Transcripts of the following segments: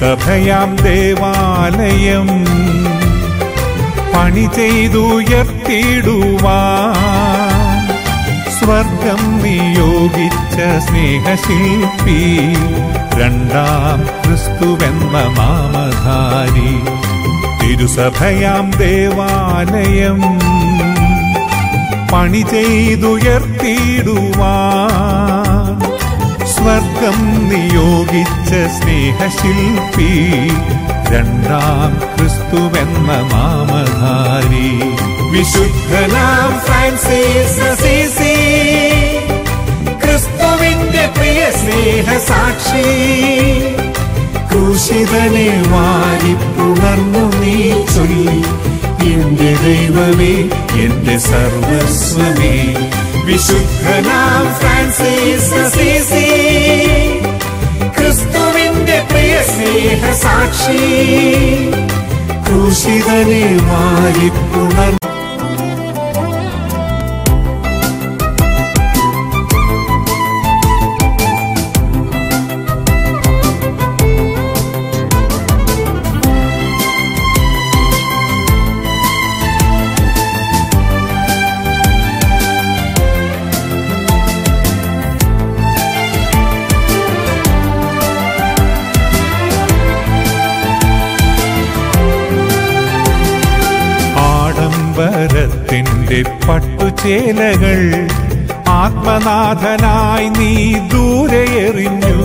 തിരുസഭയാം ദേവാലയം പണി ചെയ്തുയർത്തിടുവാൻ സ്വർഗം നിയോഗിച്ച സ്നേഹശില്പി രണ്ടാം ക്രിസ്തുവെന്ന നാമധാരി തിരുസഭയാം ദേവാലയം പണി ചെയ്തുയർത്തിടുവാൻ സ്വർഗം നിയോഗിച്ച സ്നേഹശില്പി രണ്ടാം ക്രിസ്തുവെന്ന നാമധാരി വിശുദ്ധനാം ഫ്രാൻസിസ് അസീസി ക്രിസ്തുവിന്റെ പ്രിയ സ്നേഹ സാക്ഷി ക്രൂശിതനെ വാരിപ്പുണർന്നു നീ ചൊല്ലി എന്റെ ദൈവമേ എന്റെ സർവസ്വമേ വിശുദ്ധനാം ഫ്രാൻസിസ് അസീസി ക്രിസ്തുവിന്റെ പ്രിയ സ്നേഹ സാക്ഷി ക്രൂശിതനെ വാരിപ്പുണർ ആഡംബരത്തിന്റെ പട്ടുചേലകൾ ആത്മനാഥനായി നീ ദൂരെ എറിഞ്ഞു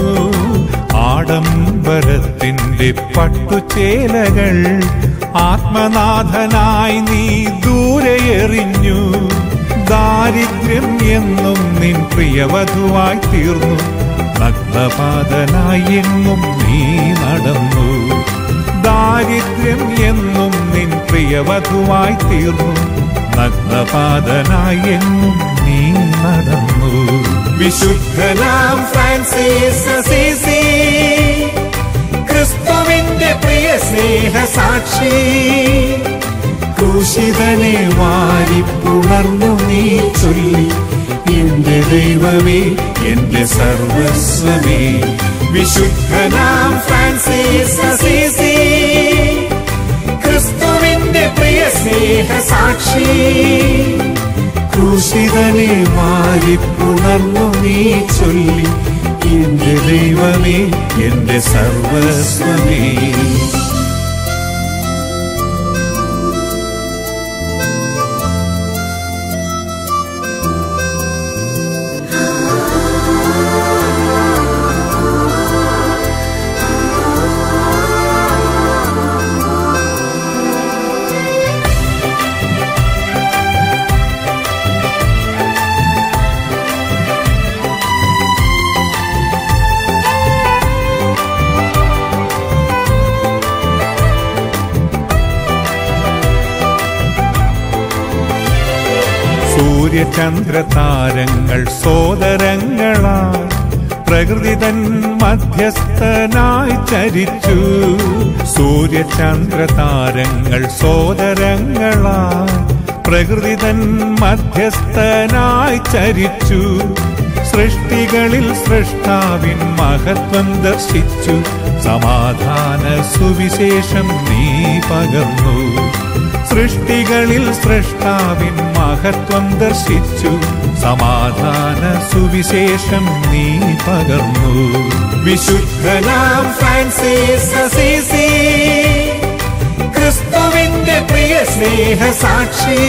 ആഡംബരത്തിന്റെ പട്ടുചേലകൾ ആത്മനാഥനായി നീ ദൂരെ എറിഞ്ഞു ദാരിദ്ര്യം എന്നും നിൻ പ്രിയവധുവായി തീർന്നു നഗ്നപാതനായി എങ്ങും നീ നടന്നു ദാരിദ്ര്യം എന്നും നിൻ പ്രിയവധുവായി തീർന്നു നഗ്നപാതനായി എങ്ങും നീ നടന്നു വിശുദ്ധനാം ഫ്രാൻസിസ് അസീസി ക്രിസ്തുവിന്റെ പ്രിയ സ്നേഹ സാക്ഷി ക്രൂശിതനെ വാരിപ്പുണർന്നു നീ ചൊല്ലി എന്റെ ദൈവമേ എന്റെ സർവസ്വമേ വിശുദ്ധനാം ഫ്രാൻസിസ് അസീസി ക്രിസ്തുവിന്റെ പ്രിയ സ്നേഹ സാക്ഷി ക്രൂശിതനെ വാരിപ്പുണർന്നു നീ ചൊല്ലി എന്റെ ദൈവമേ എന്റെ സർവസ്വമേ സൂര്യചന്ദ്ര താരങ്ങൾ സോദരങ്ങളാൽ പ്രകൃതി തൻ മധ്യസ്ഥനായി ചരിച്ചു സൂര്യചന്ദ്ര താരങ്ങൾ സോദരങ്ങളാൽ പ്രകൃതി തൻ മധ്യസ്ഥനായി ചരിച്ചു സൃഷ്ടികളിൽ സൃഷ്ടാവിൻ മഹത്വം ദർശിച്ചു സമാധാന സുവിശേഷം നീ പകർന്നു സൃഷ്ടികളിൽ സൃഷ്ടാവിൻ മഹത്വം ദർശിച്ചു സമാധാന സുവിശേഷം നീ പകർന്നു വിശുദ്ധനാം ഫ്രാൻസിസ് അസീസി ക്രിസ്തുവിന്റെ പ്രിയ സ്നേഹ സാക്ഷി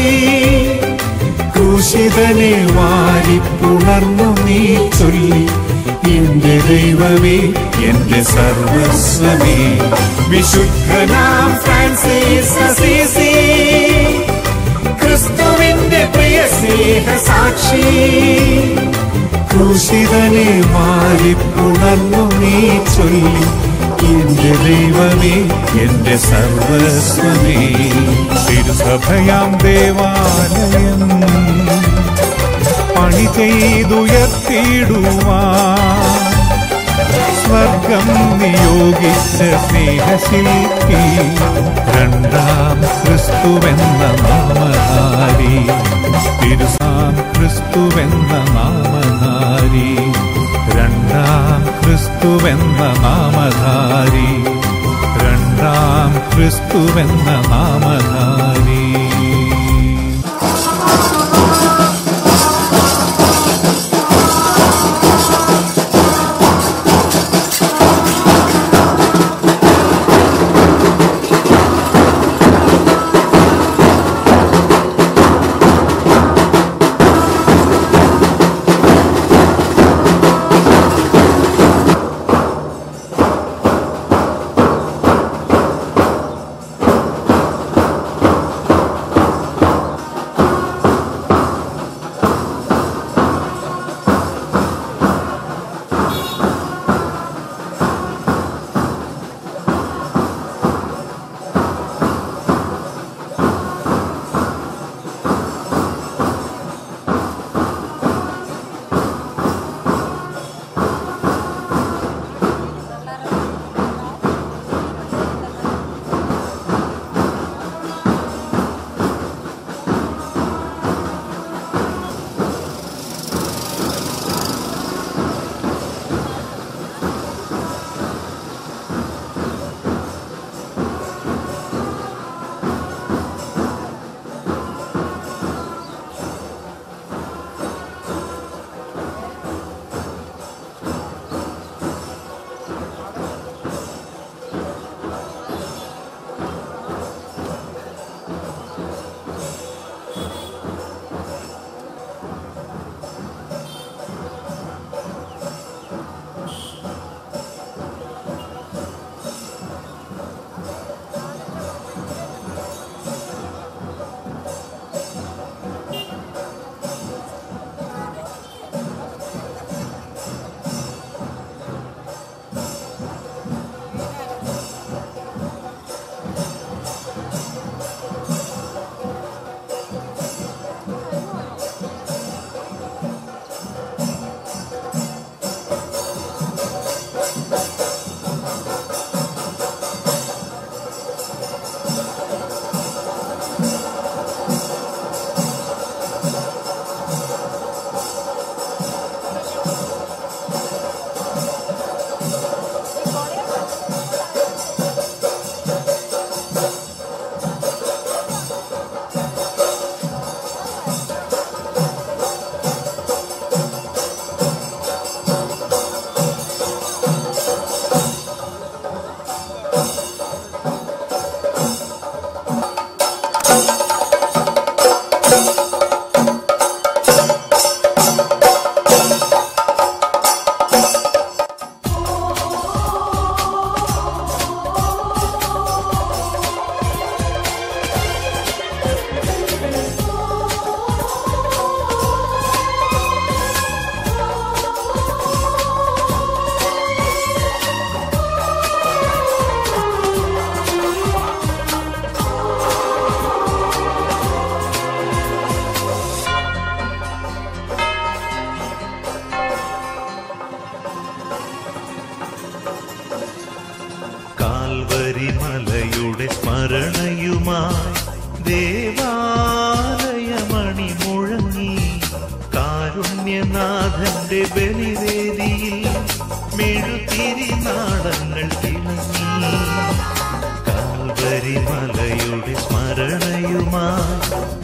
ക്രൂശിതനെ വാരിപ്പുണർന്നു നീ ചൊല്ലി എന്റെ ദൈവമേ എന്റെ സർവസ്വമേ വിശുദ്ധനാം ഫ്രാൻസിസ് അസീസി ക്രിസ്തുവിന്റെ പ്രിയ സ്നേഹ സാക്ഷി ക്രൂശിതനെ വാരിപ്പുണർന്നു നീ ചൊല്ലി എന്റെ ദൈവമേ എന്റെ സർവസ്വമേ തിരുസഭയാം ദേവാലയം പണി ചെയ്തുയർത്തിടുവാൻ സ്വർഗം നിയോഗിച്ച സ്നേഹശില്പി രണ്ടാം ക്രിസ്തുവെന്ന നാമധാരി തിരുസാം ക്രിസ്തുവെന്ന നാമധാരി രണ്ടാം ക്രിസ്തുവെന്ന നാമധാരി രണ്ടാം ക്രിസ്തുവെന്ന നാമധാരി കാൽവരിമലയുടെ സ്മരണയുമായി ദേവാലയമണി മുഴങ്ങി കാരുണ്യനാഥന്റെ ബലിവേദിയിൽ മെഴുതിരി നാടങ്ങൾ തിളങ്ങി കാൽവരിമലയുടെ സ്മരണയുമായി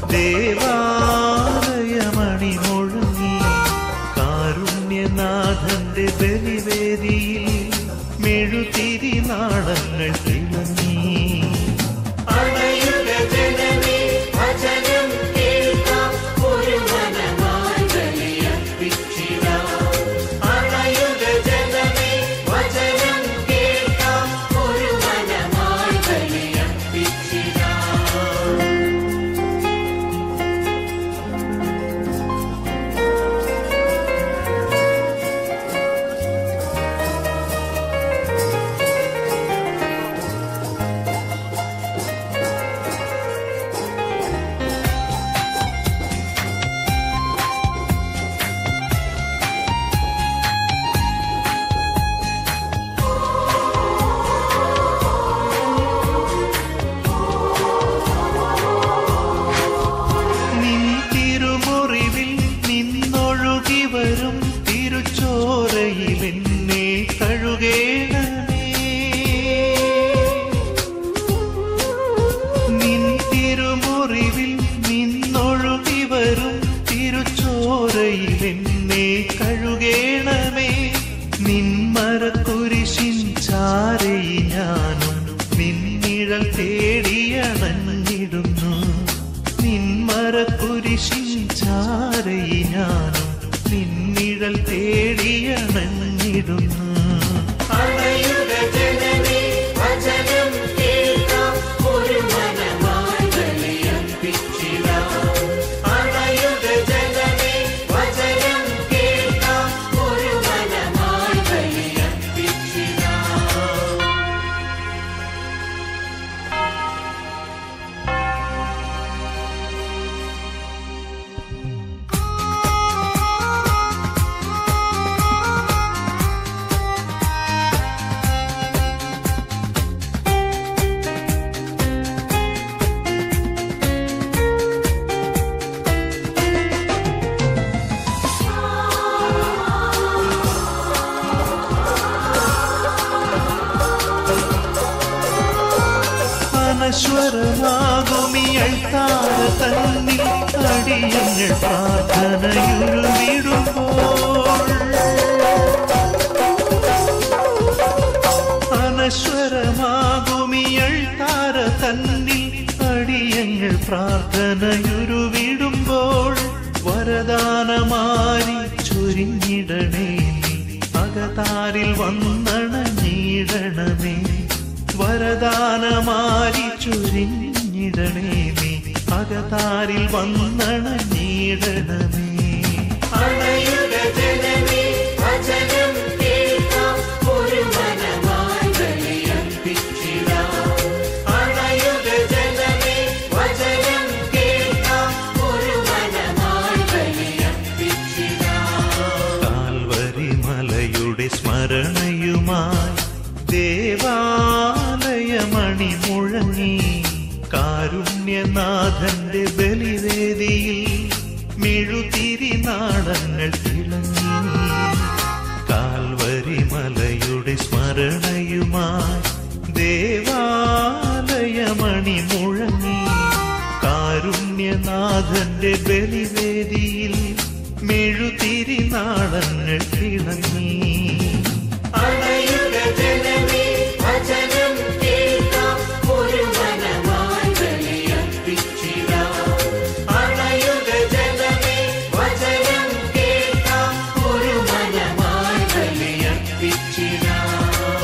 ദേവാലയമണി മുഴങ്ങി കാരുണ്യനാഥന്റെ ബലിവേദിയിൽ മെഴുതിരി നാളങ്ങൾ തിളങ്ങി അണയുക ജനമേ വചനം കേൾക്കാം ഒരു മനമായി ബലിയർപ്പിച്ചിടാം അണയുക ജനമേ വചനം കേൾക്കാം ഒരു മനമായി ബലിയർപ്പിച്ചിടാം നിൻ തിരുമുറിവിൽ നിന്നൊഴുകി വരും തിരുച്ചോരയിൽ എന്നെ കഴുകേണമേ നിന്മരക്കുരിശിൻ ചാരയി ഞാനും നിന്നിഴൽ തേടിയണഞ്ഞിടുന്നു നിന്മരക്കുരിശിൻ ചാരയി ഞാനും നിന്നിഴൽ തേടിയണഞ്ഞിടുന്നു അണയുക ജനമേ വചനം കേൾക്കാം ഒരു മനമായി ബലിയർപ്പിച്ചിടാം അണയുക ജനമേ വചനം കേൾക്കാം ഒരു മനമായി ബലിയർപ്പിച്ചിടാം അനശ്വരമാകുമിയൾത്താര തന്നിൽ അടിയങ്ങൾ പ്രാർത്ഥനയുരുവിടുമ്പോൾ അനശ്വരമാകുമിയൾത്താര തന്നിൽ അടിയങ്ങൾ പ്രാർത്ഥനയുരുവിടുമ്പോൾ വരദാനമാരി ചൊരിഞ്ഞിടണേ നീ. അകതാരിൽ വന്നണഞ്ഞിടണമേ വരദാനമാരി ചൊരിഞ്ഞിടണേ നീ അകതാരിൽ വന്നണഞ്ഞിടണമേ അണയുക ജനമേ വചനം കേൾക്കാം ഒരു മനമായി ബലിയർപ്പിച്ചിടാം അണയുക ജനമേ വചനം കേൾക്കാം ഒരു മനമായി ബലിയർപ്പിച്ചിടാം കാൽവരി മലയുടെ സ്മരണയുമായി ദേവാലയമണി മുഴങ്ങി കാരുണ്യനാഥന്റെ ബലിവേദിയിൽ മെഴുതിരി നാളങ്ങൾ തിളങ്ങി കാൽവരി മലയുടെ സ്മരണയുമായി ദേവാലയമണി മുഴങ്ങി കാരുണ്യനാഥന്റെ ബലിവേദിയിൽ മെഴുതിരി നാളങ്ങൾ തിളങ്ങി അണയുക ജനമേ വചനം കേൾക്കാം ഒരു മനമായി ബലിയർപ്പിച്ചിടാം അണയുക ജനമേ വചനം കേൾക്കാം ഒരു മനമായി ബലിയർപ്പിച്ചിടാം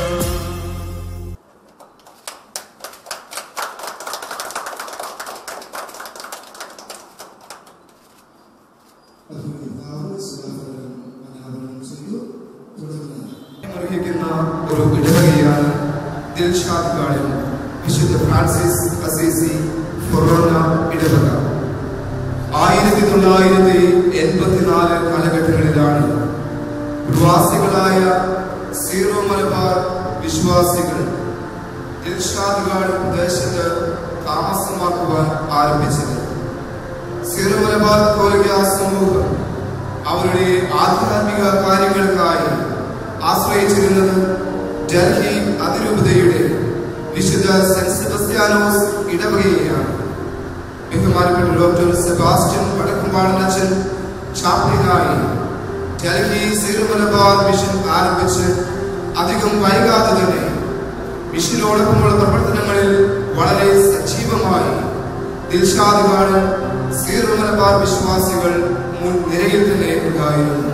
അർഹിക്കുന്ന ഒരു ഇടവകയാണ് ദിൽഷാദ് ഗാർഡൻ വിശുദ്ധ ഫ്രാൻസിസ് അസീസി ഫൊറോന ഇടവക ആയിരത്തി തൊള്ളായിരത്തി എൺപത്തിനാല് കാലഘട്ടങ്ങളിലാണ് പ്രവാസികളായ സീറോ മലബാർ വിശ്വാസികൾ ദിൽഷാദ് ഗാർഡൻ പ്രദേശത്ത് താമസമാക്കുവാൻ ആരംഭിച്ചത് സീറോ മലബാർ കോലിക സമൂഹം അവരുടെ ആധ്യാത്മിക കാര്യങ്ങൾക്കായി ആശ്രയിച്ചിരുന്നത് ഡൽഹി അതിരൂപതയുടെ വിശുദ്ധ സെന്റ് സെബസ്ത്യാനോസ് ഇടവകയെയാണ് ബഹുമാനപ്പെട്ട ഡോക്ടർ സെബാസ്റ്റ്യൻ വടക്കുംപാടനച്ചൻ ചാപ്ലിനായി ഡൽഹി സീറോ മലബാർ മിഷൻ ആരംഭിച്ച് അധികം വൈകാതെ തന്നെ മിഷനോടൊപ്പമുള്ള പ്രവർത്തനങ്ങളിൽ വളരെ സജീവമായി ദിൽഷാദ് ഗാർഡൻ സീറോ മലബാർ വിശ്വാസികൾ മുൻ നിരയിൽ തന്നെ ഉണ്ടായിരുന്നു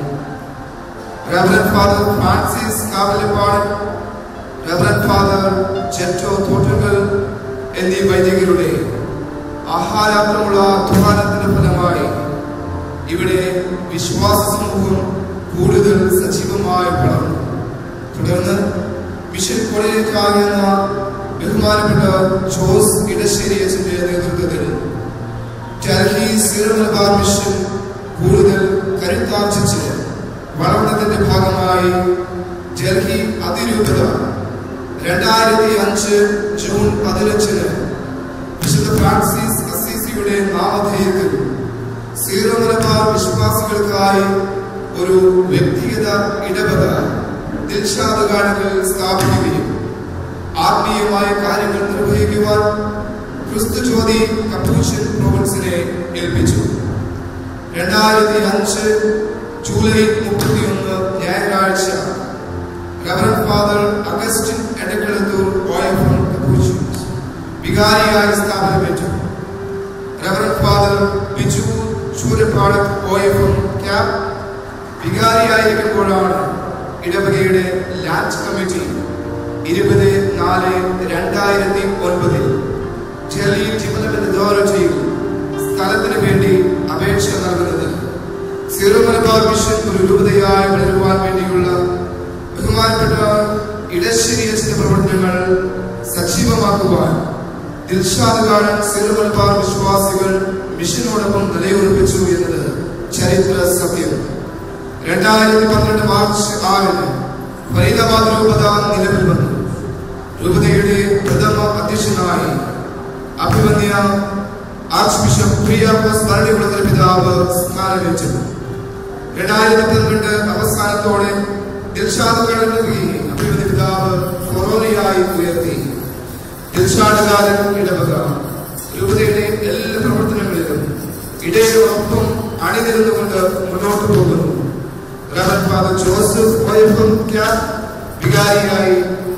reverend father Francis Kavalappad reverend father ചെറ്റോ തോട്ടുകൾ എന്നീ വൈദികരുടെ ആഹാരാത്രമുള്ള അധ്വാനത്തിന്റെ ഫലമായി ഇവിടെ വിശ്വാസ സമൂഹം കൂടുതൽ സജീവമായി വളർന്നു തുടർന്ന് മിഷൻ കോളേജിലേക്കാകുന്ന ബഹുമാനപ്പെട്ട ജോസ് ഇടശ്ശേരി അച്ഛന്റെ നേതൃത്വത്തിൽ ഡൽഹി സീറോ മലബാർ മിഷൻ കൂടുതൽ കരുത്താർജിച്ച് വളർന്നതിന്റെ ഭാഗമായി ഡൽഹി അതിരൂപത രണ്ടായിരത്തി അഞ്ച് ജൂൺ പതിനഞ്ചിന് വിശുദ്ധ ഫ്രാൻസിസ് അസീസിയുടെ നാമധേയത്തിൽ സീറോ മലബാർ വിശ്വാസികൾക്കായി ഒരു വ്യക്തിഗത ഇടവക ദിൽഷാദ് ഗാർഡനിൽ സ്ഥാപിക്കുകയും ആത്മീയമായ കാര്യങ്ങൾ നിർവഹിക്കുവാൻ ക്രിസ്തു ജ്യോതി കപ്പൂഷ്യൻ പ്രൊവിൻസിനെ ഏൽപ്പിച്ചു രണ്ടായിരത്തി അഞ്ച് ജൂലൈ മുപ്പത്തിയൊന്ന് ഞായറാഴ്ച റവറൻ ഫാദർ അഗസ്റ്റിൻ എടക്കളത്തൂർ ഓയഫം കപ്പൂഷ്യൻസ് വികാരിയായി സ്ഥാപനമേറ്റു റവറൻ ഫാദർ ബിജു ചൂരപ്പാട് ഓയഫം ക്യാബ് വികാരിയായിരിക്കുമ്പോഴാണ് ഇടവകയുടെ ലാൻഡ് കമ്മിറ്റി ഇരുപത് നാല് രണ്ടായിരത്തി ഒൻപതിൽ ഡൽഹി ഡെവലപ്മെന്റ് അതോറിറ്റിയിൽ സ്ഥലത്തിന് വേണ്ടി അപേക്ഷ നൽകുന്നത് സീറോ മലബാർ മിഷൻ ഒരു രൂപതയായി വളരുവാൻ വേണ്ടിയുള്ള ബഹുമാനപ്പെട്ട ഇടശ്ശേരി അച്ഛന്റെ പ്രവർത്തനങ്ങൾ സജീവമാക്കുവാൻ ദിൽഷാദ് ഗാർഡൻ സീറോ മലബാർ വിശ്വാസികൾ മിഷനോടൊപ്പം നിലയുറപ്പിച്ചു എന്നത് ചരിത്ര സത്യം രണ്ടായിരത്തി പന്ത്രണ്ട് മാർച്ച് ആറിന് ഫരീദാബാദ് രൂപത നിലവിൽ വന്നു രൂപതയുടെ പ്രഥമ അധ്യക്ഷനായി അഭിമന്യ ആർച്ച് ബിഷപ്പ് പ്രിയാക്കോസ് ഭരണികുളങ്ങര പിതാവ് സ്ഥാനമേറ്റു രണ്ടായിരത്തി പന്ത്രണ്ട് അവസാനത്തോടെ ദിൽഷാദ് കടന്നുകി അഭിമന്യ പിതാവ് ഫൊറോനയായി ഉയർത്തി ദിൽഷാദ് കാലം ഇടവക രൂപതയുടെ എല്ലാ പ്രവർത്തനങ്ങളിലും ഇടയോടൊപ്പം അണിനിരുന്നുകൊണ്ട് മുന്നോട്ട് പോകുന്നു റവൻ ഫാദർ ജോസഫ് വൈഫം ക്യാബ് വികാരിയായി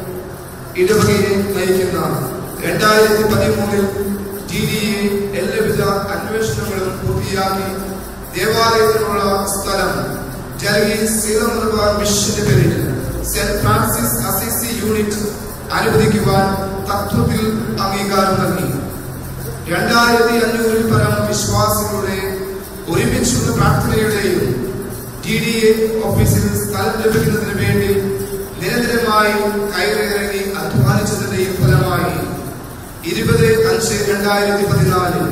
ഇടവകയെ നയിക്കുന്ന രണ്ടായിരത്തി പതിമൂന്നിൽ ടി ഡി എ എല്ലാവിധ അന്വേഷണങ്ങളും പൂർത്തിയാക്കി ദേവാലയത്തിനുള്ള സ്ഥലം ഡൽഹി സീറോമലബാർ മിഷന്റെ പേരിൽ സെന്റ് ഫ്രാൻസിസ് അസിസി യൂണിറ്റ് അനുവദിക്കുവാൻ തത്വത്തിൽ അംഗീകാരം നൽകി രണ്ടായിരത്തി അഞ്ഞൂറിൽ പരം വിശ്വാസികളുടെ ഒരുമിച്ചുള്ള പ്രാർത്ഥനയുടെയും ടി ഡി എ ഓഫീസിൽ സ്ഥലം ലഭിക്കുന്നതിന് വേണ്ടി നിരന്തരമായി കയറിയിറങ്ങി അധ്വാനിച്ചതിന്റെയും ഫലമായി ഇരുപത് അഞ്ച് രണ്ടായിരത്തി പതിനാലിൽ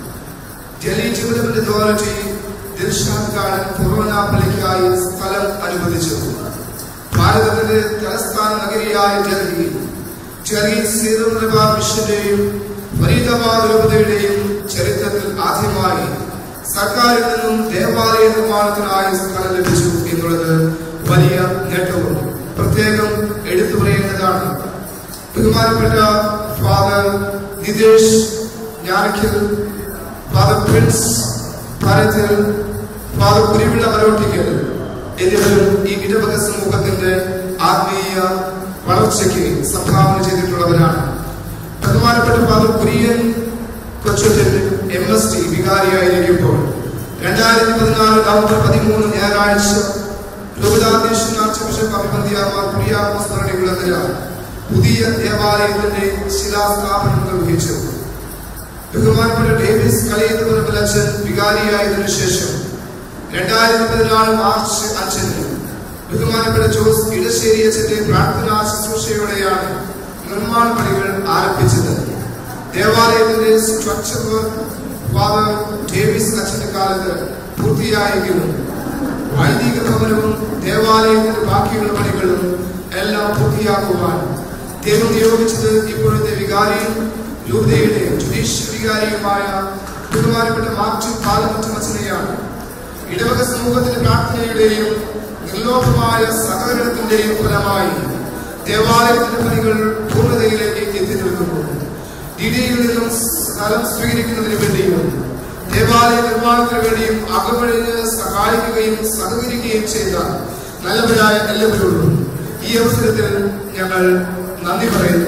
Delhi Development Authority Dilshad Garden കൊറോണ പള്ളിക്കായി സ്ഥലം അനുവദിച്ചു ഭാരതത്തിന്റെ തലസ്ഥാന നഗരിയായ ഡൽഹി ഡൽഹി സീറോ മലബാർ മിഷന്റെയും ഫരീദാബാദ് രൂപതയുടെയും ചരിത്രത്തിൽ ആദ്യമായി സർക്കാരിൽ നിന്നും ദേവാലയ നിർമ്മാണത്തിനായി സ്ഥലം ലഭിച്ചു എന്നുള്ളത് വലിയ നേട്ടവും പ്രത്യേകം എടുത്തു പറയേണ്ടതാണ് ബഹുമാനപ്പെട്ട Father Nitesh Njanakkal Father Prince Bharathil Father Kuruvila Marottikkal എന്നിവരും ഈ ഇടവക സമൂഹത്തിന്റെ ആത്മീയ വളർച്ചയ്ക്ക് സംഭാവന ചെയ്തിട്ടുള്ളവരാണ് ബഹുമാനപ്പെട്ട Father Kurian Kochuttan M S T വികാരിയായിരിക്കുമ്പോൾ രണ്ടായിരത്തി പതിനാല് നവംബർ പതിമൂന്ന് ഞായറാഴ്ച രൂപതാധ്യക്ഷൻ ആർച്ച് ബിഷപ്പ് അഭിമന്തിയാമാർ കുര്യാക്കോസ് ഭരണികുളങ്ങര പുതിയ ദേവാലയത്തിന്റെ ശിലാസ്ഥാപനം നിർവഹിച്ചു ബഹുമാനപ്പെട്ട ഡേവിസ് കളിയത്തുപുരപ്പലച്ചൻ വികാരിയായതിനു ശേഷം രണ്ടായിരത്തി പതിനാല് മാർച്ച് അഞ്ചിന് ബഹുമാനപ്പെട്ട ജോസ് ഇടശ്ശേരി അച്ഛന്റെ പ്രാർത്ഥനാ ശുശ്രൂഷയോടെയാണ് നിർമ്മാണ പണികൾ ആരംഭിച്ചത് ദേവാലയത്തിന്റെ സ്ട്രക്ചർ വർക്ക് ഫാദർ ഡേവിസ് അച്ഛന്റെ കാലത്ത് പൂർത്തിയായെങ്കിലും വൈദിക ഭവനവും ദേവാലയത്തിന്റെ ബാക്കിയുള്ള പണികളും എല്ലാം പൂർത്തിയാക്കുവാൻ ദൈവം നിയോഗിച്ചത് ഇപ്പോഴത്തെ വികാരിയും രൂപതയുടെ ജുഡീഷ്യൽ വികാരിയുമായ ബഹുമാനപ്പെട്ട മാർട്ടിൻ പാലമറ്റം അച്ഛനെയാണ് ഇടവക സമൂഹത്തിന്റെ പ്രാർത്ഥനയുടെയും നിർലോഭമായ സഹകരണത്തിന്റെയും ഫലമായി ദേവാലയത്തിന്റെ പണികൾ പൂർണ്ണതയിലേക്ക് എത്തി നിൽക്കുന്നു ഡിഡിയിൽ നിന്നും സ്ഥലം സ്വീകരിക്കുന്നതിന് വേണ്ടിയും ദേവാലയ നിർമ്മാണത്തിന് വേണ്ടിയും അകമഴിഞ്ഞ് സഹായിക്കുകയും സഹകരിക്കുകയും ചെയ്ത നല്ലവരായ എല്ലാവരോടും ഈ അവസരത്തിൽ ഞങ്ങൾ നന്ദി പറയുന്നു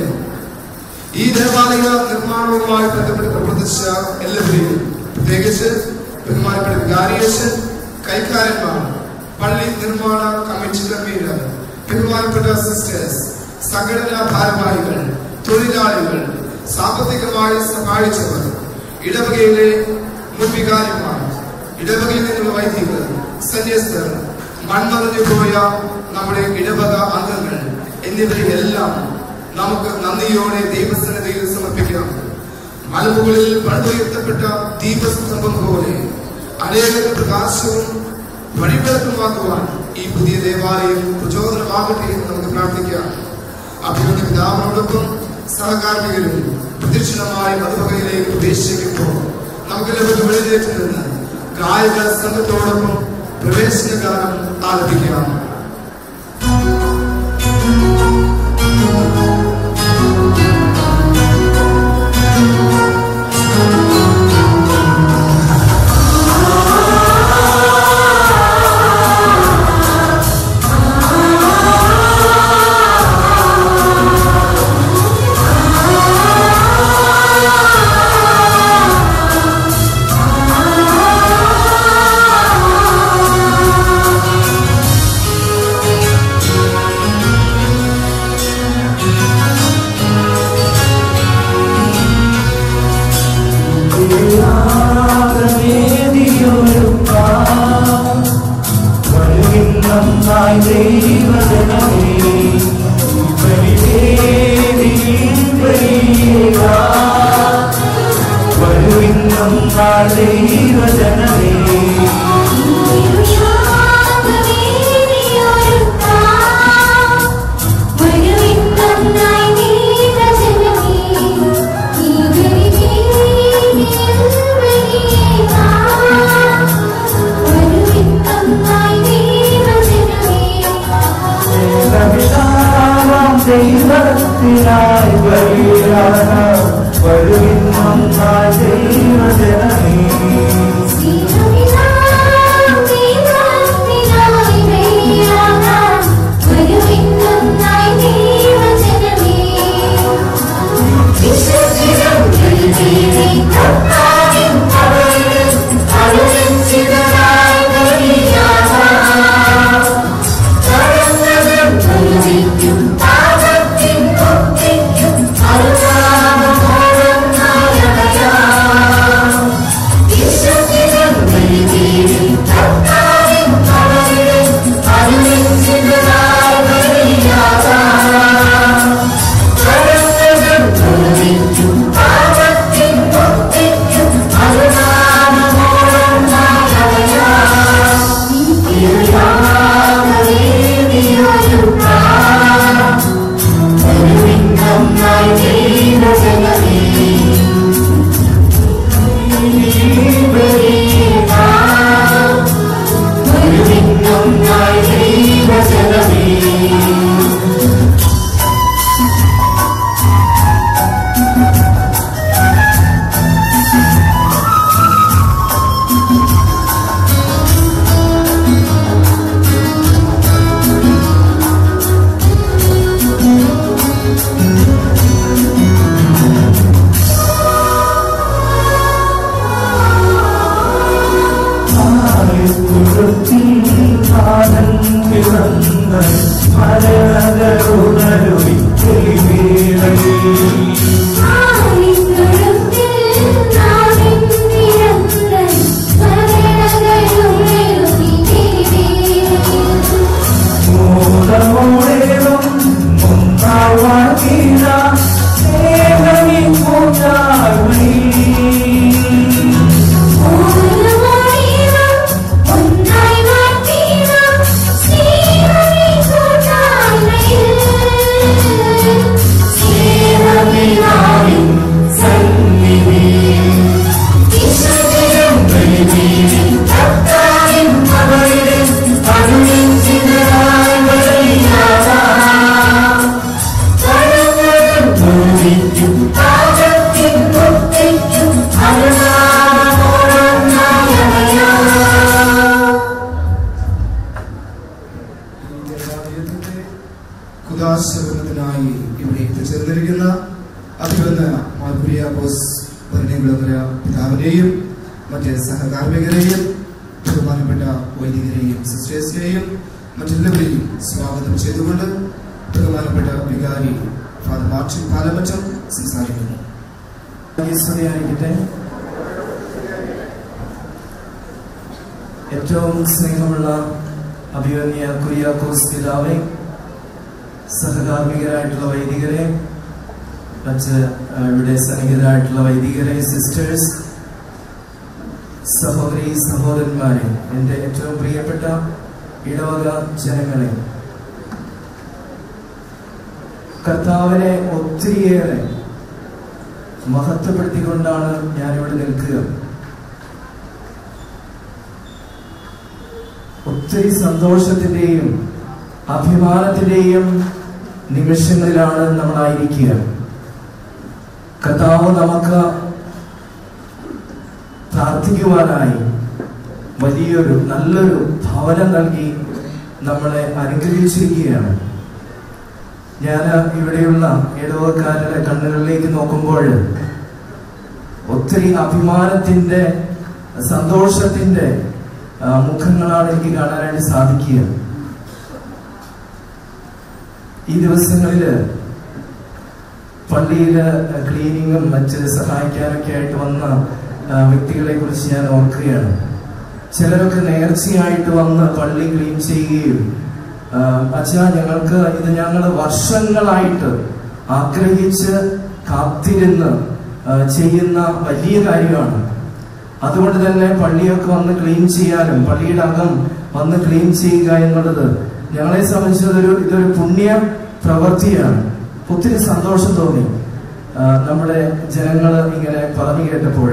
ഈ ദേവാലയ നിർമ്മാണവുമായി ബന്ധപ്പെട്ട് പ്രവർത്തിച്ച എല്ലാവരെയും പ്രത്യേകിച്ച് ബഹുമാനപ്പെട്ട വികാരിയച്ഛൻ കൈക്കാരന്മാർ പള്ളി നിർമ്മാണ കമ്മിറ്റി കൺവീനർ ബഹുമാനപ്പെട്ട സിസ്റ്റേഴ്സ് സംഘടനാ ഭാരവാഹികൾ തൊഴിലാളികൾ സാമ്പത്തികമായി സഹായിച്ചവർ ഇടവകയിലെ മുൻ വികാരിമാർ ഇടവകയിൽ നിന്നുള്ള വൈദികർ സന്യസ്തർ മൺമറഞ്ഞു പോയ നമ്മുടെ ഇടവക അംഗങ്ങൾ എന്നിവരെ എല്ലാം നമുക്ക് നന്ദിയോടെ ദൈവസന്നിധിയിൽ സമർപ്പിക്കാം മലമുകളിൽ പണിതുയർത്തപ്പെട്ട ദീപസ്തംഭം പോലെ അനേക പ്രകാശവും വഴിവിളക്കുമാക്കുവാൻ ഈ പുതിയ ദേവാലയം പ്രചോദനമാകട്ടെ എന്ന് നമുക്ക് പ്രാർത്ഥിക്കാം അഭിമന്യ പിതാവിനോടൊപ്പം സഹകാർമ്മികരും പ്രദക്ഷിണമായ മധുവകയിലേക്ക് പ്രവേശിക്കുമ്പോൾ നമുക്ക് ലഭിക്കുന്ന വെളിയിലേക്ക് നിന്ന് ഗായക സംഘത്തോടൊപ്പം പ്രവേശന ഗാനം ആലപിക്കാം ും നായി ദൈവജനമേ ബലിവേദിയിൽ ബലിയേക വരുവിന്നും നാൾ ദൈവജനമേ പിതാവാം ദൈവത്തിനായി ബലിയാന വരുവിന്നും നാൾ ദൈവജനമേ കുദാശകരണത്തിനായി ഇവിടെ എത്തിച്ചേർന്നിരിക്കുന്ന അഭിവന്ദ മാർഗുരിയാബോസ് ഭരണകുളങ്ങര പിതാവിനെയും മറ്റ് സഹകാർമ്മികരെയും ബഹുമാനപ്പെട്ട വൈദികരെയും സിസ്റ്റേഴ്സിനെയും മറ്റെല്ലാവരെയും സ്വാഗതം ചെയ്തുകൊണ്ട് ബഹുമാനപ്പെട്ട വികാരി ഫാദർ മാർട്ടിൻ പാലമറ്റം സംസാരിക്കുന്നു ഈശ്വരയായിരിക്കട്ടെ ഏറ്റവും സ്നേഹമുള്ള അഭിമന്യ കുര്യാക്കോസ് പിതാവെ സഹകാർമ്മികരായിട്ടുള്ള വൈദികരെ മറ്റ് ആ, ഇവിടെ സന്നിഹിതരായിട്ടുള്ള വൈദികരെ സിസ്റ്റേഴ്സ് സഹോദരി സഹോദരന്മാരെ എൻ്റെ ഏറ്റവും പ്രിയപ്പെട്ട ഇടവക ജനങ്ങളെ കർത്താവിനെ ഒത്തിരിയേറെ മഹത്വപ്പെടുത്തിക്കൊണ്ടാണ് ഞാനിവിടെ നിൽക്കുക ഒത്തിരി സന്തോഷത്തിന്റെയും അഭിമാനത്തിന്റെയും നിമിഷങ്ങളിലാണ് നമ്മളായിരിക്കുക കർത്താവ് നമുക്ക് പ്രാർത്ഥിക്കുവാനായി വലിയൊരു നല്ലൊരു ഭവനം നൽകി നമ്മളെ അനുഗ്രഹിച്ചിരിക്കുകയാണ് ഞാൻ ഇവിടെയുള്ള ഇടവക്കാരുടെ കണ്ണുകളിലേക്ക് നോക്കുമ്പോൾ ഒത്തിരി അഭിമാനത്തിന്റെ സന്തോഷത്തിന്റെ ആ, മുഖങ്ങളാണ് എനിക്ക് കാണാനായിട്ട് സാധിക്കുക ഈ ദിവസങ്ങളില് പള്ളിയില് ക്ലീനിങ്ങും മറ്റ് സഹായിക്കാനൊക്കെ ആയിട്ട് വന്ന ആ, വ്യക്തികളെ കുറിച്ച് ഞാൻ ഓർക്കുകയാണ് ചിലരൊക്കെ നേർച്ചയായിട്ട് വന്ന് പള്ളി ക്ലീൻ ചെയ്യുകയും അച്ഛ ഞങ്ങൾക്ക് ഇത് ഞങ്ങൾ വർഷങ്ങളായിട്ട് ആഗ്രഹിച്ച് കാത്തിരുന്ന് ആ, ചെയ്യുന്ന വലിയ കാര്യമാണ് അതുകൊണ്ട് തന്നെ പള്ളിയൊക്കെ വന്ന് ക്ലീൻ ചെയ്യാനും പള്ളിയുടെ അകം വന്ന് ക്ലീൻ ചെയ്യുക എന്നുള്ളത് ഞങ്ങളെ സംബന്ധിച്ച് ഇതൊരു ഇതൊരു പുണ്യ പ്രവൃത്തിയാണ് ഒത്തിരി സന്തോഷം തോന്നി ആ, നമ്മുടെ ജനങ്ങൾ ഇങ്ങനെ പറഞ്ഞു കേട്ടപ്പോൾ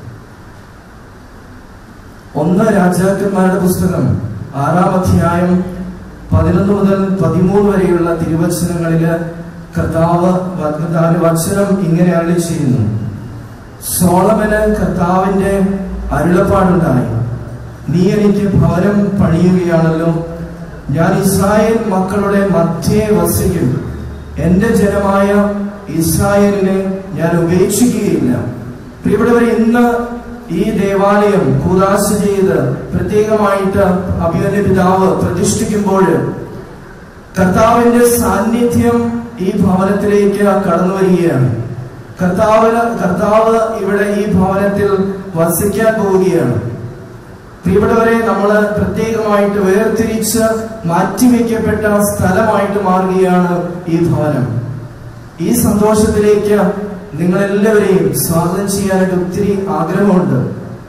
ഒന്ന് രാജാക്കന്മാരുടെ പുസ്തകം ആറാം അധ്യായം പതിനൊന്ന് മുതൽ പതിമൂന്ന് വരെയുള്ള തിരുവചനങ്ങളില് കർത്താവ് കർത്താവിന്റെ വചനം ഇങ്ങനെ അള്ളി ചെയ്യുന്നു സോളമന് കർത്താവിന്റെ അരുളപ്പാടുണ്ടായി നീ എനിക്ക് ഭവനം പണിയുകയാണല്ലോ ഞാൻ ഇസ്രായേൽ മക്കളുടെ മധ്യേ വസിക്കും എന്റെ ജനമായ ഇസ്രായേലിനെ ഞാൻ ഉപേക്ഷിക്കുകയില്ല പ്രിയപ്പെട്ടവരെ ഇന്ന് ഈ ദേവാലയം കൂതാശ ചെയ്ത് പ്രത്യേകമായിട്ട് അഭിമന്യ പിതാവ് പ്രതിഷ്ഠിക്കുമ്പോൾ കർത്താവിന്റെ സാന്നിധ്യം ഈ ഭവനത്തിലേക്ക് കടന്നു വരികയാണ് കർത്താവിന് കർത്താവ് ഇവിടെ ഈ ഭവനത്തിൽ വസിക്കാൻ പോവുകയാണ് പ്രിയപ്പെട്ടവരെ നമ്മൾ പ്രത്യേകമായിട്ട് വേർതിരിച്ച് മാറ്റിവെക്കപ്പെട്ട സ്ഥലമായിട്ട് മാറുകയാണ് ഈ ഭവനം ഈ സന്തോഷത്തിലേക്ക് നിങ്ങളെല്ലാവരെയും സ്വാഗതം ചെയ്യാനായിട്ട് ഒത്തിരി ആഗ്രഹമുണ്ട്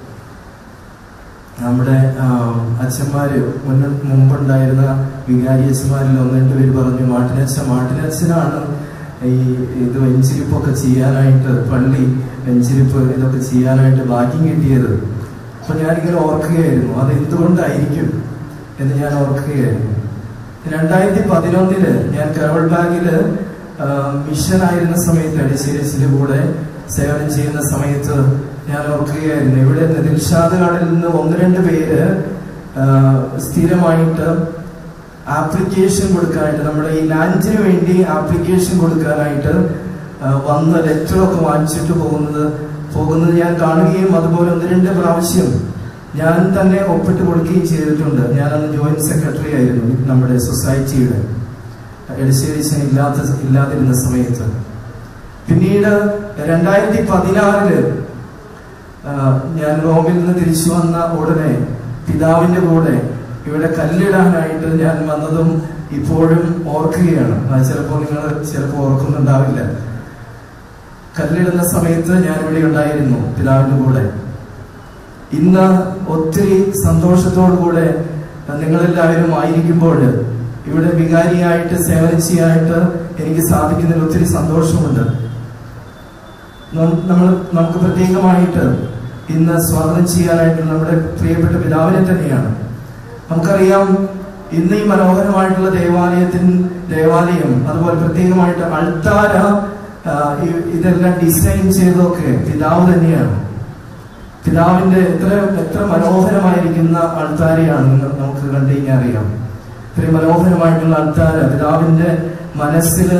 നമ്മുടെ ആ, അച്ഛന്മാര് മുന്ന മുമ്പുണ്ടായിരുന്ന വികാരി അച്ഛന്മാരിൽ ഒന്ന് രണ്ട് പേര് പറഞ്ഞു മാട്ടിനച്ഛൻ മാട്ടിനച്ഛനാണ് ഈ ഇത് വെഞ്ചിരിപ്പൊക്കെ ചെയ്യാനായിട്ട് പള്ളി വെഞ്ചിരിപ്പ് ഇതൊക്കെ ചെയ്യാനായിട്ട് ഭാഗ്യം കിട്ടിയത് അപ്പൊ ഞാനിങ്ങനെ ഓർക്കുകയായിരുന്നു അത് എന്തുകൊണ്ടായിരിക്കും എന്ന് ഞാൻ ഓർക്കുകയായിരുന്നു രണ്ടായിരത്തി പതിനൊന്നില് ഞാൻ കരോൾ ബാഗില് മിഷൻ ആയിരുന്ന സമയത്ത് അടിശ്ശേരിച്ചിന്റെ കൂടെ സേവനം ചെയ്യുന്ന സമയത്ത് ഞാൻ ഓർക്കുകയായിരുന്നു ഇവിടെ ദിൽഷാദ് കാർഡിൽ നിന്ന് ഒന്ന് രണ്ട് പേര് ആ, സ്ഥിരമായിട്ട് ആപ്ലിക്കേഷൻ കൊടുക്കാനായിട്ട് നമ്മുടെ ഈ ലാൻഡിന് വേണ്ടി ആപ്ലിക്കേഷൻ കൊടുക്കാനായിട്ട് ആ, വന്ന് ലെറ്ററൊക്കെ വാങ്ങിച്ചിട്ട് പോകുന്നത് പോകുന്നത് ഞാൻ കാണുകയും അതുപോലെ ഒന്ന് രണ്ട് പ്രാവശ്യം ഞാൻ തന്നെ ഒപ്പിട്ട് കൊടുക്കുകയും ചെയ്തിട്ടുണ്ട് ഞാൻ അന്ന് ജോയിന്റ് സെക്രട്ടറി ആയിരുന്നു നമ്മുടെ സൊസൈറ്റിയുടെ എടശ്ശേരിച്ചൻ ഇല്ലാത്ത ഇല്ലാതിരുന്ന സമയത്ത് പിന്നീട് രണ്ടായിരത്തി പതിനാറില് ഞാൻ റോമിൽ നിന്ന് തിരിച്ചു വന്ന ഉടനെ പിതാവിന്റെ കൂടെ ഇവിടെ കല്ലിടാനായിട്ട് ഞാൻ വന്നതും ഇപ്പോഴും ഓർക്കുകയാണ് അത് ചിലപ്പോൾ നിങ്ങൾ ചിലപ്പോൾ ഓർക്കുന്നുണ്ടാവില്ല കല്ലിടുന്ന സമയത്ത് ഞാൻ ഇവിടെ ഉണ്ടായിരുന്നു പിതാവിന്റെ കൂടെ ഇന്ന് ഒത്തിരി സന്തോഷത്തോടു കൂടെ നിങ്ങളെല്ലാവരും ആയിരിക്കുമ്പോൾ ഇവിടെ വികാരിയായിട്ട് സേവനം ചെയ്യാനായിട്ട് എനിക്ക് സാധിക്കുന്നതിൽ ഒത്തിരി സന്തോഷമുണ്ട് നം- നമ്മൾ നമുക്ക് പ്രത്യേകമായിട്ട് ഇന്ന് സ്വാഗതം ചെയ്യാനായിട്ട് നമ്മുടെ പ്രിയപ്പെട്ട പിതാവിനെ തന്നെയാണ് നമുക്കറിയാം ഇന്ന് ഈ മനോഹരമായിട്ടുള്ള ദേവാലയത്തിൻ ദേവാലയം അതുപോലെ പ്രത്യേകമായിട്ട് അൾത്താര ആ, ഇ- ഇതെല്ലാം ഡിസൈൻ ചെയ്തതൊക്കെ പിതാവ് തന്നെയാണ് പിതാവിന്റെ എത്ര എത്ര മനോഹരമായിരിക്കുന്ന അൾത്താരയാണ് നിങ്ങൾ നമുക്ക് കണ്ടു കഴിഞ്ഞാൽ അറിയാം ഇത്രയും മനോഹരമായിട്ടുള്ള അൾത്താര പിതാവിന്റെ മനസ്സിൽ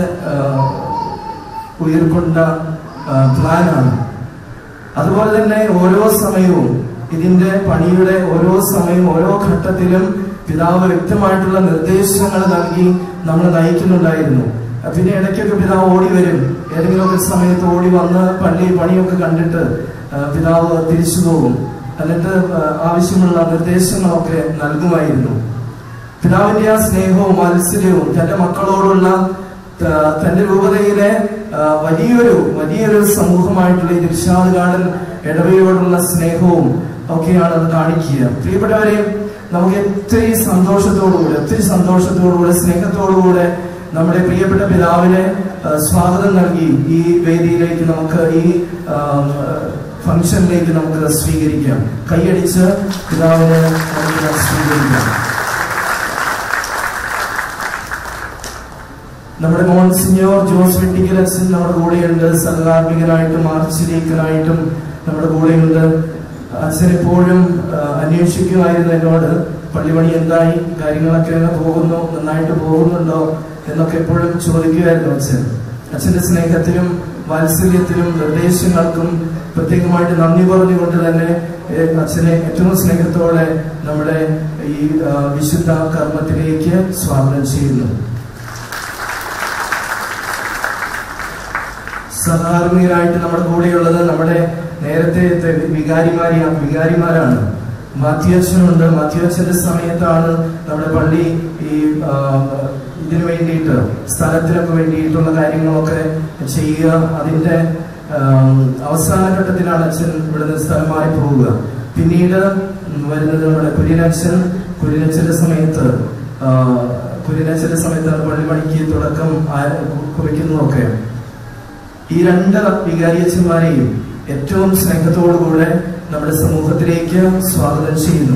ഉയർക്കൊണ്ട ആ, പ്ലാനാണ് അതുപോലെ തന്നെ ഓരോ സമയവും ഇതിന്റെ പണിയുടെ ഓരോ സമയവും ഓരോ ഘട്ടത്തിലും പിതാവ് വ്യക്തമായിട്ടുള്ള നിർദ്ദേശങ്ങൾ നൽകി നമ്മൾ നയിക്കുന്നുണ്ടായിരുന്നു അഹ് പിന്നെ ഇടയ്ക്കൊക്കെ പിതാവ് ഓടി വരും ഏതെങ്കിലും ഒരു സമയത്ത് ഓടി വന്ന് പള്ളി പണിയൊക്കെ കണ്ടിട്ട് അഹ് പിതാവ് തിരിച്ചു പോകും എന്നിട്ട് അഹ് ആവശ്യമുള്ള നിർദ്ദേശങ്ങളൊക്കെ നൽകുമായിരുന്നു പിതാവിന്റെ ആ സ്നേഹവും വാത്സല്യവും തന്റെ മക്കളോടുള്ള ത- തന്റെ രൂപതയിലെ ആ, വലിയൊരു വലിയൊരു സമൂഹമായിട്ടുള്ള ഈ ദിർശാദ് ഗാർഡൻ ഇടവയോടുള്ള സ്നേഹവും ഒക്കെയാണ് അത് കാണിക്കുക പ്രിയപ്പെട്ടവരെ നമുക്ക് ഒത്തിരി സന്തോഷത്തോടുകൂടെ ഒത്തിരി സന്തോഷത്തോടുകൂടെ സ്നേഹത്തോടുകൂടെ നമ്മുടെ പ്രിയപ്പെട്ട പിതാവിനെ ആ, സ്വാഗതം നൽകി ഈ വേദിയിലേക്ക് നമുക്ക് ഈ ആ, ഫംഗ്ഷനിലേക്ക് നമുക്ക് സ്വീകരിക്കാം കൈയടിച്ച് പിതാവിനെ നമുക്ക് സ്വീകരിക്കാം നമ്മുടെ മോൺസിഞ്ഞോർ ജോസ് വെട്ടിക്കൽ അച്ഛൻ നമ്മുടെ കൂടെയുണ്ട് സഹകാർമികനായിട്ടും ആർച്ചിലേക്കനായിട്ടും നമ്മുടെ കൂടെയുണ്ട് അച്ഛൻ എപ്പോഴും ആ, അന്വേഷിക്കുമായിരുന്നു എന്നോട് പള്ളിപണി എന്തായി കാര്യങ്ങളൊക്കെ എങ്ങനെ പോകുന്നു നന്നായിട്ട് പോകുന്നുണ്ടോ എന്നൊക്കെ എപ്പോഴും ചോദിക്കുമായിരുന്നു അച്ഛൻ അച്ഛന്റെ സ്നേഹത്തിലും വാത്സല്യത്തിലും നിർദ്ദേശങ്ങൾക്കും പ്രത്യേകമായിട്ട് നന്ദി പറഞ്ഞുകൊണ്ട് തന്നെ ഏ, അച്ഛനെ ഏറ്റവും സ്നേഹത്തോടെ നമ്മുടെ ഈ ആ, വിശുദ്ധ കർമ്മത്തിലേക്ക് സ്വാഗതം ചെയ്യുന്നു സഹകാർമ്മികരായിട്ട് നമ്മുടെ കൂടെയുള്ളത് നമ്മുടെ നേരത്തെ വികാരിമാരി വികാരിമാരാണ് മാത്യുവച്ചനുണ്ട് മാത്യുവച്ചന്റെ സമയത്താണ് നമ്മുടെ പള്ളി ഈ ആ, ഇതിനു വേണ്ടിയിട്ട് സ്ഥലത്തിനൊക്കെ വേണ്ടിയിട്ടുള്ള കാര്യങ്ങളൊക്കെ ചെയ്യുക അതിന്റെ ആം, അവസാന ഘട്ടത്തിലാണ് അച്ഛൻ ഇവിടുന്ന് സ്ഥലം മാറി പോവുക പിന്നീട് വരുന്നത് നമ്മുടെ കുര്യനച്ഛൻ കുര്യനച്ഛന്റെ സമയത്ത് ആ, കുര്യനച്ഛന്റെ സമയത്താണ് പള്ളി പണിക്ക് തുടക്കം ആ- കുറിക്കുന്നതൊക്കെ ഈ രണ്ട് വികാരിയച്ഛന്മാരെയും ഏറ്റവും സ്നേഹത്തോടുകൂടെ നമ്മുടെ സമൂഹത്തിലേക്ക് സ്വാഗതം ചെയ്യുന്നു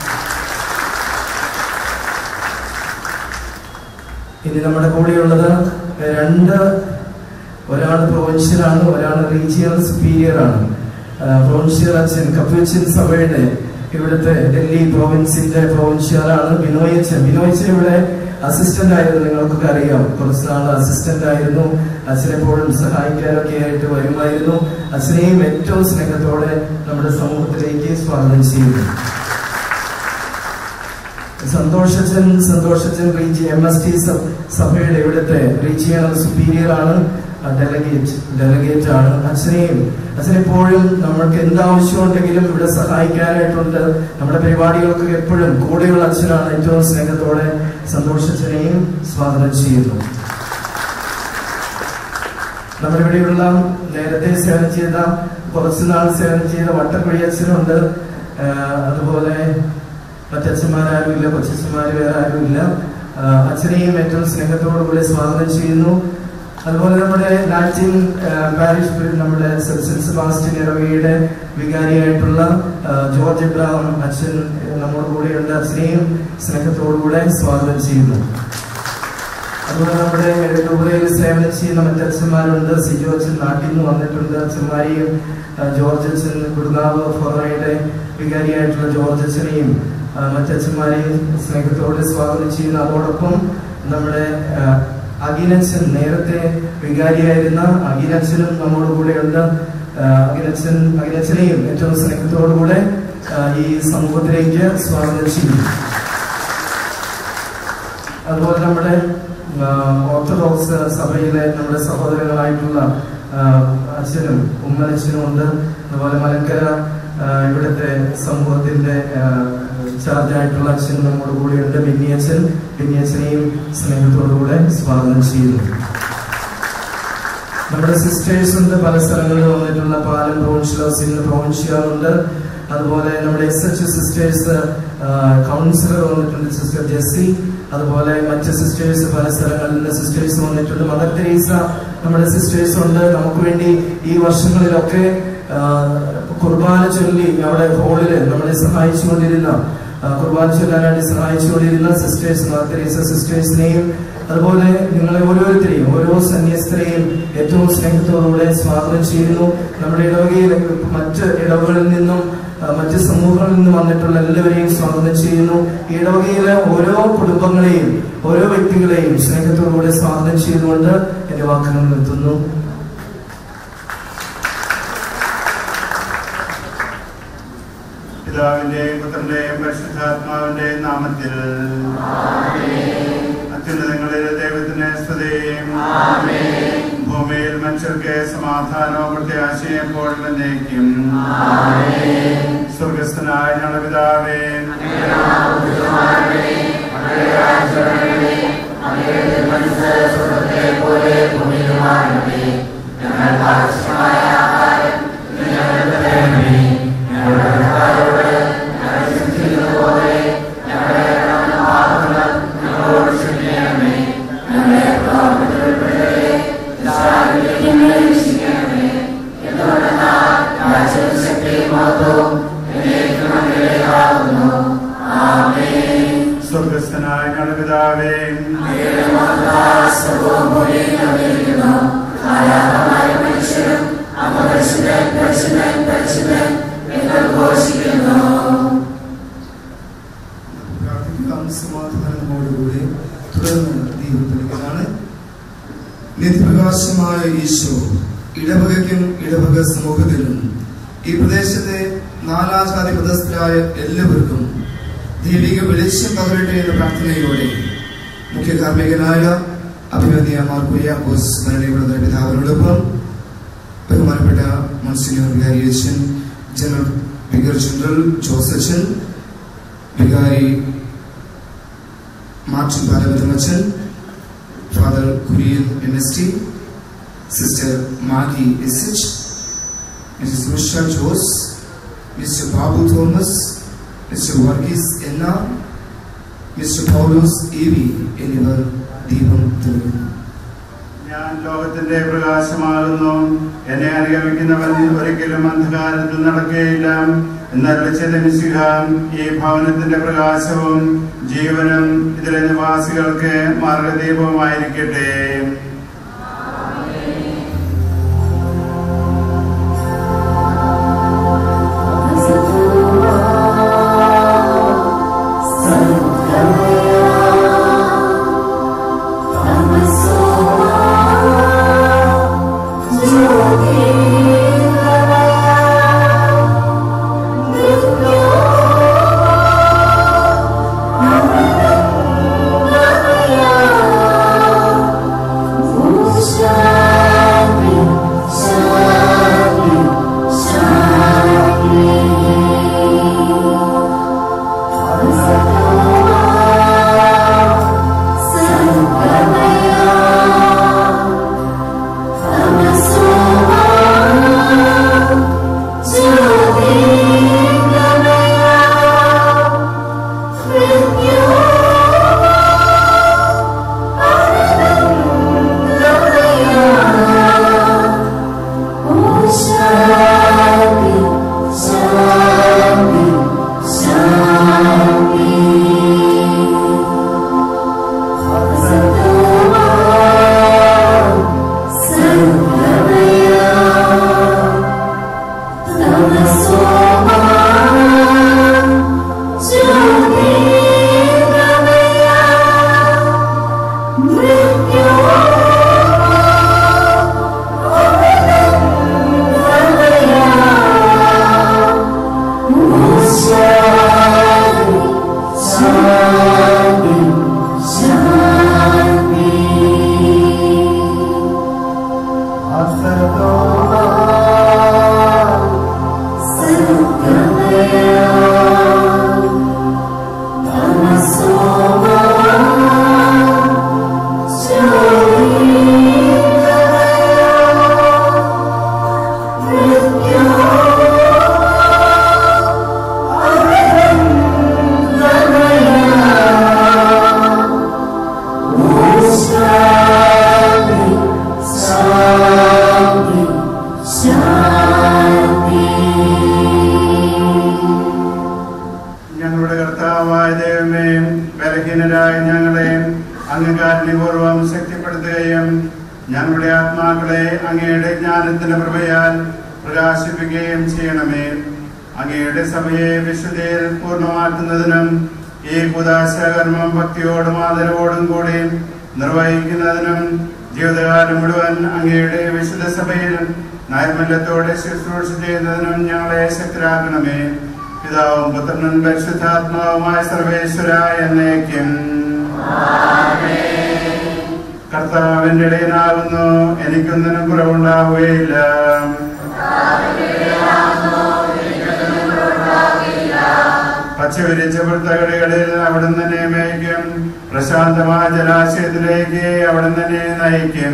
ഇനി നമ്മുടെ കൂടെയുള്ളത് രണ്ട് ഒരാൾ പ്രൊവിൻഷ്യലാണ് ഒരാൾ റീജിയണൽ സുപ്പീരിയർ ആണ് പ്രൊവിൻഷ്യൽ അച്ഛൻ കപ്പുവച്ചൻ സഭയുടെ ഇവിടുത്തെ ഡൽഹി പ്രോവിൻസിന്റെ പ്രൊവിൻഷ്യലാണ് ബിനോയ് അച്ഛൻ ബിനോയ് അച്ഛൻ ഇവിടെ അസിസ്റ്റന്റ് ആയിരുന്നു നിങ്ങൾക്കൊക്കെ അറിയാം കുറച്ച് നാൾ അസിസ്റ്റന്റ് ആയിരുന്നു അച്ഛനെപ്പോഴും സഹായിക്കാനൊക്കെ ആയിട്ട് വരുമായിരുന്നു അച്ഛനെയും ഏറ്റവും സ്നേഹത്തോടെ നമ്മുടെ സമൂഹത്തിലേക്ക് സ്വാഗതം ചെയ്യുന്നു സന്തോഷച്ചൻ സന്തോഷച്ചൻ റീജി എം എസ് ടി സഭയുടെ ഇവിടുത്തെ റീജിയണൽ സുപ്പീരിയർ ആണ് ഡെലഗേറ്റ് ഡെലഗേറ്റ് ആണ് അച്ഛനെയും അച്ഛനെപ്പോഴും നമ്മൾക്ക് എന്താവശ്യമുണ്ടെങ്കിലും ഇവിടെ സഹായിക്കാനായിട്ടുണ്ട് നമ്മുടെ പരിപാടികൾക്ക് എപ്പോഴും കൂടെയുള്ള അച്ഛനാണ് ഏറ്റവും സ്നേഹത്തോടെ സന്തോഷച്ചനെയും സ്വാഗതം ചെയ്യുന്നു നമ്മുടെ ഇവിടെയുള്ള നേരത്തെ സേവനം ചെയ്ത കുറച്ചു നാൾ സേവനം ചെയ്ത വട്ടക്കുഴി അച്ഛനുണ്ട് ആ, അതുപോലെ മറ്റച്ഛന്മാരാരുമില്ല കൊച്ചച്ഛന്മാര് വേറെ ആരുമില്ല ആ, അച്ഛനെയും ഏറ്റവും സ്നേഹത്തോടു കൂടി സ്വാഗതം ചെയ്യുന്നു അതുപോലെ നമ്മുടെ ലാറ്റിൻ ആ, പാരിഷ് ബിൽ നമ്മുടെ സെന്റ് സെബാസ്റ്റ്യൻ ഇറവിയുടെ വികാരിയായിട്ടുള്ള ആ, ജോർജ് ഇബ്രാഹിം അച്ഛൻ നമ്മുടെ കൂടെയുണ്ട് അച്ഛനെയും സ്നേഹത്തോടുകൂടെ സ്വാഗതം ചെയ്യുന്നു അതുപോലെ നമ്മുടെ ഡുബൈയിൽ സേവനം ചെയ്യുന്ന മറ്റച്ഛന്മാരുണ്ട് സിജോ അച്ഛൻ നാട്ടിൽ നിന്ന് വന്നിട്ടുണ്ട് അച്ഛന്മാരെയും ആ, ജോർജ് അച്ഛൻ ഗുരുനാവ് ഫൊറയുടെ വികാരിയായിട്ടുള്ള ജോർജ് അച്ഛനെയും ആ, മറ്റച്ഛന്മാരെയും സ്നേഹത്തോടെ സ്വാഗതം ചെയ്യുന്നു അതോടൊപ്പം നമ്മുടെ ആ, അഖിലച്ഛൻ നേരത്തെ വികാരിയായിരുന്ന അഖിലച്ഛനും നമ്മുടെ കൂടെയുണ്ട് ആ, അഖിലച്ഛൻ അഖിലച്ഛനെയും ഏറ്റവും സ്നേഹത്തോടുകൂടെ ആ, ഈ സമൂഹത്തിലേക്ക് സ്വാഗതം ചെയ്യുന്നു അതുപോലെ നമ്മുടെ ആ, ഓർത്തഡോക്സ് സഭയിലെ നമ്മുടെ സഹോദരങ്ങളായിട്ടുള്ള ആ, അച്ഛനും ഉമ്മനച്ഛനും ഉണ്ട് അതുപോലെ മലക്കര ആ, ഇവിടുത്തെ സമൂഹത്തിന്റെ ആ, ചാർജായിട്ടുള്ള അച്ഛൻ നമ്മുടെ കൂടെയുണ്ട് ബിന്നിയച്ഛൻ ബിന്നിയച്ഛനെയും സ്നേഹത്തോടുകൂടെ സ്വാഗതം ചെയ്യുന്നു നമ്മുടെ സിസ്റ്റേഴ്സ് ഉണ്ട് പല സ്ഥലങ്ങളിൽ വന്നിട്ടുള്ള പാലം പ്രൊവിൻഷ്യലോസ് ഇന്ന് പ്രൊവിൻഷ്യാലുണ്ട് അതുപോലെ നമ്മുടെ എസ് എച്ച് സിസ്റ്റേഴ്സ് കൗൺസിലർ വന്നിട്ടുണ്ട് സിസ്റ്റർ ജെസ്സി അതുപോലെ മറ്റ് സിസ്റ്റേഴ്സ് പല സ്ഥലങ്ങളിൽ നിന്ന് സിസ്റ്റേഴ്സ് വന്നിട്ടുണ്ട് മദർ തെരേസ നമ്മുടെ സിസ്റ്റേഴ്സ് ഉണ്ട് നമുക്ക് വേണ്ടി ഈ വർഷങ്ങളിലൊക്കെ ആ, കുർബാന ചൊല്ലി അവിടെ ഹോളില് നമ്മളെ സഹായിച്ചുകൊണ്ടിരുന്ന ആ, കുർബാന ചൊല്ലാനായിട്ട് സഹായിച്ചുകൊണ്ടിരുന്ന സിസ്റ്റേഴ്സ് മദർ തെരേസ സിസ്റ്റേഴ്സിനെയും അതുപോലെ നിങ്ങളെ ഓരോരുത്തരെയും ഓരോ സന്യസ്തരെയും ഏറ്റവും സ്നേഹത്തോടുകൂടെ സ്വാഗതം ചെയ്യുന്നു നമ്മുടെ ഇടവകയിൽ മറ്റ് ഇടവകളിൽ നിന്നും ആ, മറ്റ് സമൂഹങ്ങളിൽ നിന്നും വന്നിട്ടുള്ള എല്ലാവരെയും സ്വാഗതം ചെയ്യുന്നു ഈ ഇടവകയിലെ ഓരോ കുടുംബങ്ങളെയും ഓരോ വ്യക്തികളെയും സ്നേഹത്തോടുകൂടെ സ്വാഗതം ചെയ്തുകൊണ്ട് എന്റെ വാക്കുകൾ നിർത്തുന്നു പിതാവിന്റെയും പുത്രന്റെയും പരിശുദ്ധാത്മാവിന്റെയും നാമത്തിൽ അത്യുന്നതങ്ങളിൽ ദൈവത്തിന് സ്തുതിയും ഭൂമിയിൽ മനുഷ്യർക്ക് സമാധാനവും പ്രത്യാശയും എപ്പോഴും എന്നേക്കും സ്വർഗസ്ഥനായ ഞങ്ങളുടെ പിതാവേ സ്വർഗസ്ഥനായ ഞങ്ങളുടെ പിതാവേ പ്രാർത്ഥിക്കാം സമാധാനത്തോടുകൂടി തുടർന്ന് ദൈവത്തിലേക്കാണ് നിത്യപ്രകാശമായ ഈശോ ഇടവകയ്ക്കും ഇടവക സമൂഹത്തിനും ഈ പ്രദേശത്തെ നാനാജാതി മതസ്ഥരായ എല്ലാവർക്കും ദൈവിക വെളിച്ചം പകരട്ടെ എന്ന പ്രാർത്ഥനയോടെ മുഖ്യ കാർമ്മികനായ അഭിമന്യ മാർ കുര്യാക്കോസ് ഭരണയുടെ പിതാവിനോടൊപ്പം ബഹുമാനപ്പെട്ട മൺസിനിയർ വികാരിയച്ഛൻ ജനറൽ വിഗർ ജനറൽ ജോസച്ചൻ വികാരി മാർട്ടിൻ ബാലവതമച്ചൻ Father Kurian N S T sister Maggie S H mister Susha Jose mister Babu Thomas mister Varghese എന്ന മിസ്റ്റർ പൗലോസ് എ വി എന്നിവർ ദീപം തെളിക്കുന്നു ഞാൻ ലോകത്തിന്റെ പ്രകാശമാകുന്നു എന്നെ അനുഗമിക്കുന്നവൻ ഒരിക്കലും അന്ധകാരത്തിൽ നടക്കുകയില്ല എന്നറിയിച്ചതനുസിക ഈ ഭവനത്തിന്റെ പ്രകാശവും ജീവനും ഇതിലെ നിവാസികൾക്ക് മാർഗദീപവുമായിരിക്കട്ടെ ഞങ്ങളുടെ കർത്താവായ ദൈവമേ ബലഹീനരായ ഞങ്ങളെ അങ്ങ് കാരുണ്യപൂർവ്വം ശക്തിപ്പെടുത്തുകയും ഞങ്ങളുടെ ആത്മാക്കളെ അങ്ങയുടെ ജ്ഞാനത്തിന്റെ പ്രഭയാൽ പ്രകാശിപ്പിക്കുകയും ചെയ്യണമേ അങ്ങയുടെ സഭയെ വിശുദ്ധയിൽ പൂർണ്ണമാക്കുന്നതിനും ഈ കുദാശകർമ്മം ഭക്തിയോടും ആദരവോടും കൂടി നിർവഹിക്കുന്നതിനും ജീവിതകാലം മുഴുവൻ അങ്ങയുടെ വിശുദ്ധ സഭയിൽ നൈർമല്യത്തോടെ ശുശ്രൂഷ ചെയ്യുന്നതിനും ഞങ്ങളെ ശക്തരാക്കണമേ പിതാവും പുത്രനും പരിശുദ്ധാത്മാവുമായ സർവേശ്വര എന്നേക്കും കർത്താവിന്റെ ഇടയനാകുന്നു എനിക്കൊന്നിനും കുറവുണ്ടാവുകയില്ല പച്ചവിരിച്ച വൃത്തകടികളിൽ അവിടുന്ന് തന്നെ മേയ്ക്കും പ്രശാന്തമായ ജലാശയത്തിലേക്ക് അവിടുന്ന് തന്നെ നയിക്കും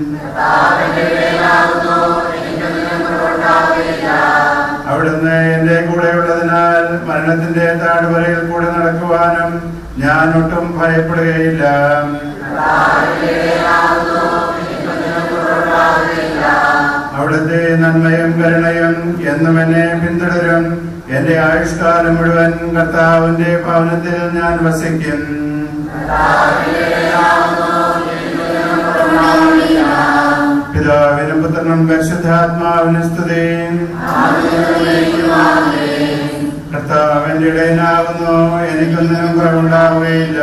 അവിടുന്ന് എന്റെ കൂടെയുള്ളതിനാൽ മരണത്തിന്റെ താഴ്വരയിൽ കൂടെ നടക്കുവാനും ഞാൻ ഒട്ടും ഭയപ്പെടുകയില്ല അവിടുത്തെ നന്മയും കരുണയും എന്നും എന്നെ പിന്തുടരും എന്റെ ആയുഷ്കാലം മുഴുവൻ കർത്താവിന്റെ ഭവനത്തിൽ ഞാൻ വസിക്കും പിതാവിനും പുത്രനും പരിശുദ്ധാത്മാവിനും സ്തുതി കർത്താവിന്റെ ഇടയനാകുന്നു എനിക്കൊന്നിനും കുറവുണ്ടാവുകയില്ല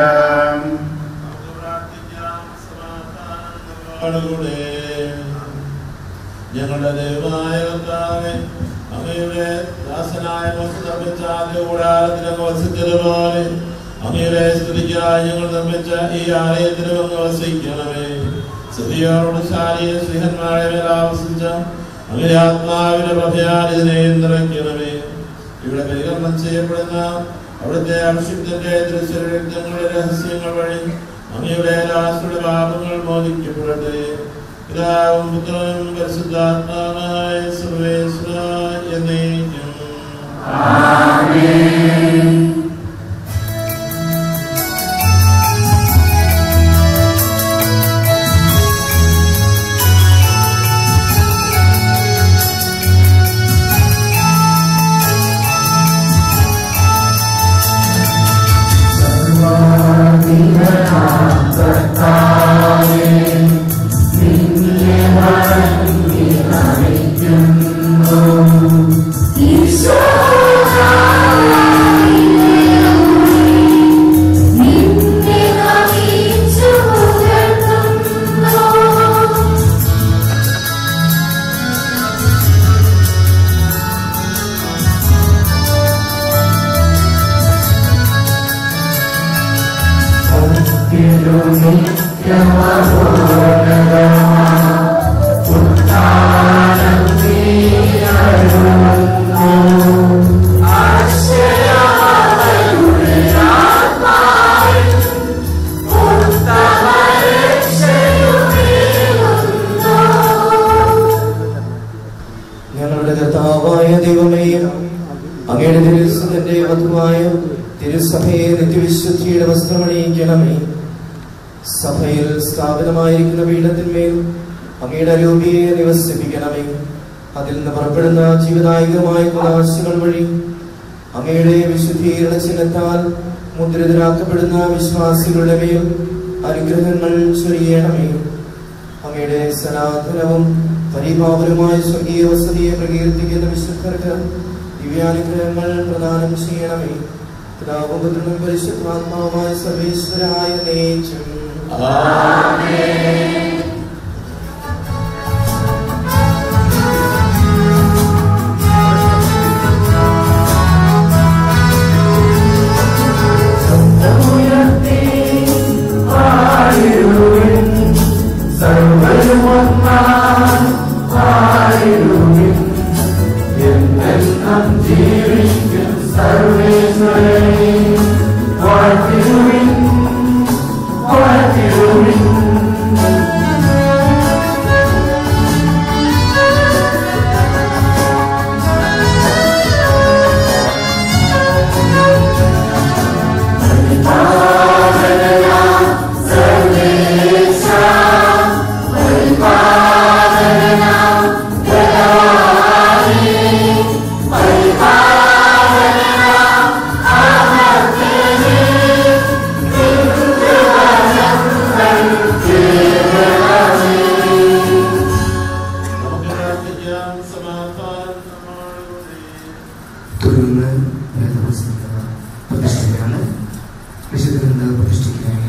ോടുകൂടെ ഞങ്ങളുടെ ദൈവമായ കർത്താവെ അങ്ങയുടെ ദാസനായ മോശം നിർമ്മിച്ച ആദ്യ കൂടാരത്തിലങ്ങ് വസിച്ചതുപോലെ അങ്ങയുടെ സ്തുതിക്കായി ഞങ്ങൾ നിർമ്മിച്ച ഈ ആലയത്തിലും അങ്ങ് വസിക്കണമേ സ്തുതിയോട് ശാരീര സ്നേഹന്മാരെ മേൽ ആവസിച്ച അങ്ങയുടെ ആത്മാവിന്റെ പ്രഭയാൽ ഇതിനെ നിറയ്ക്കണമേ ഇവിടെ പരികരണം ചെയ്യപ്പെടുന്ന അവിടുത്തെ അഭിഷിക്തന്റെ ദൃശ്യരക്തങ്ങളുടെ രഹസ്യങ്ങൾ വഴി അങ്ങയുടെ രാഷ്ട്രയുടെ പാപങ്ങൾ മോദിക്കപ്പെടട്ടെ പിതാവും പുത്രനും പരിശുദ്ധാത്മാവായ സർവേശ്വര എന്നേക്കും ഞങ്ങളുടെ കർത്താവായ ദൈവമേയും അങ്ങയുടെ തിരുസന്റെ വധുവായ തിരുസഭയെ നിത്യവിശുദ്ധിയുടെ വസ്ത്രമണിയിക്കണമേ സഭയിൽ സ്ഥാപിതമായിരിക്കുന്ന പീഠത്തിന്മേൽ അങ്ങയുടെ അരൂപിയെ നിവസിപ്പിക്കണമേ അതിൽ നിന്ന് പുറപ്പെടുന്ന ജീവനായകമായ കുലാശകൾ വഴി അങ്ങയുടെ വിശുദ്ധീകരണ ചിഹ്നത്താൽ മുദ്രിതരാക്കപ്പെടുന്ന വിശ്വാസികളുടെ മേൽ അനുഗ്രഹങ്ങൾ ചൊരിയണമേ അങ്ങയുടെ സനാതനവും പരിപാവനമായ സ്വർഗീയ വസതിയെ പ്രകീർത്തിക്കുന്ന വിശുദ്ധർക്ക് ദിവ്യാനുഗ്രഹങ്ങൾ പ്രദാനം ചെയ്യണമേ പിതാവും പുത്രനും പരിശുദ്ധാത്മാവുമായ സർവേശ്വരായ നേച്ചും നമുക്ക് പ്രാർത്ഥിക്കാം സമാധാനം നമ്മോടുകൂടി. തുടർന്ന് വേദപുസ്തക പ്രതിഷ്ഠയാണ് വിശുദ്ധ പ്രതിഷ്ഠയ്ക്കായി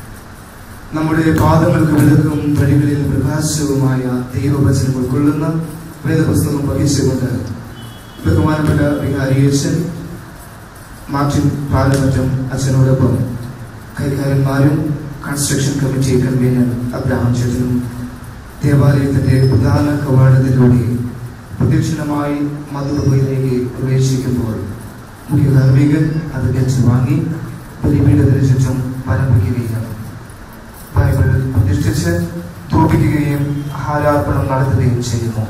നമ്മുടെ പാദങ്ങൾക്ക് വിളക്കും വഴികളിൽ പ്രകാശവുമായ ദൈവവചനം ഉൾക്കൊള്ളുന്ന വേദപുസ്തകം വഹിച്ചുകൊണ്ട് ബഹുമാനപ്പെട്ട വികാരിയച്ഛൻ മാർട്ടിൻ പാലമറ്റം അച്ഛനോടൊപ്പം കൈകാരന്മാരും കൺസ്ട്രക്ഷൻ കമ്മിറ്റി കൺവീനർ അബ്രഹാം ചേട്ടനും ദേവാലയത്തിന്റെ പ്രധാന കവാടത്തിലൂടെ പ്രദക്ഷിണമായി മധുരയിലേക്ക് പ്രവേശിക്കുമ്പോൾ മുഖ്യ ധാർമ്മികൻ അത് വെച്ച് വാങ്ങി ബലിപീഠത്തിന് ചുറ്റും പരപ്പിക്കുകയാണ് ബൈബിൾ പ്രതിഷ്ഠിച്ച് ധൂപിക്കുകയും ആഹാരാർപ്പണം നടത്തുകയും ചെയ്യുന്നു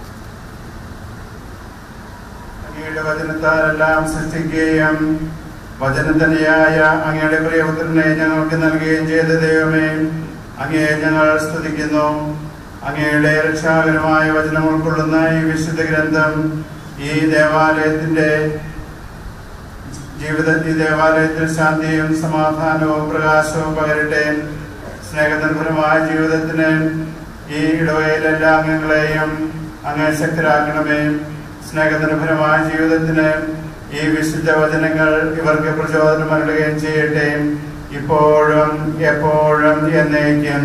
അങ്ങയുടെ വചനത്താലെല്ലാം സൃഷ്ടിക്കുകയും വചനം തന്നെയായ അങ്ങയുടെ പ്രിയപുത്രനെ ഞങ്ങൾക്ക് നൽകുകയും ചെയ്ത ദൈവമേ അങ്ങയെ ഞങ്ങൾ സ്തുതിക്കുന്നു അങ്ങയുടെ രക്ഷാകരമായ വചനം ഉൾക്കൊള്ളുന്ന ഈ വിശുദ്ധ ഗ്രന്ഥം ഈ ദേവാലയത്തിന്റെ ജീവിത ഈ ദേവാലയത്തിൽ ശാന്തിയും സമാധാനവും പ്രകാശവും പകരട്ടെ സ്നേഹനിർഭരമായ ജീവിതത്തിന് ഈ ഇടവയിലെ എല്ലാ അംഗങ്ങളെയും അങ്ങ് ശക്തരാക്കണമേ സ്നേഹനിർഭരമായ ജീവിതത്തിന് ഈ വിശുദ്ധ വചനങ്ങൾ ഇവർക്ക് പ്രചോദനം നൽകുകയും ചെയ്യട്ടെ ഇപ്പോഴും എപ്പോഴും എന്നേക്കും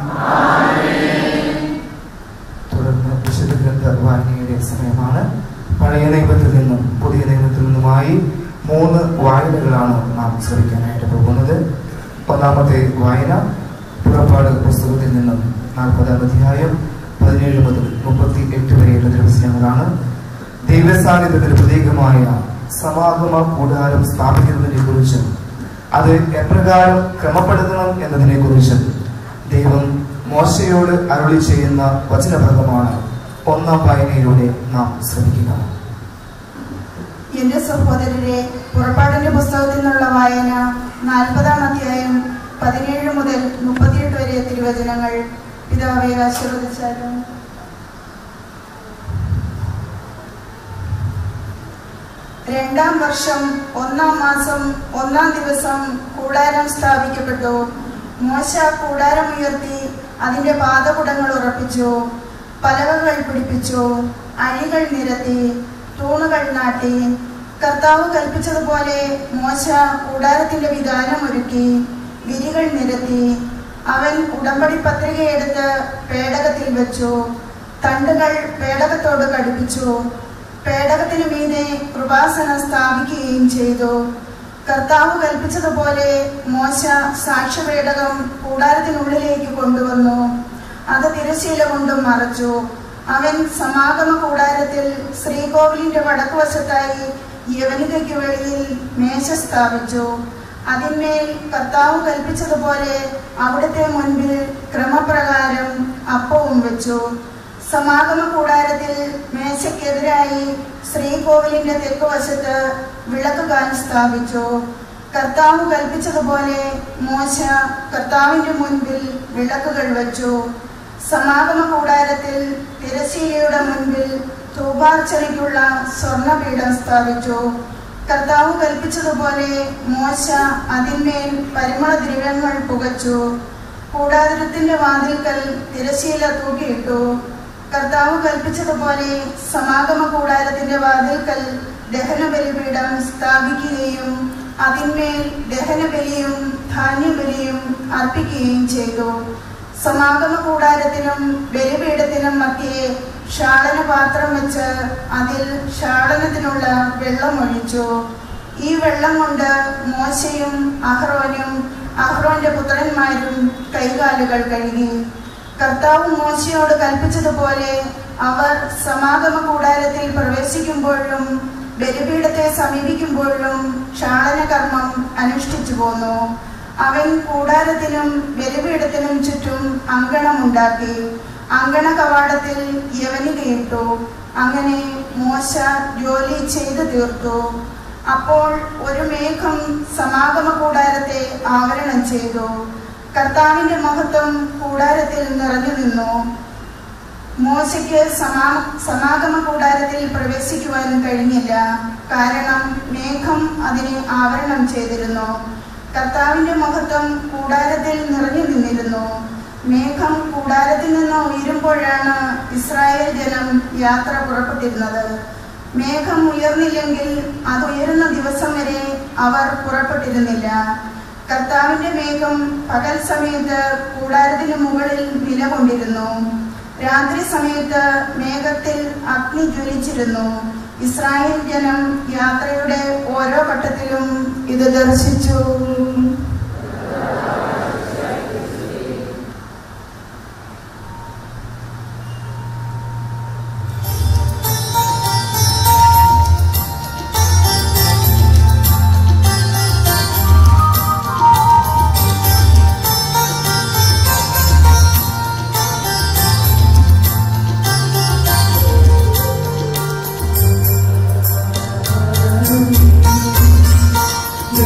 തുടർന്ന് വിശുദ്ധ ഗ്രന്ഥ വായനയുടെ സമയമാണ് പഴയ നിയമത്തിൽ നിന്നും പുതിയ നിയമത്തിൽ നിന്നുമായി മൂന്ന് വായനകളാണ് നാം ശ്രമിക്കാനായിട്ട് പോകുന്നത് ഒന്നാമത്തെ വായന പുറപ്പാട് പുസ്തകത്തിൽ നിന്നും നാൽപ്പതാം അധ്യായം പതിനേഴ് മുതൽ മുപ്പത്തി എട്ട് വരെയുള്ള ദിവസങ്ങളാണ് ദൈവസാന്നിധ്യത്തിന് പ്രതീകമായ സമാഗമ കൂടാരം സ്ഥാപിക്കുന്നതിനെ കുറിച്ചും അത് എപ്രകാരം ക്രമപ്പെടുത്തണം എന്നതിനെ കുറിച്ചും ദൈവം മോശയോട് അരുളി ചെയ്യുന്ന വചനഭാഗമാണ് ഒന്നാം വായനയിലൂടെ നാം ശ്രമിക്കുക എന്റെ സഹോദരരെ പുറപ്പാടിന്റെ പുസ്തകത്തിൽ നിന്നുള്ള വായന നാൽപ്പതാം അധ്യായം പതിനേഴ് മുതൽ മുപ്പത്തിയെട്ട് വരെ തിരുവചനങ്ങൾ പിതാവെ ആശീർവദിച്ചാലും രണ്ടാം വർഷം ഒന്നാം മാസം ഒന്നാം ദിവസം കൂടാരം സ്ഥാപിക്കപ്പെട്ടു മോശ കൂടാരം ഉയർത്തി അതിന്റെ പാദകുടങ്ങൾ ഉറപ്പിച്ചു പലകകൾ പിടിപ്പിച്ചു അഴികൾ നിരത്തി തൂണുകൾ നാട്ടി കർത്താവ് കൽപ്പിച്ചതുപോലെ മോശ കൂടാരത്തിന്റെ വിധാനം ഒരുക്കി വിരികൾ നിരത്തി അവൻ ഉടമ്പടി പത്രികയെടുത്ത് പേടകത്തിൽ വെച്ചു തണ്ടുകൾ പേടകത്തോട് ഘടിപ്പിച്ചു പേടകത്തിനു മീതെ കൃപാസനം സ്ഥാപിക്കുകയും ചെയ്തു കർത്താവ് കൽപ്പിച്ചതുപോലെ മോശ സാക്ഷ്യപേടകം കൂടാരത്തിനുള്ളിലേക്ക് കൊണ്ടുവന്നു അത് തിരശീല കൊണ്ടും മറച്ചു അവൻ സമാഗമ കൂടാരത്തിൽ ശ്രീകോവിലിന്റെ വടക്കുവശത്തായി യവനികയ്ക്ക് വെളിയിൽ മേശ സ്ഥാപിച്ചു അതിന്മേൽ കർത്താവ് കൽപ്പിച്ചതുപോലെ അവിടുത്തെ മുൻപിൽ ക്രമപ്രകാരം അപ്പവും വെച്ചു സമാഗമ കൂടാരത്തിൽ മേശയ്ക്കെതിരായി ശ്രീകോവിലിന്റെ തെക്കുവശത്ത് വിളക്കുകാൽ സ്ഥാപിച്ചു കർത്താവ് കൽപ്പിച്ചതുപോലെ മോശ കർത്താവിന്റെ മുൻപിൽ വിളക്കുകൾ വെച്ചു സമാഗമ കൂടാരത്തിൽ തിരശീലയുടെ മുൻപിൽ ധൂപാർച്ചനയ്ക്കുള്ള സ്വർണപീഠം സ്ഥാപിച്ചു കർത്താവ് കൽപ്പിച്ചതുപോലെ മോശ അതിന്മേൽ പരിമള ദ്രവ്യങ്ങൾ പുകച്ചു കൂടാരത്തിന്റെ വാതിൽക്കൽ തിരശീല തൂക്കിയിട്ടു കർത്താവ് കൽപ്പിച്ചതുപോലെ സമാഗമ കൂടാരത്തിന്റെ വാതിൽക്കൽ ദഹനബലിപീഠം സ്ഥാപിക്കുകയും അതിന്മേൽ ദഹനബലിയും ധാന്യബലിയും അർപ്പിക്കുകയും ചെയ്തു സമാഗമ കൂടാരത്തിനും ബലിപീഠത്തിനും മധ്യേ ഷാളന പാത്രം വെച്ച് അതിൽ ഷാളനത്തിനുള്ള വെള്ളം ഒഴിച്ചു ഈ വെള്ളം കൊണ്ട് മോശയും അഹ്റോനും അഹ്റോന്റെ പുത്രന്മാരും കൈകാലുകൾ കഴുകി കർത്താവ് മോശയോട് കൽപ്പിച്ചതുപോലെ അവർ സമാഗമ കൂടാരത്തിൽ പ്രവേശിക്കുമ്പോഴും ബലിപീഠത്തെ സമീപിക്കുമ്പോഴും ക്ഷാളന കർമ്മം അനുഷ്ഠിച്ചു പോന്നു അവൻ കൂടാരത്തിനും ബലിപീഠത്തിനും ചുറ്റും അങ്കണമുണ്ടാക്കി അങ്കണ കവാടത്തിൽ യവനികയിട്ടു അങ്ങനെ മോശ ജോലി ചെയ്തു തീർത്തു അപ്പോൾ ഒരു മേഘം സമാഗമ കൂടാരത്തെ ആവരണം ചെയ്തു കർത്താവിന്റെ മഹത്വം കൂടാരത്തിൽ നിറഞ്ഞു നിന്നു മോശയ്ക്ക് സമാ സമാഗമ കൂടാരത്തിൽ പ്രവേശിക്കുവാൻ കഴിഞ്ഞില്ല കാരണം മേഘം അതിനെ ആവരണം ചെയ്തിരുന്നു കർത്താവിന്റെ മഹത്വം കൂടാരത്തിൽ നിറഞ്ഞു നിന്നിരുന്നു മേഘം കൂടാരത്തിൽ നിന്ന് ഉയരുമ്പോഴാണ് ഇസ്രായേൽ ജനം യാത്ര പുറപ്പെട്ടിരുന്നത് മേഘം ഉയർന്നില്ലെങ്കിൽ അത് ഉയരുന്ന ദിവസം വരെ അവർ പുറപ്പെട്ടിരുന്നില്ല കർത്താവിന്റെ മേഘം പകൽ സമയത്ത് കൂടാരത്തിന് മുകളിൽ നിലകൊണ്ടിരുന്നു രാത്രി സമയത്ത് മേഘത്തിൽ അഗ്നി ജ്വലിച്ചിരുന്നു ഇസ്രായേൽ ജനം യാത്രയുടെ ഓരോ ഘട്ടത്തിലും ഇത് ദർശിച്ചു ും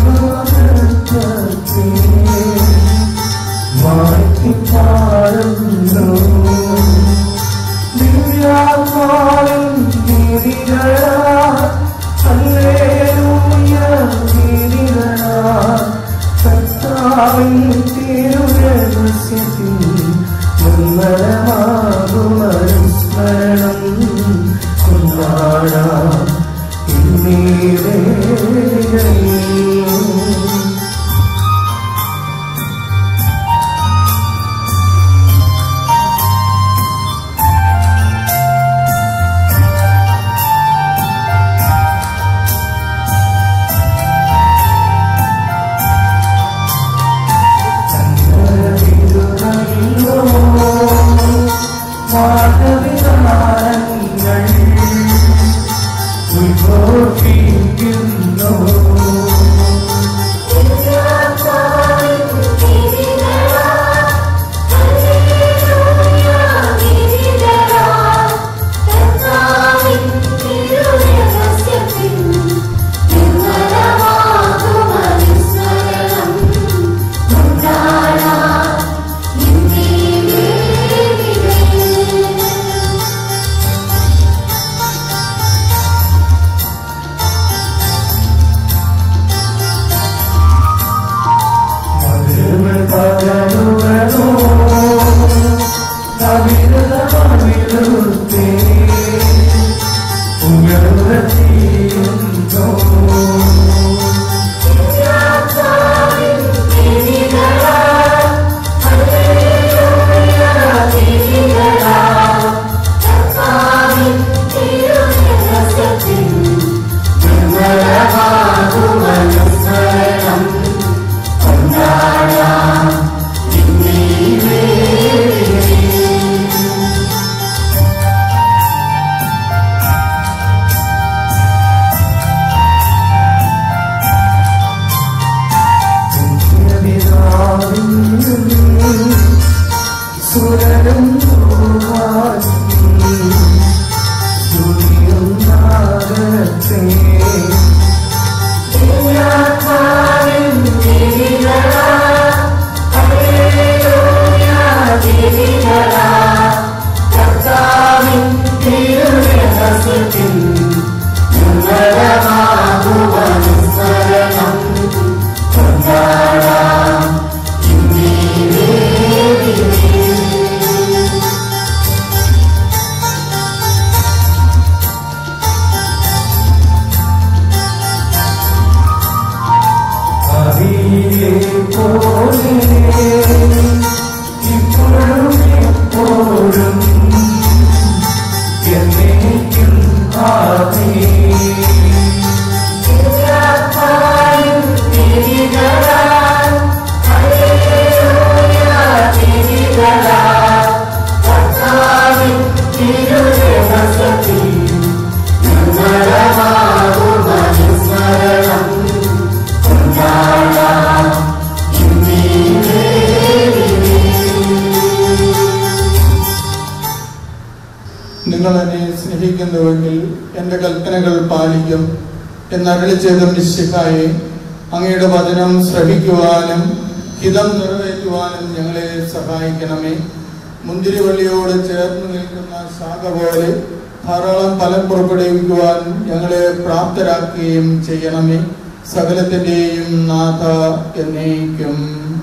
നിങ്ങൾ എന്നെ സ്നേഹിക്കുന്നുവെങ്കിൽ എൻ്റെ കൽപ്പനകൾ പാലിക്കും എന്നരളി ചെയ്ത നിശ്ചിതായി അങ്ങയുടെ വചനം ശ്രവിക്കുവാനും ഹിതം നിറവേറ്റുവാനും ഞങ്ങളെ സഹായിക്കണമേ മുന്തിരിവള്ളിയോട് ചേർന്ന് നിൽക്കുന്ന ശാഖ പോലെ ധാരാളം ഫലം പുറപ്പെടുവിക്കുവാൻ ഞങ്ങളെ പ്രാപ്തരാക്കുകയും ചെയ്യണമേ സകലത്തിൻ്റെയും നാഥ എന്നേക്കും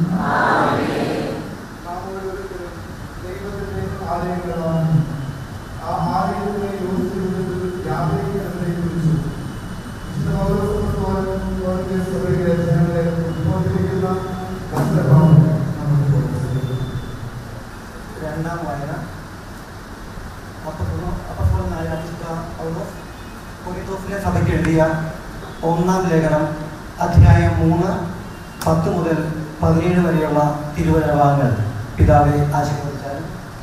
രണ്ടാം വായന അപ്പസ്തോലനായ വിശുദ്ധ പൗലോസ് കൊരിന്തോസിലെ സഭയ്ക്ക് എഴുതിയ ഒന്നാം ലേഖനം അധ്യായം മൂന്ന് പത്ത് മുതൽ പതിനേഴ് വരെയുള്ള തിരുവചനഭാഗങ്ങൾ പിതാവെ ആശീർവദിച്ചാൽ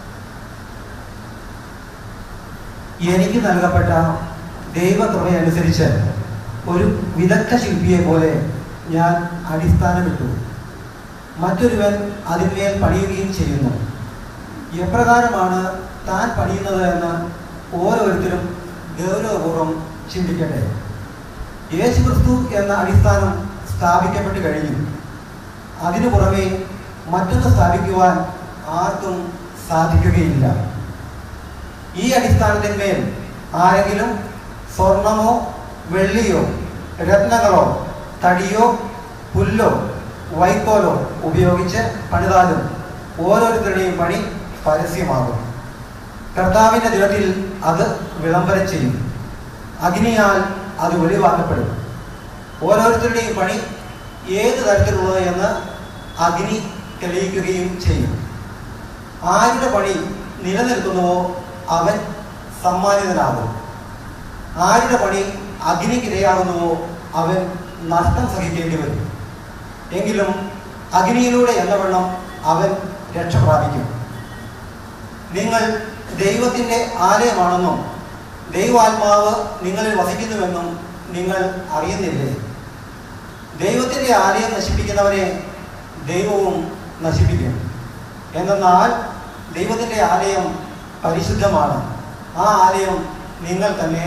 എനിക്ക് നൽകപ്പെട്ട ദൈവകൃപയനുസരിച്ച് ഒരു വിദഗ്ധ ശില്പിയെ പോലെ ഞാൻ അടിസ്ഥാനമിട്ടു മറ്റൊരുവൻ അതിന്മേൽ പണിയുകയും ചെയ്യുന്നു എപ്രകാരമാണ് താൻ പണിയുന്നത് എന്ന് ഓരോരുത്തരും ഗൗരവപൂർവ്വം ചിന്തിക്കട്ടെ യേശുക്രിസ്തു എന്ന അടിസ്ഥാനം സ്ഥാപിച്ചു സ്ഥാപിക്കപ്പെട്ട് കഴിഞ്ഞു അതിനു പുറമെ മറ്റൊന്ന് സ്ഥാപിക്കുവാൻ ആർക്കും സാധിക്കുകയില്ല ഈ അടിസ്ഥാനത്തിന്മേൽ ആരെങ്കിലും സ്വർണമോ വെള്ളിയോ രത്നങ്ങളോ തടിയോ പുല്ലോ വൈക്കോലോ ഉപയോഗിച്ച് പണിതാലും ഓരോരുത്തരുടെയും പണി പരസ്യമാകും കർത്താവിൻ്റെ ദിനത്തിൽ അത് വിളംബരം ചെയ്യും അഗ്നിയാൽ അത് വെളിവാക്കപ്പെടും ഓരോരുത്തരുടെയും പണി ഏത് തരത്തിലുള്ളത് എന്ന് അഗ്നി തെളിയിക്കുകയും ചെയ്യും ആരുടെ പണി നിലനിൽക്കുന്നുവോ അവൻ സമ്മാനിതനാകും ആരുടെ പണി അഗ്നിക്കിരയാകുന്നുവോ അവൻ നഷ്ടം സഹിക്കേണ്ടി വരും എങ്കിലും അഗ്നിയിലൂടെ എന്ന വെള്ളം അവൻ രക്ഷ പ്രാപിക്കും നിങ്ങൾ ദൈവത്തിൻ്റെ ആലയമാണെന്നും ദൈവാത്മാവ് നിങ്ങളിൽ വസിക്കുന്നുവെന്നും നിങ്ങൾ അറിയുന്നില്ലേ ദൈവത്തിൻ്റെ ആലയം നശിപ്പിക്കുന്നവരെ ദൈവവും നശിപ്പിക്കും എന്തെന്നാൽ ദൈവത്തിൻ്റെ ആലയം പരിശുദ്ധമാണ് ആ ആലയം നിങ്ങൾ തന്നെ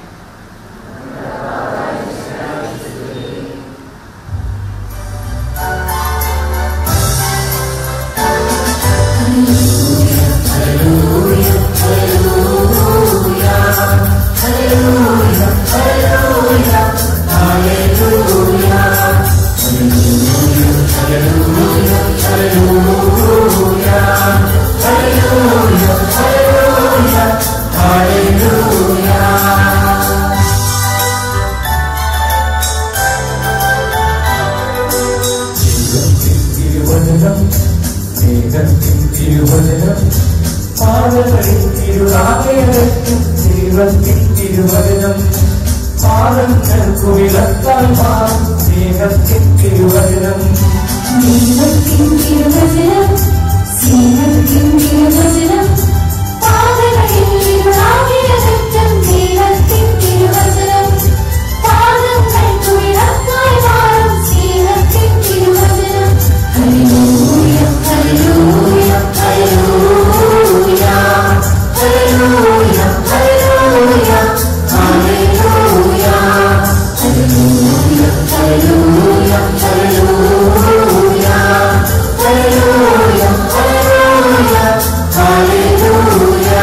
തിരുവചനം സ്നേഹത്തിൻ തിരുവചനം പാതകളിൽ തിരുനാമയടയ്ക്കും ദൈവത്തിൻ തിരുവചനം പാദങ്ങൾക്കു വിളക്കാൻ മാറും സ്നേഹത്തിൻ തിരുവചനം ദൈവത്തിൻ തിരുവചനം സ്നേഹത്തിൻ തിരുവചനം പാതകളിൽ ഇരുളാകിയകറ്റും ദൈവത്തിൻ തിരുവചനം പാദങ്ങൾക്ക് വിളക്കായി മാറും സ്നേഹത്തിൻ തിരുവചനം ഹല്ലേലൂയ ഹല്ലേലൂയ ഹല്ലേലൂയ ഹല്ലേലൂയ ഹല്ലേലൂയ ഹല്ലേലൂയ ഹല്ലേലൂയ ഹല്ലേലൂയ ഹല്ലേലൂയ ഹല്ലേലൂയ ഹല്ലേലൂയ ഹല്ലേലൂയ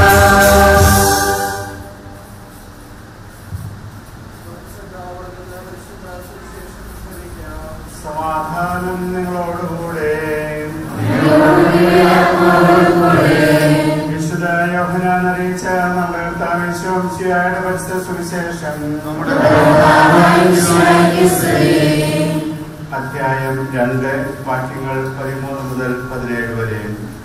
സമാധാനം നിങ്ങളോടുകൂടെ വിശുദ്ധ യോഹനാൻ അറിയിച്ച നമ്മുടെ കർത്താവിശ്വംശിയായുടെ പരിശുദ്ധ സുവിശേഷം നമ്മുടെ അധ്യായം രണ്ട് വാക്യങ്ങൾ പതിമൂന്ന് മുതൽ പതിനേഴ് വരെ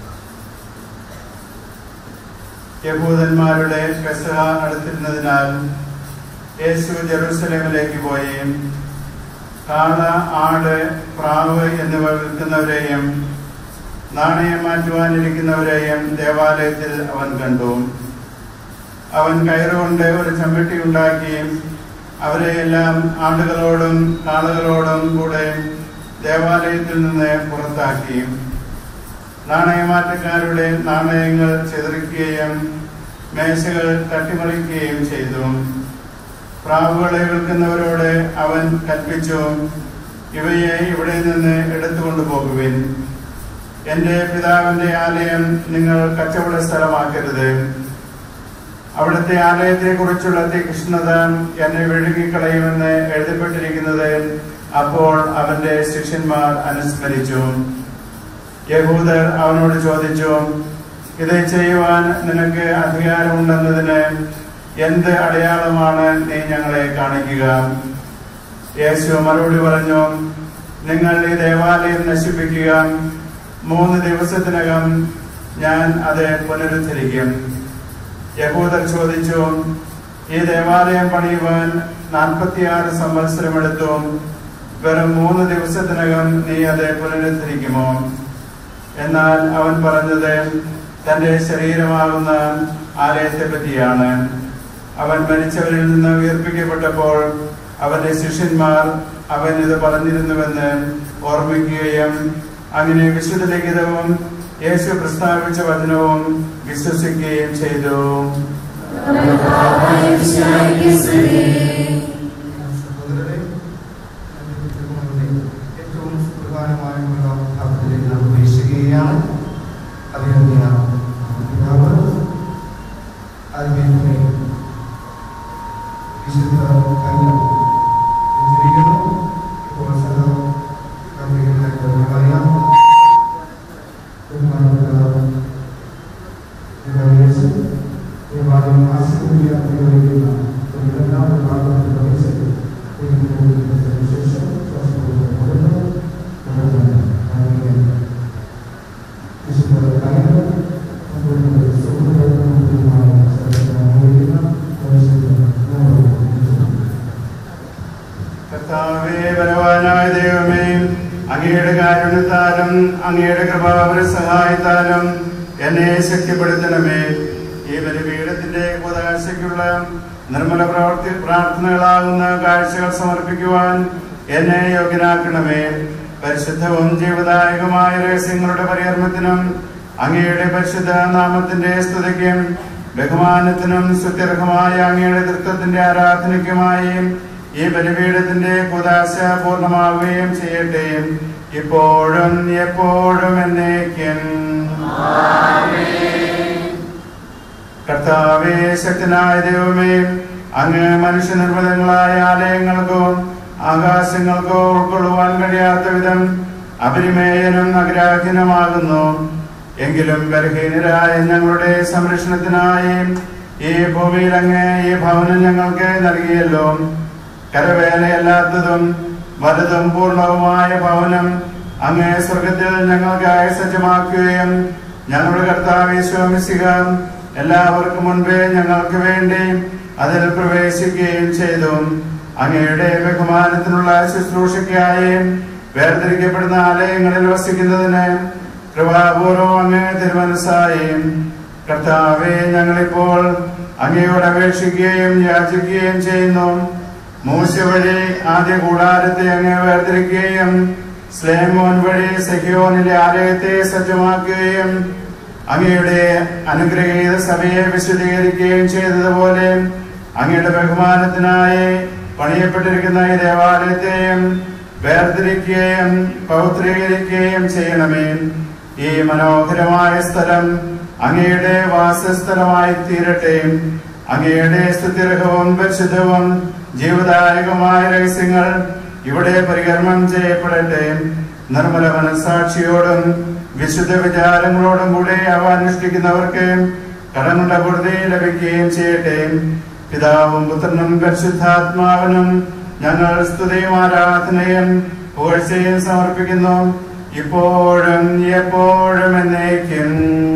യഹൂദന്മാരുടെ പെസഹ അടുത്തിരുന്നതിനാൽ യേശു ജെറൂസലേമിലേക്ക് പോയി കാള ആട് പ്രാവ് എന്നിവ വിൽക്കുന്നവരെയും നാണയം മാറ്റുവാനിരിക്കുന്നവരെയും ദേവാലയത്തിൽ അവൻ കണ്ടു അവൻ കയറുകൊണ്ട് ഒരു ചമ്മട്ടി ഉണ്ടാക്കി അവരെയെല്ലാം ആടുകളോടും കാളകളോടും കൂടെ ദേവാലയത്തിൽ നിന്ന് പുറത്താക്കി നാണയമാറ്റക്കാരുടെ നാണയങ്ങൾ ചിതറിക്കുകയും മേശകൾ തട്ടിമറിക്കുകയും ചെയ്തു പ്രാവുകളെ വിൽക്കുന്നവരോട് അവൻ കൽപ്പിച്ചു ഇവയെ ഇവിടെ നിന്ന് എടുത്തുകൊണ്ടു പോകുവിൻ എന്റെ പിതാവിന്റെ ആലയം നിങ്ങൾ കച്ചവട സ്ഥലമാക്കരുത് അവിടുത്തെ ആലയത്തെ കുറിച്ചുള്ള തീക്ഷ്ണത എന്നെ വിഴുങ്ങിക്കളയുമെന്ന് എഴുതപ്പെട്ടിരിക്കുന്നത് അപ്പോൾ അവന്റെ ശിഷ്യന്മാർ അനുസ്മരിച്ചു യഹൂദർ അവനോട് ചോദിച്ചു ഇത് ചെയ്യുവാൻ നിനക്ക് അധികാരമുണ്ടെന്നതിന് എന്ത് അടയാളമാണ് നീ ഞങ്ങളെ കാണിക്കുക യേശു മറുപടി പറഞ്ഞു നിങ്ങൾ ഈ ദേവാലയം നശിപ്പിക്കുക മൂന്ന് ദിവസത്തിനകം ഞാൻ അത് പുനരുദ്ധരിക്കും യഹൂദർ ചോദിച്ചു ഈ ദേവാലയം പണിയുവാൻ നാൽപ്പത്തിയാറ് സംവത്സരമെടുത്തു വെറും മൂന്ന് ദിവസത്തിനകം നീ അത് പുനരുദ്ധരിക്കുമോ എന്നാൽ അവൻ പറഞ്ഞത് തന്റെ ശരീരമാകുന്ന ആലയത്തെ പറ്റിയാണ് അവൻ മരിച്ചവരിൽ നിന്ന് ഉയർപ്പിക്കപ്പെട്ടപ്പോൾ അവന്റെ ശിഷ്യന്മാർ അവൻ ഇത് പറഞ്ഞിരുന്നുവെന്ന് ഓർമ്മിക്കുകയും അങ്ങനെ വിശുദ്ധ ലിഖിതവും യേശു പ്രസ്താവിച്ച വചനവും വിശ്വസിക്കുകയും ചെയ്തു സഹോദരരെ, ഞാൻ ദൈവമേ അങ്ങയുടെ കാരുണ്യത്താലും അങ്ങയുടെ കൃപാവര സഹായത്താലും എന്നെ ശക്തിപ്പെടുത്തണമേ ഈ ബലിപീഠത്തിന്റെ ഉദാശയ്ക്കുള്ള നിർമ്മല പ്രവർത്തി പ്രാർത്ഥനകളാകുന്ന കാഴ്ചകൾ സമർപ്പിക്കുവാൻ എന്നെ യോഗ്യനാക്കണമേ പരിശുദ്ധവും ജീവദായകമായ രഹസ്യങ്ങളുടെ പരികർമ്മത്തിനും അങ്ങയുടെ പരിശുദ്ധ നാമത്തിന്റെ സ്തുതിക്കും ബഹുമാനത്തിനും സ്തുത്യർഹമായ അങ്ങയുടെ തൃത്വത്തിന്റെ ആരാധനയ്ക്കുമായി ഈ ബലിപീഠത്തിന്റെ കുദാശ പൂർണ്ണമാവുകയും ചെയ്യട്ടെ ഇപ്പോഴും എപ്പോഴും എന്നേക്കും കർത്താവേ ശക്തനായ ദൈവമേ അങ്ങ് മനുഷ്യനിർമ്മിതങ്ങളായ ആലയങ്ങൾക്കോ ആകാശങ്ങൾക്കോ ഉൾക്കൊള്ളുവാൻ കഴിയാത്ത വിധം അപരിമേയനും അഗ്രാഹ്യനുമാകുന്നു എങ്കിലും ബലഹീനരായ ഞങ്ങളുടെ സംരക്ഷണത്തിനായി ഈ ഭൂമിയിൽ അങ്ങ് ഈ ഭവനം ഞങ്ങൾക്ക് നൽകിയല്ലോ കരവേലയല്ലാത്തതും വലുതും പൂർണ്ണവുമായ ഭവനം അങ്ങ് സ്വർഗത്തിൽ ഞങ്ങൾക്കായി സജ്ജമാക്കുകയും ഞങ്ങളുടെ കർത്താവ് സ്വാമിസിക എല്ലാവർക്കും മുൻപേ ഞങ്ങൾക്ക് വേണ്ടി അതിൽ പ്രവേശിക്കുകയും ചെയ്തു അങ്ങയുടെ ബഹുമാനത്തിനുള്ള ശുശ്രൂഷയ്ക്കായി വേർതിരിക്കപ്പെടുന്ന ആലയങ്ങളിൽ വസിക്കുന്നതിന് കൃപാപൂർവം അങ്ങ് തിരുമനസ്സായി കർത്താവെ ഞങ്ങളിപ്പോൾ അങ്ങയോട് അപേക്ഷിക്കുകയും യാചിക്കുകയും ചെയ്യുന്നു മൂശ വഴി ആദ്യ കൂടാരത്തെ അങ്ങ് വേർതിരിക്കുകയും സ്ലേമോൻ വഴി സഹിയോനിലെ ആലയത്തെ സജ്ജമാക്കുകയും അങ്ങയുടെ അനുഗ്രഹീത സഭയെ വിശദീകരിക്കുകയും ചെയ്തതുപോലെ അങ്ങയുടെ ബഹുമാനത്തിനായി പണിയപ്പെട്ടിരിക്കുന്ന ഈ ദേവാലയത്തെയും വേർതിരിക്കുകയും പൗത്രീകരിക്കുകയും ചെയ്യണമേ ഈ മനോഹരമായ സ്ഥലം അങ്ങയുടെ വാസസ്ഥലമായി തീരട്ടെ അങ്ങയുടെ സ്തുതിർഹവും പരിശുദ്ധവും ജീവദായകമായ രഹസ്യങ്ങൾ ഇവിടെ പരികർമ്മം ചെയ്യപ്പെടട്ടെ നിർമ്മല മനസാക്ഷിയോടും വിശുദ്ധ വിചാരങ്ങളോടും കൂടെ അവ അനുഷ്ഠിക്കുന്നവർക്ക് കടങ്ങളുടെ പൂർത്തി ലഭിക്കുകയും ചെയ്യട്ടെ പിതാവും പുത്രനും പരിശുദ്ധാത്മാവിനും ഞങ്ങൾ സ്തുതിയും ആരാധനയും പുകഴ്ചയും സമർപ്പിക്കുന്നു ഇപ്പോഴും എപ്പോഴും എന്നേക്കും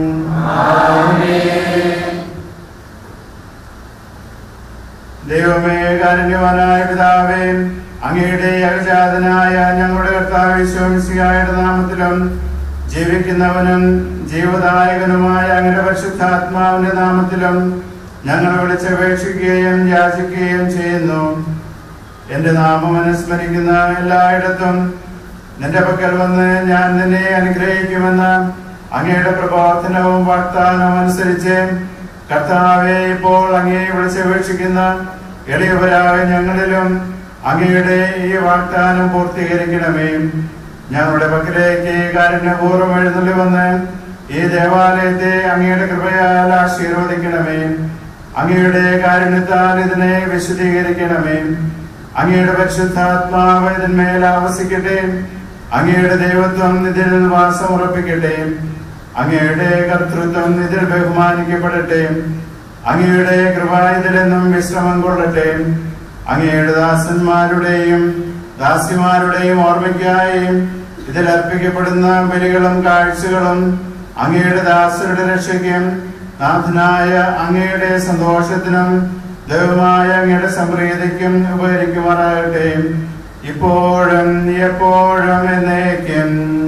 ദൈവമേ കാരുണ്യവാനായ പിതാവേ അങ്ങയുടെ അവിജാതനായ ഞങ്ങളുടെ കർത്താവ് വിശ്വസിയായുടെ നാമത്തിലും ജീവിക്കുന്നവനും ജീവദായകനുമായ അങ്ങയുടെ പരിശുദ്ധാത്മാവിന്റെ നാമത്തിലും ഞങ്ങൾ വിളിച്ചപേക്ഷിക്കുകയും യാചിക്കുകയും ചെയ്യുന്നു എന്റെ നാമം അനുസ്മരിക്കുന്ന എല്ലായിടത്തും നിന്റെ പക്കൽ വന്ന് ഞാൻ നിന്നെ അനുഗ്രഹിക്കുമെന്ന് അങ്ങയുടെ പ്രബോധനവും വാഗ്ദാനവും അനുസരിച്ച് കർത്താവെ ഇപ്പോൾ അങ്ങയെ വിളിച്ചപേക്ഷിക്കുന്ന എളിയവരായ ഞങ്ങളിലും അങ്ങയുടെ ഈ വാഗ്ദാനം പൂർത്തീകരിക്കണമേ ഞങ്ങളുടെ പക്കലേക്ക് കാരുണ്യപൂർവ്വം എഴുന്നള്ളി വന്ന് ഈ ദേവാലയത്തെ അങ്ങയുടെ കൃപയാൽ ആശീർവദിക്കണമേ അങ്ങയുടെ കാരുണ്യത്താൽ ഇതിനെ വിശദീകരിക്കണമേ അങ്ങയുടെ പരിശുദ്ധാത്മാവ് ഇതിന്മേൽ ആവസിക്കട്ടെ അങ്ങയുടെ ദൈവത്വം ഇതിൽ വാസമുറപ്പിക്കട്ടെ അങ്ങയുടെ കർത്തൃത്വം ഇതിൽ ബഹുമാനിക്കപ്പെടട്ടെ അങ്ങയുടെ കൃപ ഇതിലെന്നും വിശ്രമം കൊള്ളട്ടെ അങ്ങയുടെ ദാസന്മാരുടെയും ദാസിമാരുടെയും ഓർമ്മയ്ക്കായി ഇതിൽ അർപ്പിക്കപ്പെടുന്ന ബലികളും കാഴ്ചകളും അങ്ങയുടെ ദാസരുടെ രക്ഷയ്ക്കും നാഥനായ അങ്ങയുടെ സന്തോഷത്തിനും ദൈവമായ അങ്ങയുടെ സംപ്രീതിക്കും ഉപകരിക്കുമാറാകട്ടെ ഇപ്പോഴും എപ്പോഴും എന്നേക്കും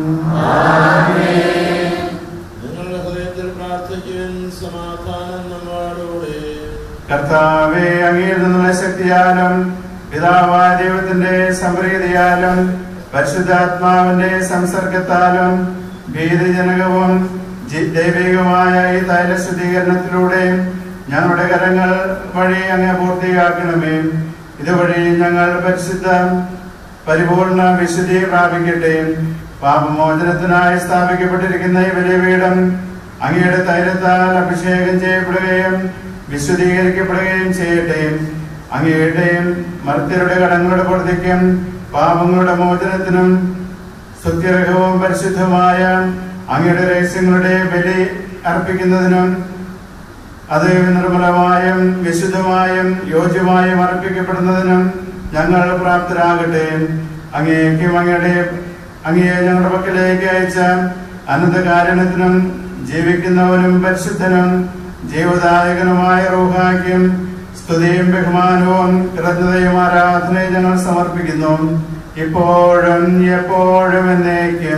നിങ്ങളുടെ ഹൃദയത്തിൽ പ്രാർത്ഥിക്കുവിൻ സമാധാനം നമ്മോടുകൂടെ കർത്താവെ അങ്ങയിൽ നിന്നുള്ള ശക്തിയാലും പിതാവായ ദൈവത്തിന്റെ സംപ്രീതിയാലും പരിശുദ്ധാത്മാവിന്റെ സംസർഗത്താലും ഭീതിജനകവും ജി- ദൈവികമായ ഈ തൈല ശുദ്ധീകരണത്തിലൂടെ ഞങ്ങളുടെ കരങ്ങൾ വഴി അങ്ങ് പൂർത്തിയാക്കണമേ ഇതുവഴി ഞങ്ങൾ പരിശുദ്ധ പരിപൂർണ വിശുദ്ധി പ്രാപിക്കട്ടെ പാപമോചനത്തിനായി സ്ഥാപിക്കപ്പെട്ടിരിക്കുന്ന ഈ വലിയ വീടം അങ്ങയുടെ തൈലത്താൽ അഭിഷേകം ചെയ്യപ്പെടുകയും വിശുദ്ധീകരിക്കപ്പെടുകയും ചെയ്യട്ടെ അങ്ങയുടെയും മർത്യരുടെ കടങ്ങളുടെ പൂർത്തിക്കും പാപങ്ങളുടെ മോചനത്തിനും സുത്യർഹവും പരിശുദ്ധമായ അങ്ങയുടെ രഹസ്യങ്ങളുടെ ബലി അർപ്പിക്കുന്നതിനും അത് നിർമ്മലമായും വിശുദ്ധമായും യോജ്യമായും അർപ്പിക്കപ്പെടുന്നതിനും ഞങ്ങൾ പ്രാപ്തരാകട്ടെ അങ്ങേക്കും അങ്ങയുടെ അങ്ങയെ ഞങ്ങളുടെ പക്കലേക്ക് അയച്ച അനന്തകാരണത്തിനും ജീവിക്കുന്നവനും പരിശുദ്ധനും ജീവദായകനുമായ റൂഹാക്കും സ്തുതിയും ബഹുമാനവും കൃതജ്ഞതയും ആരാധനയും ഞങ്ങൾ സമർപ്പിക്കുന്നു ഇപ്പോഴും എപ്പോഴും എന്നേക്കും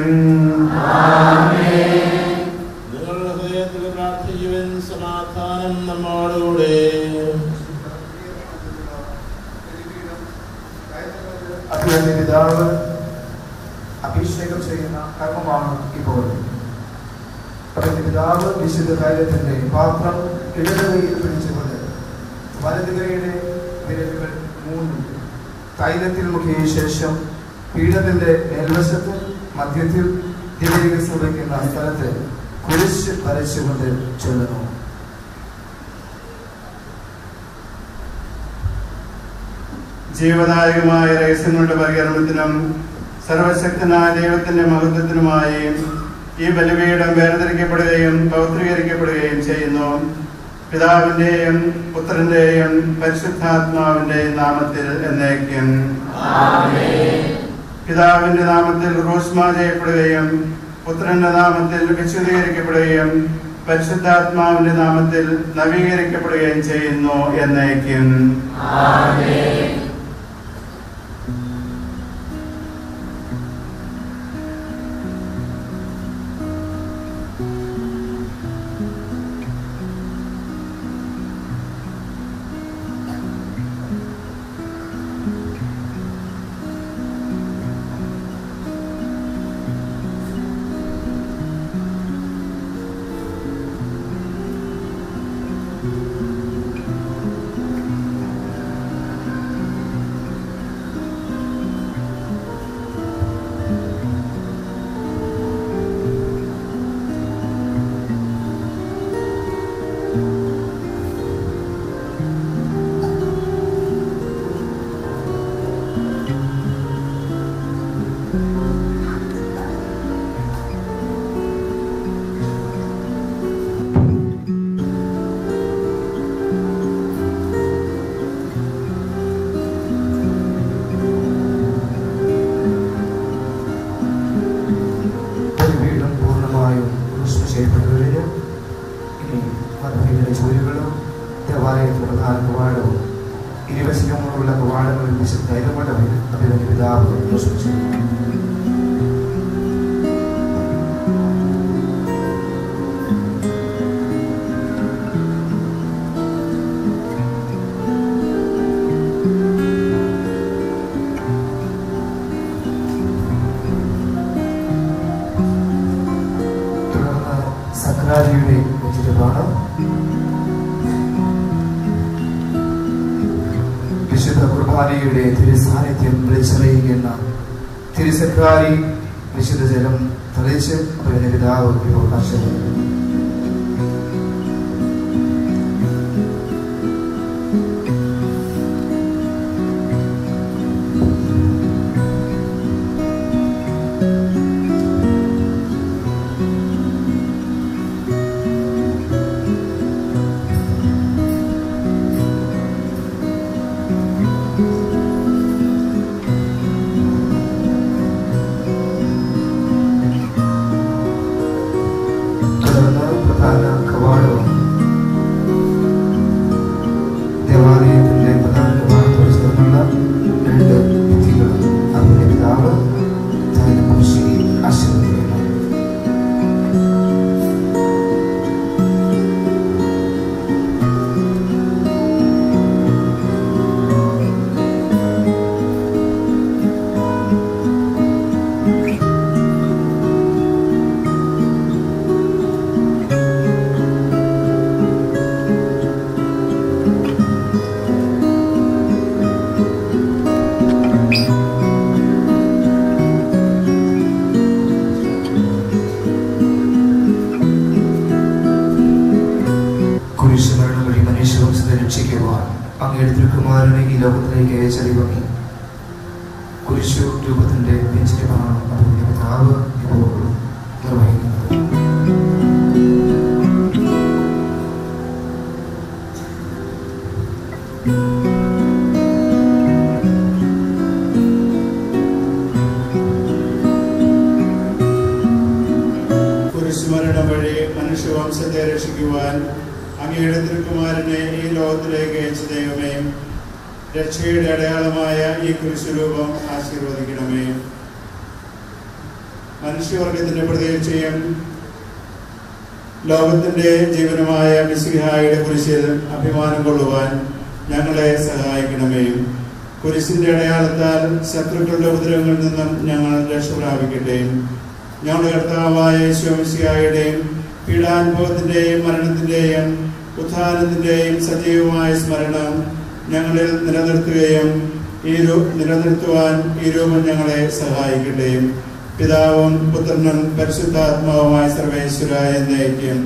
നിങ്ങളുടെ ഹൃദയത്തിൽ പ്രാർത്ഥിക്കുവൻ സമാധാനം നമ്മോടുകൂടെ അഭിനന്ദ പിതാവ് അഭിഷേകം ചെയ്യുന്ന കർമ്മമാണ് ഇപ്പോൾ അഭിനന്ദ പിതാവ് വിശുദ്ധ കാര്യത്തിന്റെ പാത്രം ഇടതുകയിൽ പിടിച്ചുകൊണ്ട് വലതുകൈയുടെ വിരലുകൾ മൂന്നും തൈലത്തിൽ മുക്കിയ ശേഷം പീഠത്തിന്റെ മേൽവശത്ത് മധ്യത്തിൽ ദിവ്യവികസം വയ്ക്കുന്ന സ്ഥലത്ത് കുരിശ് വരച്ചുകൊണ്ട് ചൊല്ലുന്നു ജീവദായകമായ രഹസ്യങ്ങളുടെ പരികരണത്തിനും സർവശക്തനായ ദൈവത്തിന്റെ മഹത്വത്തിനുമായി ഈ ബലിപീഠം വേർതിരിക്കപ്പെടുകയും പൗത്രീകരിക്കപ്പെടുകയും ചെയ്യുന്നു പിതാവിന്റെയും പുത്രന്റെയും പരിശുദ്ധാത്മാവിന്റെയും നാമത്തിൽ എന്നേക്കും പിതാവിന്റെ നാമത്തിൽ റൂസ്മ ചെയ്യപ്പെടുകയും പുത്രന്റെ നാമത്തിൽ വിശുദ്ധീകരിക്കപ്പെടുകയും പരിശുദ്ധാത്മാവിന്റെ നാമത്തിൽ നവീകരിക്കപ്പെടുകയും ചെയ്യുന്നു എന്നേക്കും ബലിപീഠം പൂർണ്ണമായും കൃഷ്ണ ചെയ്യപ്പെട്ടവരില് ഇനി മതഭീകര ചൂരുകളും ദേവാലയത്തിലെ പ്രധാന കവാടവും ഇരുവശങ്ങളുള്ള കവാടങ്ങളിൽ വിശുദ്ധ ധൈര്യമുള്ളവർ അഭിനന്ദ പിതാവ് പ്രശ്നിച്ചു തുടർന്ന് സക്രാരിയുടെ ഉചിതമാണ് വിശുദ്ധ കുർബാനയുടെ തിരുസാന്നിധ്യം വിളിച്ചറിയിക്കുന്ന തിരുസക്രാരി വിശുദ്ധ ജലം തെളിച്ച് അവരുടെ പിതാവ് ഇപ്പോൾ കർഷകർ തുടർന്ന് പ്രധാന കവാടവും ദേവാലയത്തിന്റെ പ്രധാന കവാടത്തോട് ചേർന്നുള്ള രണ്ട് ഭിത്തികളും അവരുടെ പിതാവ് തൈലപൂശി ആശീർവദിക്കുന്നു കുരിശുമരണം വഴി മനുഷ്യവംശത്തെ രക്ഷിക്കുവാൻ അങ്ങയുടെ തിരുക്കുമാരനെ ഈ ലോകത്തിലേക്ക് അയച്ചറിവങ്ങി കുരിശു രൂപത്തിന്റെ വെഞ്ചരിപ്പാണ് അതിന്റെ പിതാവ് ഇപ്പോൾ നിർവഹിക്കുന്നത് കുരിശുമരണം വഴി മനുഷ്യവംശത്തെ രക്ഷിക്കുവാൻ അങ്ങയുടെ തിരുക്കുമാരനെ ഈ ലോകത്തിലേക്ക് അയച്ച ദൈവമേ രക്ഷയുടെ അടയാളമായ ഈ കുരിശുരൂപം ആശീർവദിക്കുന്നു ആശീർവദിക്കണമേ മനുഷ്യവർഗത്തിന്റെ പ്രതീക്ഷയും ലോകത്തിന്റെ ജീവനുമായ മിശിഹായുടെ കുരിശിൽ അഭിമാനം കൊള്ളുവാൻ ഞങ്ങളെ സഹായിക്കണമേ കുരിശിന്റെ അടയാളത്താൽ ശത്രുക്കളുടെ ഉപദ്രവങ്ങളിൽ നിന്നും ഞങ്ങൾ രക്ഷ പ്രാപിക്കട്ടെ ഞങ്ങളുടെ കർത്താവായ ശോമിശിഹായുടെയും പീഡാനുഭവത്തിന്റെയും മരണത്തിന്റെയും ഉത്ഥാനത്തിന്റെയും സജീവമായ സ്മരണം ഞങ്ങളിൽ നിലനിർത്തുകയും ഈ രൂ നിലനിർത്തുവാൻ ഈ രൂപം ഞങ്ങളെ സഹായിക്കട്ടെ പിതാവും പുത്രനും പരിശുദ്ധാത്മാവുമായ സർവേശ്വര എന്നേക്കും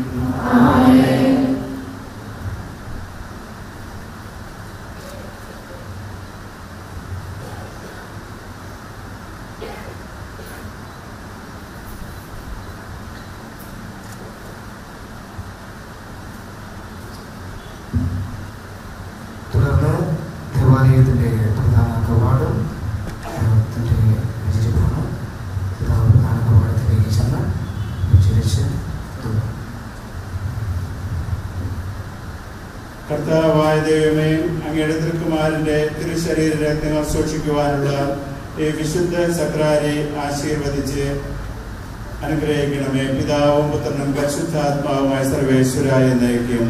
തുടർന്ന് ദേവാലയത്തിൻ്റെ പ്രധാന കവാടം ദൈവത്തിൻ്റെ വിജയമാണ് പിതാവ് പ്രധാന കവാടത്തിലേക്ക് ചെന്ന് ഉച്ചരിച്ച് തുടങ്ങും കർത്താവായ ദൈവമേ അങ്ങയുടെ തിരുക്കുമാരന്റെ തിരുശരീര രത്നങ്ങൾ സൂക്ഷിക്കുവാനുള്ള ഈ വിശുദ്ധ സക്രാരെ ആശീർവദിച്ച് അനുഗ്രഹിക്കണമേ പിതാവും പുത്രനും പരിശുദ്ധാത്മാവുമായ സർവേശ്വരായ നയിക്കും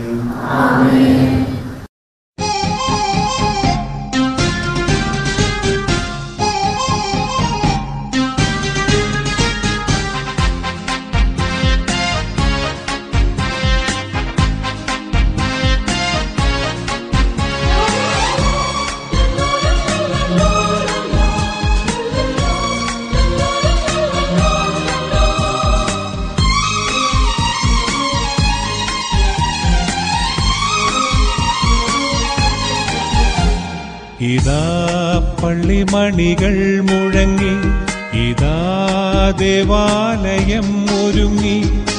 ഇതാ പള്ളിമണികൾ മുഴങ്ങി ഇതാ ദേവാലയം ഒരുങ്ങി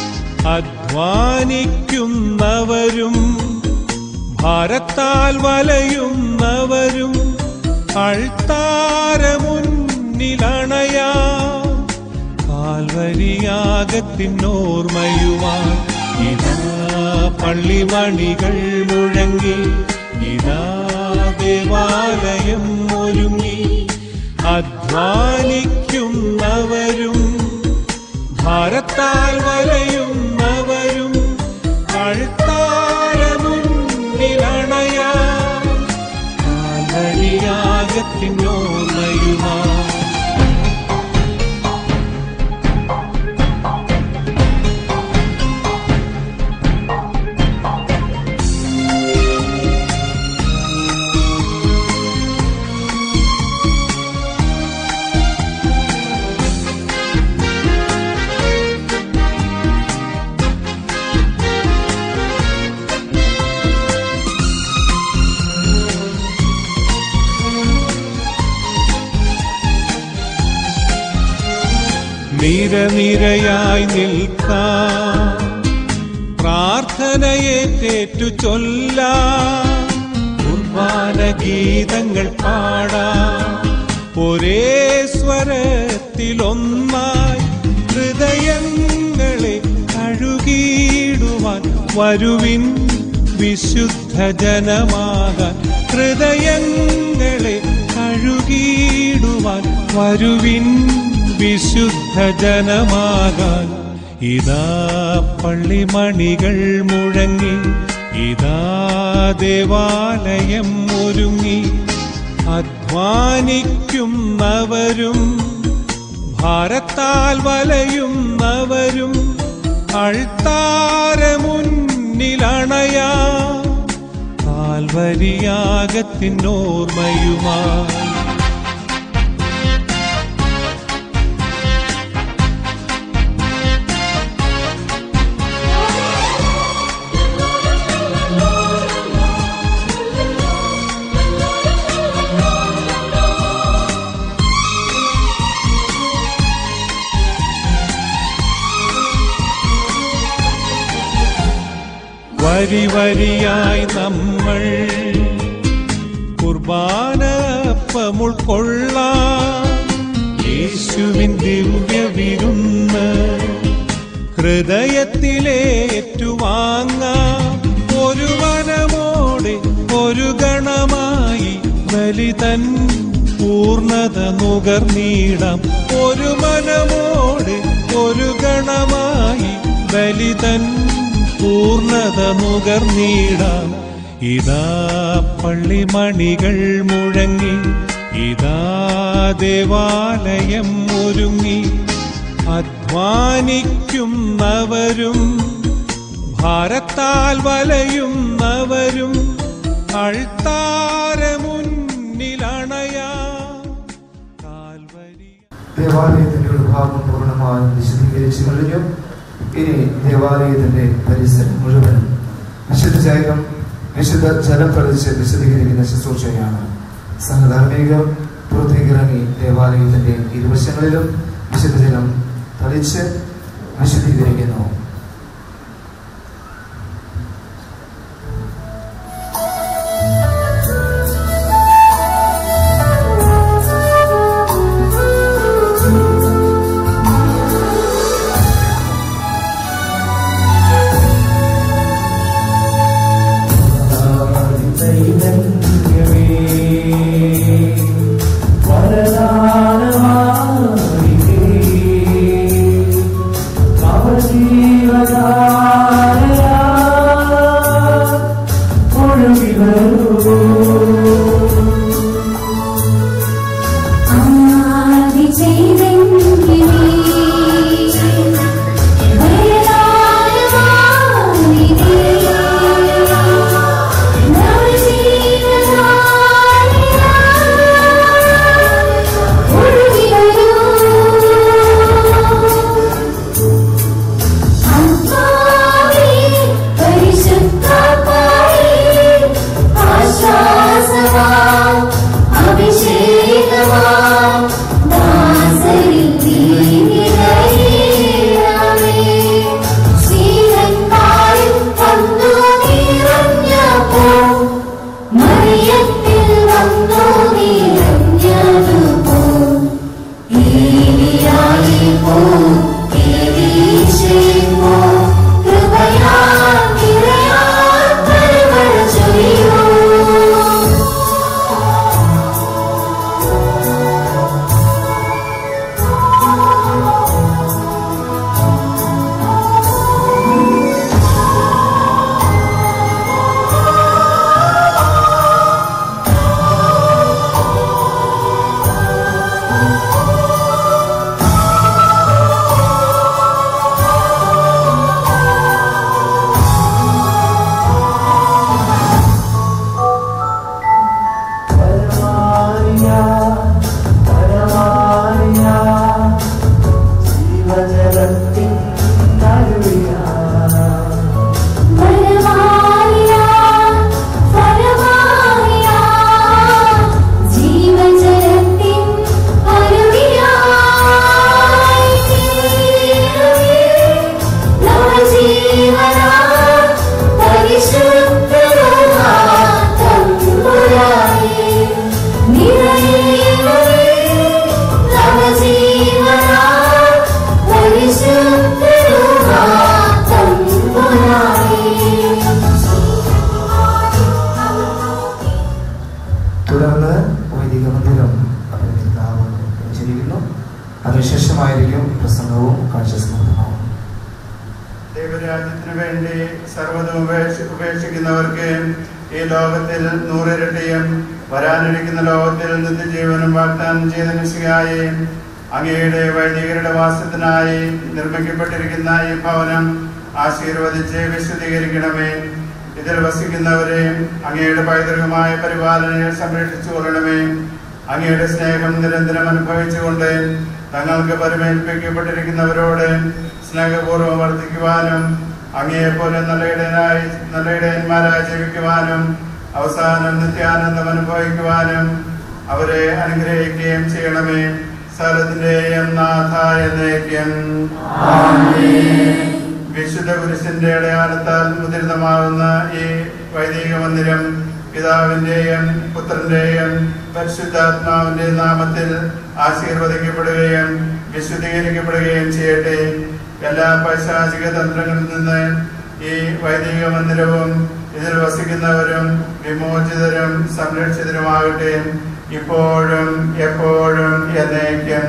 അധ്വാനിക്കുന്നവരും ഭാരത്താൽ വലയുന്നവരും അൾത്താരമുന്നിലണയാ കാൽവരിയാകത്തിനോർമ്മയുവാൻ ഇതാ പള്ളിമണികൾ മുഴങ്ങി ഇതാ ദേവാലയം ഒരുങ്ങി അധ്വാനിക്കുന്നവരും ഭാരത്താൽ വലയുന്നവരും അൾത്താരമുന്നിലണയാ കാൽവരിയാകത്തിനോർമ്മയുമാ നിരനിരയായി നിൽക്കാം പ്രാർത്ഥനയേറ്റേറ്റു ചൊല്ലാം കുർബാന ഗീതങ്ങൾ പാടാം ഒരേ സ്വരത്തിലൊന്നായി ഹൃദയങ്ങളെ കഴുകിയിടുവാൻ വരുവിൻ വിശുദ്ധ ജനമാകാൻ ഹൃദയങ്ങളെ കഴുകിയിടുവാൻ വരുവിൻ വിശുദ്ധ ജനമാകാൻ ഇതാ പള്ളിമണികൾ മുഴങ്ങി ഇതാ ദേവാലയം ഒരുങ്ങി അധ്വാനിക്കുന്നവരും ഭാരത്താൽ വലയുന്നവരും അൾത്താരമുന്നിലണയാ കാൽവരിയാകത്തിനോർമ്മയുമായി വരി വരിയായി നമ്മൾ കുർബാനപ്പം ഉൾക്കൊള്ളാം യേശുവിൻ ദിവ്യ വിരുന്ന് ഹൃദയത്തിലേറ്റുവാങ്ങാം ഒരു വനമോടെ ഒരു ഗണമായി ബലിതൻ പൂർണ്ണത നുകർന്നീടാം ഒരു മനമോടെ ഒരു ഗണമായി ബലിതൻ പൂർണ്ണത നുകർന്നീടാം ഇതാ പള്ളിമണികൾ മുഴങ്ങി ഇതാ ദേവാലയം ഒരുങ്ങി അധ്വാനിക്കുന്നവരും ഭാരത്താൽ വലയുന്നവരും അൾത്താര മുന്നിലണയാ കാൽവരി ദേവാലയത്തിന്റെ ഒരു ഭാഗം പൂർണ്ണമായും വിശദീകരിച്ചു കഴിഞ്ഞു ഇനി ദേവാലയത്തിന്റെ പരിസരം മുഴുവനും വിശുദ്ധ ജൈവം വിശുദ്ധ ജലം പ്രതിച്ച് വിശദീകരിക്കുന്ന ശുശ്രൂഷയാണ് സഹധാർമ്മികർ പുറത്തേക്കിറങ്ങി ദേവാലയത്തിന്റെ ഇരുവശങ്ങളിലും വിശുദ്ധ ജലം തളിച്ച് വിശദീകരിക്കുന്നു ആദി ചെയ്തെങ്കിലേ വയലാരവാനിതേ നവജീവനായ ഒഴുകിവരൂ ആത്മാവേ പരിശുദ്ധാത്മാവേ ആശ്വാസമാം അഭിഷേകമാം ദാസരിൽ നീ നിറയണമേ. ശ്രീലങ്കായിൽ വന്നു നിറഞ്ഞപ്പോൾ മറിയത്തിൽ വന്നു നിറഞ്ഞതുപോൽ ഏലിയായിപ്പോ ഏലീശയിപ്പോ കൃപയാൽ നിറയാൻ കരുണ ചൊരിയൂ പരമായ പരമായ ജീവജലത്തിൻ അരുവിയായി തീരവേ നവജീവനാ പരിശുദ്ധരൂഹാ തമ്പുരാനേ നിറയണമേ നവജീവനാ പരിശുദ്ധരൂഹാ തമ്പുരാനേ തുടർന്ന് വൈദിക മന്ദിരം വെച്ചിരിക്കുന്നു അതിനുശേഷമായിരിക്കും പ്രസംഗവും കാഴ്ച സമർപ്പണവും ദൈവരാജ്യത്തിന് വേണ്ടി സർവ്വതും ഉപേക്ഷ- ഉപേക്ഷിക്കുന്നവർക്ക് ഈ ലോകത്തിൽ നൂറിരട്ടിയും വരാനിരിക്കുന്ന ലോകത്തിൽ നിത്യജീവനും വാഗ്ദാനം ചെയ്ത മിശികായി അങ്ങയുടെ വൈദികരുടെ വാസത്തിനായി നിർമ്മിക്കപ്പെട്ടിരിക്കുന്ന ഈ ഭവനം ആശീർവദിച്ച് വിശദീകരിക്കണമേ ഇതിൽ വസിക്കുന്നവരെ അങ്ങയുടെ പൈതൃകമായ പരിപാലനയിൽ സംരക്ഷിച്ചു കൊള്ളണമേ അങ്ങയുടെ സ്നേഹം നിരന്തരം അനുഭവിച്ചുകൊണ്ട് തങ്ങൾക്ക് പരിമേൽപ്പിക്കപ്പെട്ടിരിക്കുന്നവരോട് സ്നേഹപൂർവ്വം വർദ്ധിക്കുവാനും അങ്ങയെപ്പോലെ നല്ല ഇടയനായി നല്ല ഇടയന്മാരായി ജീവിക്കുവാനും അവസാനം നിത്യാനന്ദം അനുഭവിക്കുവാനും അവരെ അനുഗ്രഹിക്കുകയും ചെയ്യണമേ സ്ഥലത്തിന്റെയും നാഥായ എന്നേക്കും വിശുദ്ധ കുരിശിന്റെ അടയാളത്താൽ മുദ്രിതമാകുന്ന ഈ വൈദിക മന്ദിരം പിതാവിന്റെയും പുത്രന്റെയും പരിശുദ്ധാത്മാവിന്റെ നാമത്തിൽ ആശീർവദിക്കപ്പെടുകയും വിശുദ്ധീകരിക്കപ്പെടുകയും ചെയ്യട്ടെ എല്ലാ പൈശാചിക തന്ത്രങ്ങളിൽ നിന്ന് ഈ വൈദിക മന്ദിരവും ഇതിൽ വസിക്കുന്നവരും വിമോചിതരും സംരക്ഷിതരുമാകട്ടെ ഇപ്പോഴും എപ്പോഴും എന്നേക്കും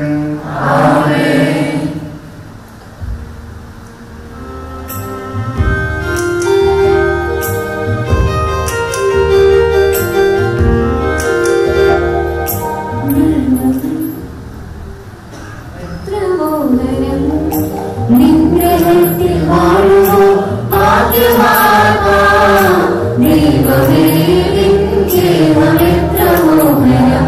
നിഗ്രഹത്തിൽ വാഴുമോ ഭാഗ്യവാനാ ദൈവമേ നിൻ ജീവനെത്ര മോഹനം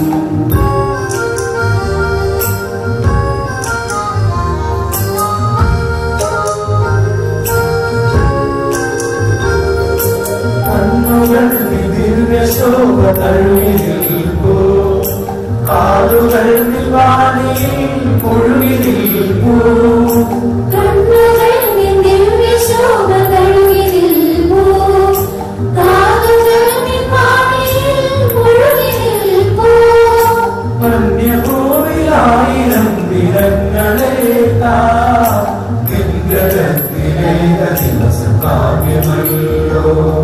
കണ്ണുകൾ ദിവ്യശോഭ തഴുകി നിൽപ്പൂ കാലുകൾ വാണിയിൽ മുഴുകി നിൽപ്പൂ കണ്ണുകൾ നിൻ ദിവ്യശോഭ തഴുകി നിൽപ്പൂ. കാതുകൾ നിൻ വാണിയിൽ മുഴുകി നിൽപ്പൂ. വന്യഭൂമിയിലായിരം ദിനങ്ങളെ നിഗ്രഹത്തിലേക ദിവസം കാവ്യമല്ലോ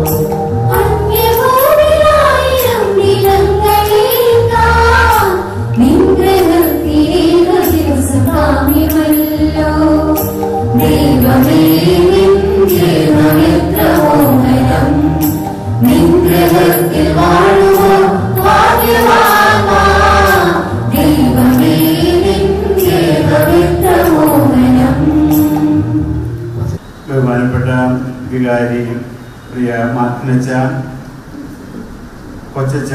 അന്യഭൂമിയിലായിരം നിലങ്ങളേക്കാം. നിൻഗ്രഹത്തിലേക ദിവസം കാമ്യമല്ലോ. ദൈവമേ നിൻ ജീവനെത്ര മോഹനം. നിൻഗ്രഹത്തിൽ വാഴുമോ ഭാഗ്യവാനാ. ദൈവമേ നിൻ ജീവനെത്ര മോഹനം ബഹുമാനപ്പെട്ട വികാരി പ്രിയ മാത്തിനച്ച കൊച്ചച്ച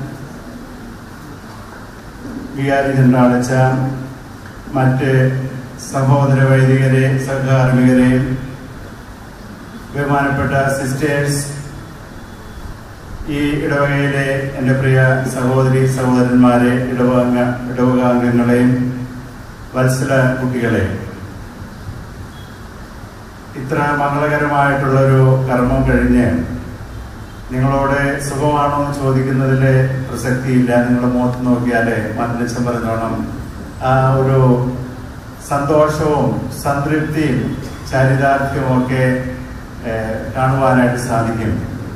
വികാരി ജനറാളച്ച മറ്റ് സഹോദര വൈദികരെ സഹകാർമ്മികരെ ബഹുമാനപ്പെട്ട സിസ്റ്റേഴ്സ് ഈ ഇടവകയിലെ എൻ്റെ പ്രിയ സഹോദരി സഹോദരന്മാരെ ഇടവക ഇടവകാംഗങ്ങളെ വത്സല കുട്ടികളെ ഇത്ര മംഗളകരമായിട്ടുള്ളൊരു കർമ്മം കഴിഞ്ഞ് നിങ്ങളോട് സുഖമാണോ എന്ന് ചോദിക്കുന്നതിൽ പ്രസക്തിയില്ല നിങ്ങളുടെ മുഖത്ത് നോക്കിയാലേ മന്ദിരം പറഞ്ഞോണം ആ ഒരു സന്തോഷവും സംതൃപ്തിയും ചരിതാർത്ഥ്യവും ഒക്കെ ഏഹ്, കാണുവാനായിട്ട് സാധിക്കും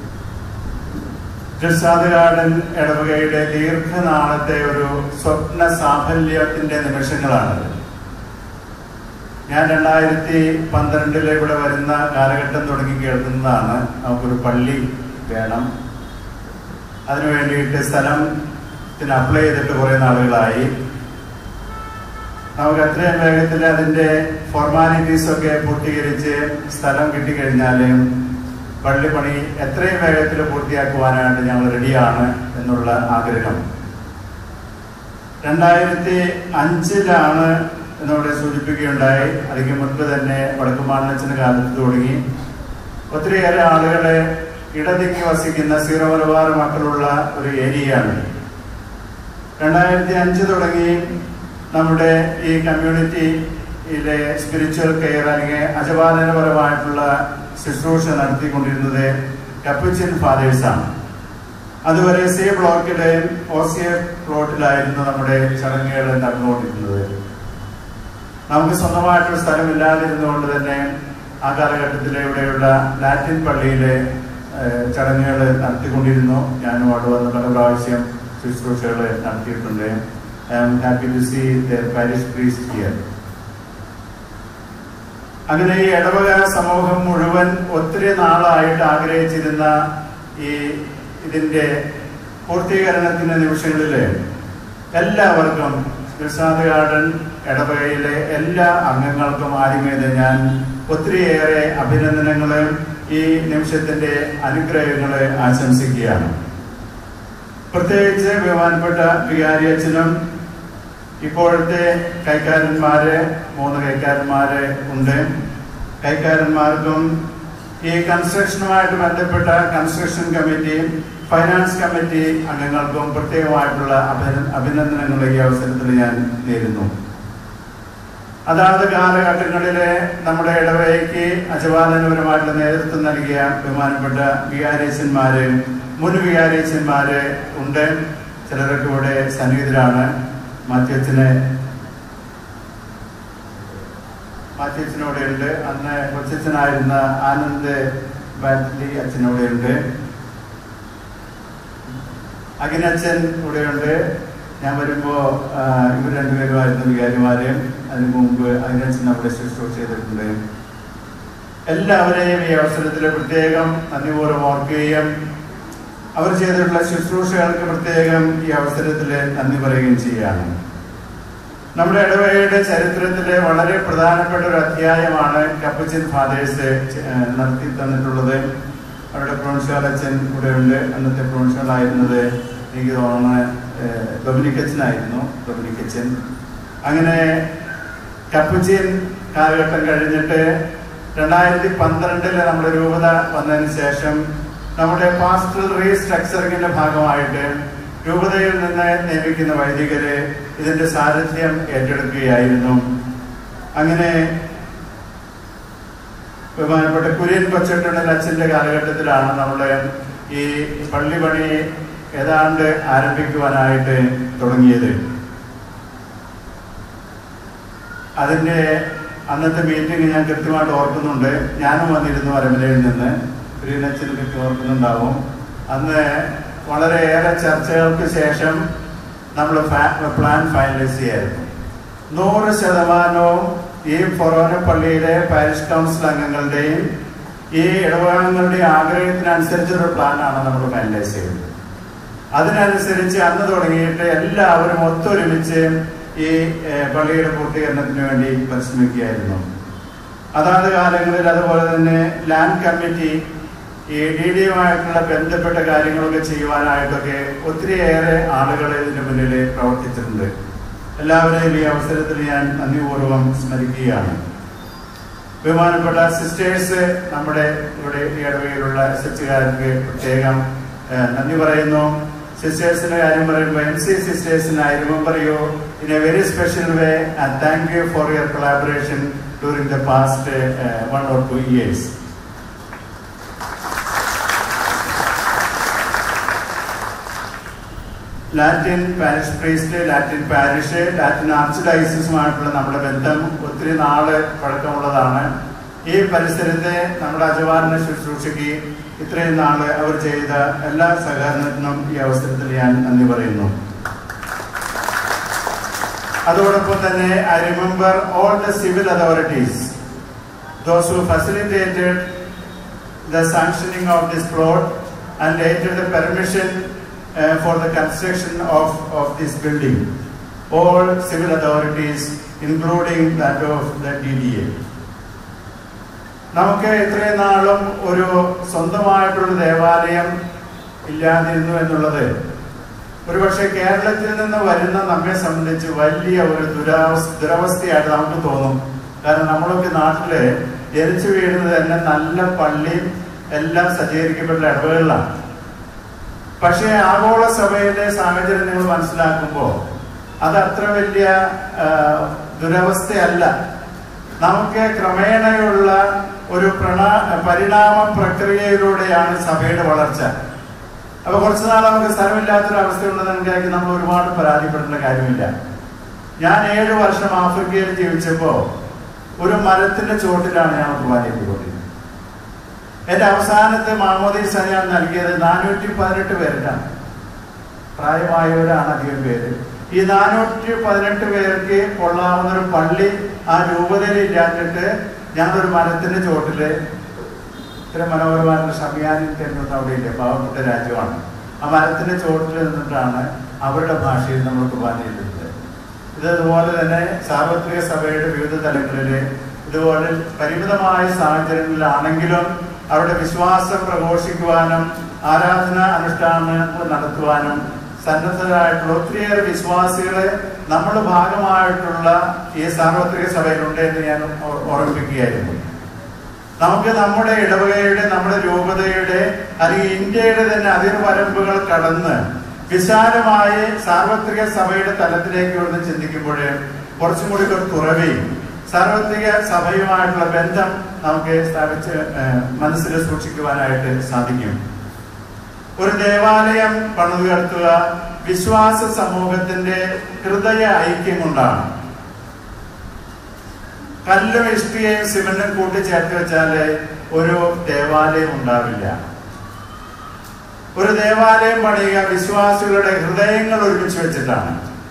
പ്രസാദ് ഗാർഡൻ ഇടവകയുടെ ദീർഘനാളത്തെ ഒരു സ്വപ്ന സാഫല്യത്തിന്റെ നിമിഷങ്ങളാണത് ഞാൻ രണ്ടായിരത്തി പന്ത്രണ്ടിൽ ഇവിടെ വരുന്ന കാലഘട്ടം തുടങ്ങി കേൾക്കുന്നതാണ് നമുക്കൊരു പള്ളി വേണം അതിനു വേണ്ടിയിട്ട് സ്ഥലത്തിന് അപ്ലൈ ചെയ്തിട്ട് കുറേ നാളുകളായി നമുക്ക് എത്രയും വേഗത്തിൽ അതിന്റെ ഫോർമാലിറ്റീസ് ഒക്കെ പൂർത്തീകരിച്ച് സ്ഥലം കിട്ടിക്കഴിഞ്ഞാൽ പള്ളി പണി എത്രയും വേഗത്തിൽ പൂർത്തിയാക്കുവാനായിട്ട് ഞങ്ങൾ റെഡിയാണ് എന്നുള്ള ആഗ്രഹം രണ്ടായിരത്തി അഞ്ചിലാണ് എന്നോട് സൂചിപ്പിക്കുകയുണ്ടായി അതിന് മുൻപ് തന്നെ വടക്കുമാണ്ണച്ചന് കാലത്ത് തുടങ്ങി ഒത്തിരിയേറെ ആളുകളെ ഇടതിങ്ങി വസിക്കുന്ന സീറോ മലബാർ മക്കളുള്ള ഒരു ഏരിയയാണ് രണ്ടായിരത്തി അഞ്ച് തുടങ്ങി നമ്മുടെ ഈ കമ്മ്യൂണിറ്റിയിലെ സ്പിരിച്വൽ കെയർ അല്ലെങ്കിൽ അജപാലനപരമായിട്ടുള്ള ശുശ്രൂഷ നടത്തിക്കൊണ്ടിരുന്നത് കപ്പുച്ചിൻ ഫാദേഴ്സാണ് അതുവരെ സി ബ്ലോക്കിലെ ഒ സി എഫ് പ്ലോട്ടിലായിരുന്നു നമ്മുടെ ചടങ്ങുകൾ നടന്നുകൊണ്ടിരുന്നത് നമുക്ക് സ്വന്തമായിട്ടൊരു സ്ഥലമില്ലാതിരുന്നുകൊണ്ട് തന്നെ ആ കാലഘട്ടത്തിൽ ഇവിടെയുള്ള ലാറ്റിൻ പള്ളിയിലെ ഏഹ്, ചടങ്ങുകൾ നടത്തിക്കൊണ്ടിരുന്നു ഞാനും അവിടെ വന്ന് പല പ്രാവശ്യം ശുശ്രൂഷകൾ നടത്തിയിട്ടുണ്ട് I am happy to see the parish priest here അങ്ങനെ ഈ ഇടവക സമൂഹം മുഴുവൻ ഒത്തിരി നാളായിട്ട് ആഗ്രഹിച്ചിരുന്ന ഈ ഇതിന്റെ പൂർത്തീകരണത്തിന്റെ നിമിഷങ്ങളിൽ എല്ലാവർക്കും പ്രസാദ് ഗാർഡൻ ഇടവകയിലെ എല്ലാ അംഗങ്ങൾക്കും ആദ്യമേ ഞാൻ ഒത്തിരിയേറെ അഭിനന്ദനങ്ങള് ഈ നിമിഷത്തിന്റെ അനുഗ്രഹങ്ങളെ ആശംസിക്കുകയാണ് പ്രത്യേകിച്ച് ബഹുമാനപ്പെട്ട വികാരി അച്ഛനും ഇപ്പോഴത്തെ കൈക്കാരന്മാര് മൂന്ന് കൈക്കാരന്മാര് ഉണ്ട് കൈക്കാരന്മാർക്കും ഈ കൺസ്ട്രക്ഷനുമായിട്ട് ബന്ധപ്പെട്ട കൺസ്ട്രക്ഷൻ കമ്മിറ്റി ഫൈനാൻസ് കമ്മിറ്റി അംഗങ്ങൾക്കും പ്രത്യേകമായിട്ടുള്ള അഭിന- അഭിനന്ദനങ്ങൾ ഈ അവസരത്തിൽ ഞാൻ നേരുന്നു അതാത് കാലഘട്ടങ്ങളിലെ നമ്മുടെ ഇടവകയ്ക്ക് അജപാലനപരമായിട്ടുള്ള നേതൃത്വം നൽകിയ ബഹുമാനപ്പെട്ട വികാരേശന്മാര് മുൻ വികാരേശന്മാര് ഉണ്ട് ചിലരൊക്കെ ഇവിടെ സന്നിഹിതരാണ് മാത്യച്ചന് മാത്യച്ചനോടെ ഉണ്ട് അന്ന് കൊച്ചച്ഛനായിരുന്ന ആനന്ദ് ബാറ്റ്ലി അച്ഛനോടെ ഉണ്ട് അഖിലച്ഛൻ ഇവിടെയുണ്ട് ഞാൻ വരുമ്പോൾ ഇവർ രണ്ടുപേരുമായിരുന്നു വികാരിമാര് അതിനു മുമ്പ് അഖിലച്ഛൻ അവിടെ ശുശ്രൂഷ ചെയ്തിട്ടുണ്ട് എല്ലാവരെയും ഈ അവസരത്തിൽ പ്രത്യേകം നന്ദിപൂർവ്വം ഓർക്കുകയും അവർ ചെയ്തിട്ടുള്ള ശുശ്രൂഷകൾക്ക് പ്രത്യേകം ഈ അവസരത്തിൽ നന്ദി പറയുകയും ചെയ്യുകയാണ് നമ്മുടെ ഇടവകയുടെ ചരിത്രത്തിലെ വളരെ പ്രധാനപ്പെട്ട ഒരു അധ്യായമാണ് കപ്പച്ചൻ ഫാദേഴ്സ് ഏഹ്, നടത്തി തന്നിട്ടുള്ളത് അവരുടെ പ്രൊൺഷ്യൽ അച്ഛൻ ഇവിടെ ഉണ്ട് അന്നത്തെ പ്രൊൺഷ്യൽ ആയിരുന്നത് എനിക്ക് തോന്നുന്നത് ഏഹ്, ഡൊമിനിക്കച്ചനായിരുന്നു ഡൊമിനിക്കച്ചൻ അങ്ങനെ കപ്പച്ചിൻ കാലഘട്ടം കഴിഞ്ഞിട്ട് രണ്ടായിരത്തി പന്ത്രണ്ടില് നമ്മുടെ രൂപത വന്നതിന് ശേഷം നമ്മുടെ പാസ്റ്റൽ റീസ്ട്രക്ചറിങ്ങിന്റെ ഭാഗമായിട്ട് രൂപതയിൽ നിന്ന് നിയമിക്കുന്ന വൈദികര് ഇതിന്റെ സാരഥ്യം ഏറ്റെടുക്കുകയായിരുന്നു അങ്ങനെ ബഹുമാനപ്പെട്ട കുര്യൻ കൊച്ചട്ടുണ്ടൽ അച്ഛന്റെ കാലഘട്ടത്തിലാണ് നമ്മുടെ ഈ പള്ളി പണി ഏതാണ്ട് ആരംഭിക്കുവാനായിട്ട് തുടങ്ങിയത് അതിന്റെ അന്നത്തെ മീറ്റിംഗ് ഞാൻ കൃത്യമായിട്ട് ഓർക്കുന്നുണ്ട് ഞാനും വന്നിരുന്നു അരമനയിൽ നിന്ന് കുര്യനച്ഛൻ കൃത്യം ഓർക്കുന്നുണ്ടാവും അന്ന് വളരെയേറെ ചർച്ചകൾക്ക് ശേഷം നമ്മൾ പ്ലാൻ ഫൈനലൈസ് ചെയ്യായിരുന്നു നൂറ് ശതമാനവും ഈ ഫൊറോന പള്ളിയിലെ പാരിഷ് കൗൺസിൽ അംഗങ്ങളുടെയും ഈ ഇടവകങ്ങളുടെയും ആഗ്രഹത്തിനനുസരിച്ചൊരു പ്ലാനാണ് നമ്മൾ ഫൈനലൈസ് ചെയ്തത് അതിനനുസരിച്ച് അന്ന് തുടങ്ങിയിട്ട് എല്ലാവരും ഒത്തൊരുമിച്ച് ഈ ഏഹ്, പള്ളിയുടെ പൂർത്തീകരണത്തിന് വേണ്ടി പരിശ്രമിക്കുകയായിരുന്നു അതാത് കാലങ്ങളിൽ അതുപോലെ തന്നെ ലാൻഡ് കമ്മിറ്റി ഈ ഡി ഡിയുമായിട്ടുള്ള ബന്ധപ്പെട്ട കാര്യങ്ങളൊക്കെ ചെയ്യുവാനായിട്ടൊക്കെ ഒത്തിരിയേറെ ആളുകൾ ഇതിന് മുന്നിൽ പ്രവർത്തിച്ചിട്ടുണ്ട് എല്ലാവരെയും ഈ അവസരത്തിൽ ഞാൻ നന്ദിപൂർവ്വം സ്മരിക്കുകയാണ് ബഹുമാനപ്പെട്ട സിസ്റ്റേഴ്സ് നമ്മുടെ ഇവിടെ ഈ ഇടവകയിലുള്ള എസ് എച്ചുകാർക്ക് പ്രത്യേകം ഏഹ്, നന്ദി പറയുന്നു സിസ്റ്റേഴ്സിന്റെ കാര്യം പറയുമ്പോൾ എം സി സിസ്റ്റേഴ്സിന് I remember you in a very special way and thank you for your collaboration during the past one or two years Latin parish priest Latin parish Latin ആർച്ച് ഡയസിസുമായിട്ടുള്ള നമ്മുടെ ബന്ധം ഒത്തിരി നാള് പഴക്കമുള്ളതാണ് ഈ പരിസരത്തെ നമ്മുടെ അജവാറിനെ ശുശ്രൂഷയ്ക്ക് ഇത്രയും നാള് അവർ ചെയ്ത എല്ലാ സഹകരണത്തിനും ഈ അവസരത്തിൽ ഞാൻ നന്ദി പറയുന്നു അതോടൊപ്പം തന്നെ I remember all the civil authorities those who facilitated the sanctioning of this plot and later the permission uh, for the construction of, of this building. All civil authorities, including that of the DDA. നമുക്ക് ഇത്രയും നാളും ഒരു സ്വന്തമായിട്ടുള്ള ദേവാലയം ഇല്ലാതിരുന്നു എന്നുള്ളത് ഒരുപക്ഷെ കേരളത്തിൽ നിന്ന് വരുന്ന നമ്മെ സംബന്ധിച്ച് വലിയ ഒരു ദുരാവസ്ഥ ദുരവസ്ഥയായിട്ട് നമുക്ക് തോന്നും കാരണം നമ്മളൊക്കെ നാട്ടില് ജനിച്ചു വീഴുന്നത് തന്നെ നല്ല പള്ളിയും എല്ലാം സജ്ജീകരിക്കപ്പെട്ട ഇടവുകളിലാണ് പക്ഷേ ആഗോള സഭയിലെ സാഹചര്യം നിങ്ങൾ മനസ്സിലാക്കുമ്പോൾ അത് അത്ര വലിയ ആ, ദുരവസ്ഥയല്ല നമുക്ക് ക്രമേണയുള്ള ഒരു പ്രണ പരിണാമ പ്രക്രിയയിലൂടെയാണ് സഭയുടെ വളർച്ച അപ്പൊ കുറച്ചു നാൾ നമുക്ക് സ്ഥലമില്ലാത്തൊരു അവസ്ഥയുണ്ടെന്ന് എനിക്ക് നമ്മൾ ഒരുപാട് പരാതിപ്പെടേണ്ട കാര്യമില്ല ഞാൻ ഏഴു വർഷം ആഫ്രിക്കയിൽ ജീവിച്ചപ്പോ ഒരു മരത്തിന്റെ ചോട്ടിലാണ് ഞാൻ കുർബാനയ്ക്കൊണ്ടിരുന്നത് എന്റെ അവസാനത്തെ മാമോദീസ ഞാൻ നൽകിയത് നാനൂറ്റി പതിനെട്ട് പേർക്കാണ് പ്രായമായവരാണ് അധികം പേര് ഈ നാനൂറ്റി പതിനെട്ട് പേർക്ക് കൊള്ളാവുന്ന ഒരു പള്ളി ആ രൂപതയിൽ ഇല്ലാഞ്ഞിട്ട് ഞങ്ങളൊരു മരത്തിന്റെ ചോട്ടില് ഇത്ര മനോഹരമായിട്ടുള്ള ഷമിയാനിൽ തരുന്നത് അവിടെ ഇല്ല പാവപ്പെട്ട രാജ്യമാണ് ആ മരത്തിന്റെ ചോട്ടിൽ നിന്നിട്ടാണ് അവരുടെ ഭാഷയിൽ നമ്മൾ കുർബാന ചെയ്തിരുന്നത് ഇത് അതുപോലെ തന്നെ സാർവത്രിക സഭയുടെ വിവിധ തലങ്ങളില് ഇതുപോലെ പരിമിതമായ സാഹചര്യങ്ങളിലാണെങ്കിലും അവരുടെ വിശ്വാസം പ്രഘോഷിക്കുവാനും ആരാധന അനുഷ്ഠാനങ്ങൾ നടത്തുവാനും സന്നദ്ധരായിട്ടുള്ള ഒത്തിരിയേറെ വിശ്വാസികളെ നമ്മൾ ഭാഗമായിട്ടുള്ള ഈ സാർവത്രിക സഭയിലുണ്ട് എന്ന് ഞാൻ ഓ- ഓർമ്മിപ്പിക്കുകയായിരുന്നു നമുക്ക് നമ്മുടെ ഇടവകയുടെ നമ്മുടെ രൂപതയുടെ അല്ലെങ്കിൽ ഇന്ത്യയുടെ തന്നെ അതിർവരമ്പുകൾ കടന്ന് വിശാലമായ സാർവത്രിക സഭയുടെ തലത്തിലേക്ക് ഒന്ന് ചിന്തിക്കുമ്പോൾ കുറച്ചും കൂടി ഒരു തുറവി സാർവത്രിക സഭയുമായിട്ടുള്ള ബന്ധം നമുക്ക് സ്ഥാപിച്ച് ഏഹ്, മനസ്സിൽ സൂക്ഷിക്കുവാനായിട്ട് സാധിക്കും ഒരു ദേവാലയം പണിതുയർത്തുക വിശ്വാസ സമൂഹത്തിന്റെ ഹൃദയ ഐക്യം കൊണ്ടാണ് കല്ലും ഇഷ്ടികയും സിമന്റും കൂട്ടി ചേർത്ത് വെച്ചാല് ഒരു ദേവാലയം ഉണ്ടാവില്ല ഒരു ദേവാലയം പണിയുക വിശ്വാസികളുടെ ഹൃദയങ്ങൾ ഒരുമിച്ച് വെച്ചിട്ടാണ്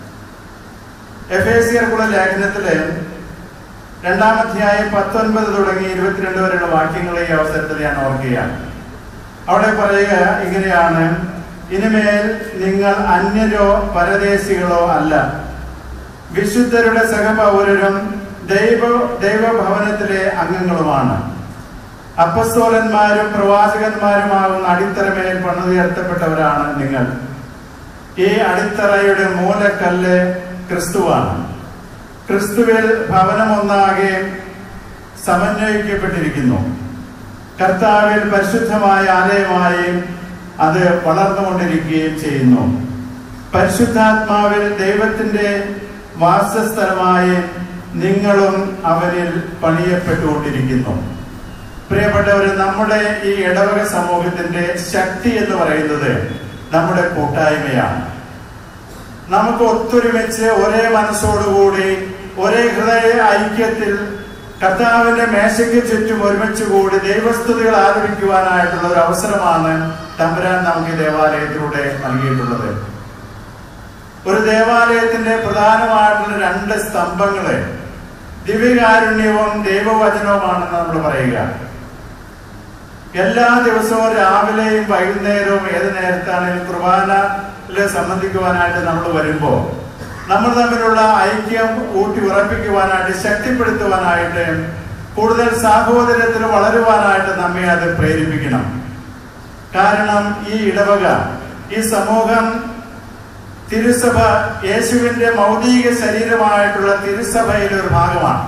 എഫ് എ സിയർക്കുള്ള ലേഖനത്തില് രണ്ടാമധ്യായം പത്തൊൻപത് തുടങ്ങി ഇരുപത്തിരണ്ട് വരെയുള്ള വാക്യങ്ങൾ ഈ അവസരത്തിൽ ഞാൻ ഓർക്കുകയാണ് അവിടെ പറയുക ഇങ്ങനെയാണ് ഇനിമേൽ നിങ്ങൾ അന്യരോ പരദേശികളോ അല്ല വിശുദ്ധരുടെ സഹപൗരരും ദൈവ ദൈവഭവനത്തിലെ അംഗങ്ങളുമാണ് അപ്പസ്തോലന്മാരും പ്രവാചകന്മാരുമാകുന്ന അടിത്തറമേൽ പണിതുയർത്തപ്പെട്ടവരാണ് നിങ്ങൾ ഈ അടിത്തറയുടെ മൂലക്കല്ല് ക്രിസ്തുവാണ് ക്രിസ്തുവിൽ ഭവനമൊന്നാകെ സമന്വയിക്കപ്പെട്ടിരിക്കുന്നു കർത്താവിൽ പരിശുദ്ധമായ ആലയമായി അത് വളർന്നുകൊണ്ടിരിക്കുകയും ചെയ്യുന്നു പരിശുദ്ധാത്മാവിൽ ദൈവത്തിന്റെ വാസസ്ഥലമായി നിങ്ങളും അവനിൽ പണിയപ്പെട്ടുകൊണ്ടിരിക്കുന്നു പ്രിയപ്പെട്ടവർ നമ്മുടെ ഈ ഇടവക സമൂഹത്തിന്റെ ശക്തി എന്ന് പറയുന്നത് നമ്മുടെ കൂട്ടായ്മയാണ് നമുക്ക് ഒത്തൊരുമിച്ച് ഒരേ മനസ്സോടുകൂടി ഒരേ ഹൃദയ ഐക്യത്തിൽ കർത്താവിന്റെ മേശയ്ക്ക് ചുറ്റും ഒരുമിച്ച് കൂടി ദൈവസ്തുതികൾ ആലപിക്കുവാനായിട്ടുള്ള ഒരു അവസരമാണ് തമ്പുരാൻ നമുക്ക് ദേവാലയത്തിലൂടെ നൽകിയിട്ടുള്ളത് ഒരു ദേവാലയത്തിന്റെ പ്രധാനമായിട്ടുള്ള രണ്ട് സ്തംഭങ്ങള് ദിവ്യകാരുണ്യവും ദൈവവചനവുമാണെന്ന് നമ്മൾ പറയുക എല്ലാ ദിവസവും രാവിലെയും വൈകുന്നേരവും ഏത് നേരത്താണെങ്കിലും കുർബാനയില് സംബന്ധിക്കുവാനായിട്ട് നമ്മൾ വരുമ്പോ നമ്മൾ തമ്മിലുള്ള ഐക്യം ഊട്ടി ഉറപ്പിക്കുവാനായിട്ട് ശക്തിപ്പെടുത്തുവാനായിട്ട് കൂടുതൽ സാഹോദര്യത്തിൽ വളരുവാനായിട്ട് നമ്മെ അത് പ്രേരിപ്പിക്കണം കാരണം ഈ ഇടവക ഈ സമൂഹം തിരുസഭ യേശുവിന്റെ മൗലിക ശരീരമായിട്ടുള്ള തിരുസഭയിലെ ഒരു ഭാഗമാണ്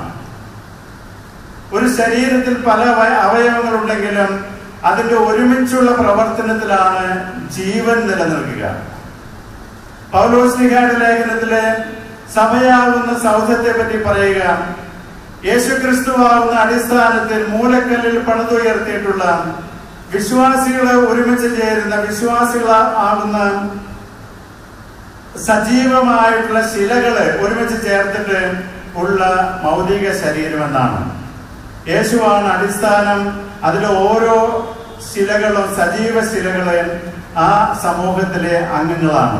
ഒരു ശരീരത്തിൽ പല അവയ- അവയവങ്ങളുണ്ടെങ്കിലും അതിന്റെ ഒരുമിച്ചുള്ള പ്രവർത്തനത്തിലാണ് ജീവൻ നിലനിൽക്കുക പൗലോസ്ലിഹയുടെ ലേഖനത്തിലെ സഭയാകുന്ന സൗധത്തെ പറ്റി പറയുക യേശുക്രിസ്തുവാകുന്ന അടിസ്ഥാനത്തിൽ മൂലക്കല്ലിൽ പണിതുയർത്തിയിട്ടുള്ള വിശ്വാസികളെ ഒരുമിച്ച് ചേരുന്ന വിശ്വാസികൾ ആകുന്ന സജീവമായിട്ടുള്ള ശിലകള് ഒരുമിച്ച് ചേർത്തിട്ട് ഉള്ള മൗലിക ശരീരം എന്നാണ് യേശുവാണ് അടിസ്ഥാനം അതിലെ ഓരോ ശിലകളും സജീവ ശിലകളും ആ സമൂഹത്തിലെ അംഗങ്ങളാണ്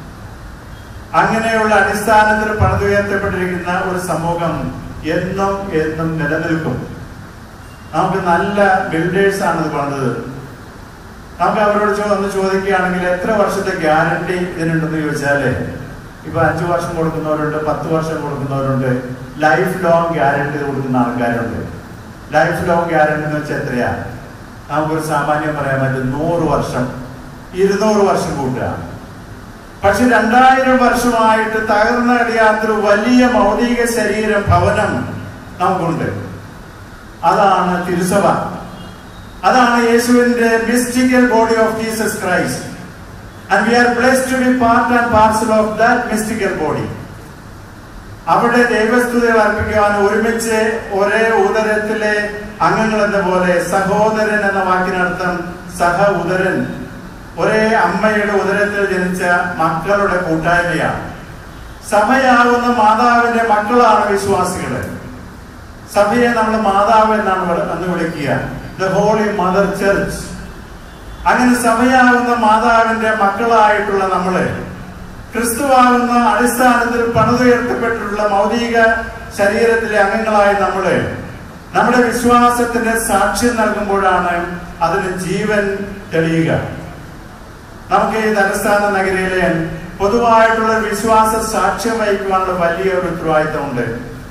അങ്ങനെയുള്ള അടിസ്ഥാനത്തിൽ പണിതുയർത്തപ്പെട്ടിരിക്കുന്ന ഒരു സമൂഹം എന്നും എന്നും നിലനിൽക്കും നമുക്ക് നല്ല ബിൽഡേഴ്സ് ആണ് ഇത് പണിതത് നമുക്ക് അവരോട് ചോ- ഒന്ന് ചോദിക്കുകയാണെങ്കിൽ എത്ര വർഷത്തെ ഗ്യാരണ്ടി ഇതിനുണ്ടെന്ന് ചോദിച്ചാല് ഇപ്പൊ അഞ്ചു വർഷം കൊടുക്കുന്നവരുണ്ട് പത്ത് വർഷം കൊടുക്കുന്നവരുണ്ട് ലൈഫ് ലോങ് ഗ്യാരണ്ടി കൊടുക്കുന്ന ആൾക്കാരുണ്ട് ലൈഫ് ലോങ് ഗ്യാരണ്ടി എന്ന് വെച്ചാൽ എത്രയാ നമുക്കൊരു സാമാന്യം പറയാൻ പറ്റും നൂറ് വർഷം ഇരുന്നൂറ് വർഷം കൂട്ടുക പക്ഷെ രണ്ടായിരം വർഷമായിട്ട് തകർന്നടിയാത്തൊരു വലിയ മൗലിക ശരീരം ഭവനം നമുക്കുണ്ട് അതാണ് തിരുസഭ അതാണ് യേശുവിന്റെ mystical body of Jesus Christ and we are blessed to be part and parcel of that mystical body അവിടെ ദൈവസ്തുതികൾ അർപ്പിക്കുവാൻ ഒരുമിച്ച് ഒരേ ഉദരത്തിലെ അംഗങ്ങൾ എന്ന പോലെ സഹോദരൻ എന്ന വാക്കിനർത്ഥം സഹ ഉദരൻ ഒരേ അമ്മയുടെ ഉദരത്തിൽ ജനിച്ച മക്കളുടെ കൂട്ടായ്മയാണ് സഭയാകുന്ന മാതാവിന്റെ മക്കളാണ് വിശ്വാസികള് സഭയെ നമ്മൾ മാതാവ് എന്നാണ് വിള- അന്ന് വിളിക്കുക ദ ഹോളി മദർ ചർച്ച് അങ്ങനെ സഭയാകുന്ന മാതാവിന്റെ മക്കളായിട്ടുള്ള നമ്മള് ക്രിസ്തുവാകുന്ന അടിസ്ഥാനത്തിൽ പണിതുയർത്തപ്പെട്ടിട്ടുള്ള മൗലിക ശരീരത്തിലെ അംഗങ്ങളായി നമ്മള് നമ്മുടെ വിശ്വാസത്തിന്റെ സാക്ഷ്യം നൽകുമ്പോഴാണ് അതിന് ജീവൻ തെളിയുക നമുക്ക് ഈ തലസ്ഥാന നഗരിയിലെ പൊതുവായിട്ടുള്ള വിശ്വാസ സാക്ഷ്യം വഹിക്കുവാനുള്ള വലിയ ഒരു ഉത്തരവാദിത്തമുണ്ട്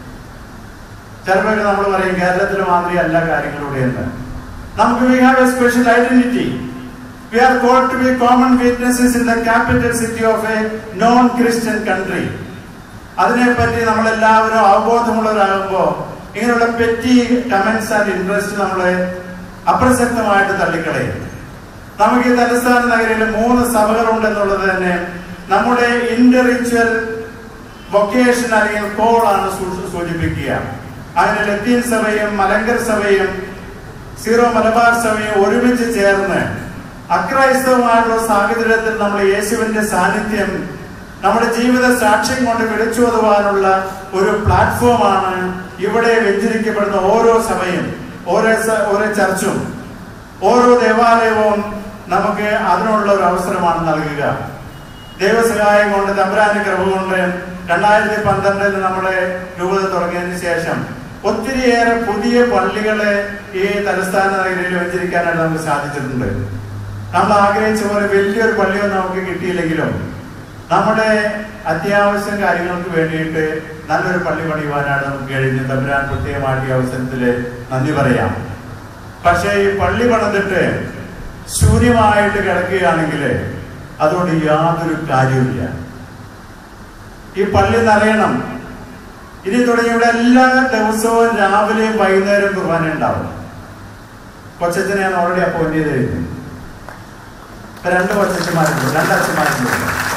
ചിലപ്പോൾ നമ്മൾ പറയും കേരളത്തിൽ മാതിരി അല്ല കാര്യങ്ങളിലൂടെ എന്ന് നമുക്ക് we have a special identity we are called to be common witnesses in the capital city of a non Christian country അതിനെപ്പറ്റി നമ്മൾ എല്ലാവരും അവബോധമുള്ളവരാകുമ്പോ ഇങ്ങനെയുള്ള പെറ്റി കമന്റ്സ് ആൻഡ് ഇൻട്രസ്റ്റ് നമ്മളെ അപ്രസക്തമായിട്ട് തള്ളിക്കളയും നമുക്ക് ഈ തലസ്ഥാന നഗരിയിൽ മൂന്ന് സഭകളുണ്ടെന്നുള്ളത് തന്നെ നമ്മുടെ ഇന്ററിച്വൽ വൊക്കേഷൻ അല്ലെങ്കിൽ കോൾ ആണ് സൂ- സൂചിപ്പിക്കുക അങ്ങനെ ലത്തീൻ സഭയും മലങ്കർ സഭയും സീറോ മലബാർ സഭയും ഒരുമിച്ച് ചേർന്ന് അക്രൈസ്തവമായിട്ടുള്ള സാഹചര്യത്തിൽ നമ്മൾ യേശുവിന്റെ സാന്നിധ്യം നമ്മുടെ ജീവിത സാക്ഷ്യം കൊണ്ട് വിളിച്ചോതുവാനുള്ള ഒരു പ്ലാറ്റ്ഫോമാണ് ഇവിടെ വെഞ്ചരിക്കപ്പെടുന്ന ഓരോ സഭയും ഓരോ സ- ഓരോ ചർച്ചും ഓരോ ദേവാലയവും നമുക്ക് അതിനുള്ള ഒരു അവസരമാണ് നൽകുക ദൈവസഹായം കൊണ്ട് തമ്പുരാന്റെ കൃപ കൊണ്ട് രണ്ടായിരത്തി പന്ത്രണ്ടിൽ നമ്മുടെ രൂപത തുടങ്ങിയതിന് ശേഷം ഒത്തിരിയേറെ പുതിയ പള്ളികളെ ഈ തലസ്ഥാന നഗരിയിൽ വെച്ചിരിക്കാനായിട്ട് നമുക്ക് സാധിച്ചിട്ടുണ്ട് നമ്മൾ ആഗ്രഹിച്ച പോലെ വലിയൊരു പള്ളിയൊന്നും നമുക്ക് കിട്ടിയില്ലെങ്കിലും നമ്മുടെ അത്യാവശ്യം കാര്യങ്ങൾക്ക് വേണ്ടിയിട്ട് നല്ലൊരു പള്ളി പണിയുവാനാണ് നമുക്ക് കഴിഞ്ഞ് തമ്പുരാൻ പ്രത്യേകമായിട്ട് ഈ അവസരത്തിൽ നന്ദി പറയാം പക്ഷേ ഈ പള്ളി പണിതിട്ട് ശൂന്യമായിട്ട് കിടക്കുകയാണെങ്കിൽ അതുകൊണ്ട് യാതൊരു കാര്യവുമില്ല ഈ പള്ളി നിറയണം ഇനി തുടങ്ങി ഇവിടെ എല്ലാ ദിവസവും രാവിലെയും വൈകുന്നേരം കുർബാന ഉണ്ടാവും കൊച്ചച്ഛനെ ഞാൻ ഓൾറെഡി അപ്പോയിന്റ് ചെയ്ത് കഴിഞ്ഞു ഇപ്പൊ രണ്ട് കൊച്ചച്ഛന്മാരുണ്ട് രണ്ട് അച്ഛന്മാരുണ്ട്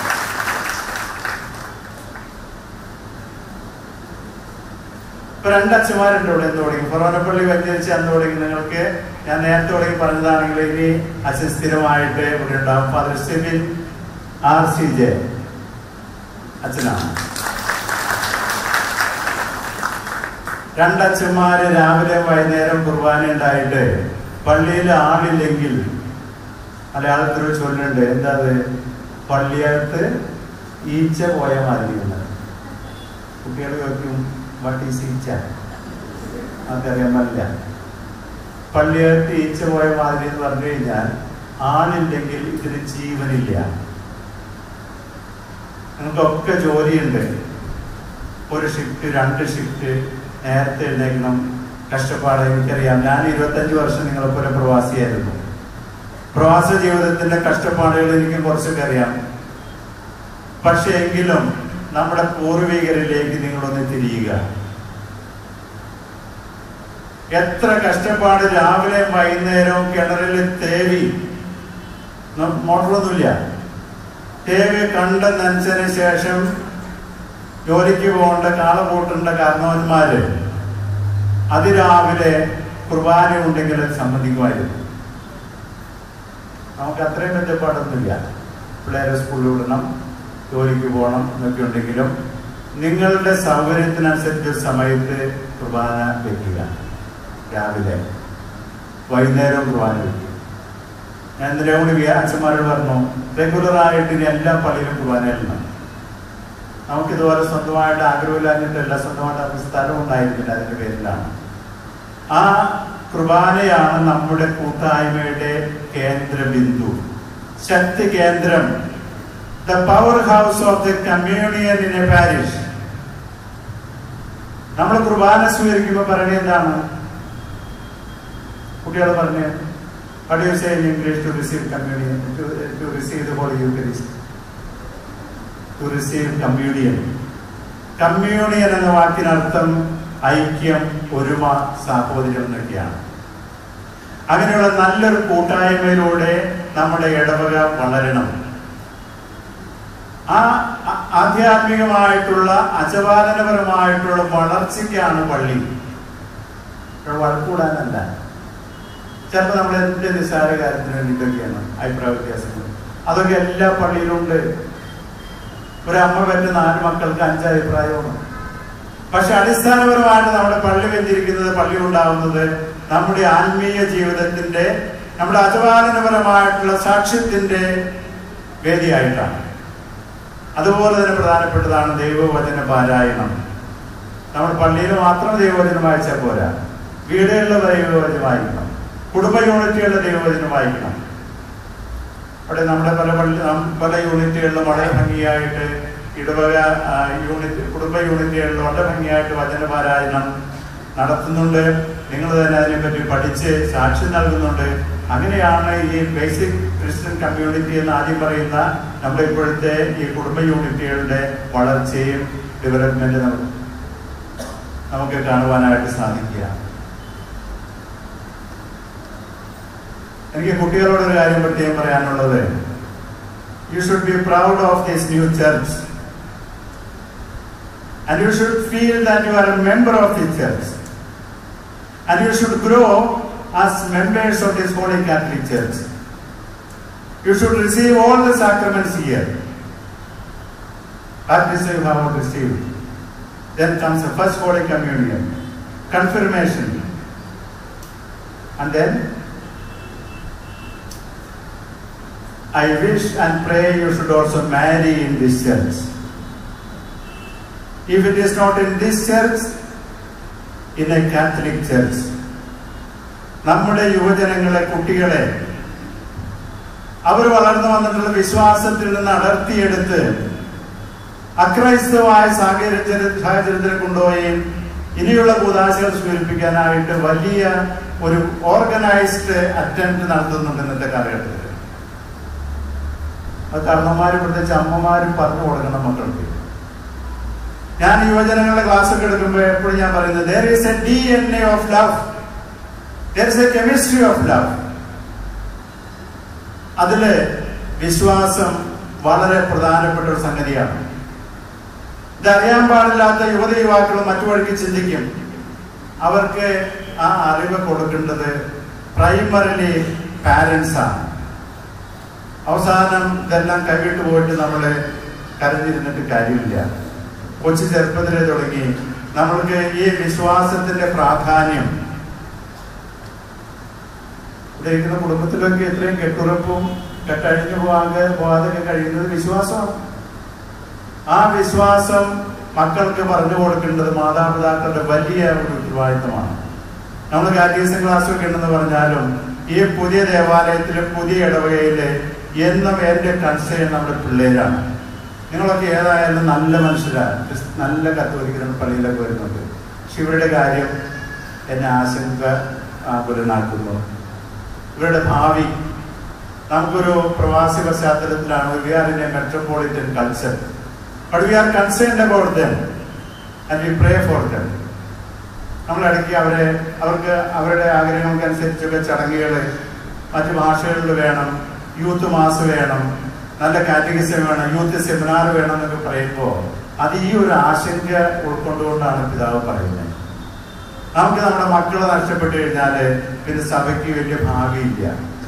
ഇപ്പൊ രണ്ട് അച്ഛന്മാരുണ്ട് ഇവിടെ എന്ന് തുടങ്ങി ഫൊറോനപ്പള്ളി വ്യതിരിച്ച് അന്ന് തുടങ്ങി നിങ്ങൾക്ക് ഞാൻ നേരത്തെ തുടങ്ങി പറഞ്ഞതാണെങ്കിൽ ഇനി അച്ഛൻ സ്ഥിരമായിട്ട് ഇവിടെ ഉണ്ടാവും Father Sibin R C J അച്ഛനാണ് രണ്ടച്ഛന്മാര് രാവിലെ വൈകുന്നേരം കുർബാന ഉണ്ടായിട്ട് പള്ളിയിൽ ആളില്ലെങ്കിൽ മലയാളത്തിൽ ഒരു ചൊല്ലുണ്ട് എന്താ അത് പള്ളിയകത്ത് ഈച്ച പോയ മാതിരി എന്നാണ്. കുട്ടികൾ ചോദിക്കും വാട്ട് ഈസ് ഈച്ച അതറിയാൻ പറ്റില്ല പള്ളിയകത്ത് ഈച്ച പോയ മാതിരി എന്ന് പറഞ്ഞു കഴിഞ്ഞാൽ ആളില്ലെങ്കിൽ ഇതിന് ജീവനില്ല നിങ്ങൾക്കൊക്കെ ജോലിയുണ്ട് ഒരു ഷിഫ്റ്റ് രണ്ട് ഷിഫ്റ്റ് നേരത്തെ എഴുന്നേക്കണം കഷ്ടപ്പാട് എനിക്കറിയാം ഞാൻ ഇരുപത്തഞ്ച് വർഷം നിങ്ങളെപ്പോലെ പ്രവാസിയായിരുന്നു പ്രവാസ ജീവിതത്തിന്റെ കഷ്ടപ്പാടുകൾ എനിക്ക് കുറച്ചൊക്കെ അറിയാം പക്ഷെ എങ്കിലും നമ്മുടെ പൂർവികരിലേക്ക് നിങ്ങളൊന്ന് തിരിയുക എത്ര കഷ്ടപ്പാട് രാവിലെ വൈകുന്നേരവും കിണറിൽ തേവി ന- മോട്ടറൊന്നുമില്ല തേവി കണ്ട നനച്ചതിന് ശേഷം ജോലിക്ക് പോകേണ്ട കാളപൂട്ടേണ്ട കാരണവന്മാര് അതിരാവിലെ കുർബാന ഉണ്ടെങ്കിൽ സമ്മതിക്കുമായിരുന്നു നമുക്ക് അത്രയും ബന്ധപ്പാടൊന്നുമില്ല പിള്ളേരെ സ്കൂളിൽ വിടണം ജോലിക്ക് പോകണം എന്നൊക്കെ ഉണ്ടെങ്കിലും നിങ്ങളുടെ സൗകര്യത്തിനനുസരിച്ച് ഒരു സമയത്ത് കുർബാന വെക്കുക രാവിലെ വൈകുന്നേരം കുർബാന വെക്കുക ഞാൻ ഇന്നലെ കൂടി വി- അച്ഛന്മാരോട് പറഞ്ഞു റെഗുലർ ആയിട്ട് ഇനി എല്ലാ പള്ളിയിലും കുർബാന എല്ലാം നമുക്കിതുപോലെ സ്വന്തമായിട്ട് ആഗ്രഹമില്ലാഞ്ഞിട്ടല്ല സ്വന്തമായിട്ട് നമുക്ക് സ്ഥലം ഉണ്ടായിരുന്നില്ല അതിന്റെ പേരിലാണ് ആ കുർബാനയാണ് നമ്മുടെ കൂട്ടായ്മയുടെ കേന്ദ്ര ബിന്ദു ശക്തി കേന്ദ്രം the power house of the communion in a parish നമ്മൾ കുർബാന സ്വീകരിക്കുമ്പോൾ പറയുന്നത് എന്താണ് കുട്ടികൾ പറഞ്ഞ് what do you say in English to receive communion to, to receive the Holy Eucharist to receive communion communion എന്ന വാക്കിനർത്ഥം ഐക്യം ഒരുമ സാഹോദര്യം എന്നൊക്കെയാണ് അങ്ങനെയുള്ള നല്ലൊരു കൂട്ടായ്മയിലൂടെ നമ്മുടെ ഇടവക വളരണം ആ ആ- ആധ്യാത്മികമായിട്ടുള്ള അചപാലനപരമായിട്ടുള്ള വളർച്ചയ്ക്കാണ് പള്ളി ഇവിടെ വഴക്കൂടാനല്ല ചിലപ്പോൾ നമ്മൾ എന്ത് നിസ്സാര കാര്യത്തിന് വേണ്ടിയിട്ടൊക്കെയാണ് അഭിപ്രായ വ്യത്യാസങ്ങൾ അതൊക്കെ എല്ലാ പള്ളിയിലും ഉണ്ട് ഒരമ്മ പറ്റ നാല് മക്കൾക്ക് അഞ്ച് അഭിപ്രായമാണ് പക്ഷെ അടിസ്ഥാനപരമായിട്ട് നമ്മുടെ പള്ളി വെഞ്ചിരിക്കുന്നത് പള്ളി ഉണ്ടാവുന്നത് നമ്മുടെ ആത്മീയ ജീവിതത്തിന്റെ നമ്മുടെ അചപാലനപരമായിട്ടുള്ള സാക്ഷ്യത്തിന്റെ വേദിയായിട്ടാണ് അതുപോലെ തന്നെ പ്രധാനപ്പെട്ടതാണ് ദൈവവചന പാരായണം നമ്മൾ പള്ളിയിൽ മാത്രം ദൈവവചനം വായിച്ചാൽ പോരാ വീടുകളിലെ ദൈവവചനം വായിക്കണം കുടുംബ യൂണിറ്റുകളുടെ ദൈവവചനം വായിക്കണം അവിടെ നമ്മുടെ പല പള്ളി നം- പല യൂണിറ്റുകളിലും വളരെ ഭംഗിയായിട്ട് ഇടവക ആ, യൂണിറ്റ് കുടുംബ യൂണിറ്റുകളിൽ വളരെ ഭംഗിയായിട്ട് വചനപാരായണം നടത്തുന്നുണ്ട് നിങ്ങൾ തന്നെ അതിനെപ്പറ്റി പഠിച്ച് സാക്ഷ്യം നൽകുന്നുണ്ട് അങ്ങനെയാണ് ഈ ബേസിക് ക്രിസ്ത്യൻ കമ്മ്യൂണിറ്റി എന്ന് ആദ്യം പറയുന്ന നമ്മുടെ ഇപ്പോഴത്തെ ഈ കുടുംബ യൂണിറ്റുകളുടെ വളർച്ചയും ഡെവലപ്മെന്റ് നമുക്ക് നമുക്ക് കാണുവാനായിട്ട് സാധിക്കുക എനിക്ക് കുട്ടികളോട് ഒരു കാര്യം പ്രത്യേകം പറയാനുള്ളത് you should be proud of this new church and you should feel that you are a member of this church and you should grow as members of this holy Catholic church you should receive all the sacraments here Baptism you have not received. Then comes the first Holy Communion, confirmation, and then I wish and pray you should also marry in this church. If it is not in this church, in a Catholic church. നമ്മുടെ യുവജനങ്ങളെ കുട്ടികളെ അവർ വളർന്നു വന്നിട്ടുള്ള വിശ്വാസത്തിൽ നിന്ന് അടർത്തിയെടുത്ത് അക്രൈസ്തവമായ സാഹചര്യ സാഹചര്യത്തിൽ കൊണ്ടുപോയി ഇനിയുള്ള കൂതാശകൾ സ്വീകരിപ്പിക്കാനായിട്ട് വലിയ ഒരു ഓർഗനൈസ്ഡ് അറ്റംപ്റ്റ് നടത്തുന്നുണ്ട് ഇന്നത്തെ കാലഘട്ടത്തിൽ അത് കർമ്മന്മാരും പ്രത്യേകിച്ച് അമ്മമാരും പറഞ്ഞു കൊടുക്കണം മക്കൾക്ക് ഞാൻ യുവജനങ്ങളുടെ ക്ലാസ് ഒക്കെ എടുക്കുമ്പോൾ എപ്പോഴും ഞാൻ പറയുന്നത് there is a D N A of love there is a chemistry of love അതില് വിശ്വാസം വളരെ പ്രധാനപ്പെട്ട ഒരു സംഗതിയാണ് ഇതറിയാൻ പാടില്ലാത്ത യുവതി യുവാക്കളും മറ്റു വഴിക്ക് ചിന്തിക്കും അവർക്ക് ആ അറിവ് കൊടുക്കേണ്ടത് പ്രൈമറിലി പാരൻസ് ആണ് അവസാനം ഇതെല്ലാം കൈവിട്ട് പോയിട്ട് നമ്മൾ കരഞ്ഞിരുന്നിട്ട് കാര്യമില്ല കൊച്ചു ചെറുപ്പത്തിലെ തുടങ്ങി നമ്മൾക്ക് ഈ വിശ്വാസത്തിന്റെ പ്രാധാന്യം ഇവിടെ ഇരിക്കുന്ന കുടുംബത്തിലൊക്കെ എത്രയും കെട്ടുറപ്പും കെട്ടഴിഞ്ഞു പോകാതെ പോകാതെ കഴിയുന്നത് വിശ്വാസമാണ് ആ വിശ്വാസം മക്കൾക്ക് പറഞ്ഞു കൊടുക്കേണ്ടത് മാതാപിതാക്കളുടെ വലിയ ഒരു ഉത്തരവാദിത്തമാണ് നമ്മൾ കാറ്റീസം ക്ലാസ്സൊക്കെ ഉണ്ടെന്ന് പറഞ്ഞാലും ഈ പുതിയ ദേവാലയത്തിലെ പുതിയ ഇടവകയില് എന്നും എന്റെ കൺസേൺ നമ്മുടെ പിള്ളേരാണ് നിങ്ങളൊക്കെ ഏതായാലും നല്ല മനുഷ്യരാണ് ക്രിസ്- നല്ല കത്തോലിക്കരുടെ പള്ളിയിലൊക്കെ വരുന്നുണ്ട് പക്ഷെ ഇവരുടെ കാര്യം എന്നെ ആശങ്ക ആകുലനാക്കുന്നു ഇവരുടെ ഭാവി നമുക്കൊരു പ്രവാസി പശ്ചാത്തലത്തിലാണ് we are in a metropolitan culture but we are concerned about them and we pray for them നമ്മൾ ഇടയ്ക്ക് അവരെ അവർക്ക് അവരുടെ ആഗ്രഹങ്ങൾക്കനുസരിച്ചൊക്കെ ചടങ്ങുകൾ മറ്റു ഭാഷകളിൽ വേണം യൂത്ത് മാസ് വേണം നല്ല കാറ്റഗറിസം വേണം യൂത്ത് സെമിനാർ വേണം എന്നൊക്കെ പറയുമ്പോൾ അത് ഈ ഒരു ആശങ്ക ഉൾക്കൊണ്ടുകൊണ്ടാണ് പിതാവ് പറയുന്നത് നമുക്ക് നമ്മുടെ മക്കളെ നഷ്ടപ്പെട്ടു കഴിഞ്ഞാൽ പിന്നെ സഭയ്ക്ക് വലിയ ഭാവിയില്ല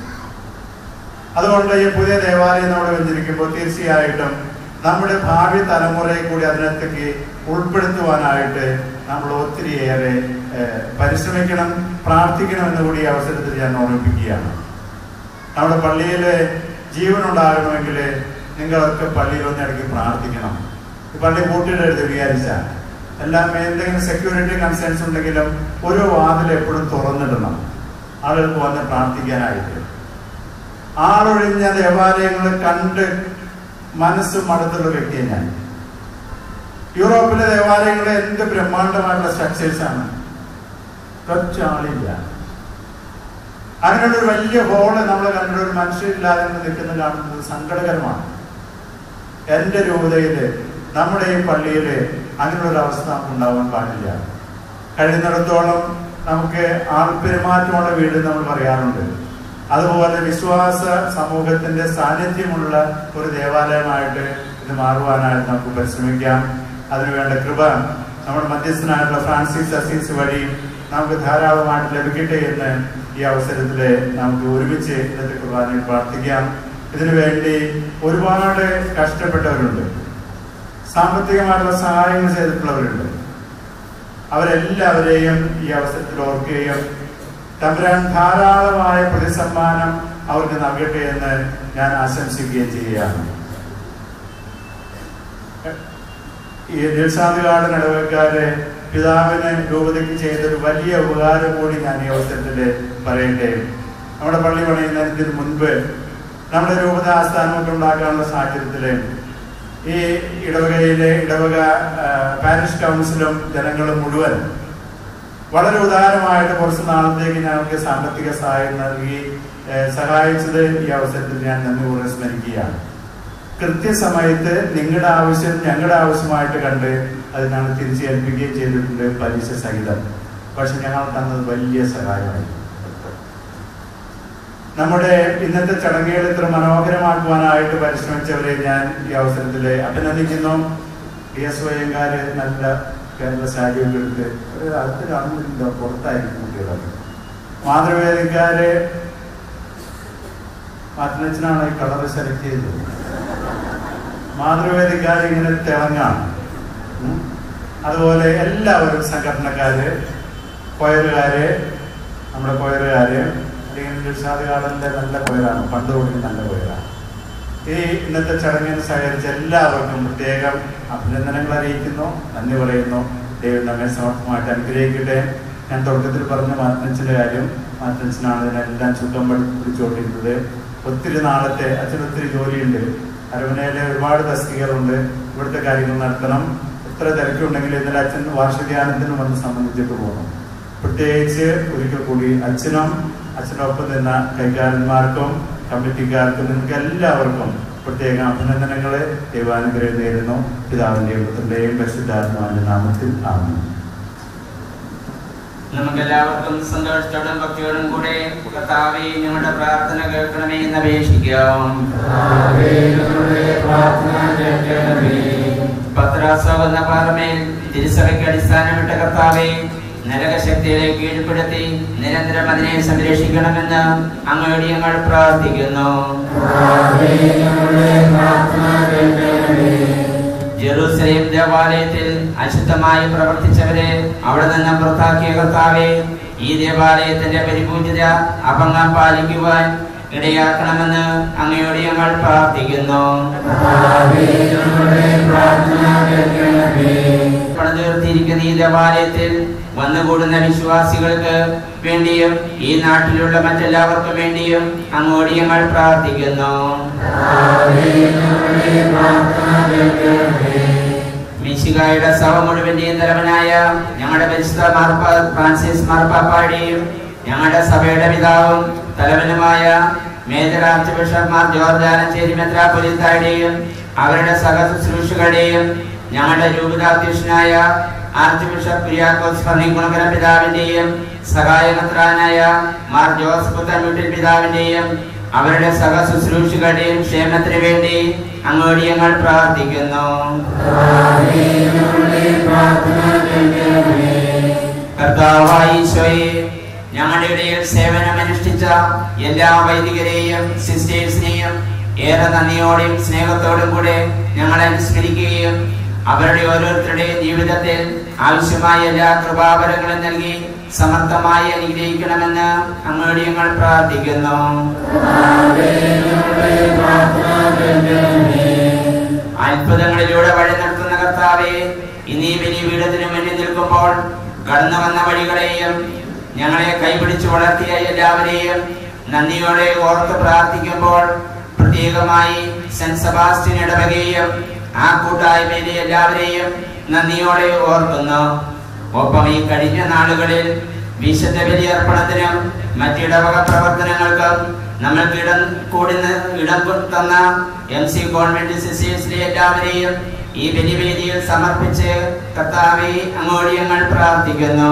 അതുകൊണ്ട് ഈ പുതിയ ദേവാലയം നമ്മൾ വെഞ്ചരിക്കുമ്പോൾ തീർച്ചയായിട്ടും നമ്മുടെ ഭാവി തലമുറയെ കൂടി അതിനകത്തേക്ക് ഉൾപ്പെടുത്തുവാനായിട്ട് നമ്മൾ ഒത്തിരിയേറെ ഏഹ്, പരിശ്രമിക്കണം പ്രാർത്ഥിക്കണം എന്ന് കൂടി ഈ അവസരത്തിൽ ഞാൻ ഓർമ്മിപ്പിക്കുകയാണ് നമ്മുടെ പള്ളിയിൽ ജീവനുണ്ടാകണമെങ്കിൽ നിങ്ങളൊക്കെ പള്ളിയിൽ ഒന്ന് ഇടയ്ക്ക് പ്രാർത്ഥിക്കണം ഈ പള്ളി പൂട്ടിയിടരുത് വിചാരിച്ച എല്ലാം എന്തെങ്കിലും സെക്യൂരിറ്റി കൺസേൺസ് ഉണ്ടെങ്കിലും ഒരു വാതിൽ എപ്പോഴും തുറന്നിടണം ആളുകൾക്ക് വന്ന് പ്രാർത്ഥിക്കാനായിട്ട് ആളൊഴിഞ്ഞ ദേവാലയങ്ങൾ കണ്ട് മനസ്സ് മടുത്തുള്ള വ്യക്തിയാണ് ഞാൻ യൂറോപ്പിലെ ദേവാലയങ്ങൾ എന്ത് ബ്രഹ്മാണ്ഡമായിട്ടുള്ള സ്ട്രക്ചേഴ്സ് ആണ് ഒറ്റ ആളില്ല അങ്ങനെയുള്ള ഒരു വലിയ ഹോള് നമ്മൾ കണ്ടിട്ട് ഒരു മനുഷ്യരില്ലാതെ ഇങ്ങനെ നിൽക്കുന്നത് കാണുന്നത് സങ്കടകരമാണ് എന്റെ രൂപതയില് നമ്മുടെ ഈ പള്ളിയില് അങ്ങനെയുള്ള ഒരു അവസ്ഥ നമുക്ക് ഉണ്ടാവാൻ പാടില്ല കഴിയുന്നിടത്തോളം നമുക്ക് ആൾപെരുമാറ്റമുള്ള വീട് നമ്മൾ പറയാറുണ്ട് അതുപോലെ വിശ്വാസ സമൂഹത്തിന്റെ സാന്നിധ്യമുള്ള ഒരു ദേവാലയമായിട്ട് ഇത് മാറുവാനായിട്ട് നമുക്ക് പരിശ്രമിക്കാം അതിനുവേണ്ട കൃപ നമ്മുടെ മധ്യസ്ഥനായിട്ടുള്ള ഫ്രാൻസിസ് അസീസ് വഴി നമുക്ക് ധാരാളമായിട്ട് ലഭിക്കട്ടെ എന്ന് ഈ അവസരത്തിൽ നമുക്ക് ഒരുമിച്ച് ഇന്നത്തെ കുർബാനയിൽ പ്രാർത്ഥിക്കാം ഇതിനു വേണ്ടി ഒരുപാട് കഷ്ടപ്പെട്ടവരുണ്ട് സാമ്പത്തികമായിട്ടുള്ള സഹായങ്ങൾ ചെയ്തിട്ടുള്ളവരുണ്ട് അവരെല്ലാവരെയും ഈ അവസരത്തിൽ ഓർക്കുകയും തമ്പുരാൻ ധാരാളമായ പ്രതിസമ്മാനം അവർക്ക് നൽകട്ടെ എന്ന് ഞാൻ ആശംസിക്കുകയും ചെയ്യുകയാണ് ഈ ദിൽസാദ് ഇടവക്കാരെ പിതാവിന് രൂപതയ്ക്ക് ചെയ്തൊരു വലിയ ഉപകാരം കൂടി ഞാൻ ഈ അവസരത്തിൽ പറയട്ടെ നമ്മുടെ പള്ളി പണിയുന്നതിന് മുൻപ് നമ്മുടെ രൂപത ആസ്ഥാനമൊക്കെ ഉണ്ടാക്കാനുള്ള സാഹചര്യത്തില് ഈ ഇടവകയിലെ ഇടവക ആ, പാരിഷ് കൗൺസിലും ജനങ്ങളും മുഴുവൻ വളരെ ഉദാരമായിട്ട് കുറച്ച് നാളത്തേക്ക് ഞങ്ങൾക്ക് സാമ്പത്തിക സഹായം നൽകി ഏഹ്, സഹായിച്ചത് ഈ അവസരത്തിൽ ഞാൻ നന്ദിപൂർവ്വം സ്മരിക്കുകയാണ് കൃത്യസമയത്ത് നിങ്ങളുടെ ആവശ്യം ഞങ്ങളുടെ ആവശ്യമായിട്ട് കണ്ട് അത് ഞങ്ങൾ തിരിച്ചേൽപ്പിക്കുകയും ചെയ്തിട്ടുണ്ട് പലിശ സഹിതം പക്ഷെ ഞങ്ങൾ തന്നത് വലിയ സഹായമായി നമ്മുടെ ഇന്നത്തെ ചടങ്ങുകൾ ഇത്ര മനോഹരമാക്കുവാനായിട്ട് പരിശ്രമിച്ചവരെ ഞാൻ ഈ അവസരത്തിൽ അഭിനന്ദിക്കുന്നു പി എസ് വയ്യങ്കാര് നല്ല കേരള സാരിയൊക്കെ എടുത്ത് ഒരു അടുത്ത് കാണുന്നില്ല പുറത്തായിരിക്കും കുട്ടികളൊക്കെ മാതൃവേദിക്കാര് മാറ്റിനച്ഛനാണ് ഈ കളർ സെലക്ട് ചെയ്തത് മാതൃവേദിക്കാർ ഇങ്ങനെ തിളങ്ങാണ് ഉം. അതുപോലെ എല്ലാവരും സംഘടനക്കാര് കൊയറുകാര് നമ്മുടെ കൊയറുകാര് അല്ലെങ്കിൽ ദിൽഷാദ് ഗാർഡന്റെ നല്ല കൊയറാണ് പണ്ട് തൊട്ട് നല്ല കൊയറാണ് ഈ ഇന്നത്തെ ചടങ്ങിൽ സഹകരിച്ച എല്ലാവർക്കും പ്രത്യേകം അഭിനന്ദനങ്ങൾ അറിയിക്കുന്നു നന്ദി പറയുന്നു ദൈവം നമ്മെ സമർത്ഥമായിട്ട് അനുഗ്രഹിക്കട്ടെ ഞാൻ തുടക്കത്തിൽ പറഞ്ഞ മാത്തൻസിന്റെ കാര്യം മാത്തൻസിനാണ് ഇതിനെല്ലാം ചുറ്റം പിടിച്ചുകൊണ്ടിരുന്നത് ഒത്തിരി നാളത്തെ അച്ഛൻ ഒത്തിരി ജോലിയുണ്ട് അരമനയിലെ ഒരുപാട് തസ്തികകളുണ്ട് ഇവിടുത്തെ കാര്യങ്ങൾ നടത്തണം എത്ര തിരക്കുണ്ടെങ്കിൽ ഇന്നലെ അച്ഛൻ വാർഷികാനന്ദനും വന്ന് സംബന്ധിച്ചിട്ട് പോകണം പ്രത്യേകിച്ച് ഒരിക്കൽ കൂടി അച്ഛനും അച്ഛനൊപ്പം നിന്ന കൈകാരന്മാർക്കും കമ്മിറ്റിക്കാർക്കും നിങ്ങൾക്ക് എല്ലാവർക്കും പ്രത്യേക അഭിനന്ദനങ്ങളെ ദൈവാനുഗ്രഹം നേരുന്നു പിതാവിന്റെയും പുത്രന്റെയും പരിശുദ്ധാത്മാവിന്റെ നാമത്തിൽ ആമേൻ നമുക്ക് എല്ലാവർക്കും സന്തോഷത്തോടും ഭക്തിയോടും കൂടെ കർത്താവെ ഞങ്ങളുടെ പ്രാർത്ഥന കേൾക്കണമേ എന്ന് അപേക്ഷിക്കാം പത്രാസോ എന്ന പാറമേൽ തിരുസഭയ്ക്ക് അടിസ്ഥാനമിട്ട കർത്താവെ നരകശക്തികളെ കീഴ്പ്പെടുത്തി നിരന്തരം അതിനെ സംരക്ഷിക്കണമെന്ന് അങ്ങയോട് ഞങ്ങൾ പ്രാർത്ഥിക്കുന്നു ജെറൂസലേം ദേവാലയത്തിൽ അശുദ്ധമായി പ്രവർത്തിച്ചവരെ അവിടെ നിന്ന് പുറത്താക്കിയ കർത്താവെ ഈ ദേവാലയത്തിന്റെ പരിപൂജിത അഭംഗം പാലിക്കുവാൻ ഇടയാക്കണമെന്ന് അങ്ങയോട് ഞങ്ങൾ പ്രാർത്ഥിക്കുന്നു പണിതീർത്തിയിരിക്കുന്ന ഈ ദേവാലയത്തിൽ വന്നുകൂടുന്ന വിശ്വാസികൾക്ക് വേണ്ടിയും ഈ നാട്ടിലുള്ള മറ്റെല്ലാവർക്കും വേണ്ടിയും അങ്ങോട്ട് ഞങ്ങൾ പ്രാർത്ഥിക്കുന്നു മിശികായുടെ സഭ മുഴുവന്റെയും തലവനായ ഞങ്ങളുടെ പരിശുദ്ധ മാർപ്പ ഫ്രാൻസിസ് മാർപ്പാപ്പായുടെയും ഞങ്ങളുടെ സഭയുടെ പിതാവും തലവനുമായ major archbishop Mar George Alencherry മെത്രാപൊലിത്തായുടെയും അവരുടെ സഹ ശുശ്രൂഷകളുടെയും ഞങ്ങളുടെ രൂപതാധ്യക്ഷനായ ആർച്ച് ബിഷപ്പ് കുര്യാക്കോസ് ഫർണിക്കുണകര പിതാവിന്റെയും സഹായമെത്രാനായ മാർ ജോസഫ് പുത്തൻവീട്ടിൽ പിതാവിന്റെയും അവരുടെ സഹ ശുശ്രൂഷകളുടെയും ക്ഷേമത്തിന് വേണ്ടി അങ്ങോട്ട് ഞങ്ങൾ പ്രാർത്ഥിക്കുന്നു കർത്താവായ ഈശോയെ ഞങ്ങളുടെ ഇടയിൽ സേവനം അനുഷ്ഠിച്ച എല്ലാ വൈദികരെയും സിസ്റ്റേഴ്സിനെയും ഏറെ നന്ദിയോടെയും സ്നേഹത്തോടും കൂടെ ഞങ്ങളെ അനുസ്മരിക്കുകയും അവരുടെ ഓരോരുത്തരുടെയും ജീവിതത്തിൽ ആവശ്യമായ എല്ലാ കൃപാവരങ്ങളും നൽകി സമർത്ഥമായി അനുഗ്രഹിക്കണമെന്ന് അങ്ങോട്ട് ഞങ്ങൾ പ്രാർത്ഥിക്കുന്നു അത്ഭുതങ്ങളിലൂടെ വഴി നടത്തുന്ന കർത്താവെ ഇന്നീ വലിയ പീഠത്തിന് മുന്നിൽ നിൽക്കുമ്പോൾ കടന്നു വന്ന വഴികളെയും ഞങ്ങളെ കൈപിടിച്ച് വളർത്തിയ എല്ലാവരെയും നന്ദിയോടെ ഓർത്ത് പ്രാർത്ഥിക്കുമ്പോൾ പ്രത്യേകമായി സെന്റ് സെബാസ്റ്റ്യൻ ഇടവകയും ആ കൂട്ടായ്മയിലെ എല്ലാവരെയും നന്ദിയോടെ ഓർക്കുന്നു ഒപ്പം ഈ കഴിഞ്ഞ നാളുകളിൽ വിശുദ്ധ ബലിയർപ്പണത്തിനും മറ്റിടവക പ്രവർത്തനങ്ങൾക്കും നമ്മൾക്ക് ഇടം കൂടുന്ന ഇടം തന്ന എം സി ഗവൺമെന്റ് സിസ്റ്റേഴ്സിലെ എല്ലാവരെയും ഈ ബലിവേദിയിൽ സമർപ്പിച്ച് കർത്താവെ അങ്ങോട്ട് ഞങ്ങൾ പ്രാർത്ഥിക്കുന്നു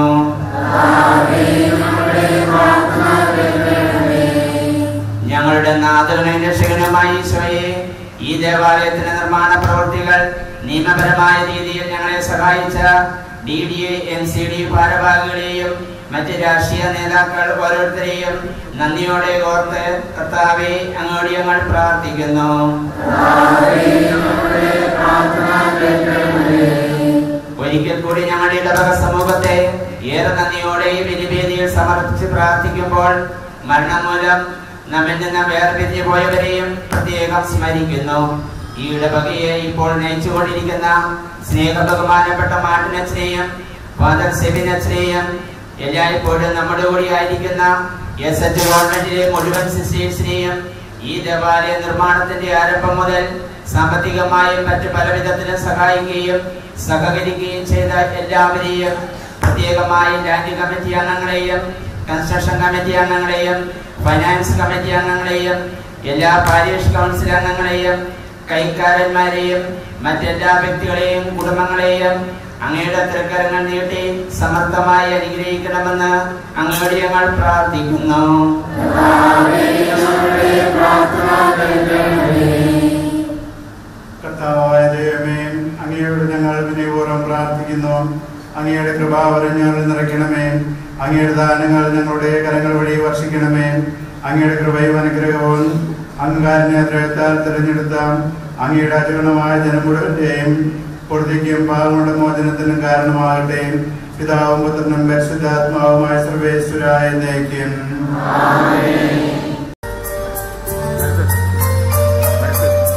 ഞങ്ങളുടെ നാഥനും രക്ഷകനുമായ ഈശോയെ ഈ ദേവാലയത്തിന്റെ നിർമ്മാണ പ്രവൃത്തികൾ നിയമപരമായ രീതിയിൽ ഞങ്ങളെ സഹായിച്ച D D A N C D ഭാരവാഹികളെയും മറ്റ് രാഷ്ട്രീയ നേതാക്കൾ ഓരോരുത്തരെയും നന്ദിയോടെ ഓർത്ത് കർത്താവെ അങ്ങോട്ട് ഞങ്ങൾ പ്രാർത്ഥിക്കുന്നു ഒരിക്കൽ കൂടി ഞങ്ങളുടെ ഇടവക സമൂഹത്തെ ഏറെ നന്ദിയോടെ ഈ ബലിവേദിയിൽ സമർപ്പിച്ച് പ്രാർത്ഥിക്കുമ്പോൾ മരണം മൂലം നമ്മിൽ നിന്ന് വേർപിരിഞ്ഞു പോയവരെയും പ്രത്യേകം സ്മരിക്കുന്നു ഈ ഇടവകയെ ഇപ്പോൾ നയിച്ചുകൊണ്ടിരിക്കുന്ന സ്നേഹ ബഹുമാനപ്പെട്ട മാട്ടിനച്ഛനെയും ഫാദർ സെബിനച്ഛനെയും എല്ലായ്പ്പോഴും നമ്മുടെ കൂടി ആയിരിക്കുന്ന എസ് എച്ച് ഗവൺമെന്റിലെ മുഴുവൻ സിസ്റ്റേഴ്സിനെയും ഈ ദേവാലയ നിർമ്മാണത്തിന്റെ ആരംഭം മുതൽ സാമ്പത്തികമായും മറ്റു പല വിധത്തിലും സഹായിക്കുകയും സഹകരിക്കുകയും ചെയ്ത എല്ലാവരെയും പ്രത്യേകമായി ലാൻഡ് കമ്മിറ്റി അംഗങ്ങളെയും കൺസ്ട്രക്ഷൻ കമ്മിറ്റി അംഗങ്ങളെയും ഫൈനാൻസ് കമ്മിറ്റി അംഗങ്ങളെയും എല്ലാ പാരിഷ് കൗൺസിൽ അംഗങ്ങളെയും കൈക്കാരന്മാരെയും മറ്റെല്ലാ വ്യക്തികളെയും കുടുംബങ്ങളെയും അങ്ങയുടെ തൃക്കരങ്ങൾ നീട്ടി സമർത്ഥമായി അനുഗ്രഹിക്കണമെന്ന് അങ്ങയോട് ഞങ്ങൾ പ്രാർത്ഥിക്കുന്നു കർത്താവായ ദൈവമേ അങ്ങയോട് ഞങ്ങൾ വിനയപൂർവ്വം പ്രാർത്ഥിക്കുന്നു അങ്ങയുടെ കൃപാവരം ഞങ്ങൾ നിറയ്ക്കണമേ അങ്ങയുടെ ദാനങ്ങൾ ഞങ്ങളുടെ കരങ്ങൾ വഴി വർഷിക്കണമേ അങ്ങയുടെ കൃപയും അനുഗ്രഹവും അംഗകാരനെതിരെത്താൽ തിരഞ്ഞെടുത്ത അങ്ങയുടെ അജഗണമായ ജനം മുഴുവന്റെയും പൊടുതിക്കും പാവങ്ങളുടെ മോചനത്തിനും കാരണമാകട്ടെ പിതാവും പുത്രനും പരിശുദ്ധാത്മാവുമായ സർവേശ്വരായ നയിക്കും Thank you.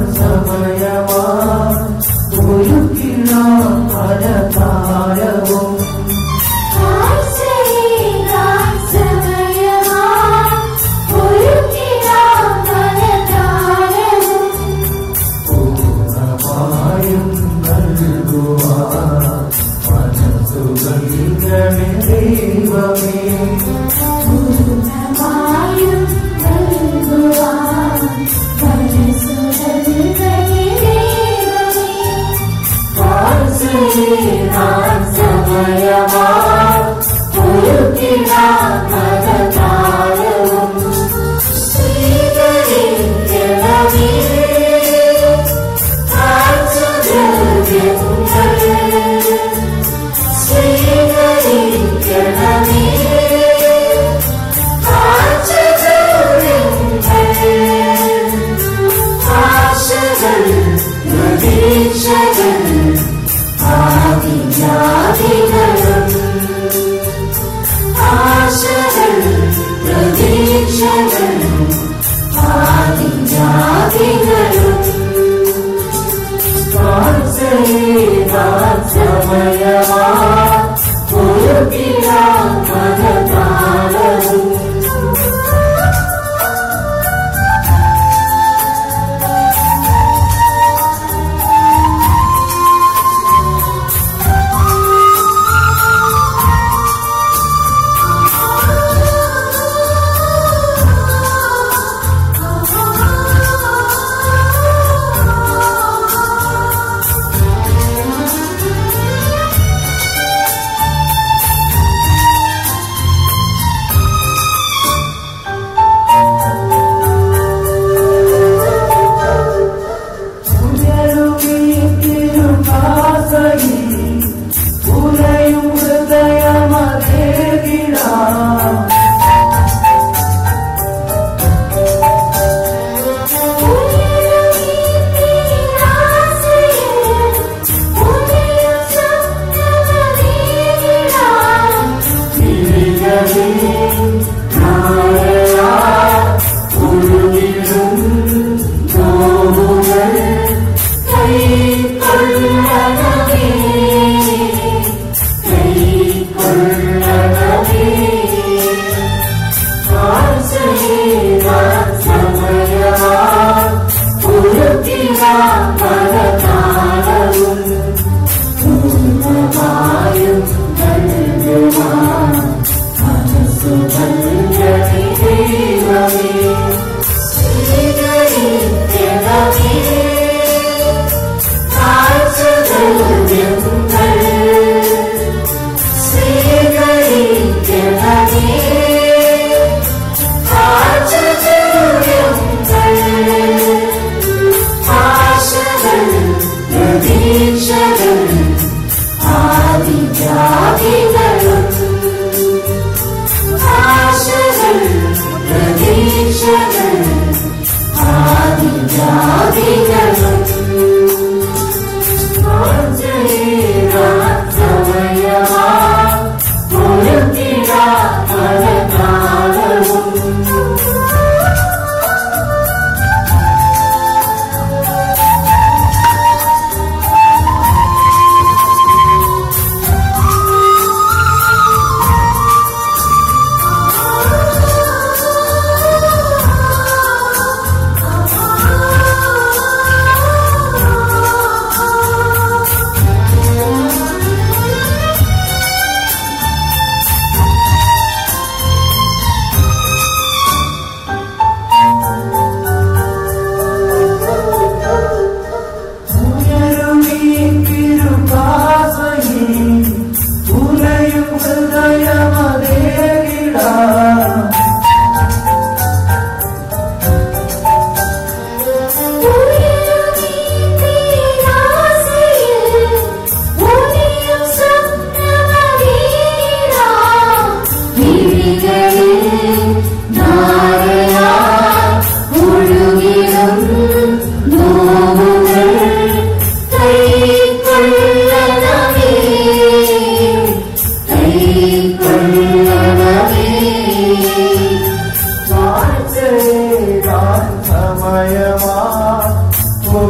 സമയമാ ഒരുക്കിടാ പലതാരവും പൂർണ്ണമായും നൽകുവാൻ മനസ്സുകളിലെ ദൈവമേ പൂർണ്ണമായും നൽകുവാൻ മനസ്സുകളിലെ ദൈവമേ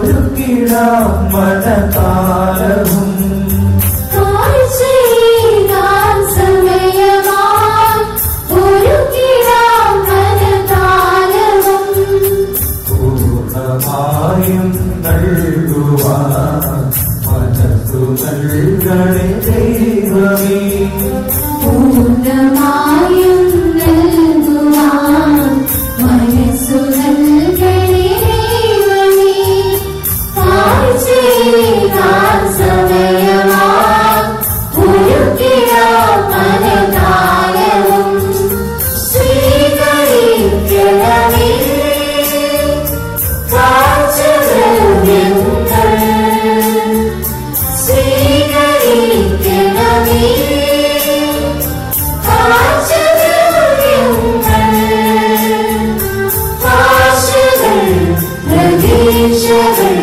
ഒരുക്കിടാം മനതാലവും കാഴ്ചയേകാൻ സമയമായി ഒരുക്കിടാം മനതാലവും പൂർണ്ണമായും നൽകുവാൻ മനസ്സു നൽകണേ ദൈവമേ പൂർണ്ണമായും നൽകുവാൻ മനസ്സു നൽകണേ ദൈവമേ. കാഴ്ചയേകാൻ സമയമായി ഒരുക്കിടാം മനതാലവും സ്വീകരിക്കണമേ കാഴ്ചദ്രവ്യങ്ങൾ സ്വീകരിക്കണമേ കാഴ്ചദ്രവ്യങ്ങൾ ഭാഷകൾ പ്രതീക്ഷകൾ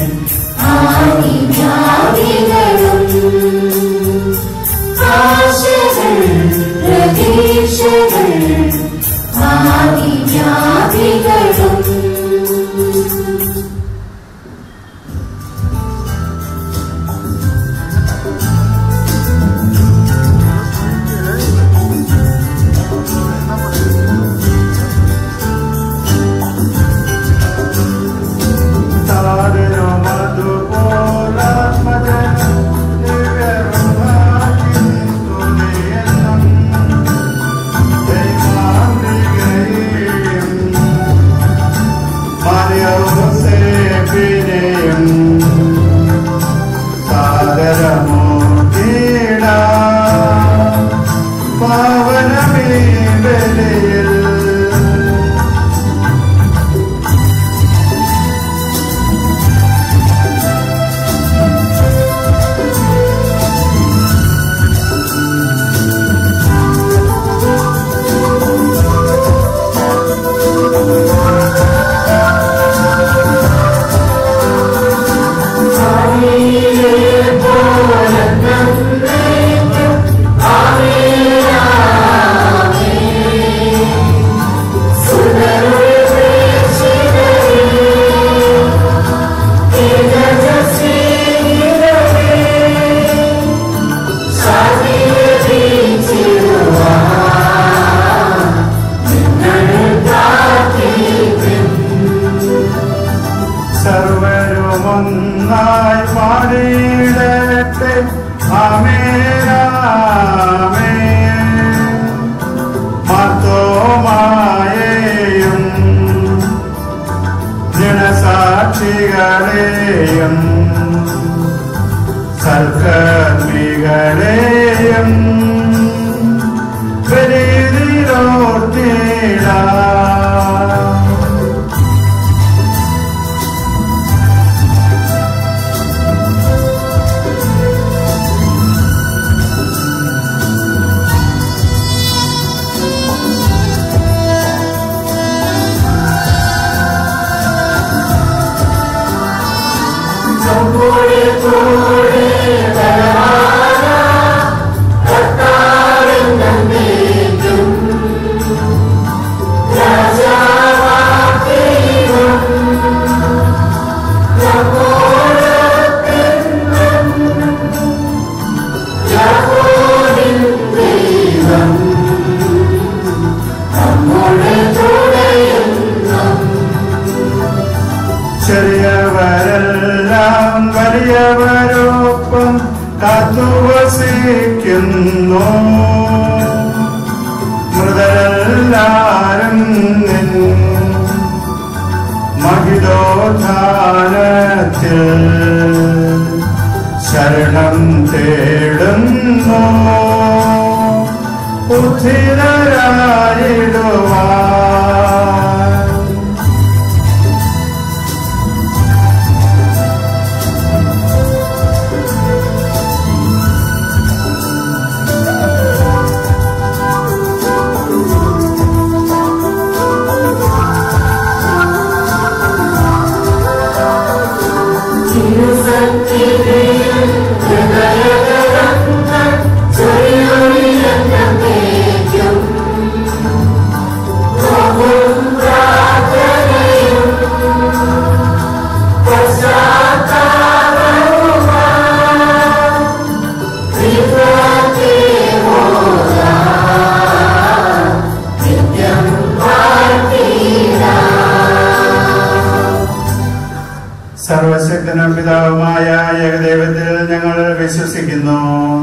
ആദിവ്യാധികളും ഭാഷകൾ പ്രതീക്ഷകൾ ആദിവ്യാധികളും പാവനമേ ബലിയിൽ സർവരുമൊന്നായി പാടിയിടട്ടെ ആമേരാമേ മത്തോമായേയും ജനസാക്ഷികളെയും സൽക്കർമ്മികളെയും ബലിയിലോർത്തിടാം ചെറിയവരെല്ലാം വലിയവരൊപ്പം കാത്തുവസിക്കുന്നു മൃതരെല്ലാരും നിൻ മഹിതോധാനത്തിൽ ശരണം തേടുന്നു ഉദ്ധിതരായിടുവാൻ ഹൃദയകരങ്ങൾ ചൊരിയൊഴിയെന്നേക്കും സർവശക്തനും പിതാവുമായ ഏകദൈവത്തിൽ ഞങ്ങൾ വിശ്വസിക്കുന്നു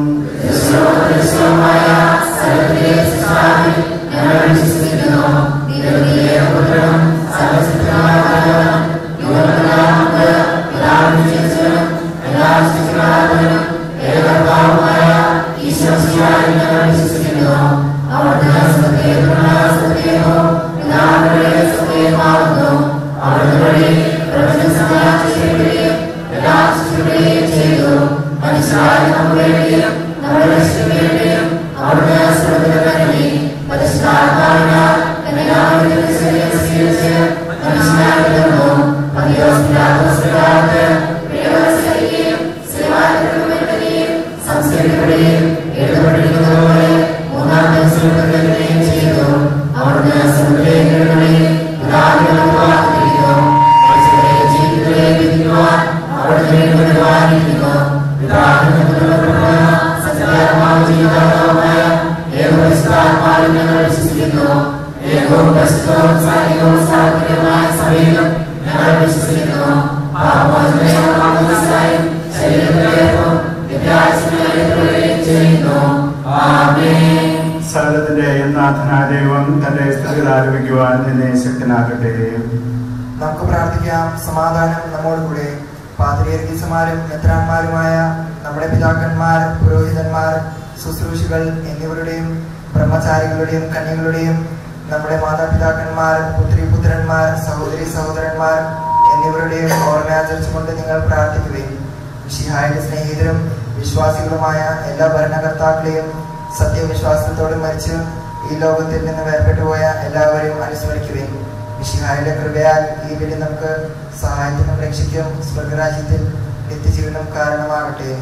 സകലത്തിന്റെയും നാഥനായ ദൈവം തന്റെ സ്തുതികൾ ആരംഭിക്കുവാൻ നിന്നെ ശക്തനാകട്ടെ നമുക്ക് പ്രാർത്ഥിക്കാം സമാധാനം നമ്മോട് കൂടെ പാതിരിയർഗീസമാരും മെത്രാന്മാരുമായ നമ്മുടെ പിതാക്കന്മാർ പുരോഹിതന്മാർ ശുശ്രൂഷികൾ എന്നിവരുടെയും ബ്രഹ്മചാരികളുടെയും കന്യകളുടെയും നമ്മുടെ മാതാപിതാക്കന്മാർ പുത്രി പുത്രന്മാർ സഹോദരി സഹോദരന്മാർ എന്നിവരുടെയും ഓർമ്മയാചരിച്ചുകൊണ്ട് നിങ്ങൾ പ്രാർത്ഥിക്കുകയും ഷിഹായുടെ സ്നേഹിതരും വിശ്വാസികളുമായ എല്ലാ ഭരണകർത്താക്കളെയും സത്യവിശ്വാസത്തോടെ മരിച്ച് ഈ ലോകത്തിൽ നിന്ന് വേർപെട്ടു പോയ എല്ലാവരെയും അനുസ്മരിക്കുകയും മിഷിഹായുടെ കൃപയാൽ ഈ ബലി നമുക്ക് സഹായത്തിനും രക്ഷയ്ക്കും സ്വർഗരാജ്യത്തിൽ നിത്യജീവനം കാരണമാകട്ടെ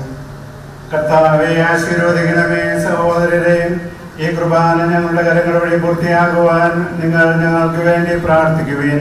കർത്താവെ ആശീർവദിക്കണമേ സഹോദരരെ ഈ കുർബാന ഞങ്ങളുടെ കരങ്ങൾ വഴി പൂർത്തിയാകുവാൻ നിങ്ങൾ ഞങ്ങൾക്ക് വേണ്ടി പ്രാർത്ഥിക്കുവിൻ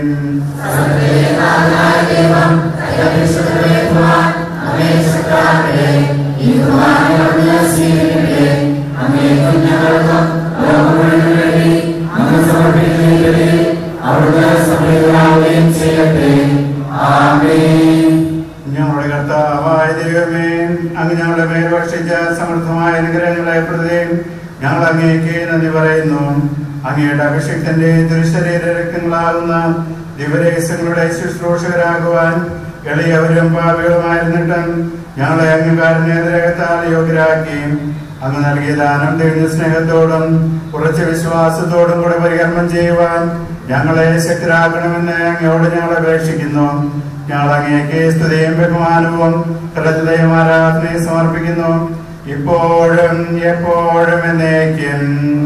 ഞങ്ങളുടെ കർത്താവായ ദൈവമേ അങ്ങ് ഞങ്ങളുടെ മേൽ വർഷിച്ച സമൃദ്ധമായ അനുഗ്രഹങ്ങളെ പ്രതി ഞങ്ങൾ അങ്ങേക്ക് നന്ദി പറയുന്നു അങ്ങയുടെ അഭിഷേകത്തിന്റെ ദുരുശരീര രക്തങ്ങളാകുന്ന ദിവരേശങ്ങളുടെ ശുശ്രൂഷകരാകുവാൻ എളിയവരും പാപികളുമായിരുന്നിട്ടും ഞങ്ങളെ അംഗീകാരനേതരകത്താൽ യോഗ്യരാക്കി അങ്ങ് നൽകിയ ദാനം തികഞ്ഞ സ്നേഹത്തോടും ഉറച്ച വിശ്വാസത്തോടും കൂടെ പരികർമ്മം ചെയ്യുവാൻ ഞങ്ങളെ ശക്തരാക്കണമെന്ന് അങ്ങയോട് ഞങ്ങൾ അപേക്ഷിക്കുന്നു ഞങ്ങൾ അങ്ങേക്ക് സ്തുതിയും ബഹുമാനവും കൃതജ്ഞതയും ആരാധനയും സമർപ്പിക്കുന്നു ഇപ്പോഴും എപ്പോഴും എന്നേക്കും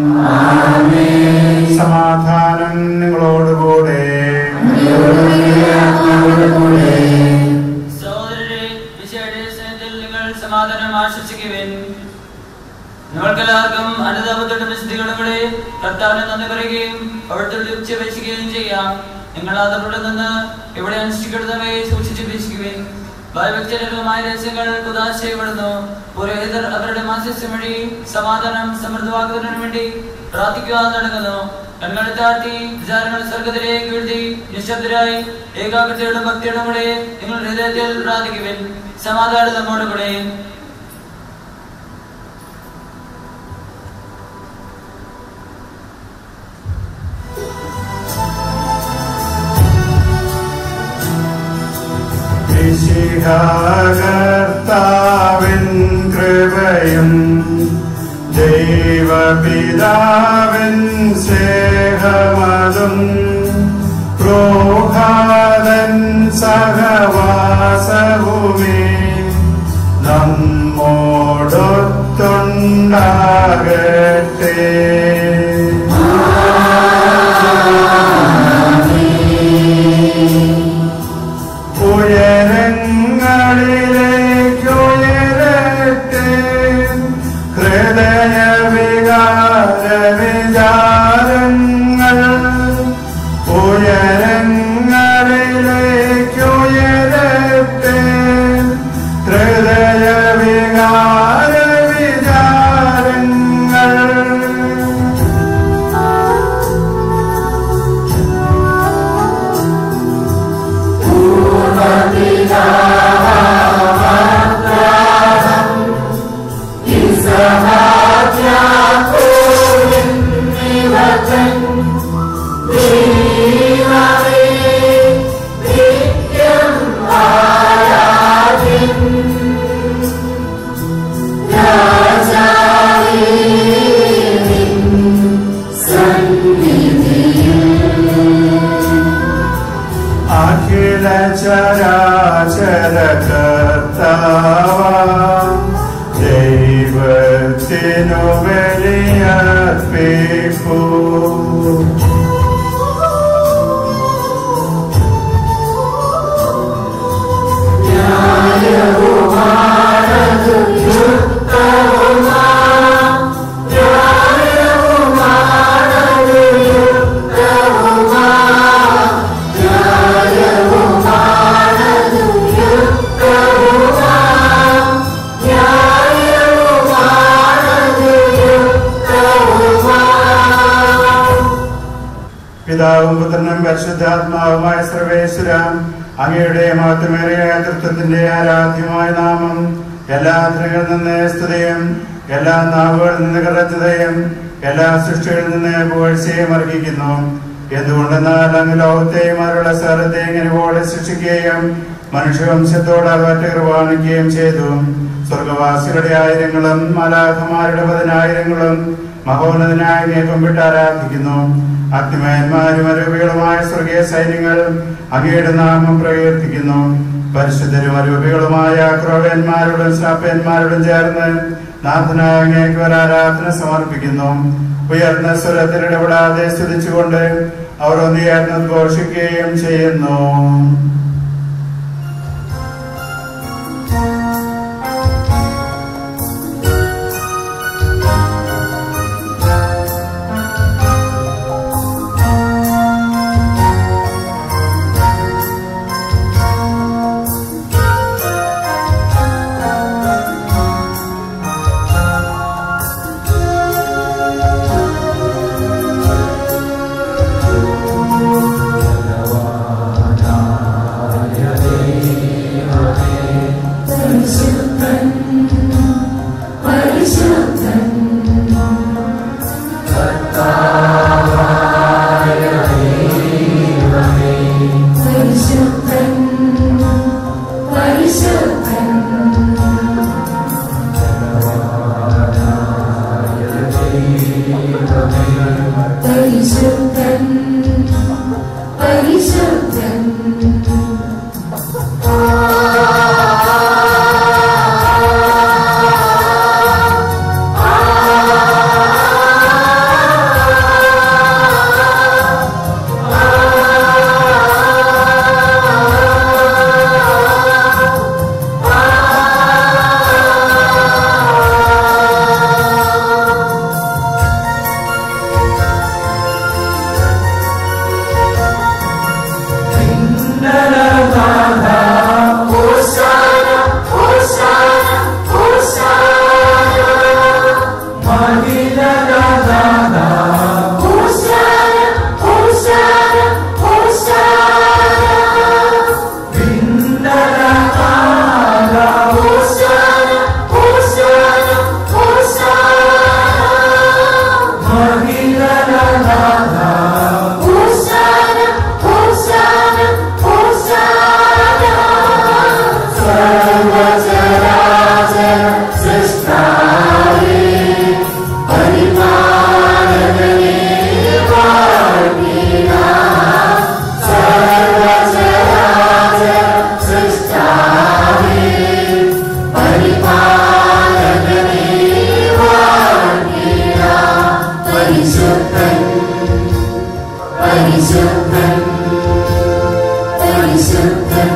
സമാധാനം നിങ്ങളോടുകൂടെ സഹോദരരെ വിശയുടെ സ്നേഹത്തിൽ നിങ്ങൾ സമാധാനം ആശംസിക്കുവിൻ നിങ്ങൾക്കെല്ലാവർക്കും അനുതാപത്തോടും വിശുദ്ധികളും കൂടെ കർത്താവിനെ നന്ദി പറയുകയും അവിടുത്തെ ഉച്ചപേക്ഷിക്കുകയും ചെയ്യാം നിങ്ങൾ അതവിടെ നിന്ന് ഇവിടെ അനുഷ്ഠിക്കുന്നവയെ സൂക്ഷിച്ച് വീക്ഷിക്കുവിൻ ഭയഭക്തിരകമായ രഹസ്യങ്ങൾ കുതാശ ചെയ്യപ്പെടുന്നു പുരോഹിതർ അവരുടെ മാസ്യം വഴി സമാധാനം സമൃദ്ധമാക്കുന്നതിനു വേണ്ടി പ്രാർത്ഥിക്കുവാൻ നടക്കുന്നു കണ്ണുകളെ താഴ്ത്തി വിചാരങ്ങൾ സ്വർഗത്തിലേക്ക് എഴുതി നിശബ്ദരായി ഏകാഗ്രതയോടും ഭക്തിയോടും കൂടെ നിങ്ങൾ ഹൃദയത്തിൽ പ്രാർത്ഥിക്കുവിൻ സമാധാനം നമ്മോട് കൂടെ കർത്താവിൻ കൃപയും ദൈവപിതാവിൻ സ്നേഹമതും പ്രോഹാദൻ സഹവാസവുമേ നമ്മോടൊത്തുണ്ടാകട്ടെ ഉയരങ്ങളിലേക്കുയരട്ടെ ഹൃദയ വികാര വിചാരങ്ങൾ ഉയരങ്ങളിലേക്കുയരട്ടെ ഹൃദയ വികാര വിചാരങ്ങൾ കർത്താവാം ദൈവത്തിനു ബലിയർപ്പിപ്പൂ പിതാവും പുത്രനും പരിശുദ്ധാത്മാവുമായ സർവേശ്വരം അങ്ങയുടെ മഹത്വമേറിയ തൃത്വത്തിന്റെ ആരാധ്യമായ നാമം എല്ലാ അതിരുകളിൽ നിന്ന് സ്തുതയും എല്ലാ നാവുകളിൽ നിന്ന് കറച്ചതയും എല്ലാ സൃഷ്ടികളിൽ നിന്ന് പുകഴ്ചയും അർഹിക്കുന്നു എന്തുകൊണ്ടെന്നാൽ അങ്ങ് ലോകത്തെയും അവരുടെ സ്ഥലത്തെ ഇങ്ങനെ സൃഷ്ടിക്കുകയും മനുഷ്യവംശത്തോട് അവറ്റ കൃപാണിക്കുകയും ചെയ്തു സ്വർഗവാസികളുടെ ആയിരങ്ങളും മലാഖമാരുടെ പതിനായിരങ്ങളും മഹോന്നതനായ നീക്കം വിട്ട് ആരാധിക്കുന്നു അഗ്നിമയന്മാരും അരൂപികളുമായ സ്വർഗീയ സൈന്യങ്ങൾ അങ്ങയുടെ നാമം പ്രകീർത്തിക്കുന്നു പരിശുദ്ധരും അരൂപികളുമായ ക്രോവന്മാരോടും ശ്രാപ്പന്മാരോടും ചേർന്ന് നാഥനായ അങ്ങേക്ക് ഒരു ആരാധന സമർപ്പിക്കുന്നു ഉയർന്ന സ്വരത്തിൽ ഇടപെടാതെ സ്തുതിച്ചുകൊണ്ട് അവർ ഒന്നുയർന്ന് ഘോഷിക്കുകയും ചെയ്യുന്നു പരിശുദ്ധൻ പരിശുദ്ധൻ പരിശുദ്ധൻ പരിശുദ്ധൻ പരിശുദ്ധൻ പരിശുദ്ധൻ Hosanna, Hosanna, Hosanna. Hosanna, Hosanna, Hosanna. Hosanna, Hosanna, Hosanna. Hosanna, Hosanna, സർവചരാചര സൃഷ്ടാവേ പരിപാലകനേ വാഴ്ത്തിട സർവചരാചര സൃഷ്ടാവേ പരിപാലകനേ വാഴ്ത്തിട പരിശുദ്ധൻ പരിശുദ്ധൻ പരിശുദ്ധൻ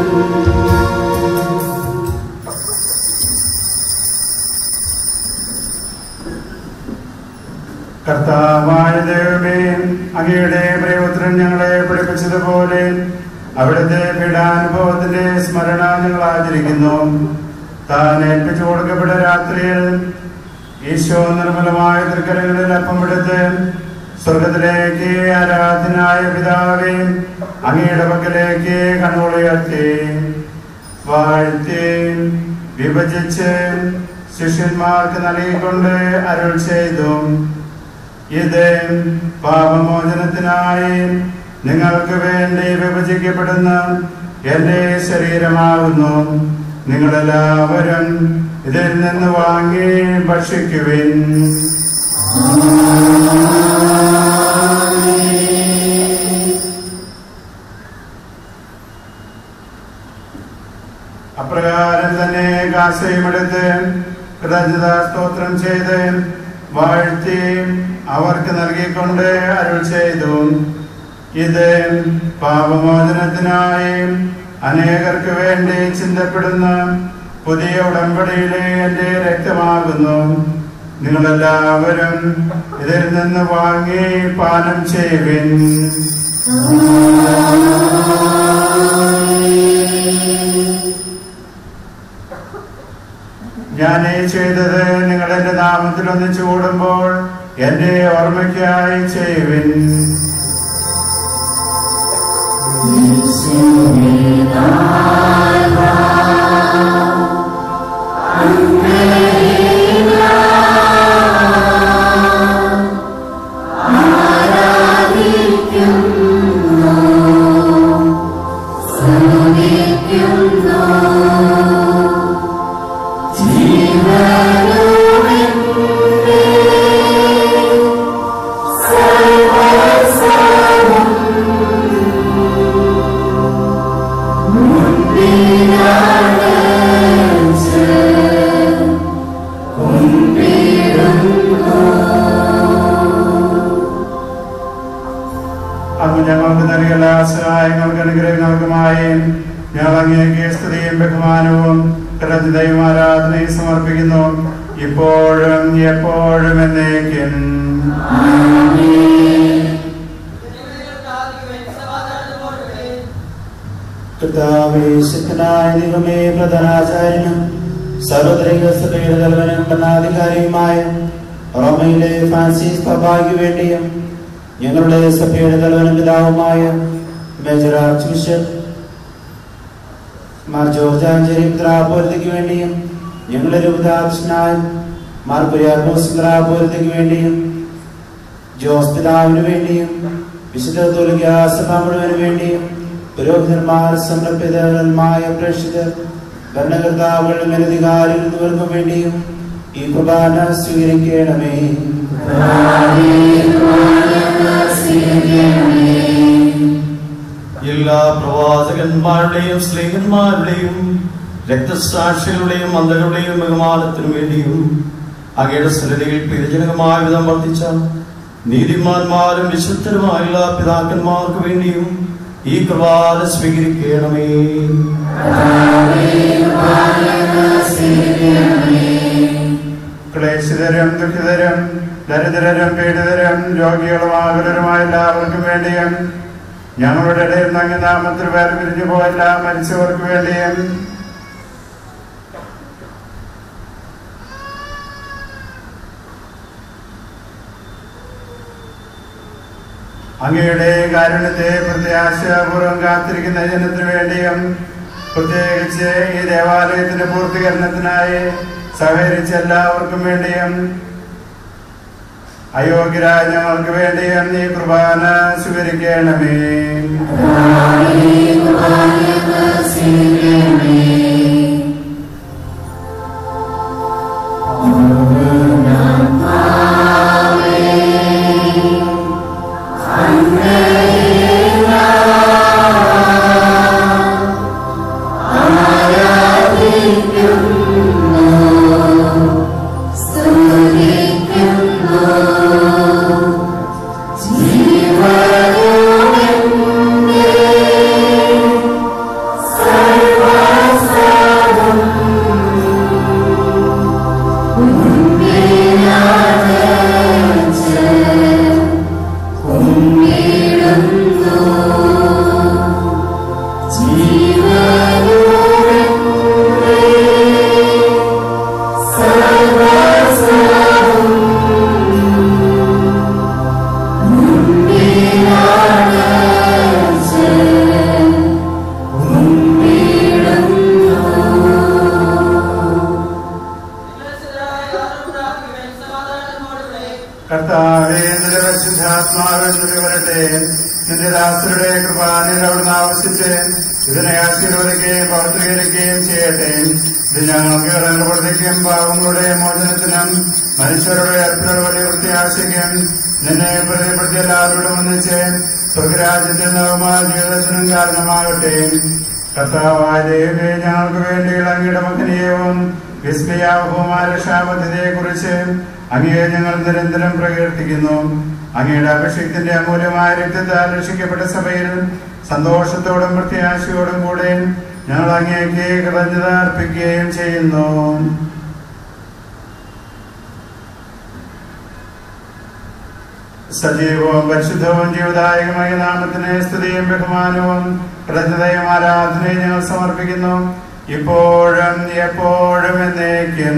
കർത്താവായ ദൈവമേ അങ്ങയുടെ പ്രിയപുത്രൻ ഞങ്ങളെ പഠിപ്പിച്ചതുപോലെ അവിടുത്തെ പീഡാനുഭവത്തിന്റെ സ്മരണ ഞങ്ങൾ ആചരിക്കുന്നു താൻ ഏൽപ്പിച്ചു കൊടുക്കപ്പെട്ട രാത്രിയിൽ ഈശോ നിർമ്മലമായ തൃക്കരങ്ങളിൽ അപ്പം എടുത്ത് സ്വർഗത്തിലേക്ക് ആരാധനായ പിതാവേ അങ്ങയുടെ പക്കലേക്ക് കണ്ണുകളുയർത്തി വാഴ്ത്തി വിഭജിച്ച് ശിഷ്യന്മാർക്ക് നൽകിക്കൊണ്ട് അരുൾ ചെയ്തു ഇത് പാപമോചനത്തിനായി നിങ്ങൾക്ക് വേണ്ടി വിഭജിക്കപ്പെടുന്ന എന്റെ ശരീരമാകുന്നു നിങ്ങളെല്ലാവരും ഇതിൽ നിന്ന് വാങ്ങി ഭക്ഷിക്കുവിൻ അപ്രകാരം തന്നെ തന്നെ കാസയും എടുത്ത് കൃതജ്ഞത സ്തോത്രം ചെയ്ത് വാഴ്ത്തി അവർക്ക് നൽകിക്കൊണ്ട് അരുൾ ചെയ്തു ഇത് പാപമോചനത്തിനായി അനേകർക്ക് വേണ്ടി ചിന്തപ്പെടുന്ന പുതിയ ഉടമ്പടിയിലെ എൻ്റെ രക്തമാകുന്നു നിങ്ങളെല്ലാവരും ഇതിൽ നിന്ന് വാങ്ങി പാനം ചെയ്യുവിൻ ഞാൻ ഈ ചെയ്തത് നിങ്ങൾ എന്റെ നാമത്തിൽ ഒന്ന് ചൂടുമ്പോൾ എന്റെ ഓർമ്മയ്ക്കായി ചെയ്യുവിൻ അങ്ങ് ഞങ്ങൾക്ക് നൽകിയ എല്ലാ സഹായങ്ങൾക്ക് അനുഗ്രഹങ്ങൾക്കുമായി ഞങ്ങൾ അങ്ങേക്ക് സ്തുതിയും ബഹുമാനവും കൃതജ്ഞതയും ആരാധനയും സമർപ്പിക്കുന്നു ഇപ്പോഴും എപ്പോഴും എന്നേക്കും കർത്താവേ ശക്തനായ ദൈവമേ പ്രധാനാചാര്യനും സർവ്വത്രിക സഭയുടെ തലവനും ഭരണാധികാരിയുമായ റോമയിലെ ഫ്രാൻസിസ് പപ്പായ്ക്ക് വേണ്ടിയും ഞങ്ങളുടെ സഭയുടെ തലവനും പിതാവുമായ major archbishop Mar George Alencherry പിത്രാപൂരത്തേക്ക് വേണ്ടിയും ഞങ്ങളുടെ രൂപതാധ്യക്ഷനായ മാർ കുര്യാർമോസ് പിത്രാപൂരത്തേക്ക് വേണ്ടിയും ജോസ് പിതാവിന് വേണ്ടിയും വിശുദ്ധ തുലകാസഭ മുഴുവന് വേണ്ടിയും പുരോഹിതന്മാർ സമർപ്പിതമായ പ്രേക്ഷിതർ ഭരണകർത്താക്കളും അനധികാരികൾ എന്നിവർക്കും വേണ്ടിയും ഈ കുർബാന സ്വീകരിക്കണമേ എല്ലാ പ്രവാചകന്മാരുടെയും സ്നേഹന്മാരുടെയും രക്തസാക്ഷികളുടെയും മന്ദകളുടെയും ബഹുമാനത്തിനു വേണ്ടിയും അങ്ങയുടെ സന്നിധിയിൽ പ്രിയജനകമായ വിധം വർദ്ധിച്ച നീതിമാന്മാരും വിശുദ്ധരുമായുള്ള പിതാക്കന്മാർക്ക് വേണ്ടിയും ഈ കൃപാല സ്വീകരിക്കണമേ ക്ലേശിതരും ദുഃഖിതരും ദരിദ്രരും പീഡിതരും രോഗികളും ആകുലരുമായ എല്ലാവർക്കും വേണ്ടിയും ഞങ്ങളുടെ ഇടയിൽ നിന്ന് അങ്ങ് നാമത്തിൽ വേർപിരിഞ്ഞു പോയല്ല മരിച്ചവർക്ക് വേണ്ടിയും അങ്ങയുടെ കാരുണ്യത്തെ പ്രത്യാശാപൂർവം കാത്തിരിക്കുന്ന ജനത്തിനു വേണ്ടിയും പ്രത്യേകിച്ച് ഈ ദേവാലയത്തിന്റെ പൂർത്തീകരണത്തിനായി സഹകരിച്ച എല്ലാവർക്കും വേണ്ടിയും അയോഗ്യരായ ഞങ്ങൾക്ക് വേണ്ടിയും നീ കുർബാന സ്വീകരിക്കണമേ കർത്താവേ നിന്റെ പരിശുദ്ധാത്മാവെന്നത് വരട്ടെ നിന്റെ ദാസരുടെ കൃപാനിൽ അവിടുന്ന് ആവശ്യിച്ച് ഇതിനെ ആശീർവദിക്കുകയും പവിത്രീകരിക്കുകയും ചെയ്യട്ടെ ഇത് ഞങ്ങൾക്ക് ഇടപെടുത്തേക്കും പാവങ്ങളുടെ മോചനത്തിനും മനുഷ്യരുടെ അർപ്പണ വലിയ വൃത്തിയാശയ്ക്കും നിന്നെ പ്രതിപ്പെടുത്തിയ എല്ലാവരോടും ഒന്നിച്ച് സ്വർഗരാജ്യത്തിൽ നവമായ ജീവിതത്തിനും കാരണമാകട്ടെ കർത്താവായ ദൈവമേ ഞങ്ങൾക്ക് വേണ്ടിയുള്ള അങ്ങയുടെ മകനീയവും വിസ്മയാവഹവുമായ രക്ഷാപദ്ധതിയെ കുറിച്ച് അങ്ങയെ ഞങ്ങൾ നിരന്തരം പ്രകീർത്തിക്കുന്നു അങ്ങയുടെ അഭിഷേകത്തിന്റെ അമൂല്യമായ രക്തത്താൽ രക്ഷിക്കപ്പെട്ട സഭയിൽ സന്തോഷത്തോടും പ്രത്യാശയോടും കൂടെ ഞങ്ങൾ അങ്ങേക്ക് കൃതജ്ഞത അർപ്പിക്കുകയും ചെയ്യുന്നു സജീവവും പരിശുദ്ധവും ജീവദായകമായ നാമത്തിന് സ്തുതിയും ബഹുമാനവും പ്രജതയും ആരാധനയും ഞങ്ങൾ സമർപ്പിക്കുന്നു ഇപ്പോഴും എപ്പോഴും എന്നേക്കും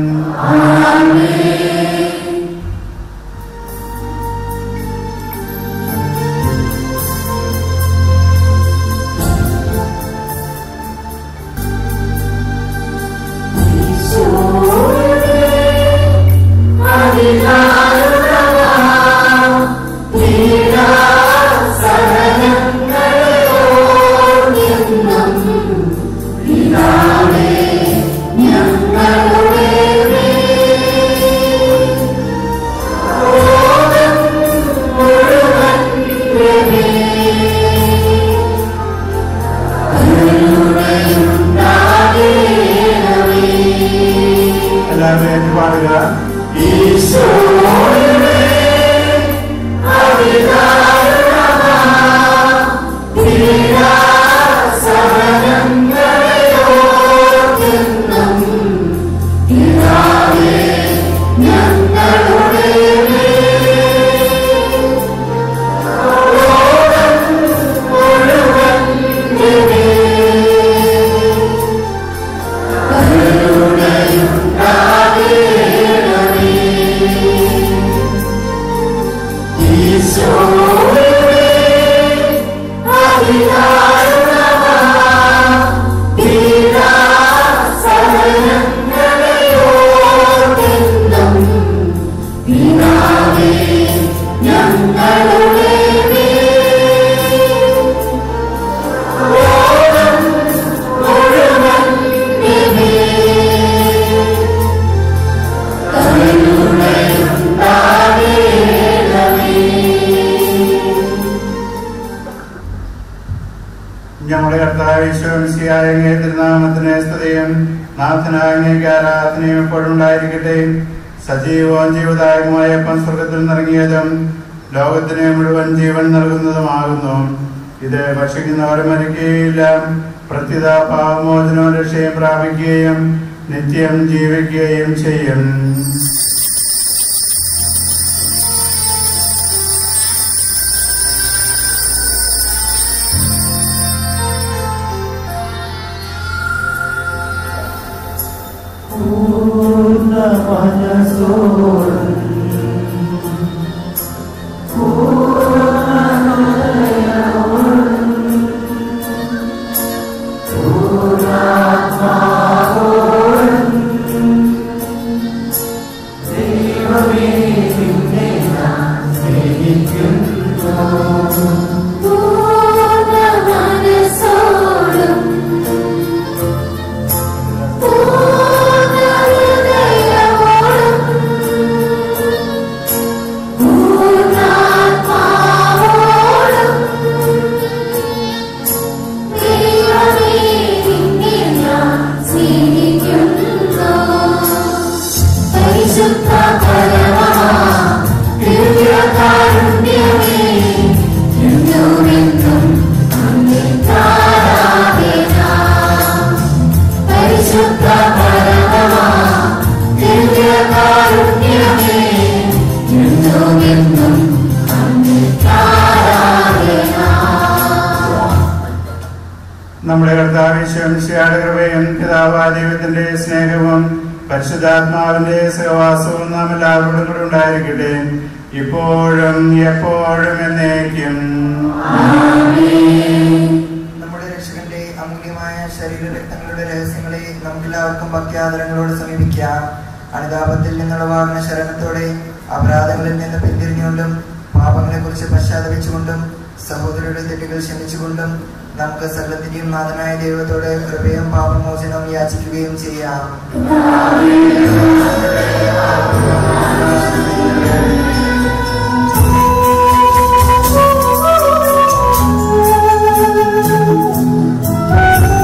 എല്ലാവരും ഏറ്റുപാടുക ഞങ്ങളുടെ കർത്താവിശ്വംസിയായ തിരുനാമത്തിന് സ്തുതിയും നാഥനായ അങ്ങേക്ക് ആരാധനയും എപ്പോഴും ഉണ്ടായിരിക്കട്ടെ സജീവവും ജീവദായകമായ അപ്പം സ്വർഗത്തിൽ നിറങ്ങിയതും ലോകത്തിന് മുഴുവൻ ജീവൻ നൽകുന്നതുമാകുന്നു ഇത് ഭക്ഷിക്കുന്നവർ മരിക്കുകയില്ല പ്രത്യുത പാവമോചനവും രക്ഷയും പ്രാപിക്കുകയും നിത്യം ജീവിക്കുകയും ചെയ്യും പൂർണ്ണ മനസ്സോടും ദൈവമേ നിന്നെ ഞാൻ സ്നേഹിക്കുന്നു പരിശുദ്ധ പരമാ ദിവ്യകാരുണ്യമേ എന്നുമെന്നും അങ്ങേക്കാരാധന. പരിശുദ്ധ പരമാ ദിവ്യകാരുണ്യമേ എന്നുമെന്നും അങ്ങേക്കാരാധന. നമ്മുടെ കർത്താവിശ്വംശിയുടെ കൃപയും പിതാവായ ദൈവത്തിന്റെ സ്നേഹവും പരിശുദ്ധാത്മാവിന്റെ സഹവാസവും നാം എല്ലാവരോടും കൂടെ ഉണ്ടായിരിക്കട്ടെ ഇപ്പോഴും എപ്പോഴും എന്നേക്കും നമ്മുടെ രക്ഷകന്റെ അമൂല്യമായ ശരീര രക്തങ്ങളുടെ രഹസ്യങ്ങളെ നമുക്കെല്ലാവർക്കും ഭക്ത്യാദരങ്ങളോട് സമീപിക്കാം അനുതാപത്തിൽ നിന്നുളവാകുന്ന ശരണത്തോടെ അപരാധങ്ങളിൽ നിന്ന് പിന്തിരിഞ്ഞുകൊണ്ടും പാപങ്ങളെ കുറിച്ച് പശ്ചാത്തപിച്ചുകൊണ്ടും സഹോദരരുടെ തെറ്റുകൾ ക്ഷമിച്ചുകൊണ്ടും നമുക്ക് സകലത്തിന്റെയും നാഥനായ ദൈവത്തോട് കൃപയും പാപമോചനവും യാചിക്കുകയും ചെയ്യാം Thank you.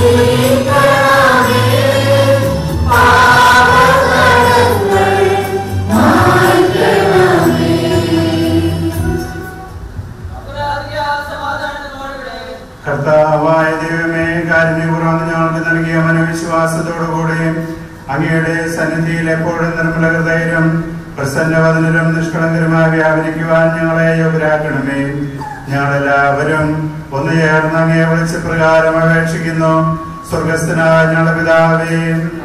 കർത്താവായ ദൈവമേ കാരുണ്യപൂർവ്വം ഞങ്ങൾക്ക് നൽകിയ മനവിശ്വാസത്തോടുകൂടി അങ്ങയുടെ സന്നിധിയിൽ എപ്പോഴും നിർമ്മല ഹൃദയരും പ്രസന്നവദനരും നിഷ്കളങ്കരുമായി വ്യാപരിക്കുവാൻ ഞങ്ങളെ യോഗ്യരാക്കണമേ ഞങ്ങളെല്ലാവരും ഒന്ന് ചേർന്ന് അങ്ങയെ വിളിച്ച പ്രകാരം അപേക്ഷിക്കുന്നു സ്വർഗസ്ഥനായ ഞങ്ങളുടെ പിതാവേ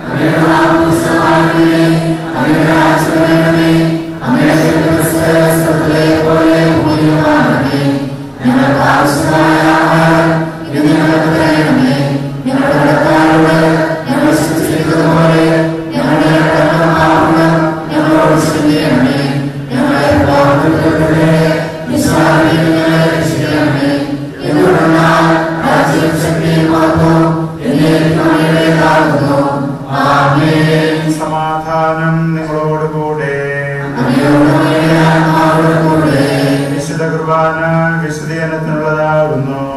ഞങ്ങൾക്ക് ആവശ്യമായ ആഹാരം ഇന്ന് ഞങ്ങൾക്ക് തരണമേ ഞങ്ങളുടെ കടക്കാരോട് ഞങ്ങൾ ശിക്ഷിച്ചതുപോലെ ഞങ്ങളുടെ കടപ്പാടുകൾ ഞങ്ങളോട് ക്ഷമിക്കണമേ ഞങ്ങളെ പ്രവർത്തിക്കട്ടെ നിശാലിൽ ഞങ്ങളെ രക്ഷിക്കണമേ എന്തുകൊണ്ടെന്നാൽ രാജ്യവും ശക്തിയും മഹത്വവും എന്നേക്കും അങ്ങയുടേതാകുന്നു ആമേൻ സമാധാനം നിങ്ങളോടുകൂടെ വിശുദ്ധ കുർബാന വിശുദ്ധീകരണത്തിനുള്ളതാകുന്നു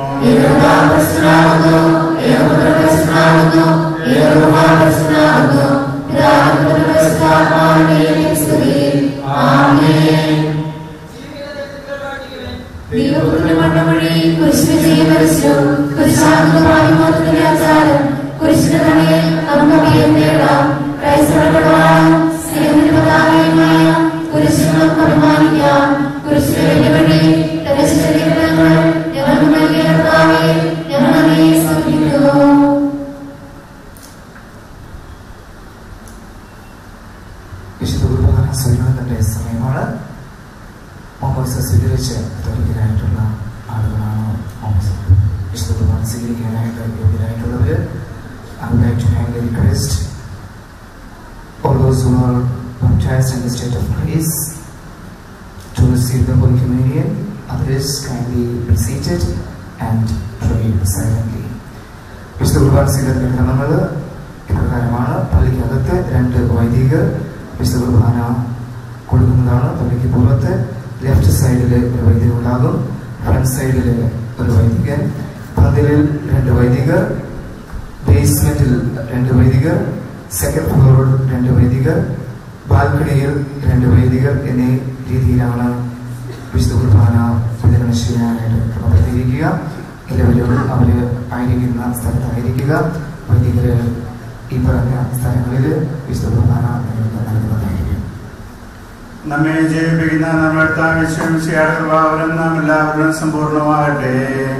വിശുദ്ധ കുർബാന സ്വീകരണത്തിന്റെ സമയമാണ് മോമോസ സ്വീകരിച്ച് തൊഴിലായിട്ടുള്ള ആളുകളാണ് മോമോസ വിശുദ്ധ കുർബാന സ്വീകരിക്കാനായിട്ട് യോഗ്യരായിട്ടുള്ളവര് I would like to kindly request all those who are baptized in the state of grace to receive the Holy Communion. Others kindly be seated and pray silently. വിശുദ്ധ കുർബാന സ്വീകരണത്തിന് ക്രമങ്ങൾ ഇപ്രകാരമാണ് പള്ളിക്കകത്ത് രണ്ട് വൈദികർ വിശുദ്ധ കുർബാന കൊടുക്കുന്നതാണ് പള്ളിക്ക് പുറത്ത് ലെഫ്റ്റ് സൈഡിൽ ഒരു വൈദികൻ ഉണ്ടാകും ഫ്രണ്ട് സൈഡിൽ ഒരു വൈദികൻ പതിലിൽ രണ്ട് വൈദികർ ബേസ്മെന്റിൽ രണ്ട് വൈദികർ സെക്കൻഡ് ഫ്ലോറിൽ രണ്ട് വൈദികർ ബാൽക്കണിയിൽ രണ്ട് വൈദികർ എന്നീ രീതിയിലാണ് വിശുദ്ധ കുർബാന വിതരണം ചെയ്യാനായിട്ട് ക്രമപ്പെടുത്തിയിരിക്കുക എല്ലാവരും അവര് ആയിരിക്കുന്ന സ്ഥലത്തായിരിക്കുക വൈദികര് ഈ പറഞ്ഞ സ്ഥലങ്ങളിൽ വിശുദ്ധ കുർബാന നിങ്ങൾക്ക് നൽകുന്നതായിരിക്കും നമ്മെ ജയിപ്പിക്കുന്ന നമ്മുടെ വിശ്വസിയാട് കൃപാവരം നാം എല്ലാവരും സമ്പൂർണ്ണമാകട്ടെ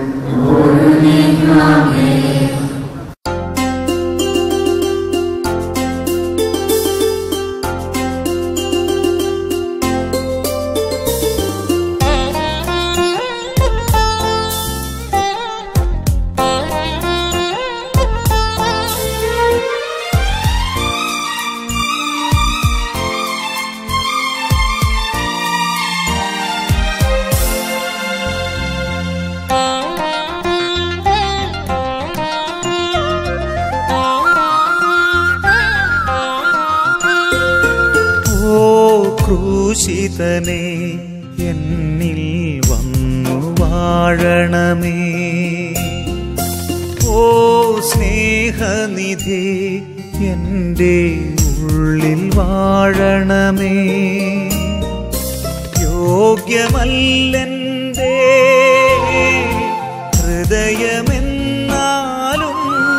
ഓ ക്രൂശിതനെ എന്നിൽ വന്നു വാഴണമേ ഓ സ്നേഹനിധി എൻ്റെ ഉള്ളിൽ വാഴണമേ യോഗ്യമല്ലെൻ്റെ ഹൃദയമെന്നാലും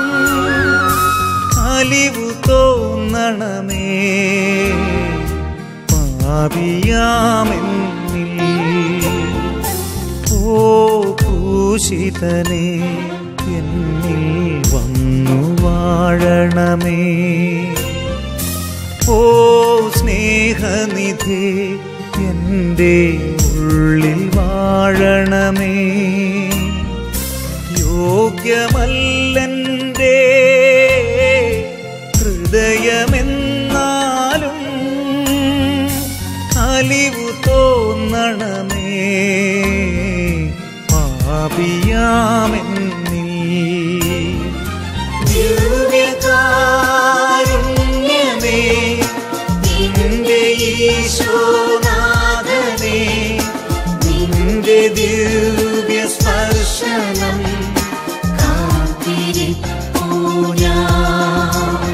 അലിവു തോന്നണമേ പാപിയാമെന്നിൽ ഓ ക്രൂശിതനെ എന്നിൽ വന്നു വാഴണമേ ഓ സ്നേഹനിധി എൻ്റെ ഉള്ളിൽ വാഴണമേ യോഗ്യമല്ലെൻ്റെ ഹൃദയമെന്നാലും അലിവു തോന്നണമേ പാപിയാമെന്നിൽ ഞാൻ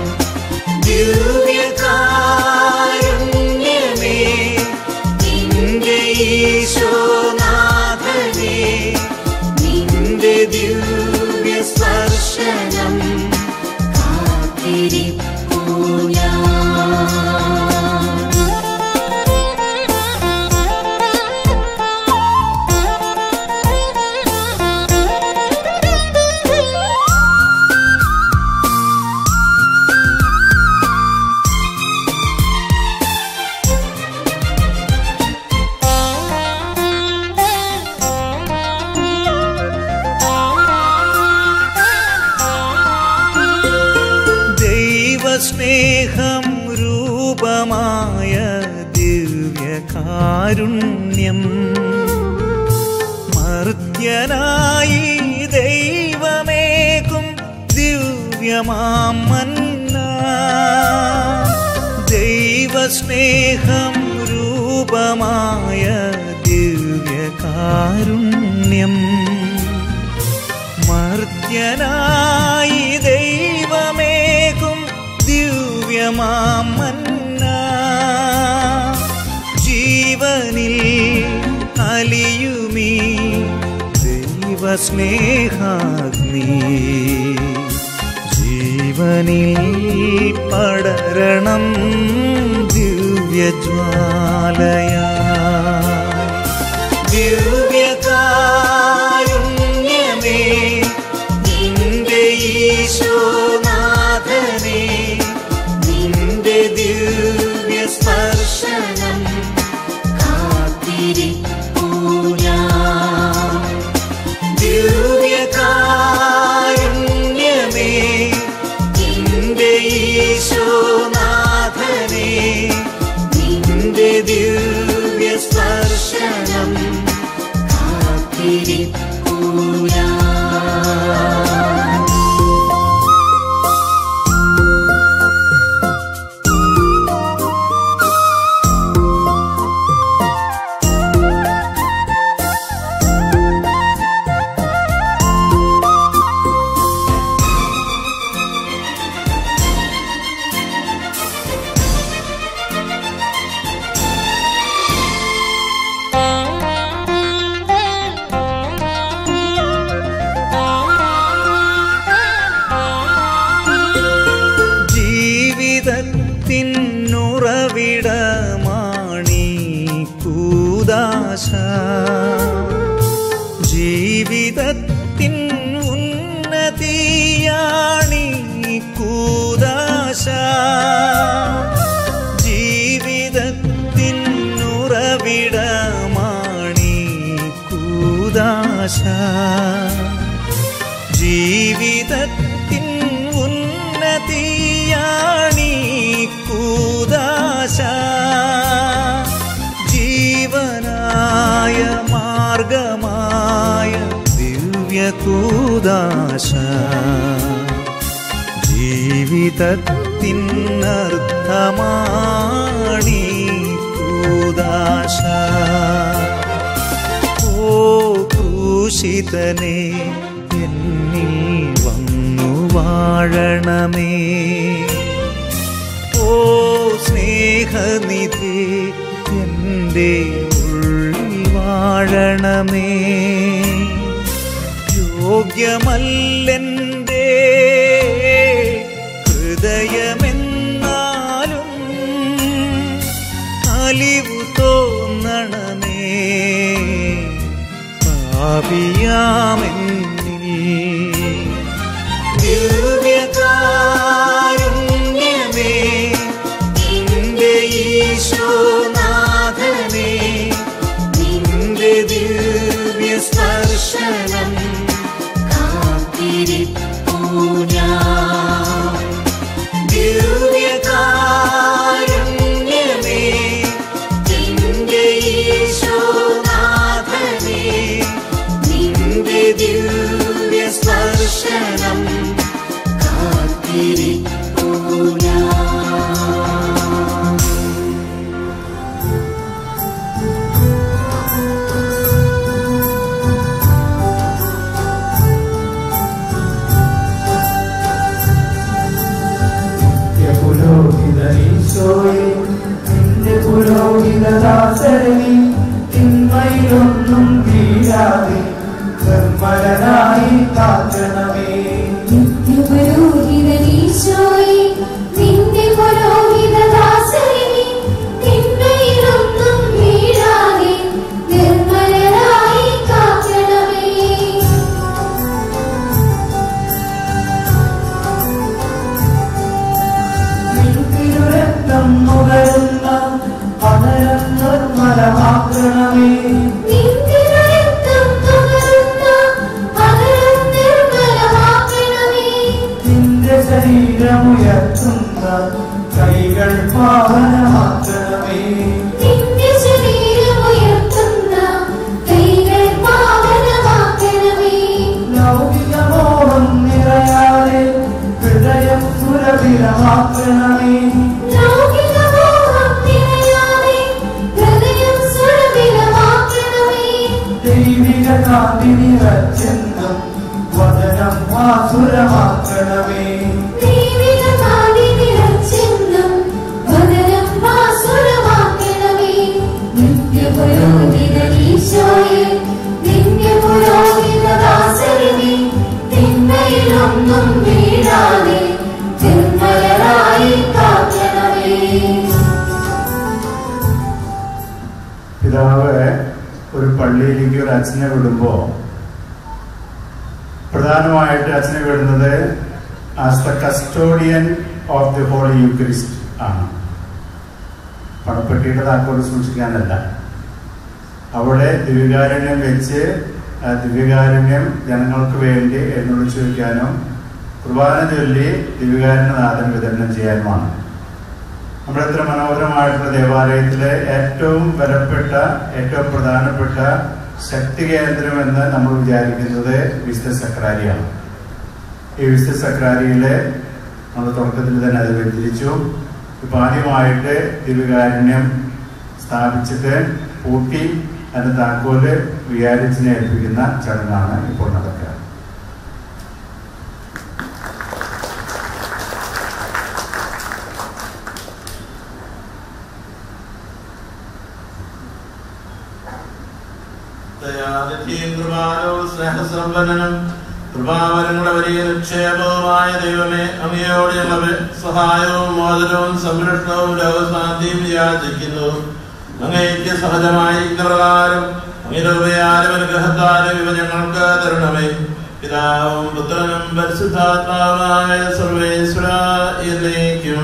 ദിവ്യകാരുണ്യമേ നിന്റെ ഈശോനാഥനെ നിന്റെ ദിവ്യ സ്പർശനം കാത്തിരിപ്പൂ ഞാൻ ദൈവസ്നേഹം രൂപമായ ദിവ്യകാരുണ്യം മർത്യനായി ദൈവമേകും ദിവ്യമാം മന്ന ദൈവസ്നേഹം രൂപമായ ദിവ്യകാരുണ്യം മർത്യനായി ദൈവമേകും ദിവ്യമാമന്ന ജീവനിൽ അലിയുമീ ദൈവസ്നേഹാഗ്നി ജീവനിൽ പടരണം ദിവ്യജ്വാലയാ ദിവ്യകാരുണ്യമേ നിന്റെ ഈശോനാഥനെ നിന്റെ ദിവ്യ സ്പർശനം കാത്തിരിപ്പൂ ഞാൻ ദിവ്യകാരുണ്യമേ നിന്റെ ഈശോനാഥനെ നിന്റെ ദിവ്യ സ്പർശനം കാത്തിരിപ്പൂ ഞാൻ ജീവിതത്തിനുറവിടമാണീ കൂദാശ ജീവിതത്തിൻ ഉന്നതിയാണീ കൂദാശ ജീവിതത്തിൻ ഉറവിടമാണീ കൂദാശ ജീവിതത്തിൻ ഉന്നതിയാണീ കൂദാശ ജീവനായ മാർഗമായ ദിവ്യകൂദാശ ജീവിതത്തിനർത്ഥമാണീ കൂദാശ ഓ ക്രൂശിതനെ എന്നിൽ വന്നു വാഴണമേ ഓ സ്നേഹനിധി എൻ്റെ ഉള്ളിൽ വാഴണമേ യോഗ്യമല്ലെൻ്റെ ഹൃദയമെന്നാലും അലിവു തോന്നണമേ പാപിയാമെന്നിൽ ദിവ്യകാരുണ്യമേ നിന്റെ ഈശോനാഥനെ നിന്റെ ദിവ്യ സ്പർശനം കാത്തിരിപ്പൂ ഞാൻ ദിവ്യകാരുണ്യമേ നിന്റെ ഈശോനാഥനെ നിന്റെ ദാസരവി തിന്മയിലൊന്നും വീഴാതെ നിർമ്മലനായി കാക്കണമേ പുരോഹിതനീശോയെ നിന്റെ പുരോഹിതദാസനെ തിന്മയിലൊന്നും വീഴാതെ നിർമ്മലനായി കാക്കണമേ തിരുരക്തം നുകരുന്ന പതരം നിർമ്മലമാക്കണമേ നിന്റെ രക്തം നുകരുന്ന പകരം നിർമ്മലമാക്കണമേ നിന്റെ ശരീരമുയർത്തുന്ന കൈകൾ പാവനമാക്കണമേ നിന്റെ ശരീരമുയർത്തുന്ന കൈകൾ പാവനമാക്കണമേ ലൗകികമോഹം നിറയാതെ ഹൃദയം സുരഭിലമാക്കണമേ ലൗകികമോഹം നിറയാതെ ഹൃദയം സുരഭിലമാക്കണമേ ദൈവിക കാന്തി നിറച്ചെന്നും വചനം ആസുരമാക്കണമേ ദൈവിക കാന്തി നിറച്ചെന്നും വദനം വാസുരമാക്കണമേ നിത്യപുരോഹിതനീശോയെ നിത്യപുരോഹിതദാസനെ തിന്മയിലൊന്നും വീഴാതെ നിർമ്മലരായി കാക്കണമേ പിതാവ് ഒരു പള്ളിയിലേക്ക് ഒരു അച്ഛനെ വിടുമ്പോൾ പ്രധാനമായിട്ട് അച്ഛനെ വിടുന്നത് as the custodian of the holy Eucharist ആണ് പണപ്പെട്ടിയുടെ താക്കോല് സൂക്ഷിക്കാനല്ല അവിടെ ദിവ്യകാരുണ്യം വെച്ച് ആ ദിവ്യകാരുണ്യം ജനങ്ങൾക്ക് വേണ്ടി എന്നോട് ചോദിക്കാനും കുർബാന ചൊല്ലി ദിവ്യകാരുണ്യനാഥൻ വിതരണം ചെയ്യാനുമാണ് നമ്മുടെ ഇത്ര മനോഹരമായിട്ടുള്ള ദേവാലയത്തിലെ ഏറ്റവും വിലപ്പെട്ട ഏറ്റവും പ്രധാനപ്പെട്ട ശക്തി കേന്ദ്രം എന്ന് നമ്മൾ വിചാരിക്കുന്നത് വിശുദ്ധ സക്രാരിയാണ് ഈ വിശുദ്ധ സക്രാരിയിലെ നമ്മൾ തുടക്കത്തിൽ തന്നെ അത് വ്യതിരിച്ചു ഇപ്പൊ ആദ്യമായിട്ട് ദിവ്യകാരുണ്യം സ്ഥാപിച്ചിട്ട് പൂട്ടി അതിന്റെ താക്കോല് വികാരിച്ചിനെ ഏൽപ്പിക്കുന്ന ചടങ്ങാണ് ഇപ്പോൾ നടക്കുക ദയാനിധിയും കൃപാലവും സ്നേഹസമ്പന്നനും കൃപാവരങ്ങളുടെ വലിയ നിക്ഷേപവുമായ ദൈവമേ അങ്ങയോട് ഞങ്ങൾ സഹായവും മോചനവും സംരക്ഷണവും രോഗശാന്തിയും യാചിക്കുന്നു അങ്ങേക്ക് സഹജമായിരിക്കുന്ന പ്രകാരം അങ്ങയുടെ ഉപയാലും അനുഗ്രഹത്താലും ഇവ ഞങ്ങൾക്ക് തരണമേ പിതാവും പുത്രനും പരിശുദ്ധാത്മാവായ സർവേശ്വര എന്നേക്കും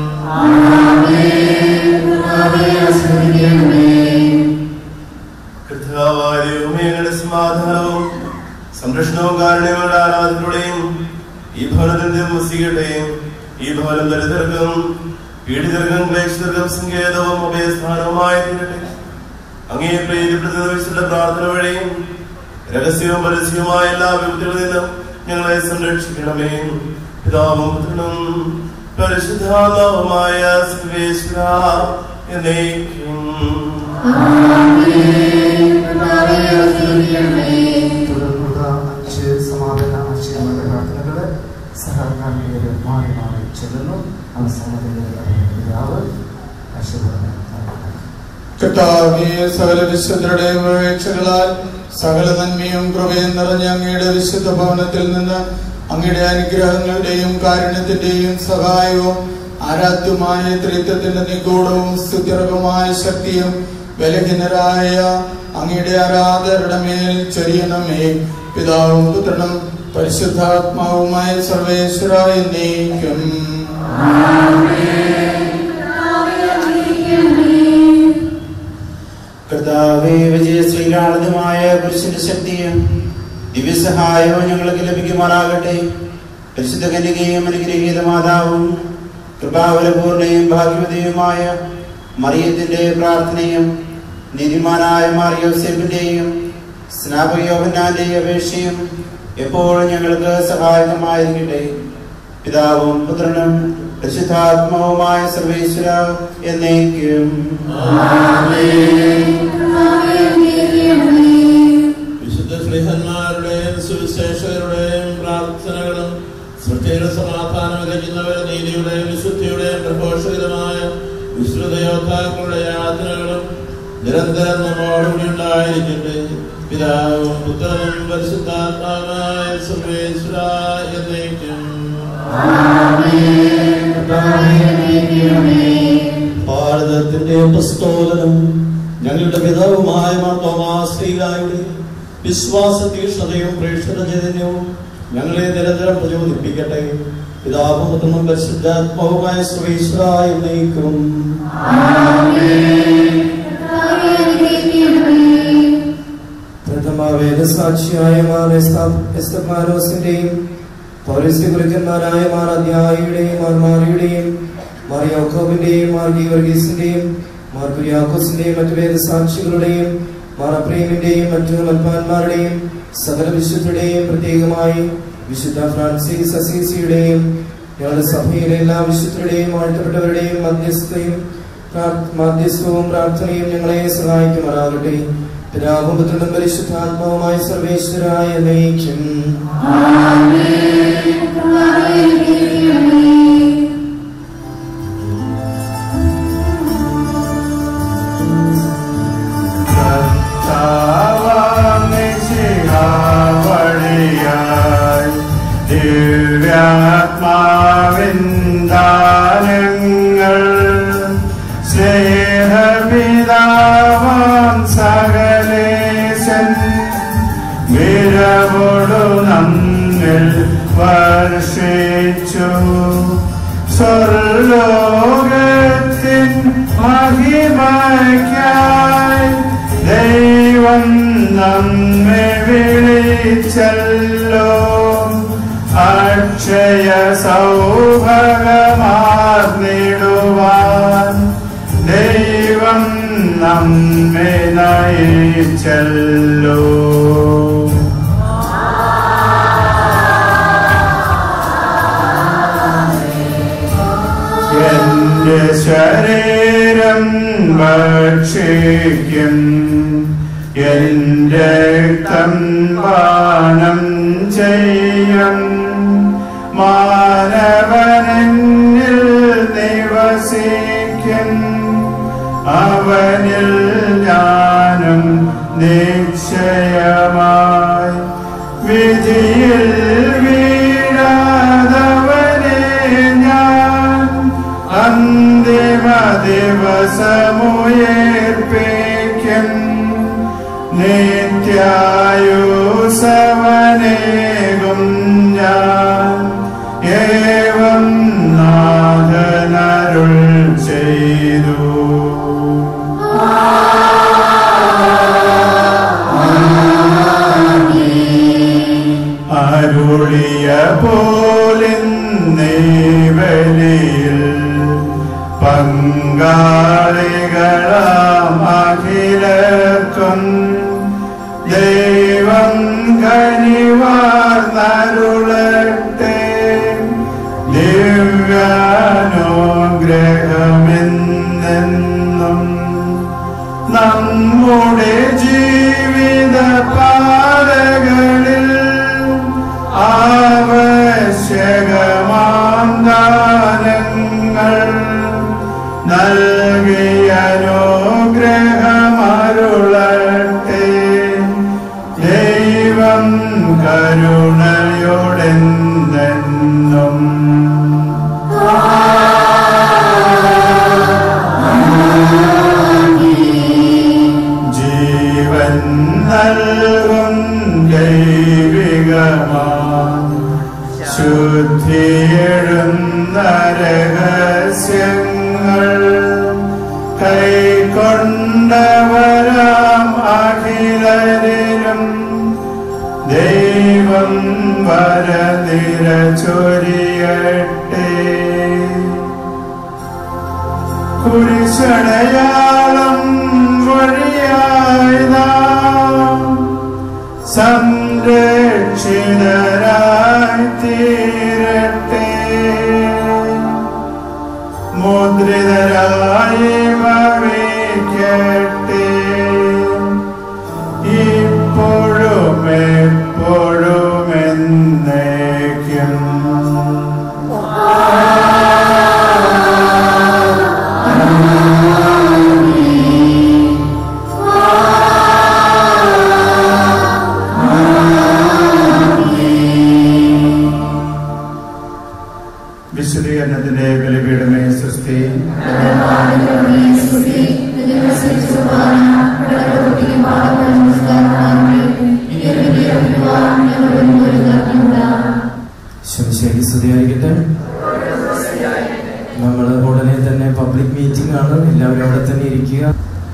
കർത്താവായ ദൈവമേ, ഞങ്ങളുടെ സമാധാനവും സംരക്ഷണവും കാരണങ്ങളുടെ ആരാധനയുടെയും ഈ ഭവനത്തിന്റെ മുസികയുടെയും ഈ ഭവനം ദരിദ്രർക്കും പീഡിതർക്കും ക്ലേശിതർക്കും സങ്കേതവും അഭയസ്ഥാനവുമായി തീരട്ടെ അങ്ങേ പ്രീതിപ്പെടുത്തുന്ന വിശുദ്ധ പ്രാർത്ഥന വഴിയും രഹസ്യവും പരസ്യവുമായ എല്ലാ വിപത്തുകളിൽ നിന്നും ഞങ്ങളെ സംരക്ഷിക്കണമേ പിതാവും പുത്രനും പരിശുദ്ധാത്മാവുമായ സർവേശ്വര എന്നേക്കും തുടർന്നുള്ള അഞ്ച് സമാപന ആശയങ്ങളുടെ പ്രാർത്ഥനകള് സഹകരണ മാറി മാറി ചെല്ലുന്നു അവസാനത്തിന്റെ പിതാവ് ആശീർവാദം കർത്താവേ സകല വിശുദ്ധരുടെയും വീഴ്ചകളാൽ സകല നന്മയും കൃപയും നിറഞ്ഞ അങ്ങയുടെ വിശുദ്ധ ഭവനത്തിൽ നിന്ന് അങ്ങയുടെ അനുഗ്രഹങ്ങളുടെയും കാരുണ്യത്തിന്റെയും സഹായവും ആരാധ്യമായ ത്രിത്വത്തിന്റെ നിഗൂഢവും സ്തുത്യർഹമായ ശക്തിയും ബലഹീനരായ അങ്ങയുടെ ആരാധകരുടെ മേൽ ചൊരിയണമേ പിതാവും പുത്രനും പരിശുദ്ധാത്മാവുമായ സർവേശ്വര എന്നേക്കും കർത്താവേ വിജയശ്രീലാളിതമായ കുരിശിന്റെ ശക്തിയും ദിവ്യസഹായവും ഞങ്ങൾക്ക് ലഭിക്കുമാറാകട്ടെ പരിശുദ്ധ കന്യകയും അനുഗ്രഹീത മാതാവും കൃപാവലപൂർണയും ഭാഗ്യവതിയുമായ മറിയത്തിന്റെ പ്രാർത്ഥനയും നീതിമാനായ മാറിയോസെഫിന്റെയും സ്നാപകയോഹന്നാന്റെ അപേക്ഷയും എപ്പോഴും ഞങ്ങൾക്ക് സഹായകമായിരിക്കട്ടെ പിതാവും പുത്രനും പരിശുദ്ധാത്മാവുമായ സർവേശ്വര എന്നേക്കും വിശുദ്ധ സ്നേഹന്മാരുടെയും സുവിശേഷകരുടെയും പ്രാർത്ഥനകളും സൃഷ്ടിയുടെ സമാധാനം വിതയ്ക്കുന്നവർ നീതിയുടെയും വിശുദ്ധിയുടെയും പ്രഘോഷകരമായ വിശ്രുത യോദ്ധാക്കളുടെ യാതനകളും നിരന്തരം നമ്മോടുകൂടി ഉണ്ടായിരിക്കട്ടെ പിതാവും പുത്രനും പരിശുദ്ധാത്മാവായ സർവേശ്വര എന്നേക്കും ഭാരതത്തിന്റെ പ്രസ്തോലനം ഞങ്ങളുടെ പിതാവുമായ മാർത്തോമാശ്രീകായുടെ വിശ്വാസ തീക്ഷ്ണതയും പ്രേക്ഷണ ചൈതന്യവും ഞങ്ങളെ നിരന്തരം പ്രചോദിപ്പിക്കട്ടെ പിതാവും പുത്രനും പരിശുദ്ധാത്മാവുമായ സർവേശ്വര എന്നേക്കും പ്രഥമ വേദസാക്ഷിയായ മാർ എസ്തമാനോസിന്റെയും പൗരസ്യ ഗുരുക്കന്മാരായ മാർ അധ്യായിയുടെയും മാർ മാറിയുടെയും മാർ യോക്കോബിന്റെയും മാർ ഗീവർഗീസിന്റെയും മാർ കുര്യാക്കോസിന്റെയും മറ്റു വേദസാക്ഷികളുടെയും മാർ അപ്രേമിന്റെയും മറ്റു മൽപ്പാന്മാരുടെയും സകല വിശുദ്ധരുടെയും പ്രത്യേകമായി വിശുദ്ധ ഫ്രാൻസിസ് അസീസിയുടെയും ഞങ്ങളുടെ സഭയിലെ എല്ലാ വിശുദ്ധരുടെയും വാഴ്ത്തപ്പെട്ടവരുടെയും മധ്യസ്ഥയും പ്രാർ- മധ്യസ്ഥവും പ്രാർത്ഥനയും ഞങ്ങളെ സഹായിക്കുമാറാകട്ടെ പിതാവും പുത്രനും പരിശുദ്ധാത്മാവുമായ സർവേശ്വരായ നയിക്കും വഴിയായി ദിവ്യാത്മാവിന്ദാനങ്ങൾ സ്നേഹപിതാവാം സകലേശൻ വിരവോടു നമ്മിൽ വർഷിച്ചു സ്വർലോകത്തിൻ മഹിമയ്ക്കായി ദൈവം നമ്മെ വിളിച്ചല്ലോ അക്ഷയ സൗഭഗമാർന്നിടുവാൻ ദൈവം നമ്മെ നയിച്ചല്ലോ എന്റെ ശരീരം ഭക്ഷിക്കും എന്റെ രക്തം പാനം ചെയ്യും മാനവനെന്നിൽ നിവസിക്കും അവനിൽ ഞാനും നിശ്ചയമായി വിധിയിൽ വീഴാതവനെ ഞാൻ അന്തിമ ദിവസമുയർപ്പിക്കും നിത്യായുസവനേകും ഞാൻ ഏവം നാഥനരുൾ ചെയ്തു അരുളിയ പോലിന്നേവലിയിൽ പങ്കാളികളാം അഖിലർക്കും ദൈവം കനിവാർന്നരുളട്ടെ ദിവ്യാനുഗ്രഹമെന്നെന്നും നമ്മുടെ ജീവിത പാതകളിൽ ആവശ്യകമാം ദാനങ്ങൾ നൽകിയ അനുഗ്രഹമരുളട്ടെ ദൈവം കരുണയോടെന്നെന്നും ജീവൻ നൽകും ദൈവികമാ ശുദ്ധിയെഴുന്ന രഹസ്യങ്ങൾ കൈക്കൊണ്ടവരാം അഖിലരിലും ദൈവം വരനിര ചൊരിയട്ടെ കുരിശടയാളം വഴിയായി നാം സംരക്ഷിതരായി തീരട്ടെ മുദ്രിതരായി ഭവിക്കട്ടെ ഇപ്പോഴും എപ്പോഴും എന്നേക്കും വിശുദ്ധീകരണത്തിന്റെ ബലിപീഠമേ സൃഷ്ടി ശരി സ്തുതിയായിരിക്കട്ടെ നമ്മൾ ഉടനെ തന്നെ പബ്ലിക് മീറ്റിംഗ് ആണ് എല്ലാവരും അവിടെ തന്നെ ഇരിക്കുക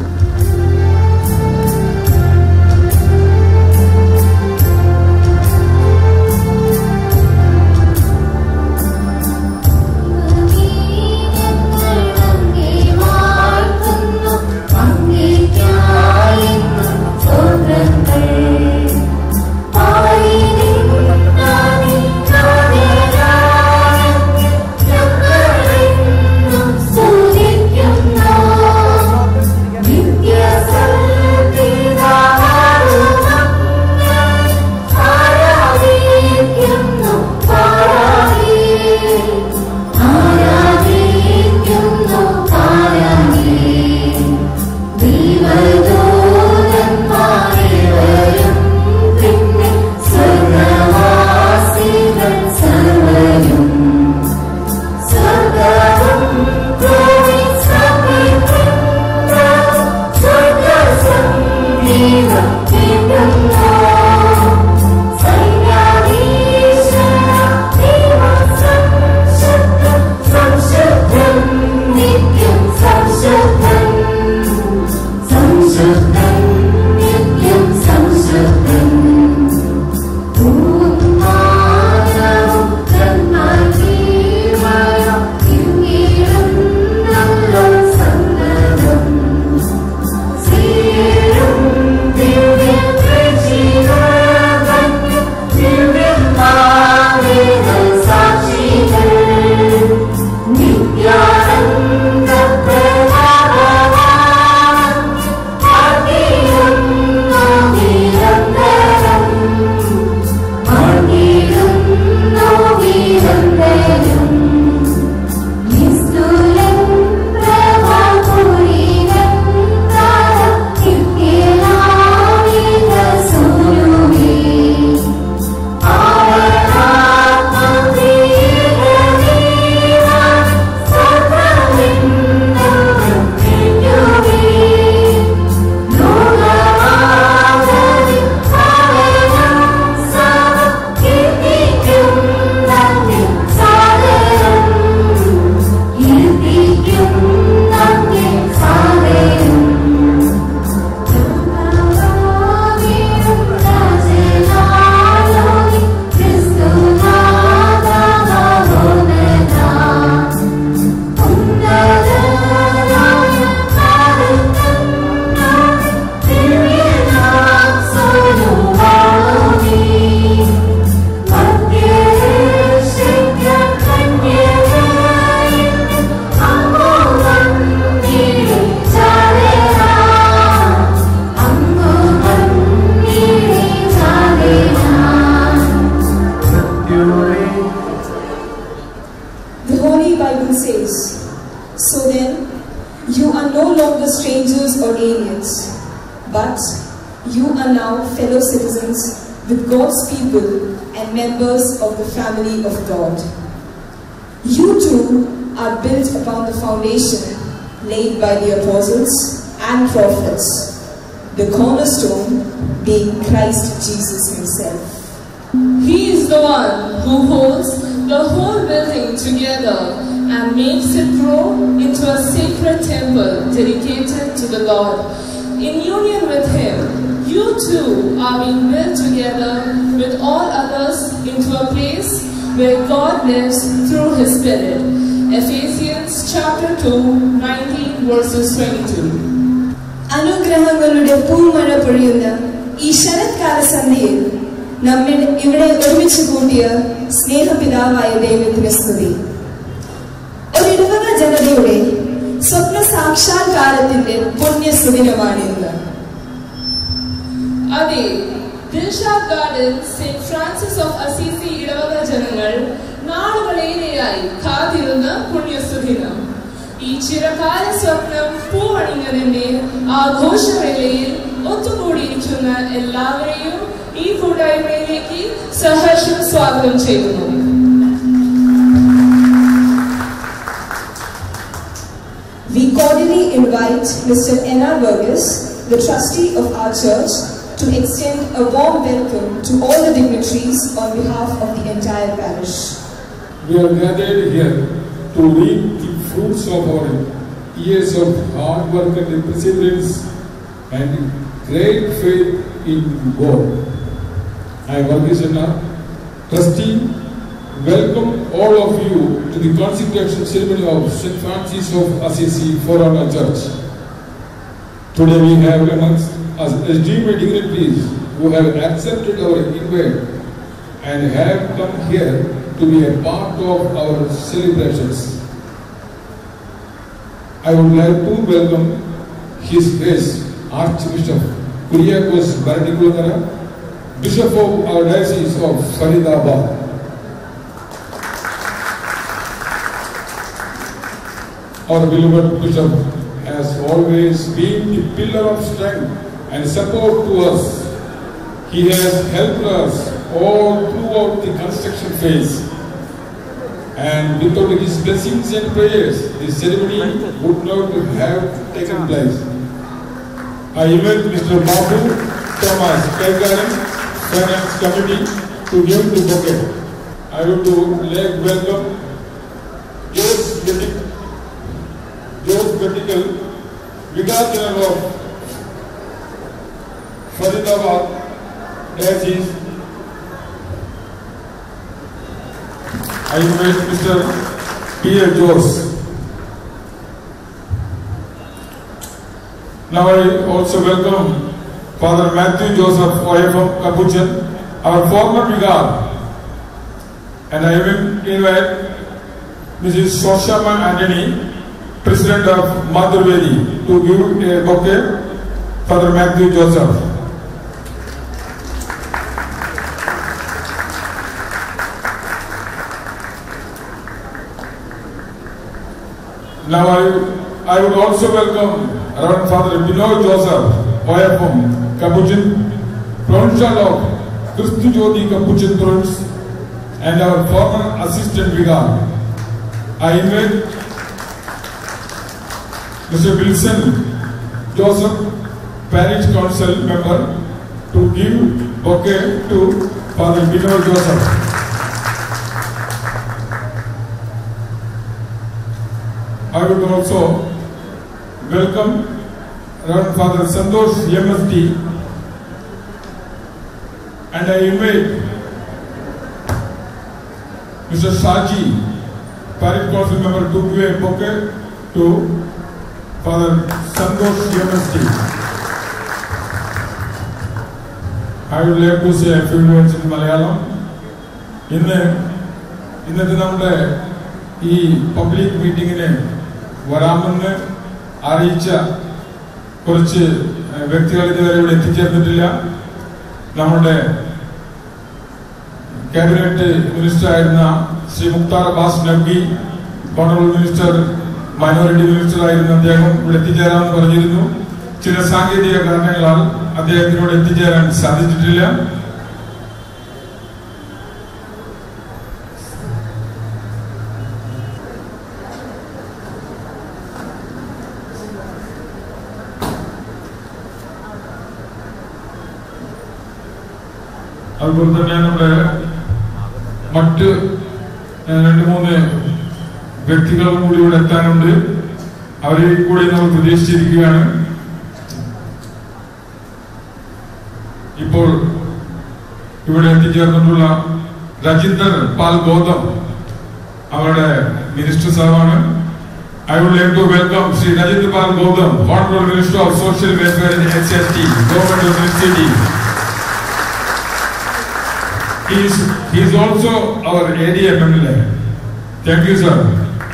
The Holy Bible says, So then, you are no longer strangers or aliens, but you are now fellow citizens with God's people and members of the family of God. You too are built upon the foundation laid by the apostles and prophets, the cornerstone being Christ Jesus Himself. He is the one who holds the whole building together and makes it grow into a sacred temple dedicated to the Lord. In union with Him, you too are being built together with all others into a place where God lives through His Spirit. Ephesians chapter 2, 19 verses 22. അനുഗ്രഹങ്ങളുടെ പൂമഴ പൊഴിയുന്ന ഈ ശരത്കാല സന്ധ്യയിൽ നമ്മെ ഇവിടെ ഒരുമിച്ച് കൂട്ടിയ സ്നേഹപിതാവായ ദൈവത്തിന് സ്തുതി ഒരു ഇടവക ജനതയുടെ സ്വപ്ന സാക്ഷാത്കാരത്തിന്റെ പുണ്യസുദിനമാണ് ഇന്ന് അതെ Dilshad Garden Saint Francis of Assisi ഇടവക ജനങ്ങൾ നാളുകളേറെയായി കാത്തിരുന്ന പുണ്യസുദിനം ഈ ചിരകാല സ്വപ്നം പൂവണിഞ്ഞതിന്റെ ആഘോഷവേളയിൽ ഒത്തുകൂടിയിരിക്കുന്ന എല്ലാവരെയും ഈ കൂട്ടായ്മയിലേക്ക് സഹർഷം സ്വാഗതം ചെയ്യുന്നു invite Mr. N.R. Burgess, the trustee of our church, to extend a warm welcome to all the dignitaries on behalf of the entire parish. We are gathered here to reap the fruits of our years of hard work and perseverance and great faith in God. I, Varghese Anna, trustee, welcome all of you to the consecration ceremony of St. Francis of Assisi Forerunner Church. Today we have amongst us esteemed dignitaries who have accepted our invite and have come here to be a part of our celebrations. I would like to welcome His Grace Archbishop Kuriakos Bharatikulangara, Bishop of our Diocese of Faridabad. Our beloved Bishop has always been the pillar of strength and support to us. He has helped us all throughout the construction phase. And without his blessings and prayers, the ceremony would not have taken place. I invite Mr. Babu Thomas Kaigaran, Finance Committee, to give the bouquet. I would to like welcome Jose Medic, Jose Medical, Vicar General of Faridabad, Diocese, I invite Mr. P. A. Jose. Now I also welcome Father Matthew Joseph OFM Capuchin, our former vicar. And I will invite Mrs. Soshama Anthony, President of Madhurvedi, to give a bouquet. Father Matthew Joseph. Now I, I would also welcome Reverend Father Binoy Joseph, OFM, Capuchin, Provincial of Christi Jyoti Capuchin Province, and our former Assistant Vicar. I invite Mr. Wilson Joseph, Parish Council member, to give bouquet to Father Binoy Joseph. I would also welcome Reverend Father Santosh MSD and I invite Mr. Shaji, Parish Council member, to give a bouquet to Father Santosh MSD. I would like to say a few words in Malayalam. ഇന്ന് ഇന്നത്തെ നമ്മുടെ ഈ public മീറ്റിങ്ങിന് വരാമെന്ന് അറിയിച്ച കുറച്ച് ഏഹ്, വ്യക്തികൾ ഇതുവരെ ഇവിടെ എത്തിച്ചേർന്നിട്ടില്ല നമ്മുടെ ക്യാബിനറ്റ് മിനിസ്റ്റർ ആയിരുന്ന Shri Mukhtar Abbas Naqvi honourable minister minority minister ആയിരുന്ന അദ്ദേഹം ഇവിടെ എത്തിച്ചേരാമെന്ന് പറഞ്ഞിരുന്നു ചില സാങ്കേതിക കാരണങ്ങളാൽ അദ്ദേഹത്തിനോട് എത്തിച്ചേരാൻ സാധിച്ചിട്ടില്ല അതുപോലെ തന്നെ നമ്മുടെ മറ്റ് ഏഹ്, രണ്ട് മൂന്ന് വ്യക്തികളും കൂടി ഇവിടെ എത്താനുണ്ട് അവരെ കൂടി നമ്മൾ പ്രതീക്ഷിച്ചിരിക്കുകയാണ് ഇപ്പോൾ ഇവിടെ എത്തിച്ചേർന്നിട്ടുള്ള രജിന്ദർ പാൽ ഗൗതം അവരുടെ മിനിസ്റ്റർ സാറാണ് I would like to welcome Shri Rajinder Pal Gautam honourable minister of social welfare in H S T government of city He is, he is also our area MLA. Thank you, sir.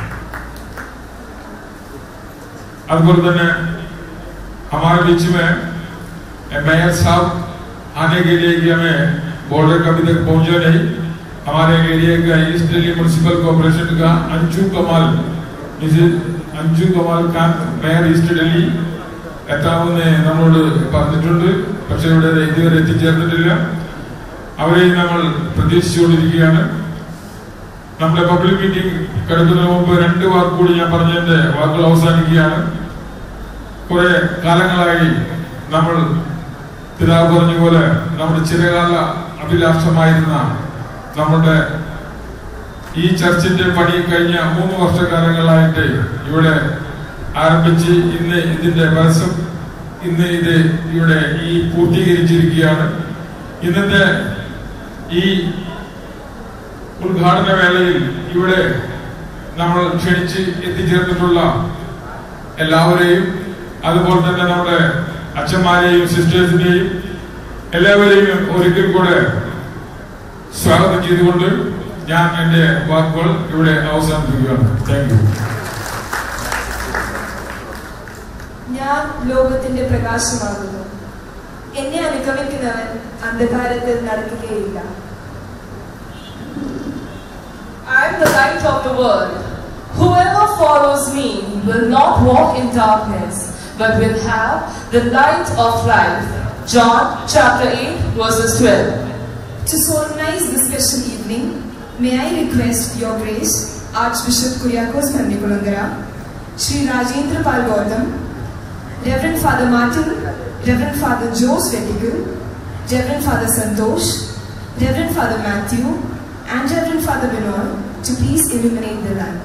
അതുപോലെ തന്നെ हमारे बीच में मेयर साहब आने के लिए कि हमें बॉर्डर कभी तक पहुंचा नहीं हमारे एरिया का ईस्ट दिल्ली म्यूनिसिपल कॉर्पोरेशन का अंशु कमाल इस अंशु कमाൽ ഖാൻ മേയർ ഈസ്റ്റ് ഡൽഹി എത്താമെന്ന് നമ്മളോട് പറഞ്ഞിട്ടുണ്ട് പക്ഷെ ഇവിടെ ഇതുവരെ എത്തിച്ചേർന്നിട്ടില്ല അവരെയും നമ്മൾ പ്രതീക്ഷിച്ചുകൊണ്ടിരിക്കുകയാണ് നമ്മുടെ പബ്ലിക് മീറ്റിംഗ് കിടക്കുന്നതിന് മുമ്പ് രണ്ട് വാക്ക് കൂടി ഞാൻ പറഞ്ഞതിന്റെ വാക്കുകൾ അവസാനിക്കുകയാണ് കുറെ കാലങ്ങളായി നമ്മൾ പിതാവ് പറഞ്ഞ പോലെ നമ്മുടെ ചിരകാല അഭിലാഷമായിരുന്ന നമ്മുടെ ഈ ചർച്ചിന്റെ പണി കഴിഞ്ഞ മൂന്ന് വർഷക്കാലങ്ങളായിട്ട് ഇവിടെ ആരംഭിച്ച് ഇന്ന് ഇതിന്റെ പരസ്യം ഇന്ന് ഇത് ഇവിടെ ഈ പൂർത്തീകരിച്ചിരിക്കുകയാണ് ഇന്നത്തെ ഈ ഉദ്ഘാടന വേളയിൽ ഇവിടെ നമ്മൾ ക്ഷണിച്ച് എത്തിച്ചേർന്നിട്ടുള്ള എല്ലാവരെയും അതുപോലെ തന്നെ നമ്മുടെ അച്ഛന്മാരെയും സിസ്റ്റേഴ്സിനെയും എല്ലാവരെയും ഒരിക്കൽ കൂടെ സ്വാഗതം ചെയ്തുകൊണ്ട് ഞാൻ എന്റെ വാക്കുകൾ ഇവിടെ അവസാനിപ്പിക്കുകയാണ് താങ്ക് യു ഞാൻ ലോകത്തിന്റെ പ്രകാശമാകുന്നു എന്നെ അനുഗമിക്കുന്നവൻ അന്ധകാരത്തിൽ നടക്കുകയില്ല I am the light of the world. Whoever follows me will not walk in darkness, but will have the light of life. John chapter 8, verses 12. To solemnize this special evening, may I request your grace, Archbishop Kuriakos Pandikulangara, Sri Rajendra Pal Gautam, Reverend Father Martin, Reverend Father Jose Vetical, Reverend Father Santosh, Reverend Father Matthew, and Reverend Father Binoy to please illuminate the lamp.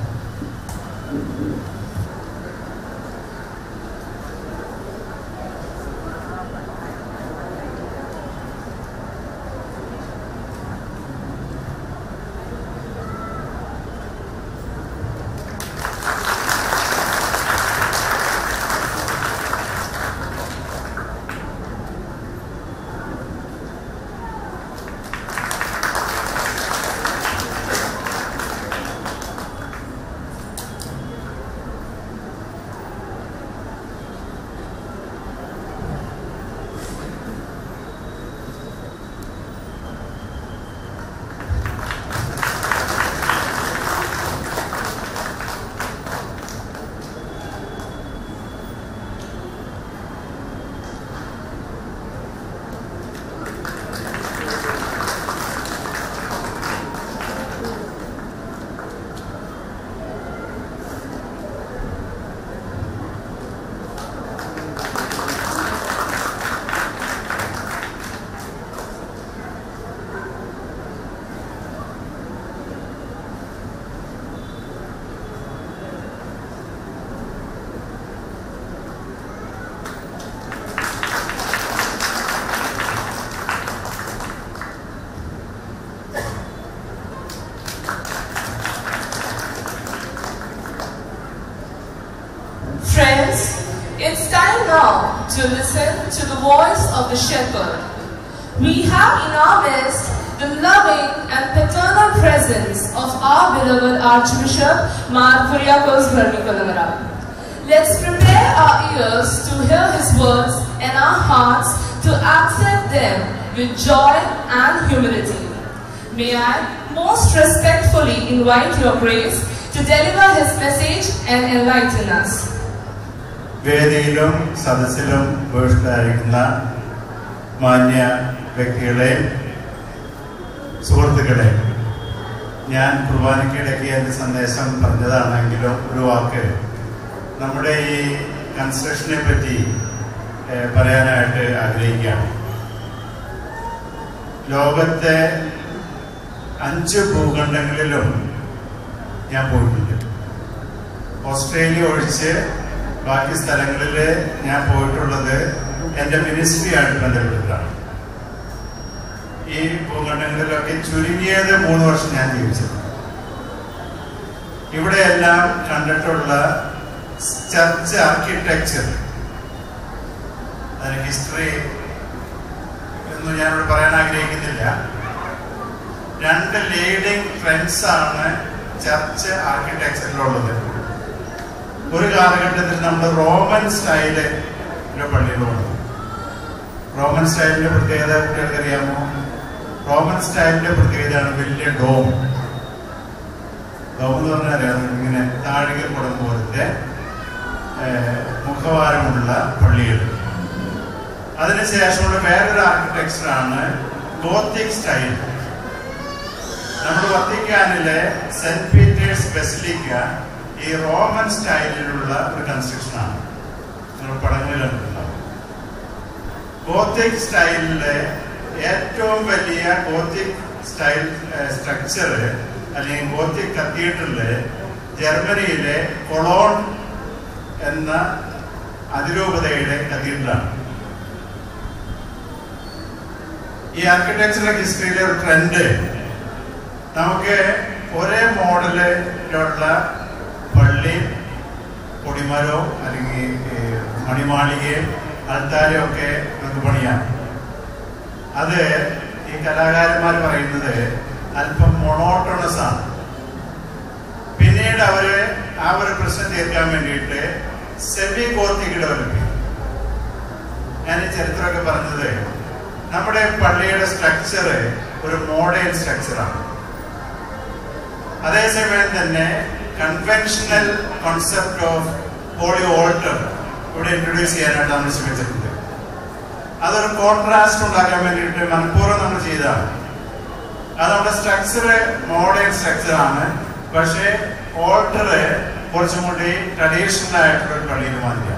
Friends, it's time now to listen to the voice of the shepherd. We have in our midst the loving and paternal presence of our beloved Archbishop Mar Kuriakos Bharnikalamara. Let's prepare our ears to hear his words and our hearts to accept them with joy and humility. May I most respectfully invite your grace to deliver his message and enlighten us. വേദിയിലും സദസ്സിലും ഉപവിഷ്ടരായിരിക്കുന്ന മാന്യ വ്യക്തികളെ സുഹൃത്തുക്കളെ ഞാൻ കുർബാനയ്ക്കിടയ്ക്ക് എൻ്റെ സന്ദേശം പറഞ്ഞതാണെങ്കിലും ഒരു വാക്ക് നമ്മുടെ ഈ കൺസ്ട്രക്ഷനെ പറ്റി ഏഹ്, പറയാനായിട്ട് ആഗ്രഹിക്കുകയാണ് ലോകത്തെ അഞ്ച് ഭൂഖണ്ഡങ്ങളിലും ഞാൻ പോയിട്ടുണ്ട് ഓസ്ട്രേലിയ ഒഴിച്ച് ബാക്കി സ്ഥലങ്ങളിൽ ഞാൻ പോയിട്ടുള്ളത് എൻ്റെ മിനിസ്ട്രിയായിട്ട് ബന്ധപ്പെട്ടിട്ടാണ് ഈ ഭൂഖണ്ഡങ്ങളിലൊക്കെ ചുരുങ്ങിയത് മൂന്ന് വർഷം ഞാൻ ജീവിച്ചത് ഇവിടെയെല്ലാം കണ്ടിട്ടുള്ള ചർച്ച് ആർക്കിടെക്ചർ അതിന് ഹിസ്റ്ററി ഒന്നും ഞാനിവിടെ പറയാൻ ആഗ്രഹിക്കുന്നില്ല രണ്ട് ലീഡിങ് ട്രെൻഡ്സ് ആണ് ചർച്ച് ആർക്കിടെക്ചറിലുള്ളത് ഒരു കാലഘട്ടത്തിൽ നമ്മൾ റോമൻ സ്റ്റൈല് പള്ളിയിൽ വന്നു റോമൻ സ്റ്റൈലിന്റെ പ്രത്യേകത കുട്ടികൾക്ക് അറിയാമോ റോമൻ സ്റ്റൈലിന്റെ പ്രത്യേകതയാണ് വലിയ ഡോം ഡോം എന്ന് പറഞ്ഞാൽ അറിയാം ഇങ്ങനെ താഴിക കുടം പോലത്തെ ഏഹ്, മുഖവാരമുള്ള പള്ളികൾ അതിനുശേഷമുള്ള വേറൊരു ആർക്കിടെക്ചറാണ് ഗോത്തിക് സ്റ്റൈൽ നമ്മുടെ വത്തിക്കാനിലെ സെന്റ് പീറ്റേഴ്സ് ബെസിലിക്ക ഈ റോമൻ സ്റ്റൈലിലുള്ള ഒരു കൺസ്ട്രക്ഷൻ ആണ് നിങ്ങൾ പടങ്ങളിൽ കണ്ടിട്ടുണ്ടാവും ഗോത്തിക് സ്റ്റൈലിലെ ഏറ്റവും വലിയ ഗോത്തിക് സ്റ്റൈൽ സ്ട്രക്ചർ അല്ലെങ്കിൽ ഗോത്തിക് കത്തീഡ്രല് ജർമ്മനിയിലെ കൊളോൺ എന്ന അതിരൂപതയുടെ കത്തീഡ്രലാണ് ഈ ആർക്കിടെക്ചറൽ ഹിസ്റ്ററിയിലെ ഒരു ട്രെൻഡ് നമുക്ക് ഒരേ മോഡലിലുള്ള പള്ളി കൊടിമരോ അല്ലെങ്കിൽ ഈ മണിമാളികയും അൽത്താരയും ഒക്കെ നമുക്ക് പണിയാം അത് ഈ കലാകാരന്മാർ പറയുന്നത് അല്പം മൊണോട്ടോണസ് ആണ് പിന്നീട് അവര് ആ ഒരു പ്രശ്നം തീർക്കാൻ വേണ്ടിയിട്ട് സെമി ഗോത്തിക് ഡെവലപ്പ് ചെയ്യും ഞാൻ ഈ ചരിത്രമൊക്കെ പറഞ്ഞത് നമ്മുടെ പള്ളിയുടെ സ്ട്രക്ചർ ഒരു മോഡേൺ സ്ട്രക്ചറാണ് അതേസമയം തന്നെ conventional concept of holy altar ഇവിടെ ഇൻട്രൊഡ്യൂസ് ചെയ്യാനായിട്ട് നമ്മൾ ശ്രമിച്ചിട്ടുണ്ട് അതൊരു കോൺട്രാസ്റ്റ് ഉണ്ടാക്കാൻ വേണ്ടിയിട്ട് മനഃപൂർവ്വം നമ്മൾ ചെയ്തതാണ് അത് നമ്മുടെ സ്ട്രക്ചർ മോഡേൺ സ്ട്രക്ചർ ആണ് പക്ഷേ ഓൾട്ടർ കുറച്ചും കൂടി ട്രഡീഷണൽ ആയിട്ടുള്ള ഒരു പള്ളിയിൽ മാതിരിയാണ്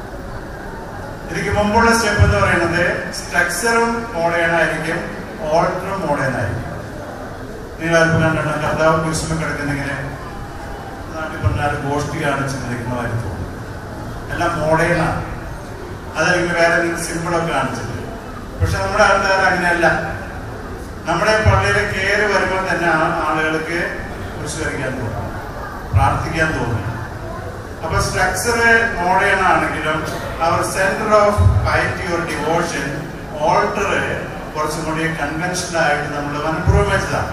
ഇതിക്ക് മുമ്പുള്ള സ്റ്റെപ്പ് എന്ന് പറയുന്നത് സ്ട്രക്ചറും മോഡേൺ ആയിരിക്കും ഓൾട്ടറും മോഡേൺ ആയിരിക്കും നിങ്ങൾ അല്പം കണ്ടിട്ടുണ്ട് കർത്താവ് കുരിശുമ കിടക്കുന്നിങ്ങനെ നാട്ടിൽ പറഞ്ഞാൽ ഗോഷ്ടി കാണിച്ച് നിൽക്കുന്ന മാതിരി തോന്നും എല്ലാം മോഡേണാണ് അതല്ലെങ്കിൽ വേറെ സിമ്പിളൊക്കെ കാണിച്ചിട്ട് പക്ഷെ നമ്മുടെ ആൾക്കാർ അങ്ങനെയല്ല നമ്മുടെ പള്ളിയിൽ കയറി വരുമ്പോൾ തന്നെ ആ- ആളുകൾക്ക് കുരിശ് വരയ്ക്കാൻ തോന്നും പ്രാർത്ഥിക്കാൻ തോന്നും അപ്പൊ സ്ട്രക്ചർ മോഡേൺ ആണെങ്കിലും അവർ centre of piety or devotion altar കുറച്ചും കൂടി കൺവെൻഷണൽ ആയിട്ട് നമ്മൾ മനഃപൂർവ്വം വെച്ചതാണ്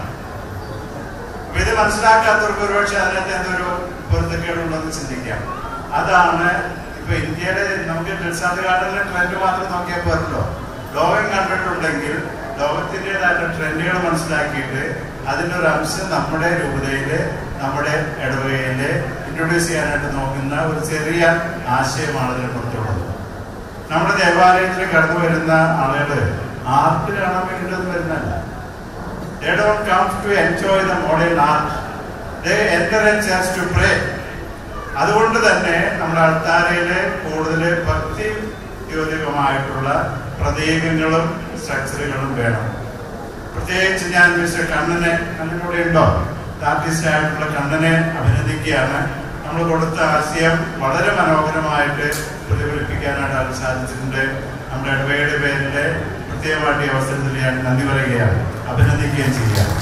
അപ്പൊ ഇത് മനസ്സിലാക്കാത്തവർക്ക് ഒരുപക്ഷെ അതിനകത്ത് എന്തൊരു പൊരുത്തക്കേടുണ്ടെന്ന് ചിന്തിക്കാം അതാണ് ഇപ്പൊ ഇന്ത്യയുടെ നമുക്ക് ദിൽസാദ് ഗാർഡനിലെ ട്രെൻഡ് മാത്രം നോക്കിയാൽ പോരല്ലോ ലോകം കണ്ടിട്ടുണ്ടെങ്കിൽ ലോകത്തിൻ്റെതായിട്ടുള്ള ട്രെൻഡുകൾ മനസ്സിലാക്കിയിട്ട് അതിൻ്റെ ഒരു അംശം നമ്മുടെ രൂപതയില് നമ്മുടെ ഇടവകയില് ഇൻട്രൊഡ്യൂസ് ചെയ്യാനായിട്ട് നോക്കുന്ന ഒരു ചെറിയ ആശയമാണ് അതിനെ പുറത്തുള്ളത് നമ്മുടെ ദേവാലയത്തിൽ കടന്നു വരുന്ന ആളുകൾ ആർട്ട് കാണാൻ വേണ്ടിയിട്ടൊന്നും വരുന്നല്ല They don't come to enjoy the modern art. They enter a church to pray. അതുകൊണ്ട് തന്നെ നമ്മുടെ അൾത്താരയില് കൂടുതൽ ഭക്തി ദ്യോതികമായിട്ടുള്ള പ്രതീകങ്ങളും സ്ട്രക്ചറുകളും വേണം പ്രത്യേകിച്ച് ഞാൻ മിസ്റ്റർ കണ്ണനെ കണ്ണനൂടെ ഉണ്ടോ ആർട്ടിസ്റ്റ് ആയിട്ടുള്ള കണ്ണനെ അഭിനന്ദിക്കുകയാണ് നമ്മൾ കൊടുത്ത ആശയം വളരെ മനോഹരമായിട്ട് പ്രതിഫലിപ്പിക്കാനായിട്ട് അത് സാധിച്ചിട്ടുണ്ട് നമ്മുടെ ഇടവയുടെ പേരില് പ്രത്യേകമായിട്ട് ഈ അവസരത്തിൽ ഞാൻ നന്ദി പറയുകയാണ് അഭിനന്ദിക്കുകയും ചെയ്യുകയാണ്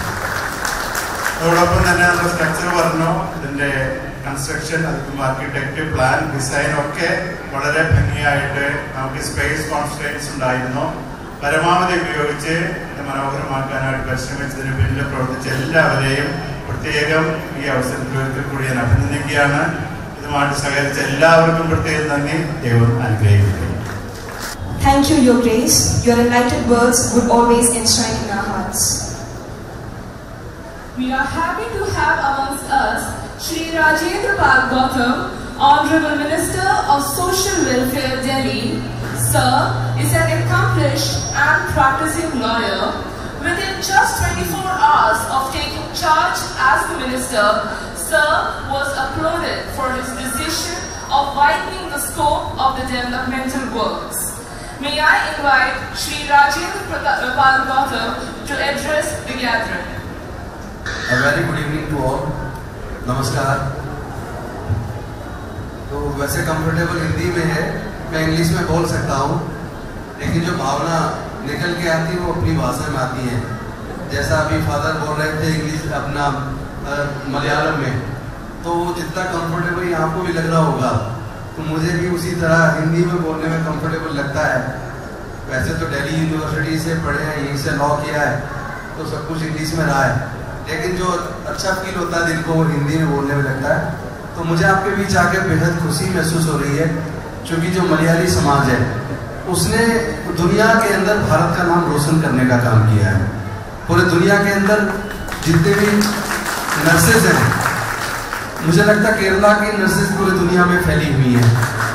അതോടൊപ്പം തന്നെ നമ്മുടെ സ്ട്രക്ചർ പറഞ്ഞു ഇതിന്റെ കൺസ്ട്രക്ഷൻ അതിന്റെ ആർക്കിടെക്ട് പ്ലാൻ ഡിസൈൻ ഒക്കെ വളരെ ഭംഗിയായിട്ട് നമുക്ക് സ്പേസ് കോൺസ്ട്രൻസ് ഉണ്ടായിരുന്നു പരമാവധി ഉപയോഗിച്ച് ഇത് മനോഹരമാക്കാനായിട്ട് പരിശ്രമിച്ചതിന് പിന്നിൽ പ്രവർത്തിച്ച എല്ലാവരെയും പ്രത്യേകം ഈ അവസരത്തിൽ ഒരിക്കൽ കൂടി ഞാൻ അഭിനന്ദിക്കുകയാണ് ഇതുമായിട്ട് സഹകരിച്ച എല്ലാവർക്കും പ്രത്യേകം നന്ദി ദൈവം അനുഗ്രഹിക്കുന്നു Thank you, Your Grace. Your enlightened words would always enshrine in our hearts. We are happy to have amongst us Sri Rajendra Pal Gautam, Honorable Minister of Social Welfare, Delhi. Sir is an accomplished and practicing lawyer. Within just 24 hours of taking charge as the minister, Sir was applauded for his decision of widening the scope of the developmental works. May I invite Sri Rajendra Prata- Pal Gautam to address the gathering. A very good evening to all. नमस्कार तो वैसे comfortable Hindi में है मैं English में बोल सकता हूँ लेकिन जो भावना निकल के आती है वो अपनी भाषा में आती है जैसा अभी फादर बोल रहे थे इंग्लिश अपना अ, मलयालम में तो वो जितना कंफर्टेबल यहाँ को भी लग रहा होगा तो मुझे भी उसी तरह हिंदी में बोलने में कंफर्टेबल लगता है वैसे तो दिल्ली यूनिवर्सिटी से पढ़े हैं यहीं से लॉ किया है तो सब कुछ इंग्लिश में रहा है लेकिन जो अच्छा फील होता है दिल को वो हिंदी में बोलने में लगता है तो मुझे आपके बीच आकर बेहद खुशी महसूस हो रही है क्योंकि जो मलयाली समाज है उसने दुनिया के अंदर भारत का नाम रोशन करने का काम किया है पूरे दुनिया के अंदर जितने भी नर्सेज हैं मुझे लगता है केरला की नर्सेज पूरी दुनिया में फैली हुई हैं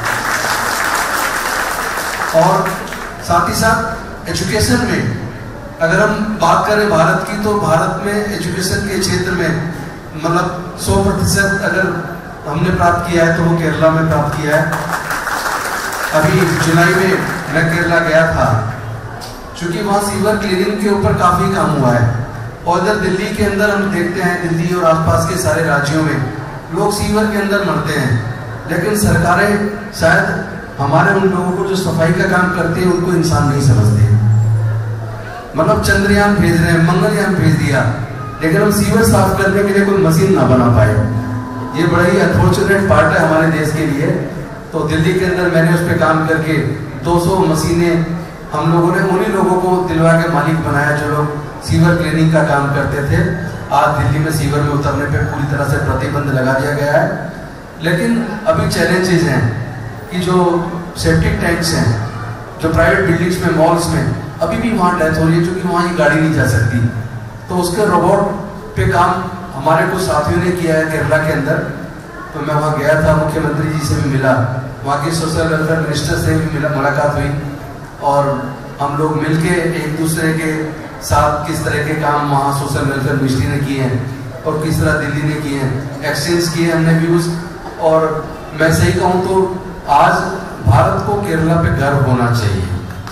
और साथ ही साथ एजुकेशन में अगर हम बात करें भारत की तो भारत में एजुकेशन के क्षेत्र में मतलब 100 प्रतिशत अगर हमने प्राप्त किया है तो वो केरला में प्राप्त किया है अभी जुलाई में मैं केरला गया था क्योंकि वहाँ सीवर क्लीनिंग के ऊपर काफ़ी काम हुआ है और इधर दिल्ली के अंदर हम देखते हैं दिल्ली और आसपास के सारे राज्यों में लोग सीवर के अंदर मरते हैं लेकिन सरकारें शायद हमारे उन लोगों को जो सफाई का काम करते हैं उनको इंसान नहीं समझते मतलब चंद्रयान भेज रहे हैं मंगलयान भेज दिया लेकिन हम सीवर साफ करने के लिए कोई मशीन ना बना पाए ये बड़ा ही अनफॉर्चुनेट पार्ट है हमारे देश के लिए तो दिल्ली के अंदर मैंने उस पर काम करके 200 मशीनें हम लोगों ने उन्हीं लोगों को दिलवा के मालिक बनाया जो लोग सीवर क्लीनिंग का काम करते थे आज दिल्ली में सीवर में उतरने पे पूरी तरह से प्रतिबंध लगा दिया गया है लेकिन अभी चैलेंजेस हैं कि जो सेप्टिक टैंक्स हैं जो प्राइवेट बिल्डिंग्स में मॉल्स में अभी भी वहाँ डेथ हो रही है क्योंकि वहाँ ये गाड़ी नहीं जा सकती तो उसके रोबोट पे काम हमारे कुछ साथियों ने किया है केरला के अंदर तो मैं वहाँ गया था मुख्यमंत्री जी से भी मिला वहाँ के सोशल वेलफेयर मिनिस्टर से भी मिला मुलाकात हुई और हम लोग मिलके एक दूसरे के साथ किस तरह के काम वहाँ सोशल वेलफेयर मिनिस्ट्री ने किए हैं और किस तरह दिल्ली ने किए हैं एक्सचेंज किए हमने व्यूज और मैं सही कहूँ तो आज भारत को केरला पे गर्व होना चाहिए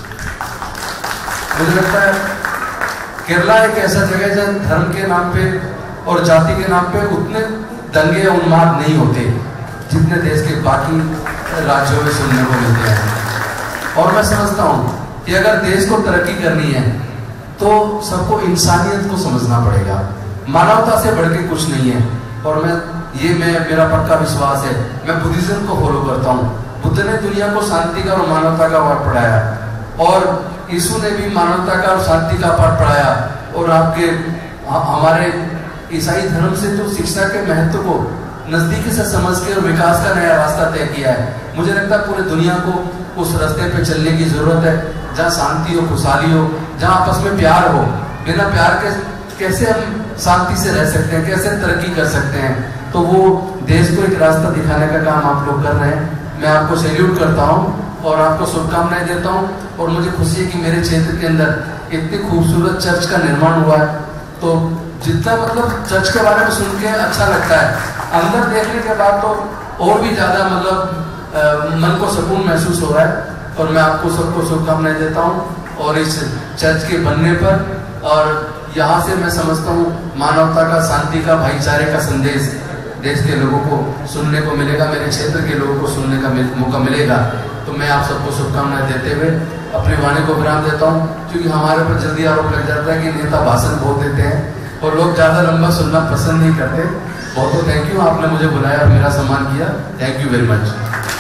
मुझे लगता है केरला एक ऐसा जगह है जहाँ धर्म के नाम पे और जाति के नाम पे उतने दंगे उन्माद नहीं होते जितने देश के बाकी राज्यों में सुनने को मिलते हैं और मैं समझता हूँ कि अगर देश को तरक्की करनी है तो सबको इंसानियत को समझना पड़ेगा मानवता से बढ़ के कुछ नहीं है और मैं ये मैं मेरा पक्का विश्वास है मैं बुद्धिज्म को फॉलो करता हूँ बुद्ध ने दुनिया को शांति का और मानवता का पाठ पढ़ाया और यीशु ने भी मानवता का और शांति का पाठ पढ़ाया और आपके ह- हमारे ईसाई धर्म से तो शिक्षा के महत्व को नजदीकी से समझ के और विकास का नया रास्ता तय किया है मुझे लगता है पूरे दुनिया को उस रास्ते पे चलने की जरूरत है जहाँ शांति हो खुशहाली हो जहाँ आपस में प्यार हो बिना प्यार के कैसे हम शांति से रह सकते हैं कैसे तरक्की कर सकते हैं तो वो देश को एक रास्ता दिखाने का काम आप लोग कर रहे हैं मैं आपको सैल्यूट करता हूँ और आपको शुभकामनाएं देता हूँ और मुझे खुशी है कि मेरे क्षेत्र के अंदर इतनी खूबसूरत चर्च का निर्माण हुआ है तो जितना मतलब चर्च के बारे में सुन के अच्छा लगता है अंदर देखने के बाद तो और भी ज्यादा मतलब अ, मन को सुकून महसूस हो रहा है और मैं आपको सबको शुभकामनाएं देता हूँ और इस चर्च के बनने पर और यहाँ से मैं समझता हूँ मानवता का शांति का भाईचारे का संदेश देश के लोगों को सुनने को मिलेगा मेरे क्षेत्र के लोगों को सुनने का मिल- मौका मिलेगा तो मैं आप सबको शुभकामनाएं देते हुए अपनी वाणी को विराम देता हूँ क्योंकि हमारे ऊपर जल्दी आरोप लग जाता है कि नेता भाषण बहुत देते हैं और लोग ज्यादा लंबा सुनना पसंद नहीं करते बहुत बहुत थैंक यू आपने मुझे बुलाया और मेरा सम्मान किया thank you very much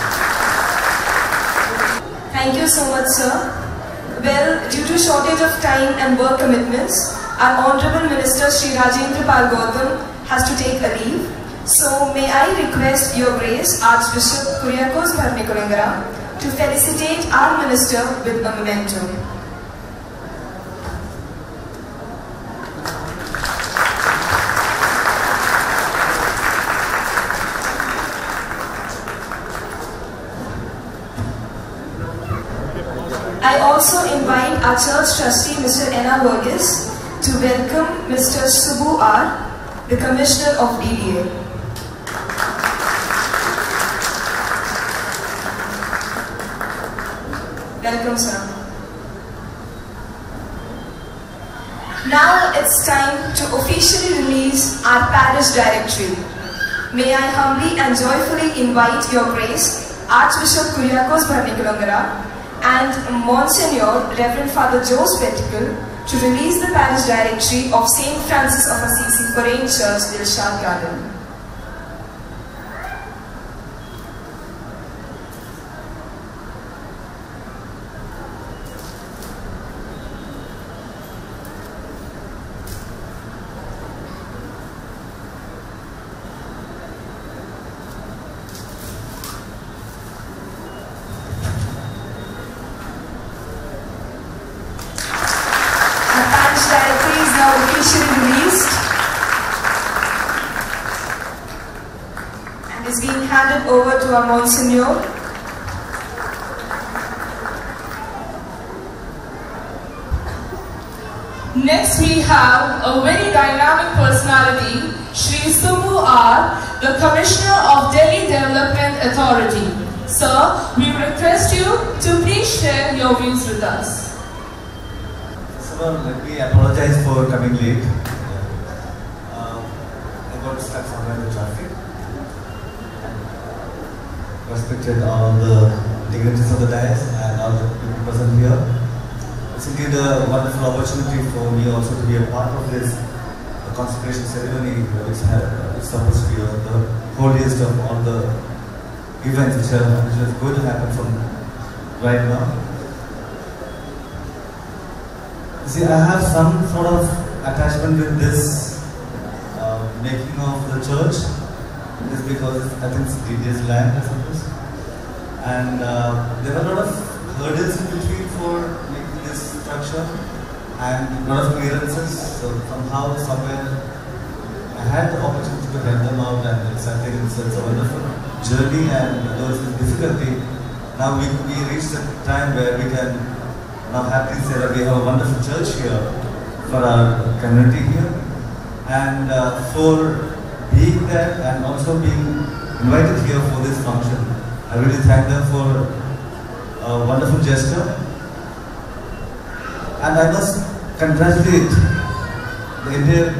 Thank you so much, sir. Well, due to shortage of time and work commitments, our Honorable Minister Sri Rajendra Pal Gautam has to take a leave. So, may I request Your Grace Archbishop Kuriakos Bharnikulangara to felicitate our minister with a memento. I also invite our church trustee, Mr. Enna Burgess, to welcome Mr. Subbu R., the Commissioner of DDA. Welcome, sir. Now it's time to officially release our parish directory. May I humbly and joyfully invite Your Grace, Archbishop Kuriakos Bharnikulangara, and Monsignor Reverend Father Joe Spectacle to release the parish directory of St. Francis of Assisi Foreign Church, Dilshad Garden. The parish directory is now officially released and is being handed over to our Monsignor. Next, we have a very dynamic personality, Sri Sumu R, the Commissioner of Delhi Development Authority. Sir, we request you to please share your views with us. First of all, let me apologize for coming late. Uh, I got stuck somewhere in the traffic. Respected all the dignitaries of the dais and all the people present here. It's indeed a wonderful opportunity for me also to be a part of this uh, consecration ceremony, uh, which had, uh, is supposed to be uh, the holiest of all the events which are, which are going to happen from right now. See, I have some sort of attachment with this uh, making of the church. It's because I think it's DDS land, I suppose. And uh, there were a lot of hurdles in between for making this structure and a lot of clearances. So somehow, somewhere, I had the opportunity to help them out, and it's, I think it's, it's a wonderful journey. And though it's a difficulty, now we we reached a time where we can now happily say that we have a wonderful church here for our community here, and uh, for being there and also being invited here for this function. I really thank them for a wonderful gesture. And I must congratulate the Indian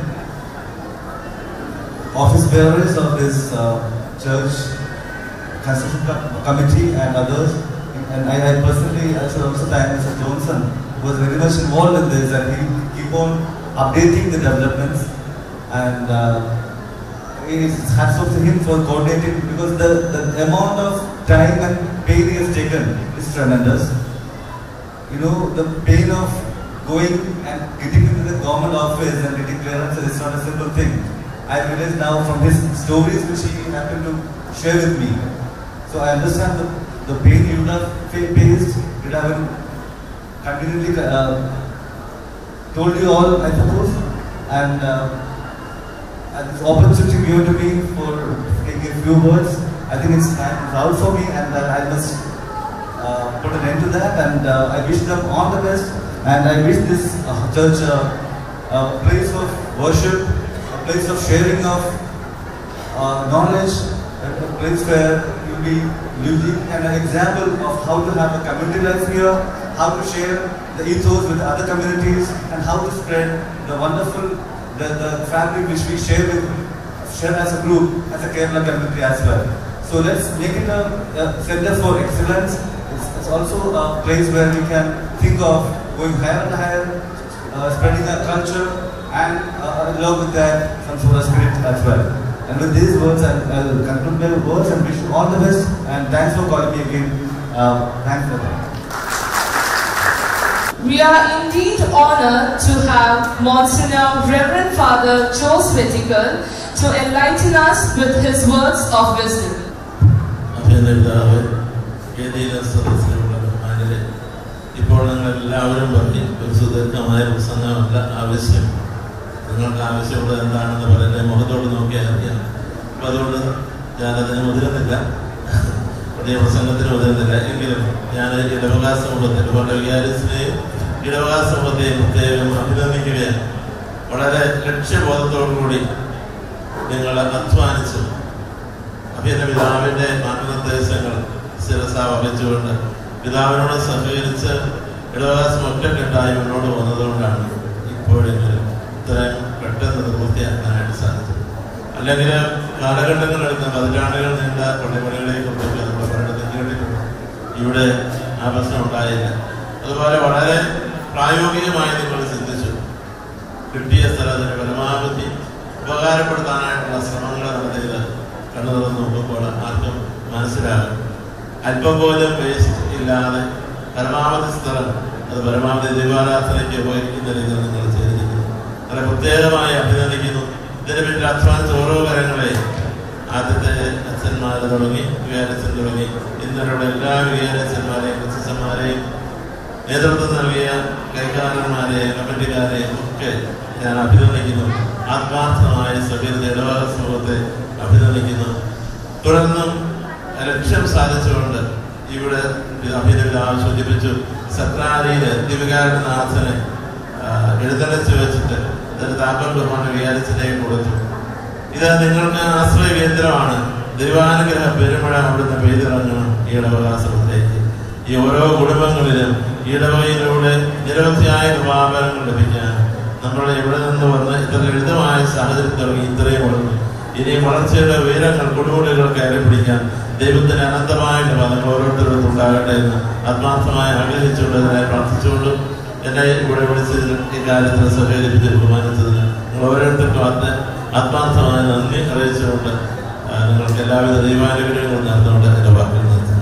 office bearers of this uh, church construction co- committee and others. And I, I personally I should also thank Mr. Johnson, who was very much involved in this and he keep on updating the developments. And uh, it's hats off to him for coordinating because the, the amount of time and pain he has taken is tremendous. You know, the pain of going and getting into the government office and getting clearances is not a simple thing. I realize now from his stories which he happened to share with me. So I understand the, the pain he would have fa- faced, would have been continually uh, told you all, I suppose. And uh, and this opportunity given to me for taking a few words, I think it's time proud for me and that I must uh, put an end to that and uh, I wish them all the best and I wish this uh, church uh, a place of worship, a place of sharing of uh, knowledge, a a place where you'll be living and an example of how to have a community life here, how to share the ethos with other communities and how to spread the wonderful the, the fabric which we share with share as a group as a Kerala community as well. So let's make it a, a center for excellence. It's, it's also a place where we can think of going higher and higher, uh, spreading our culture, and uh, along with that some sort of spirit as well. And with these words, I'll, I'll conclude my words and wish you all the best. And thanks for calling me again. Uh, thanks for that. We are indeed honored to have Monsignor Reverend Father Joe Swetigal to enlighten us with his words of wisdom. അഭിനന്ദാവ് വേദിയിലെ സദസ്യരുടെ ബഹുമാനരെ ഇപ്പോൾ നിങ്ങൾ എല്ലാവരും പറഞ്ഞു ഒരു സുദീർഘമായ പ്രസംഗമല്ല ആവശ്യം നിങ്ങൾക്ക് ആവശ്യമുള്ളത് എന്താണെന്ന് പറയുന്നത് മുഖത്തോട് നോക്കിയാൽ അറിയാം അപ്പം അതുകൊണ്ട് ഞാനതിന് മുതിരുന്നില്ല പുതിയ പ്രസംഗത്തിന് മുതിരുന്നില്ല എങ്കിലും ഞാൻ ഇടവകാശ സമൂഹത്തെ പല വികാരിസിനെയും ഇടവകാശ സമൂഹത്തെയും പ്രത്യേകം അഭിനന്ദിക്കുകയാണ് വളരെ ലക്ഷ്യബോധത്തോടു കൂടി നിങ്ങൾ അധ്വാനിച്ചു അഭിന്റെ പിതാവിന്റെ മാർഗനിർദ്ദേശങ്ങൾ ശിരസ വഹിച്ചുകൊണ്ട് പിതാവിനോട് സഹകരിച്ച് ഇടവകാശം ഒറ്റക്കെട്ടായി മുന്നോട്ട് പോകുന്നതുകൊണ്ടാണ് ഇപ്പോഴെങ്കിലും ഇത്രയും പെട്ടെന്ന് ഇത് പൂർത്തിയാക്കാനായിട്ട് സാധിച്ചത് അല്ലെങ്കിൽ കാലഘട്ടങ്ങൾ എടുത്ത പതിറ്റാണ്ടുകൾ നീണ്ട പള്ളിപ്പണികളെ കുറിച്ചൊക്കെ നമ്മൾ പലയിടത്തും കേട്ടിട്ടുണ്ട് ഇവിടെ ആ പ്രശ്നം ഉണ്ടായില്ല അതുപോലെ വളരെ പ്രായോഗികമായി നിങ്ങൾ ചിന്തിച്ചു കിട്ടിയ സ്ഥലത്തിന് പരമാവധി ഉപകാരപ്പെടുത്താനായിട്ടുള്ള ശ്രമങ്ങൾ നടത്തിയത് കണ്ണു തുറന്ന് നോക്കുമ്പോൾ ആർക്കും മനസ്സിലാകും അല്പം പോലും വേസ്റ്റ് ഇല്ലാതെ പരമാവധി സ്ഥലം അത് പരമാവധി ദൈവാരാധനയ്ക്ക് ഉപകരിക്കുന്ന രീതിയിൽ നിങ്ങൾ ചെയ്തിരിക്കുന്നു വളരെ പ്രത്യേകമായി അഭിനന്ദിക്കുന്നു ഇതിന് പിന്നിൽ അധ്വാനിച്ച ഓരോ കാര്യങ്ങളെയും ആദ്യത്തെ അച്ഛന്മാർ തുടങ്ങി വികാരച്ചൻ തുടങ്ങി ഇന്നലെ എല്ലാ വികാരച്ചന്മാരെയും ക്രിസ്ത്യന്മാരെയും നേതൃത്വം നൽകിയ കൈകാരന്മാരെയും കമ്മിറ്റിക്കാരെയും ഒക്കെ ഞാൻ അഭിനന്ദിക്കുന്നു ആത്മാർത്ഥമായ സഭയുടെ ഇടവക സമൂഹത്തെ അഭിനന്ദിക്കുന്നു തുടർന്നും ലക്ഷ്യം സാധിച്ചുകൊണ്ട് ഇവിടെ അഭിനന്ദ സൂചിപ്പിച്ചു സത്രാരിയില് ദിവികാരനാഥനെ എഴുന്നള്ളിച്ച് വെച്ചിട്ട് അതിന് താക്കോൽ ബഹുമാനം വികാരിച്ചിട്ടേക്ക് കൊടുത്തു ഇത് നിങ്ങൾക്ക് ആശ്രയ കേന്ദ്രമാണ് ദൈവാനുഗ്രഹ പെരുമഴ അവിടുന്ന് പെയ്തിറങ്ങണം ഈ ഇടവകാശ്രമത്തിലേക്ക് ഈ ഓരോ കുടുംബങ്ങളിലും ഈ ഇടവകയിലൂടെ നിരവധിയായ കൃപാപരങ്ങൾ ലഭിക്കാൻ നമ്മൾ ഇവിടെ നിന്ന് വന്ന് ഇത്ര ലളിതമായ സാഹചര്യം തുടങ്ങി ഇത്രയും വളർന്നു ഇനി വളർച്ചയുടെ ഉയരങ്ങൾ കൊടുമുടികൾ കയറി പിടിക്കാൻ ദൈവത്തിന് അനന്തമായിട്ട് നമ്മൾ ഓരോരുത്തരും ഉണ്ടാകട്ടെ എന്ന് ആത്മാർത്ഥമായി ആഗ്രഹിച്ചുകൊണ്ട് അതിനായി പ്രാർത്ഥിച്ചുകൊണ്ടും എന്നെ ഇവിടെ വിളിച്ചതിന് ഈ കാര്യത്തിൽ സഹകരിപ്പിച്ച് ബഹുമാനിച്ചതിന് നിങ്ങൾ ഓരോരുത്തർക്കും ആത്മ ആത്മാർത്ഥമായ നന്ദി അറിയിച്ചുകൊണ്ട് ആ, നിങ്ങൾക്ക് എല്ലാവിധ ദൈവാനുഗ്രഹങ്ങളും നേർന്നുകൊണ്ട് എൻ്റെ വാക്കുകൾ നിർത്തുന്നു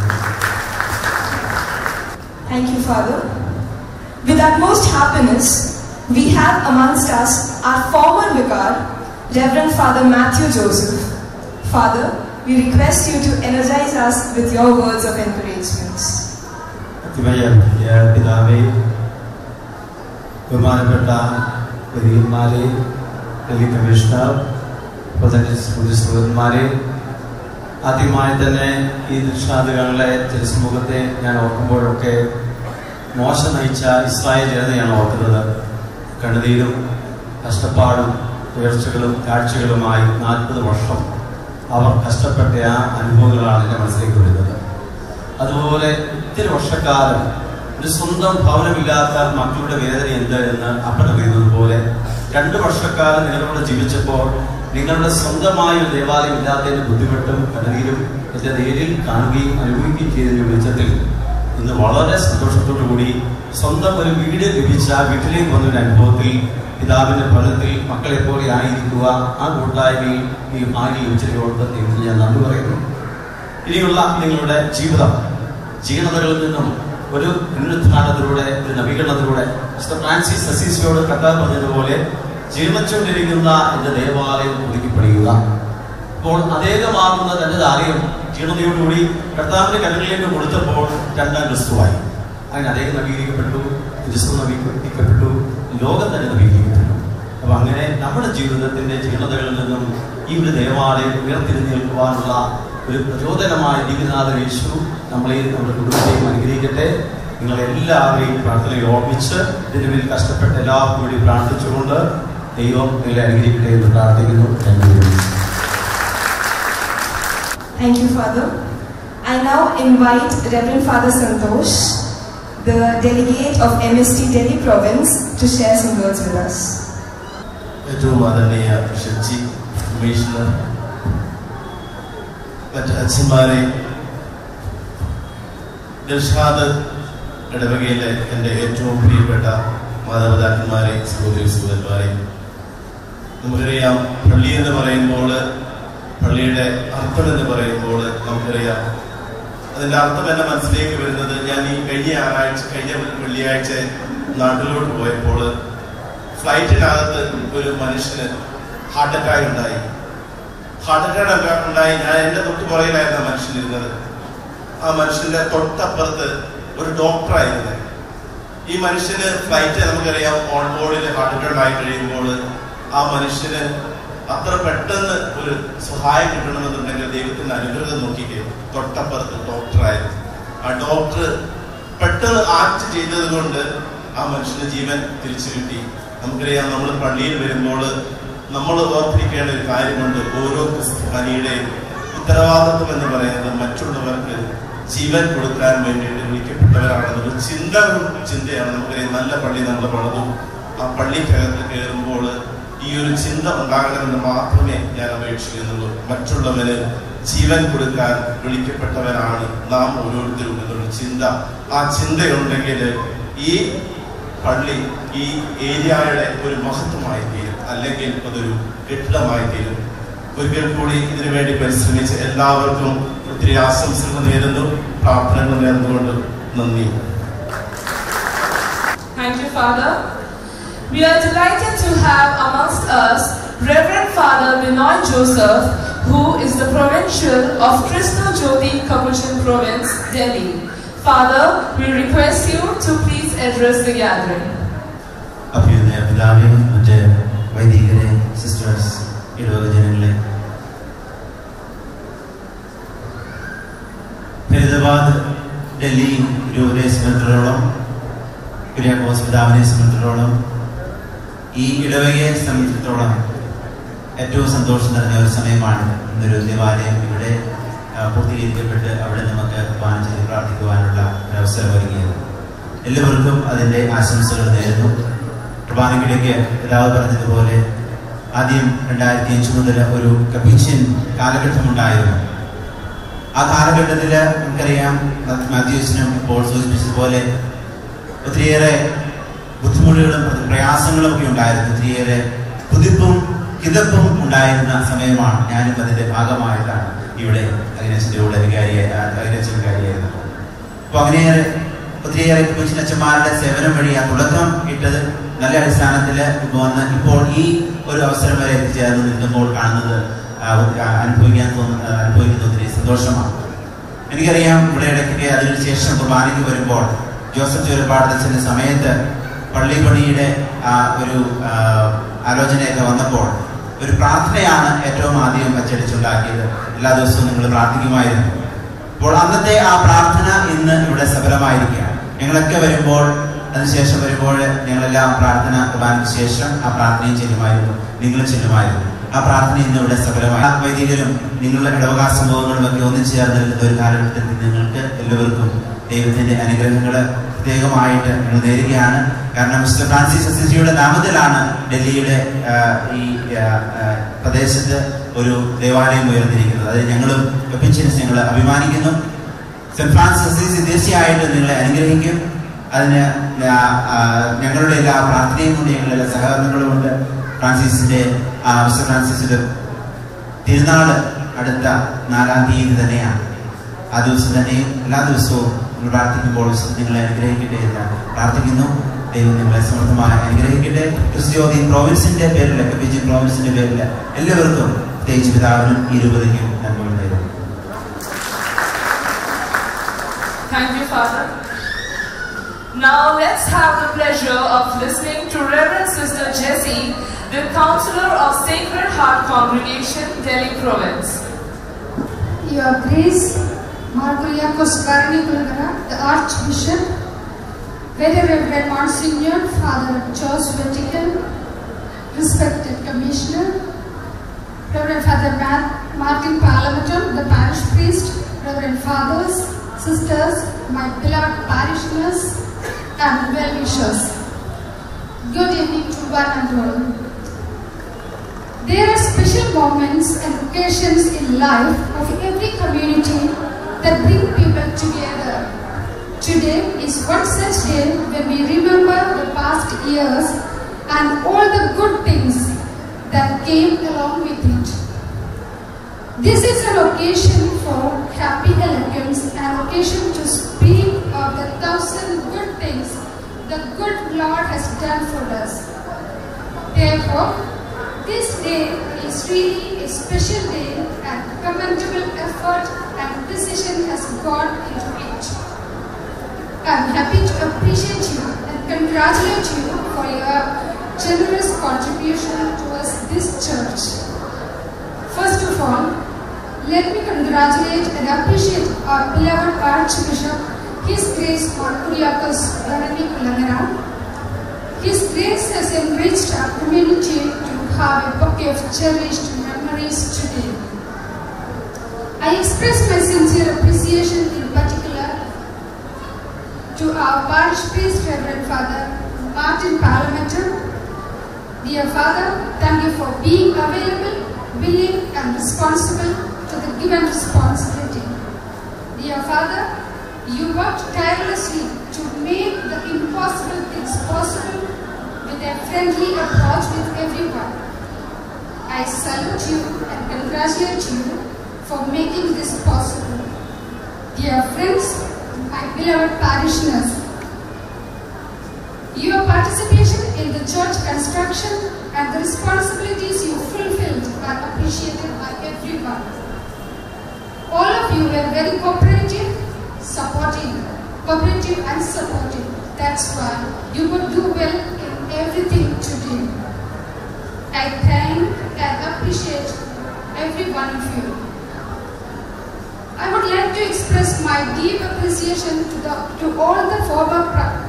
Thank you, Father. With utmost happiness, we have amongst us our former vicar, Reverend Father Matthew Joseph. Father, we request you to energize us with your words of encouragement. അതിമയ പിതാവേ ബഹുമാനപ്പെട്ട വരിയന്മാരെ ഡൽഹി കമ്മീഷണർ സുഹൃത്തുമാരെ ആദ്യമായി തന്നെ ഈ ദൃഷ്ടാന്തങ്ങളെ ജനസമൂഹത്തെ ഞാൻ ഓർക്കുമ്പോഴൊക്കെ മോശം നയിച്ച ഇസ്രായേൽ ജനതയാണ് ഓർക്കുന്നത് കണ്ണുനീരും കഷ്ടപ്പാടും ഉയർച്ചകളും കാഴ്ചകളുമായി നാൽപ്പത് വർഷം അവർ കഷ്ടപ്പെട്ട ആ അനുഭവങ്ങളാണ് എൻ്റെ മനസ്സിലേക്ക് വരുന്നത് അതുപോലെ ഇത്തിരി വർഷക്കാലം ഒരു സ്വന്തം ഭവനമില്ലാത്ത മക്കളുടെ വേദന എന്ത് എന്ന് അപ്പൻ അറിയുന്നത് പോലെ രണ്ട് വർഷക്കാലം നിങ്ങളോട് ജീവിച്ചപ്പോൾ നിങ്ങളുടെ സ്വന്തമായ ഒരു ദേവാലയം ഇല്ലാത്തതിന്റെ ബുദ്ധിമുട്ടും കണ്ണീരും എന്റെ നേരിൽ കാണുകയും അനുഭവിക്കുകയും ചെയ്തതിന്റെ വെളിച്ചത്തിൽ ഇന്ന് വളരെ സന്തോഷത്തോടു കൂടി സ്വന്തം ഒരു വീട് ലഭിച്ച വീട്ടിലേക്ക് വന്നൊരു അനുഭവത്തിൽ പിതാവിന്റെ ഫലത്തിൽ മക്കളെ പോലെ ആയിരിക്കുക ആ കൂട്ടായ്മയിൽ ഈ ഭാഗ്യം ലഭിച്ചതിനോട് ദൈവത്തിന് ഞാൻ നന്ദി പറയുന്നു ഇനിയുള്ള നിങ്ങളുടെ ജീവിതം ജീർണതകളിൽ നിന്നും ഒരു പുനരുത്ഥാനത്തിലൂടെ ഒരു നവീകരണത്തിലൂടെ മിസ്റ്റർ ഫ്രാൻസിസ് അസീസിയോട് കത്താർ പറഞ്ഞതുപോലെ ജീർണിച്ചുകൊണ്ടിരിക്കുന്ന എന്റെ ദേവാലയം പുതുക്കിപ്പണിയുക അപ്പോൾ അതേകമാകുന്ന തന്റെ ആലയം ജീർണതയോടുകൂടി കർത്താവിന്റെ കല്ലുകളിലേക്ക് കൊടുത്തപ്പോൾ രണ്ടാം ക്രിസ്തുവായി അങ്ങനെ അദ്ദേഹം നവീകരിക്കപ്പെട്ടു ക്രിസ്തു നവീകരിക്കപ്പെട്ടു ലോകം തന്നെ നവീകരിക്കപ്പെട്ടു അപ്പൊ അങ്ങനെ നമ്മുടെ ജീവിതത്തിന്റെ ജീർണതകളിൽ നിന്നും ഈ ഒരു ദേവാലയം ഉയർത്തിരുന്നേൽക്കുവാനുള്ള ഒരു പ്രചോദനമായ ദീപനാഥ യേശു നമ്മളെയും നമ്മുടെ കുടുംബത്തെയും അനുഗ്രഹിക്കട്ടെ നിങ്ങളെല്ലാവരെയും പ്രാർത്ഥനയിൽ ഓർമ്മിച്ച് ഇതിനു വേണ്ടി കഷ്ടപ്പെട്ട എല്ലാവർക്കും വേണ്ടി പ്രാർത്ഥിച്ചുകൊണ്ട് ദൈവം നിങ്ങളെ അനുഗ്രഹിക്കട്ടെ എന്ന് പ്രാർത്ഥിക്കുന്നു thank you Thank you, Father. I now invite Reverend Father Santosh, the delegate of MST Delhi province, to share some words with us. ഏറ്റവും ആദരണീയ ഷെച്ചി കമ്മീഷണർ മറ്റ് അച്ഛന്മാരെ ദിൽഷാദ് ഇടവകയിലെ എൻ്റെ ഏറ്റവും പ്രിയപ്പെട്ട മാതാപിതാക്കന്മാരെ സഹോദരി സഹോദരന്മാരെ നമുക്കറിയാം പള്ളി എന്ന് പറയുമ്പോൾ പള്ളിയുടെ അർത്ഥം എന്ന് പറയുമ്പോൾ നമുക്കറിയാം അതിന്റെ അർത്ഥം എന്റെ മനസ്സിലേക്ക് വരുന്നത് ഞാൻ ഈ കഴിഞ്ഞ ഞായറാഴ്ച കഴിഞ്ഞ വെള്ളിയാഴ്ച നാട്ടിലോട്ട് പോയപ്പോൾ ഫ്ലൈറ്റിനകത്ത് ഒരു മനുഷ്യന് ഹാർട്ട് അറ്റാക്ക് ഉണ്ടായി ഹാർട്ട് അറ്റാക്ക് ഉണ്ടായി ഞാൻ എന്റെ തൊട്ട് പുറകിലായിരുന്നു ആ മനുഷ്യൻ ഇരുന്നത് ആ മനുഷ്യന്റെ തൊട്ടപ്പുറത്ത് ഒരു ഡോക്ടറായിരുന്നു ഈ മനുഷ്യന് ഫ്ലൈറ്റ് നമുക്കറിയാം ഓൺ ബോർഡിൽ ഹാർട്ട് അറ്റാക്ക് ആയി കഴിയുമ്പോൾ ആ മനുഷ്യന് അത്ര പെട്ടെന്ന് ഒരു സഹായം കിട്ടണമെന്നുണ്ടെങ്കിൽ ദൈവത്തിന്റെ അനുഗ്രഹം നോക്കിക്കേ തൊട്ടപ്പുറത്ത് ഡോക്ടറായിരുന്നു ആ ഡോക്ടർ പെട്ടെന്ന് ആക്ട് ചെയ്തത് കൊണ്ട് ആ മനുഷ്യന്റെ ജീവൻ തിരിച്ചു കിട്ടി നമുക്കറിയാം നമ്മൾ പള്ളിയിൽ വരുമ്പോൾ നമ്മൾ ഓർത്തിരിക്കേണ്ട ഒരു കാര്യമുണ്ട് ഓരോ ക്രിസ്ത്യാനിയുടെയും ഉത്തരവാദിത്വം എന്ന് പറയുന്നത് മറ്റുള്ളവർക്ക് ജീവൻ കൊടുക്കാൻ വേണ്ടിയിട്ട് വിളിക്കപ്പെട്ടവരാണെന്നൊരു ചിന്ത ചിന്തയാണ് നമുക്കറിയാം നല്ല പള്ളി നമ്മൾ പണിതു ആ പള്ളിക്കകത്ത് കയറുമ്പോൾ ഈ ഒരു ചിന്ത ഉണ്ടാകണമെന്ന് മാത്രമേ ഞാൻ അപേക്ഷിക്കുന്നുള്ളൂ മറ്റുള്ളവന് ജീവൻ കൊടുക്കാൻ വിളിക്കപ്പെട്ടവരാണ് നാം ഓരോരുത്തരും എന്നൊരു ചിന്ത ആ ചിന്തയുണ്ടെങ്കിൽ ഈ പള്ളി ഈ ഏരിയയുടെ ഒരു മഹത്വമായി തീരും അല്ലെങ്കിൽ അതൊരു കെട്ടിടമായി തീരും ഒരിക്കൽ കൂടി ഇതിനു വേണ്ടി പരിശ്രമിച്ച് എല്ലാവർക്കും ഒത്തിരി ആശംസകൾ നേരുന്നു പ്രാർത്ഥനകൾ നേർന്നുകൊണ്ട് നന്ദി Thank you, Father. We are delighted to have amongst us Reverend Father Binoy Joseph, who is the provincial of Krishna Jyoti Capuchin Province, Delhi. Father, we request you to please address the gathering. അഭ്യുദയ പിതാവേ മറ്റ് വൈദികരെ sisters ഇടവക ജനങ്ങളെ ഫരീദാബാദ് ഡൽഹി രൂപരെ സംബന്ധിച്ചിടത്തോളം കുര്യാക്കോസ് പിതാവിനെ സംബന്ധിച്ചിടത്തോളം ഈ ഇടവകയെ സംബന്ധിച്ചിടത്തോളം ഏറ്റവും സന്തോഷം നിറഞ്ഞ ഒരു സമയമാണ് ഇന്നൊരു ദേവാലയം ഇവിടെ ആ, പൂർത്തീകരിക്കപ്പെട്ട് അവിടെ നമുക്ക് പാനം ചെയ്ത് പ്രാർത്ഥിക്കുവാനുള്ള ഒരു അവസരം ഒരുങ്ങിയത് എല്ലാവർക്കും അതിൻ്റെ ആശംസകൾ നേരുന്നു കുർബാനയ്ക്കിടയ്ക്ക് പിതാവ് പറഞ്ഞതുപോലെ ആദ്യം രണ്ടായിരത്തി അഞ്ച് മുതൽ ഒരു കപ്പീഷ്യൻ കാലഘട്ടമുണ്ടായിരുന്നു ആ കാലഘട്ടത്തിൽ നമുക്കറിയാം മാത്യൂസിനും ഇപ്പോൾ സൂചിപ്പിച്ചതുപോലെ ഒത്തിരിയേറെ ബുദ്ധിമുട്ടുകളും പ്രയാസങ്ങളും ഒക്കെ ഉണ്ടായിരുന്നു ഒത്തിരിയേറെ കുതിപ്പും കിതപ്പും ഉണ്ടായിരുന്ന സമയമാണ് ഞാനും അതിന്റെ ഭാഗമായിട്ടാണ് ഇവിടെ അഗ്നേശന്റെ കൂടെ വികാരിയായി അഗ്നേശൻ വികാരിയായിരുന്നു അപ്പൊ അങ്ങനെയേറെ ഒത്തിരിയേറെ കുഞ്ഞച്ചന്മാരുടെ സേവനം വഴി ആ തുടക്കം ഇട്ടത് നല്ല അടിസ്ഥാനത്തിൽ വന്ന് ഇപ്പോൾ ഈ ഒരു അവസരം വരെ എത്തിച്ചേർന്ന് നിൽക്കുമ്പോൾ കാണുന്നത് ആ, ആ, അനുഭവിക്കാൻ തോന്നുന്ന ആ, അനുഭവിക്കുന്ന ഒത്തിരി സന്തോഷമാണ് എനിക്കറിയാം ഇവിടെ ഇടയ്ക്കൊക്കെ അതിനുശേഷം കുർബാനയ്ക്ക് വരുമ്പോൾ ജോസഫ് ചുരപ്പാടത്തിന്റെ സമയത്ത് പള്ളി പണിയുടെ ആ ഒരു ആ, ആലോചനയൊക്കെ വന്നപ്പോൾ ഒരു പ്രാർത്ഥനയാണ് ഏറ്റവും ആദ്യം അച്ചടിച്ചുണ്ടാക്കിയത് എല്ലാ ദിവസവും നിങ്ങൾ പ്രാർത്ഥിക്കുമായിരുന്നു അപ്പോൾ അന്നത്തെ ആ പ്രാർത്ഥന ഇന്ന് ഇവിടെ സഫലമായിരിക്കുകയാണ് ഞങ്ങളൊക്കെ വരുമ്പോൾ അതിനുശേഷം വരുമ്പോൾ ഞങ്ങളെല്ലാം പ്രാർത്ഥന കുർബാനയ്ക്ക് ശേഷം ആ പ്രാർത്ഥനയും ചെല്ലുമായിരുന്നു നിങ്ങളും ചെല്ലുമായിരുന്നു ആ പ്രാർത്ഥന ഇന്ന് ഇവിടെ സഫലമായി ആ വൈദികരും നിങ്ങളുടെ ഇടവകാ സംഭവങ്ങളും ഒക്കെ ഒന്നിച്ചു ചേർന്ന് നിൽക്കുന്ന ഒരു കാലഘട്ടത്തിൽ നിങ്ങൾക്ക് എല്ലാവർക്കും ദൈവത്തിന്റെ അനുഗ്രഹങ്ങൾ പ്രത്യേകമായിട്ട് ഞങ്ങൾ നേരുകയാണ് കാരണം മിസ്റ്റർ ഫ്രാൻസിസ് അസിസിയുടെ നാമത്തിലാണ് ഡൽഹിയുടെ ആ, ഈ ആ, ആ, പ്രദേശത്ത് ഒരു ദേവാലയം ഉയർന്നിരിക്കുന്നത് അത് ഞങ്ങളും വെപ്പിച്ചിൻസ് ഞങ്ങൾ അഭിമാനിക്കുന്നു സെന്റ് ഫ്രാൻസിസ് അസീസി തീർച്ചയായിട്ടും നിങ്ങളെ അനുഗ്രഹിക്കും അതിന് ആ, ആ, ഞങ്ങളുടെ എല്ലാ പ്രാർത്ഥനയും കൊണ്ട് ഞങ്ങളുടെ എല്ലാ സഹകരണങ്ങളും ഉണ്ട് ഫ്രാൻസിസിന്റെ ആ, മിസ്റ്റർ ഫ്രാൻസിസിന്റെ തിരുനാള് അടുത്ത നാലാം തീയതി തന്നെയാണ് ആ ദിവസം തന്നെയും എല്ലാ ദിവസവും നിങ്ങൾ പ്രാർത്ഥിക്കുമ്പോൾ വിശുദ്ധ നിങ്ങളെ അനുഗ്രഹിക്കട്ടെ എന്ന് പ്രാർത്ഥിക്കുന്നു ദൈവം നിങ്ങളെ സമർത്ഥമായി അനുഗ്രഹിക്കട്ടെ ക്രിസ്ത്യോദി പ്രോവിൻസിന്റെ പേരിൽ കപ്പിജിൻ പ്രോവിൻസിന്റെ പേരിൽ എല്ലാവർക്കും പ്രത്യേകിച്ച് പിതാവിനും ഈ രൂപതയ്ക്കും നന്മകൾ നേരുന്നു Thank you, Father. Now let's have the pleasure of listening to Reverend Sister Jessie, the counselor of Sacred Heart Congregation, Delhi Province. Your Grace, Marguliakos Karanikulagara, the Archbishop, Very Reverend Monsignor, Father George Vatican, respected Commissioner, Reverend Father Matt, Martin Parliamenton, the parish priest, Reverend Fathers, Sisters, my beloved parishioners, and well-wishers. Good evening to one and all. There are special moments and occasions in life of every community that bring people together. Today is one such day when we remember the past years and all the good things that came along with it. This is an occasion for happy elegance, an occasion to speak of the thousand good things the good Lord has done for us. Therefore, this day is really a special day and commendable effort and precision has gone into it. I'm happy to appreciate you and congratulate you for your generous contribution towards this church. First of all, let me congratulate and appreciate our beloved Archbishop, His Grace Markuriakos Ranani Kulangara. His Grace has enriched our community to have a bouquet of cherished memories today. I express my sincere appreciation in particular to our parish priest, Reverend Father Martin Parliamentor. Dear Father, thank you for being available, willing and responsible to the given responsibility. Dear Father, you worked tirelessly to make the impossible things possible with a friendly approach with everyone. I salute you and congratulate you for making this possible. Dear friends, my beloved parishioners, your participation in the church construction and the responsibilities you fulfilled are appreciated by everyone. All of you were very cooperative, supportive, cooperative and supportive. That's why you would do well in everything today. I thank and appreciate every one of you. I would like to express my deep appreciation to, the, to all the former, pra-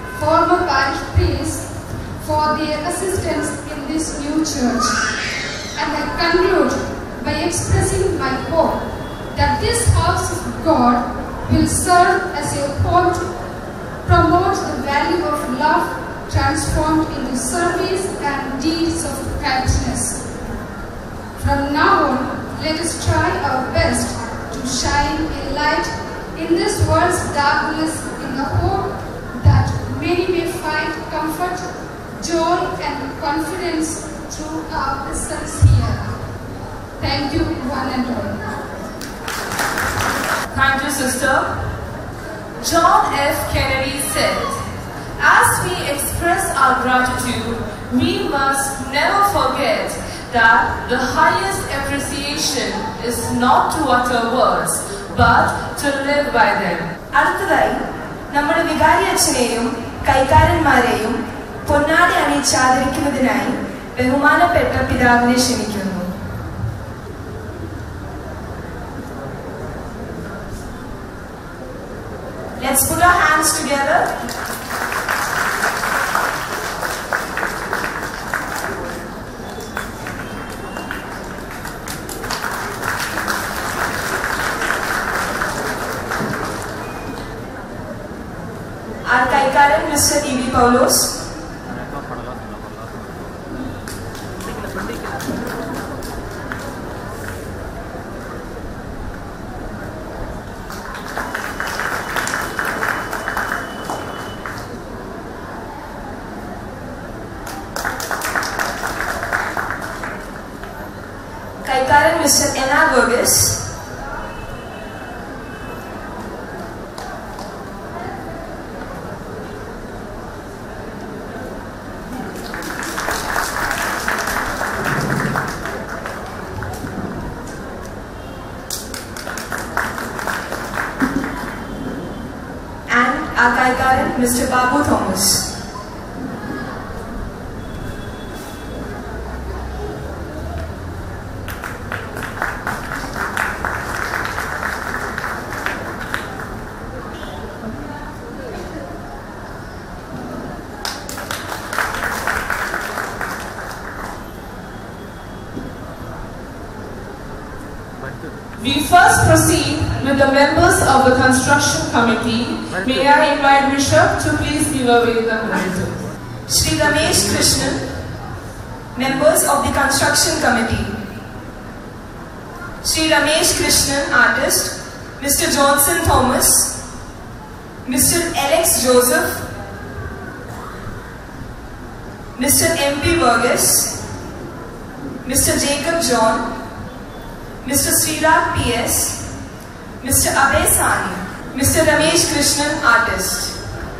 former parish priests for their assistance in this new church. And I conclude by expressing my hope that this house of God will serve as a home to promote the value of love transformed into service and deeds of kindness. From now on, let us try our best to shine a light in this world's darkness in the hope that many may find comfort, joy, and confidence through our presence here. Thank you, one and all. Thank you, sister. John F. Kennedy said, As we express our gratitude, we must never forget that the highest appreciation is not to utter words, but to live by them. അടുത്തതായി നമ്മുടെ വികാരി അച്ഛനെയും കൈക്കാരന്മാരെയും പൊന്നാടി അണിയിച്ച് ആദരിക്കുന്നതിനായി ബഹുമാനപ്പെട്ട പിതാവിനെ ക്ഷണിക്കുന്നു Let's put our hands together. Our Kaikaran, Mr. E.V. Paulos. Kaikaran, Mr. N.R. Burgess. and our Kaikaran, Mr. Babu Thomas. We first proceed with the members of the construction committee. May I invite Bishop to please give away the mantle. Sri Ramesh Krishnan, members of the construction committee. Sri Ramesh Krishnan, artist. Mr. Johnson Thomas. Mr. Alex Joseph. Mr. M.P. Burgess. Mr. Jacob John. Mr. Sriraj P.S. Mr. Abhay Sani. Mr. Ramesh Krishnan, artist.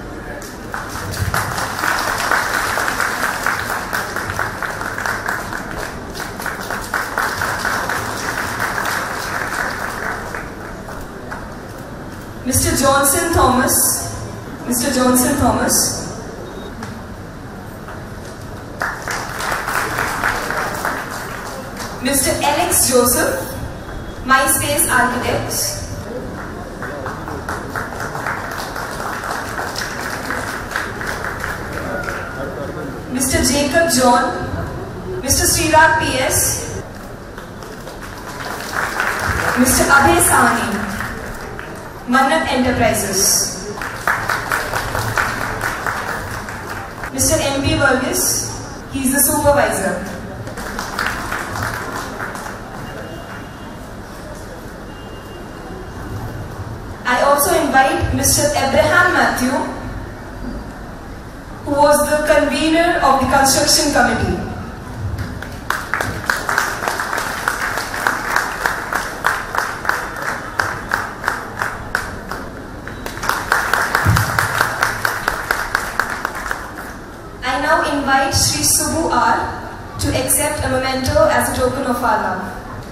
Mr. Johnson Thomas. Mr. Johnson Thomas. Mr. Alex Joseph, MySpace Architects. Mr. Jacob John, Mr. Sriraj PS, Mr. Abhay Sani, Mannat Enterprises. Mr. M.P. Varghese, he's the supervisor. I also invite Mr. Abraham Matthew, who was the convener of the construction committee. I now invite Sri Subbu R to accept a memento as a token of our love.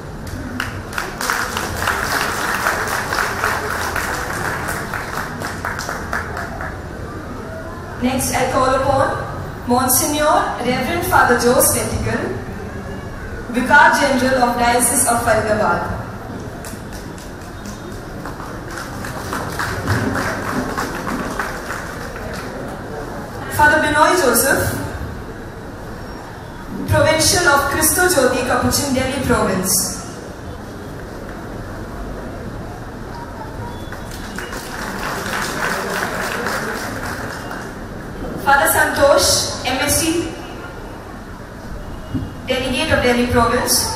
Next, I call upon Monsignor Reverend Father Jose Vetical, Vicar General of Diocese of Faridabad. Father Binoy Joseph, Provincial of Christo Jyoti Holy Capuchin, Delhi Province. Father Santosh, MSc, Delegate of Delhi Province.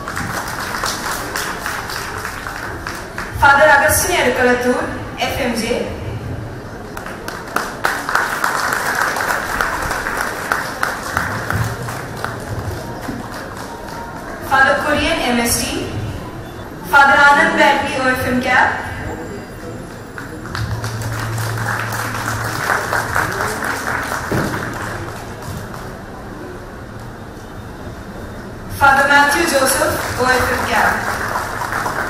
Father Agustin Edukalatur, FMJ. Father Korean MSD. Father Anand Badley, OFM CAP. Father Matthew Joseph, OFM CAP.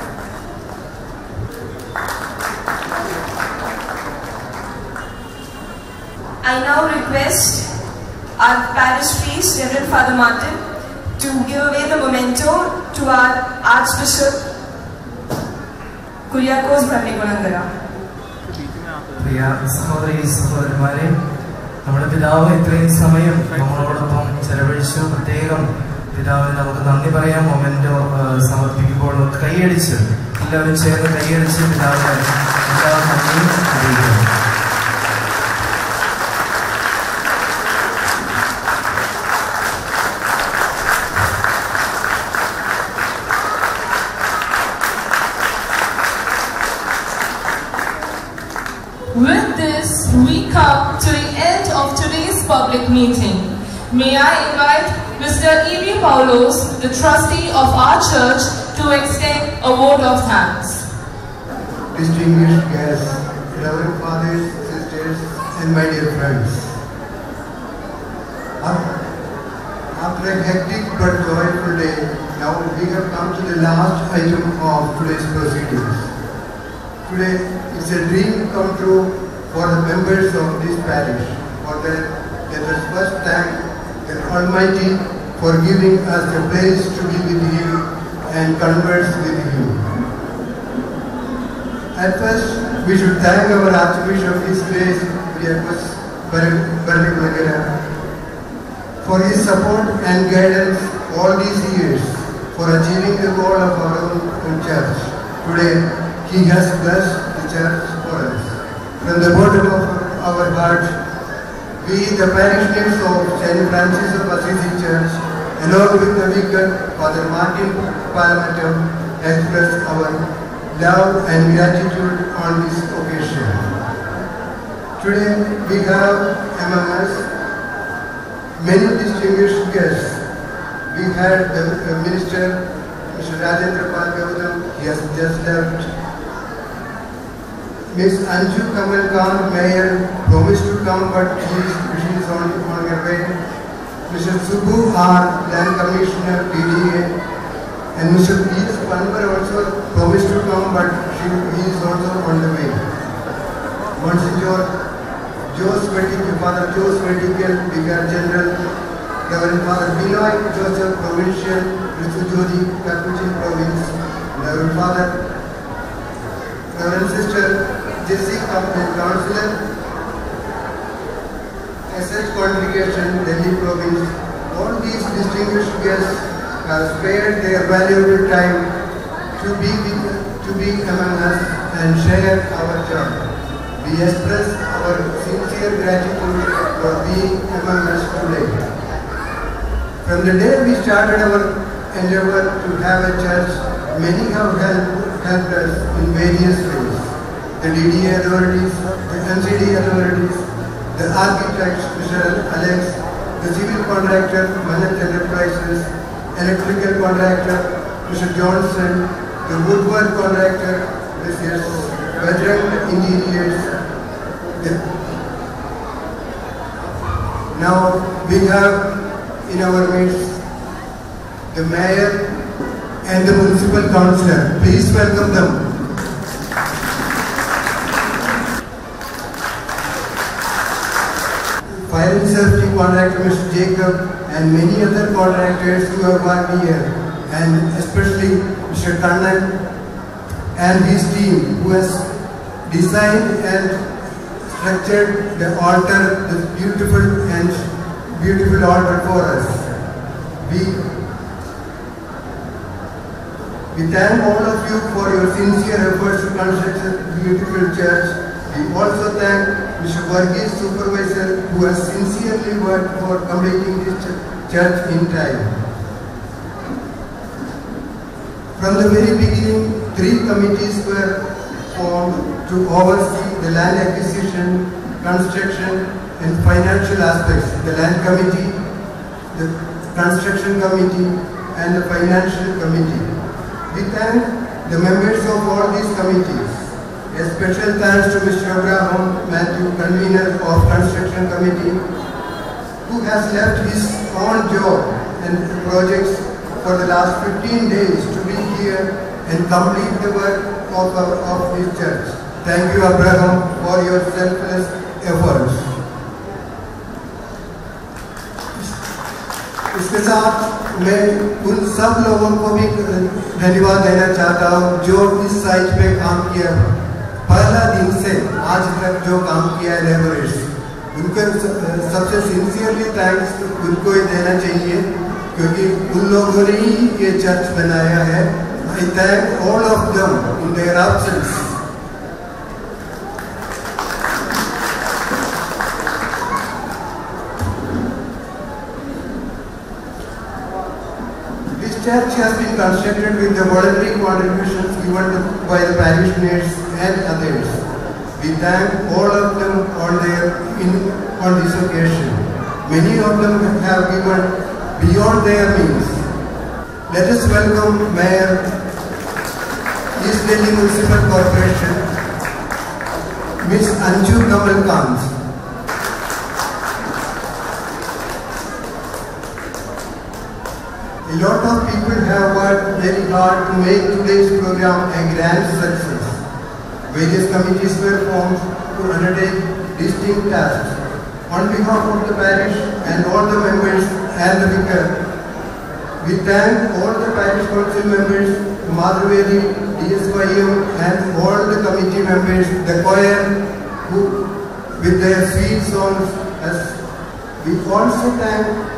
I now request our parish priest, Reverend Father Martin, to give away the memento to our Archbishop Kuryakos Bhandigunangara. പ്രിയ സഹോദരി സഹോദരന്മാരെ നമ്മുടെ പിതാവ് ഇത്രയും സമയം നമ്മളോടൊപ്പം ചെലവഴിച്ചു പ്രത്യേകം പിതാവിന് നമുക്ക് നന്ദി പറയാം മൊമെന്റോ സമർപ്പിക്കുമ്പോൾ കൈയടിച്ച് എല്ലാവരും ചേർന്ന് കൈയടിച്ച് പിതാവിന് എല്ലാവരും നന്ദി അറിയിക്കുന്നു With this, we come to the end of today's public meeting. May I invite Mr. E.B. Paulos, the trustee of our church, to extend a vote of thanks. distinguished guests, Reverend Fathers, sisters, and my dear friends. Af- After a hectic but joyful day, now we have come to the last item of today's proceedings. Today is a dream come true for the members of this parish. For that, let us first thank the Almighty for giving us a place to be with Him and converse with Him. At first, we should thank our Archbishop His Grace Kuriakos Barnikulagara for his support and guidance all these years for achieving the goal of our own own church. Today, he has blessed the church for us. From the bottom of our heart, we, the parishners of St. Francis of Assisi Church, along with the vicar, Father Martin Palamato, express our love and gratitude on this occasion. Today we have among us many distinguished guests. We had the uh, Minister, Mr. Rajendra Pal Gautam, he has just left. Ms. Anju Kamal Khan, Mayor, promised to come but she is, she is on, on her way. Mr. Subbu R, Land Commissioner, PDA, and Mr. P.S. Panbar also promised to come, but she, he is also on the way. Monsignor Jose Vertical, Father Jose Vertical, Vicar General, Reverend Father Binoy Joseph, Provincial, Mr. Jodi, Capuchin Province, Reverend Father, Reverend Sister Jessie Counselor, SH Congregation, Delhi Province, all these distinguished guests have spared their valuable time to be with, to be among us and share our joy. We express our sincere gratitude for being among us today. From the day we started our endeavor to have a church, many have helped, helped us in various ways. The DDA authorities, the NCD authorities, the architects, Mr. Alex, the civil contractor, Manat Enterprises, electrical contractor, Mr. Johnson, the woodwork contractor, Mr. Veteran Engineers. The- Now we have in our midst the mayor and the municipal councillor. Please welcome them. Fire and safety contractor Mr. Jacob and many other contractors who have worked here and especially Mr. Kannan and his team who has designed and structured the altar, the beautiful and beautiful altar for us. We We thank all of you for your sincere efforts to construct a beautiful church. We also thank Mr. Varghese, supervisor, who has sincerely worked for completing this ch- church in time. From the very beginning, three committees were formed to oversee the land acquisition, construction, and financial aspects. The land committee, the construction committee, and the financial committee. We thank the members of all these committees. A special thanks to Mr. Abraham Matthew, convener of construction committee, who has left his own job and projects for the last 15 days to be here and complete the work of, our, of this church. Thank you, Abraham, for your selfless efforts. इसके साथ मैं उन सब लोगों को भी धन्यवाद देना चाहता हूँ जो इस साइट पे काम किया पहला दिन से आज तक जो काम किया है लेबरर्स उनको सबसे सिंसियरली थैंक्स उनको ही देना चाहिए क्योंकि उन लोगों ने ही ये चर्च बनाया है आई thank all of them in their absence This church has been constructed with the voluntary contributions given by the parishioners and others. We thank all of them on their in, on this occasion. Many of them have given beyond their means. Let us welcome Mayor East Delhi Municipal Corporation, Ms. Anju Kamal Kant. A lot of people have worked very hard to make today's program a grand success. Various committees were formed to undertake distinct tasks. On behalf of the parish and all the members and the vicar, we thank all the parish council members, Madhuvedi, DSYM and all the committee members, the choir, who with their sweet songs, as we also thank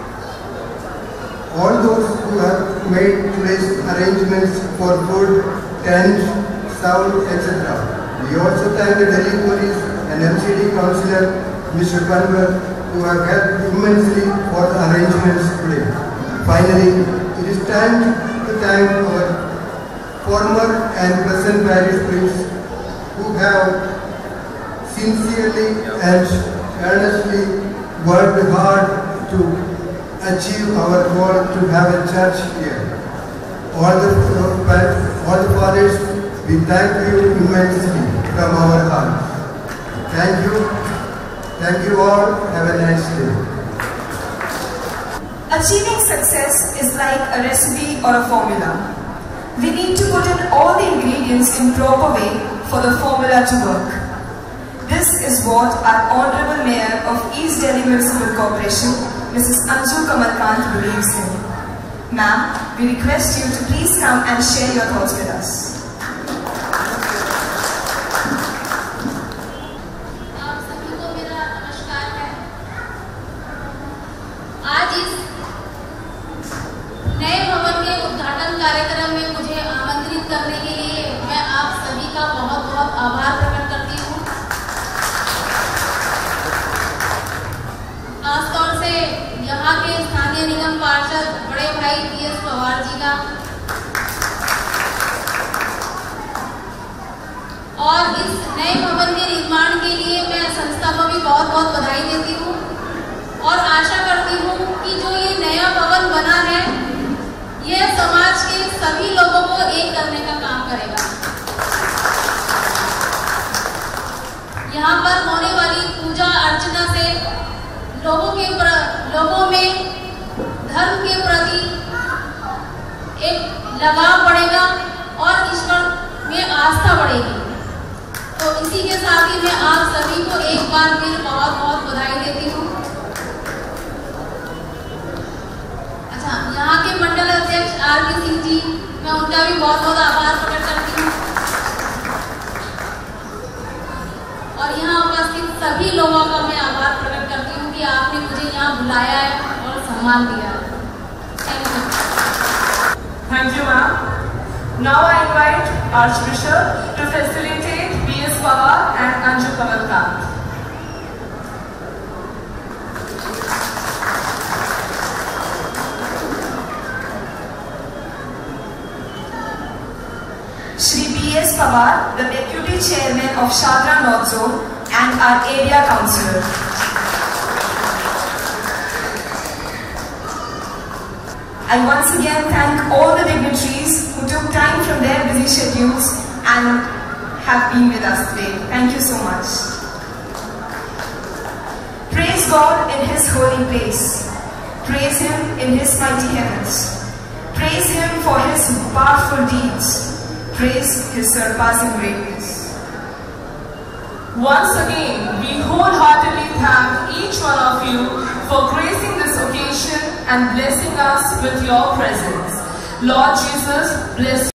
all those who have made today's arrangements for food, tent, sound, etc. We also thank the Delhi Police and MCD Councillor, Mr. Panwar, who have helped immensely for the arrangements today. Finally, it is time to thank our former and present parish priests who have sincerely and earnestly worked hard to achieve our goal to have a church here. All the, uh, all the fathers, we thank you immensely from our hearts. Thank you. Thank you all. Have a nice day. Achieving success is like a recipe or a formula. We need to put in all the ingredients in proper way for the formula to work. This is what our Honorable Mayor of East Delhi Municipal Corporation, Mrs. Anju Kamalkant believes in. Ma'am, we request you to please come and share your thoughts with us. आप सभी को मेरा नमस्कार है आज इस नए भवन के उद्घाटन कार्यक्रम में मुझे आमंत्रित करने के लिए मैं आप सभी का बहुत बहुत आभार प्रकट करती हूँ खासतौर से यहाँ के स्थानीय निगम पार्षद बड़े भाई पी एस पवार जी का और इस नए भवन के निर्माण के लिए मैं संस्था को भी बहुत बहुत बधाई देती हूँ और आशा करती हूँ कि जो ये नया भवन बना है यह समाज के सभी लोगों को एक करने का काम करेगा यहाँ पर होने वाली पूजा अर्चना से लोगों के प्र, लोगों में धर्म के प्रति एक लगाव बढ़ेगा और ईश्वर में आस्था बढ़ेगी तो इसी के साथ ही मैं आप सभी को एक बार फिर बहुत बहुत बधाई देती हूँ अच्छा यहाँ के मंडल अध्यक्ष आर के सिंह जी मैं उनका भी बहुत बहुत आभार प्रकट करती हूँ और यहाँ उपस्थित सभी लोगों का मैं आभार प्रकट करती हूँ कि आपने मुझे यहाँ बुलाया है और सम्मान दिया है thank you Thank you, ma'am. Now I invite Archbishop to facilitate B.S. Pawar and Anju Kamalkant. Shri B.S. Pawar, the Deputy Chairman of Shadra North Zone and our Area Councillor. I once again thank all the dignitaries who took time from their busy schedules and have been with us today. Thank you so much. Praise God in His holy place. Praise Him in His mighty heavens. Praise Him for His powerful deeds. Praise His surpassing greatness. Once again, we wholeheartedly thank each one of you for gracing this occasion and blessing us with your presence. Lord Jesus, bless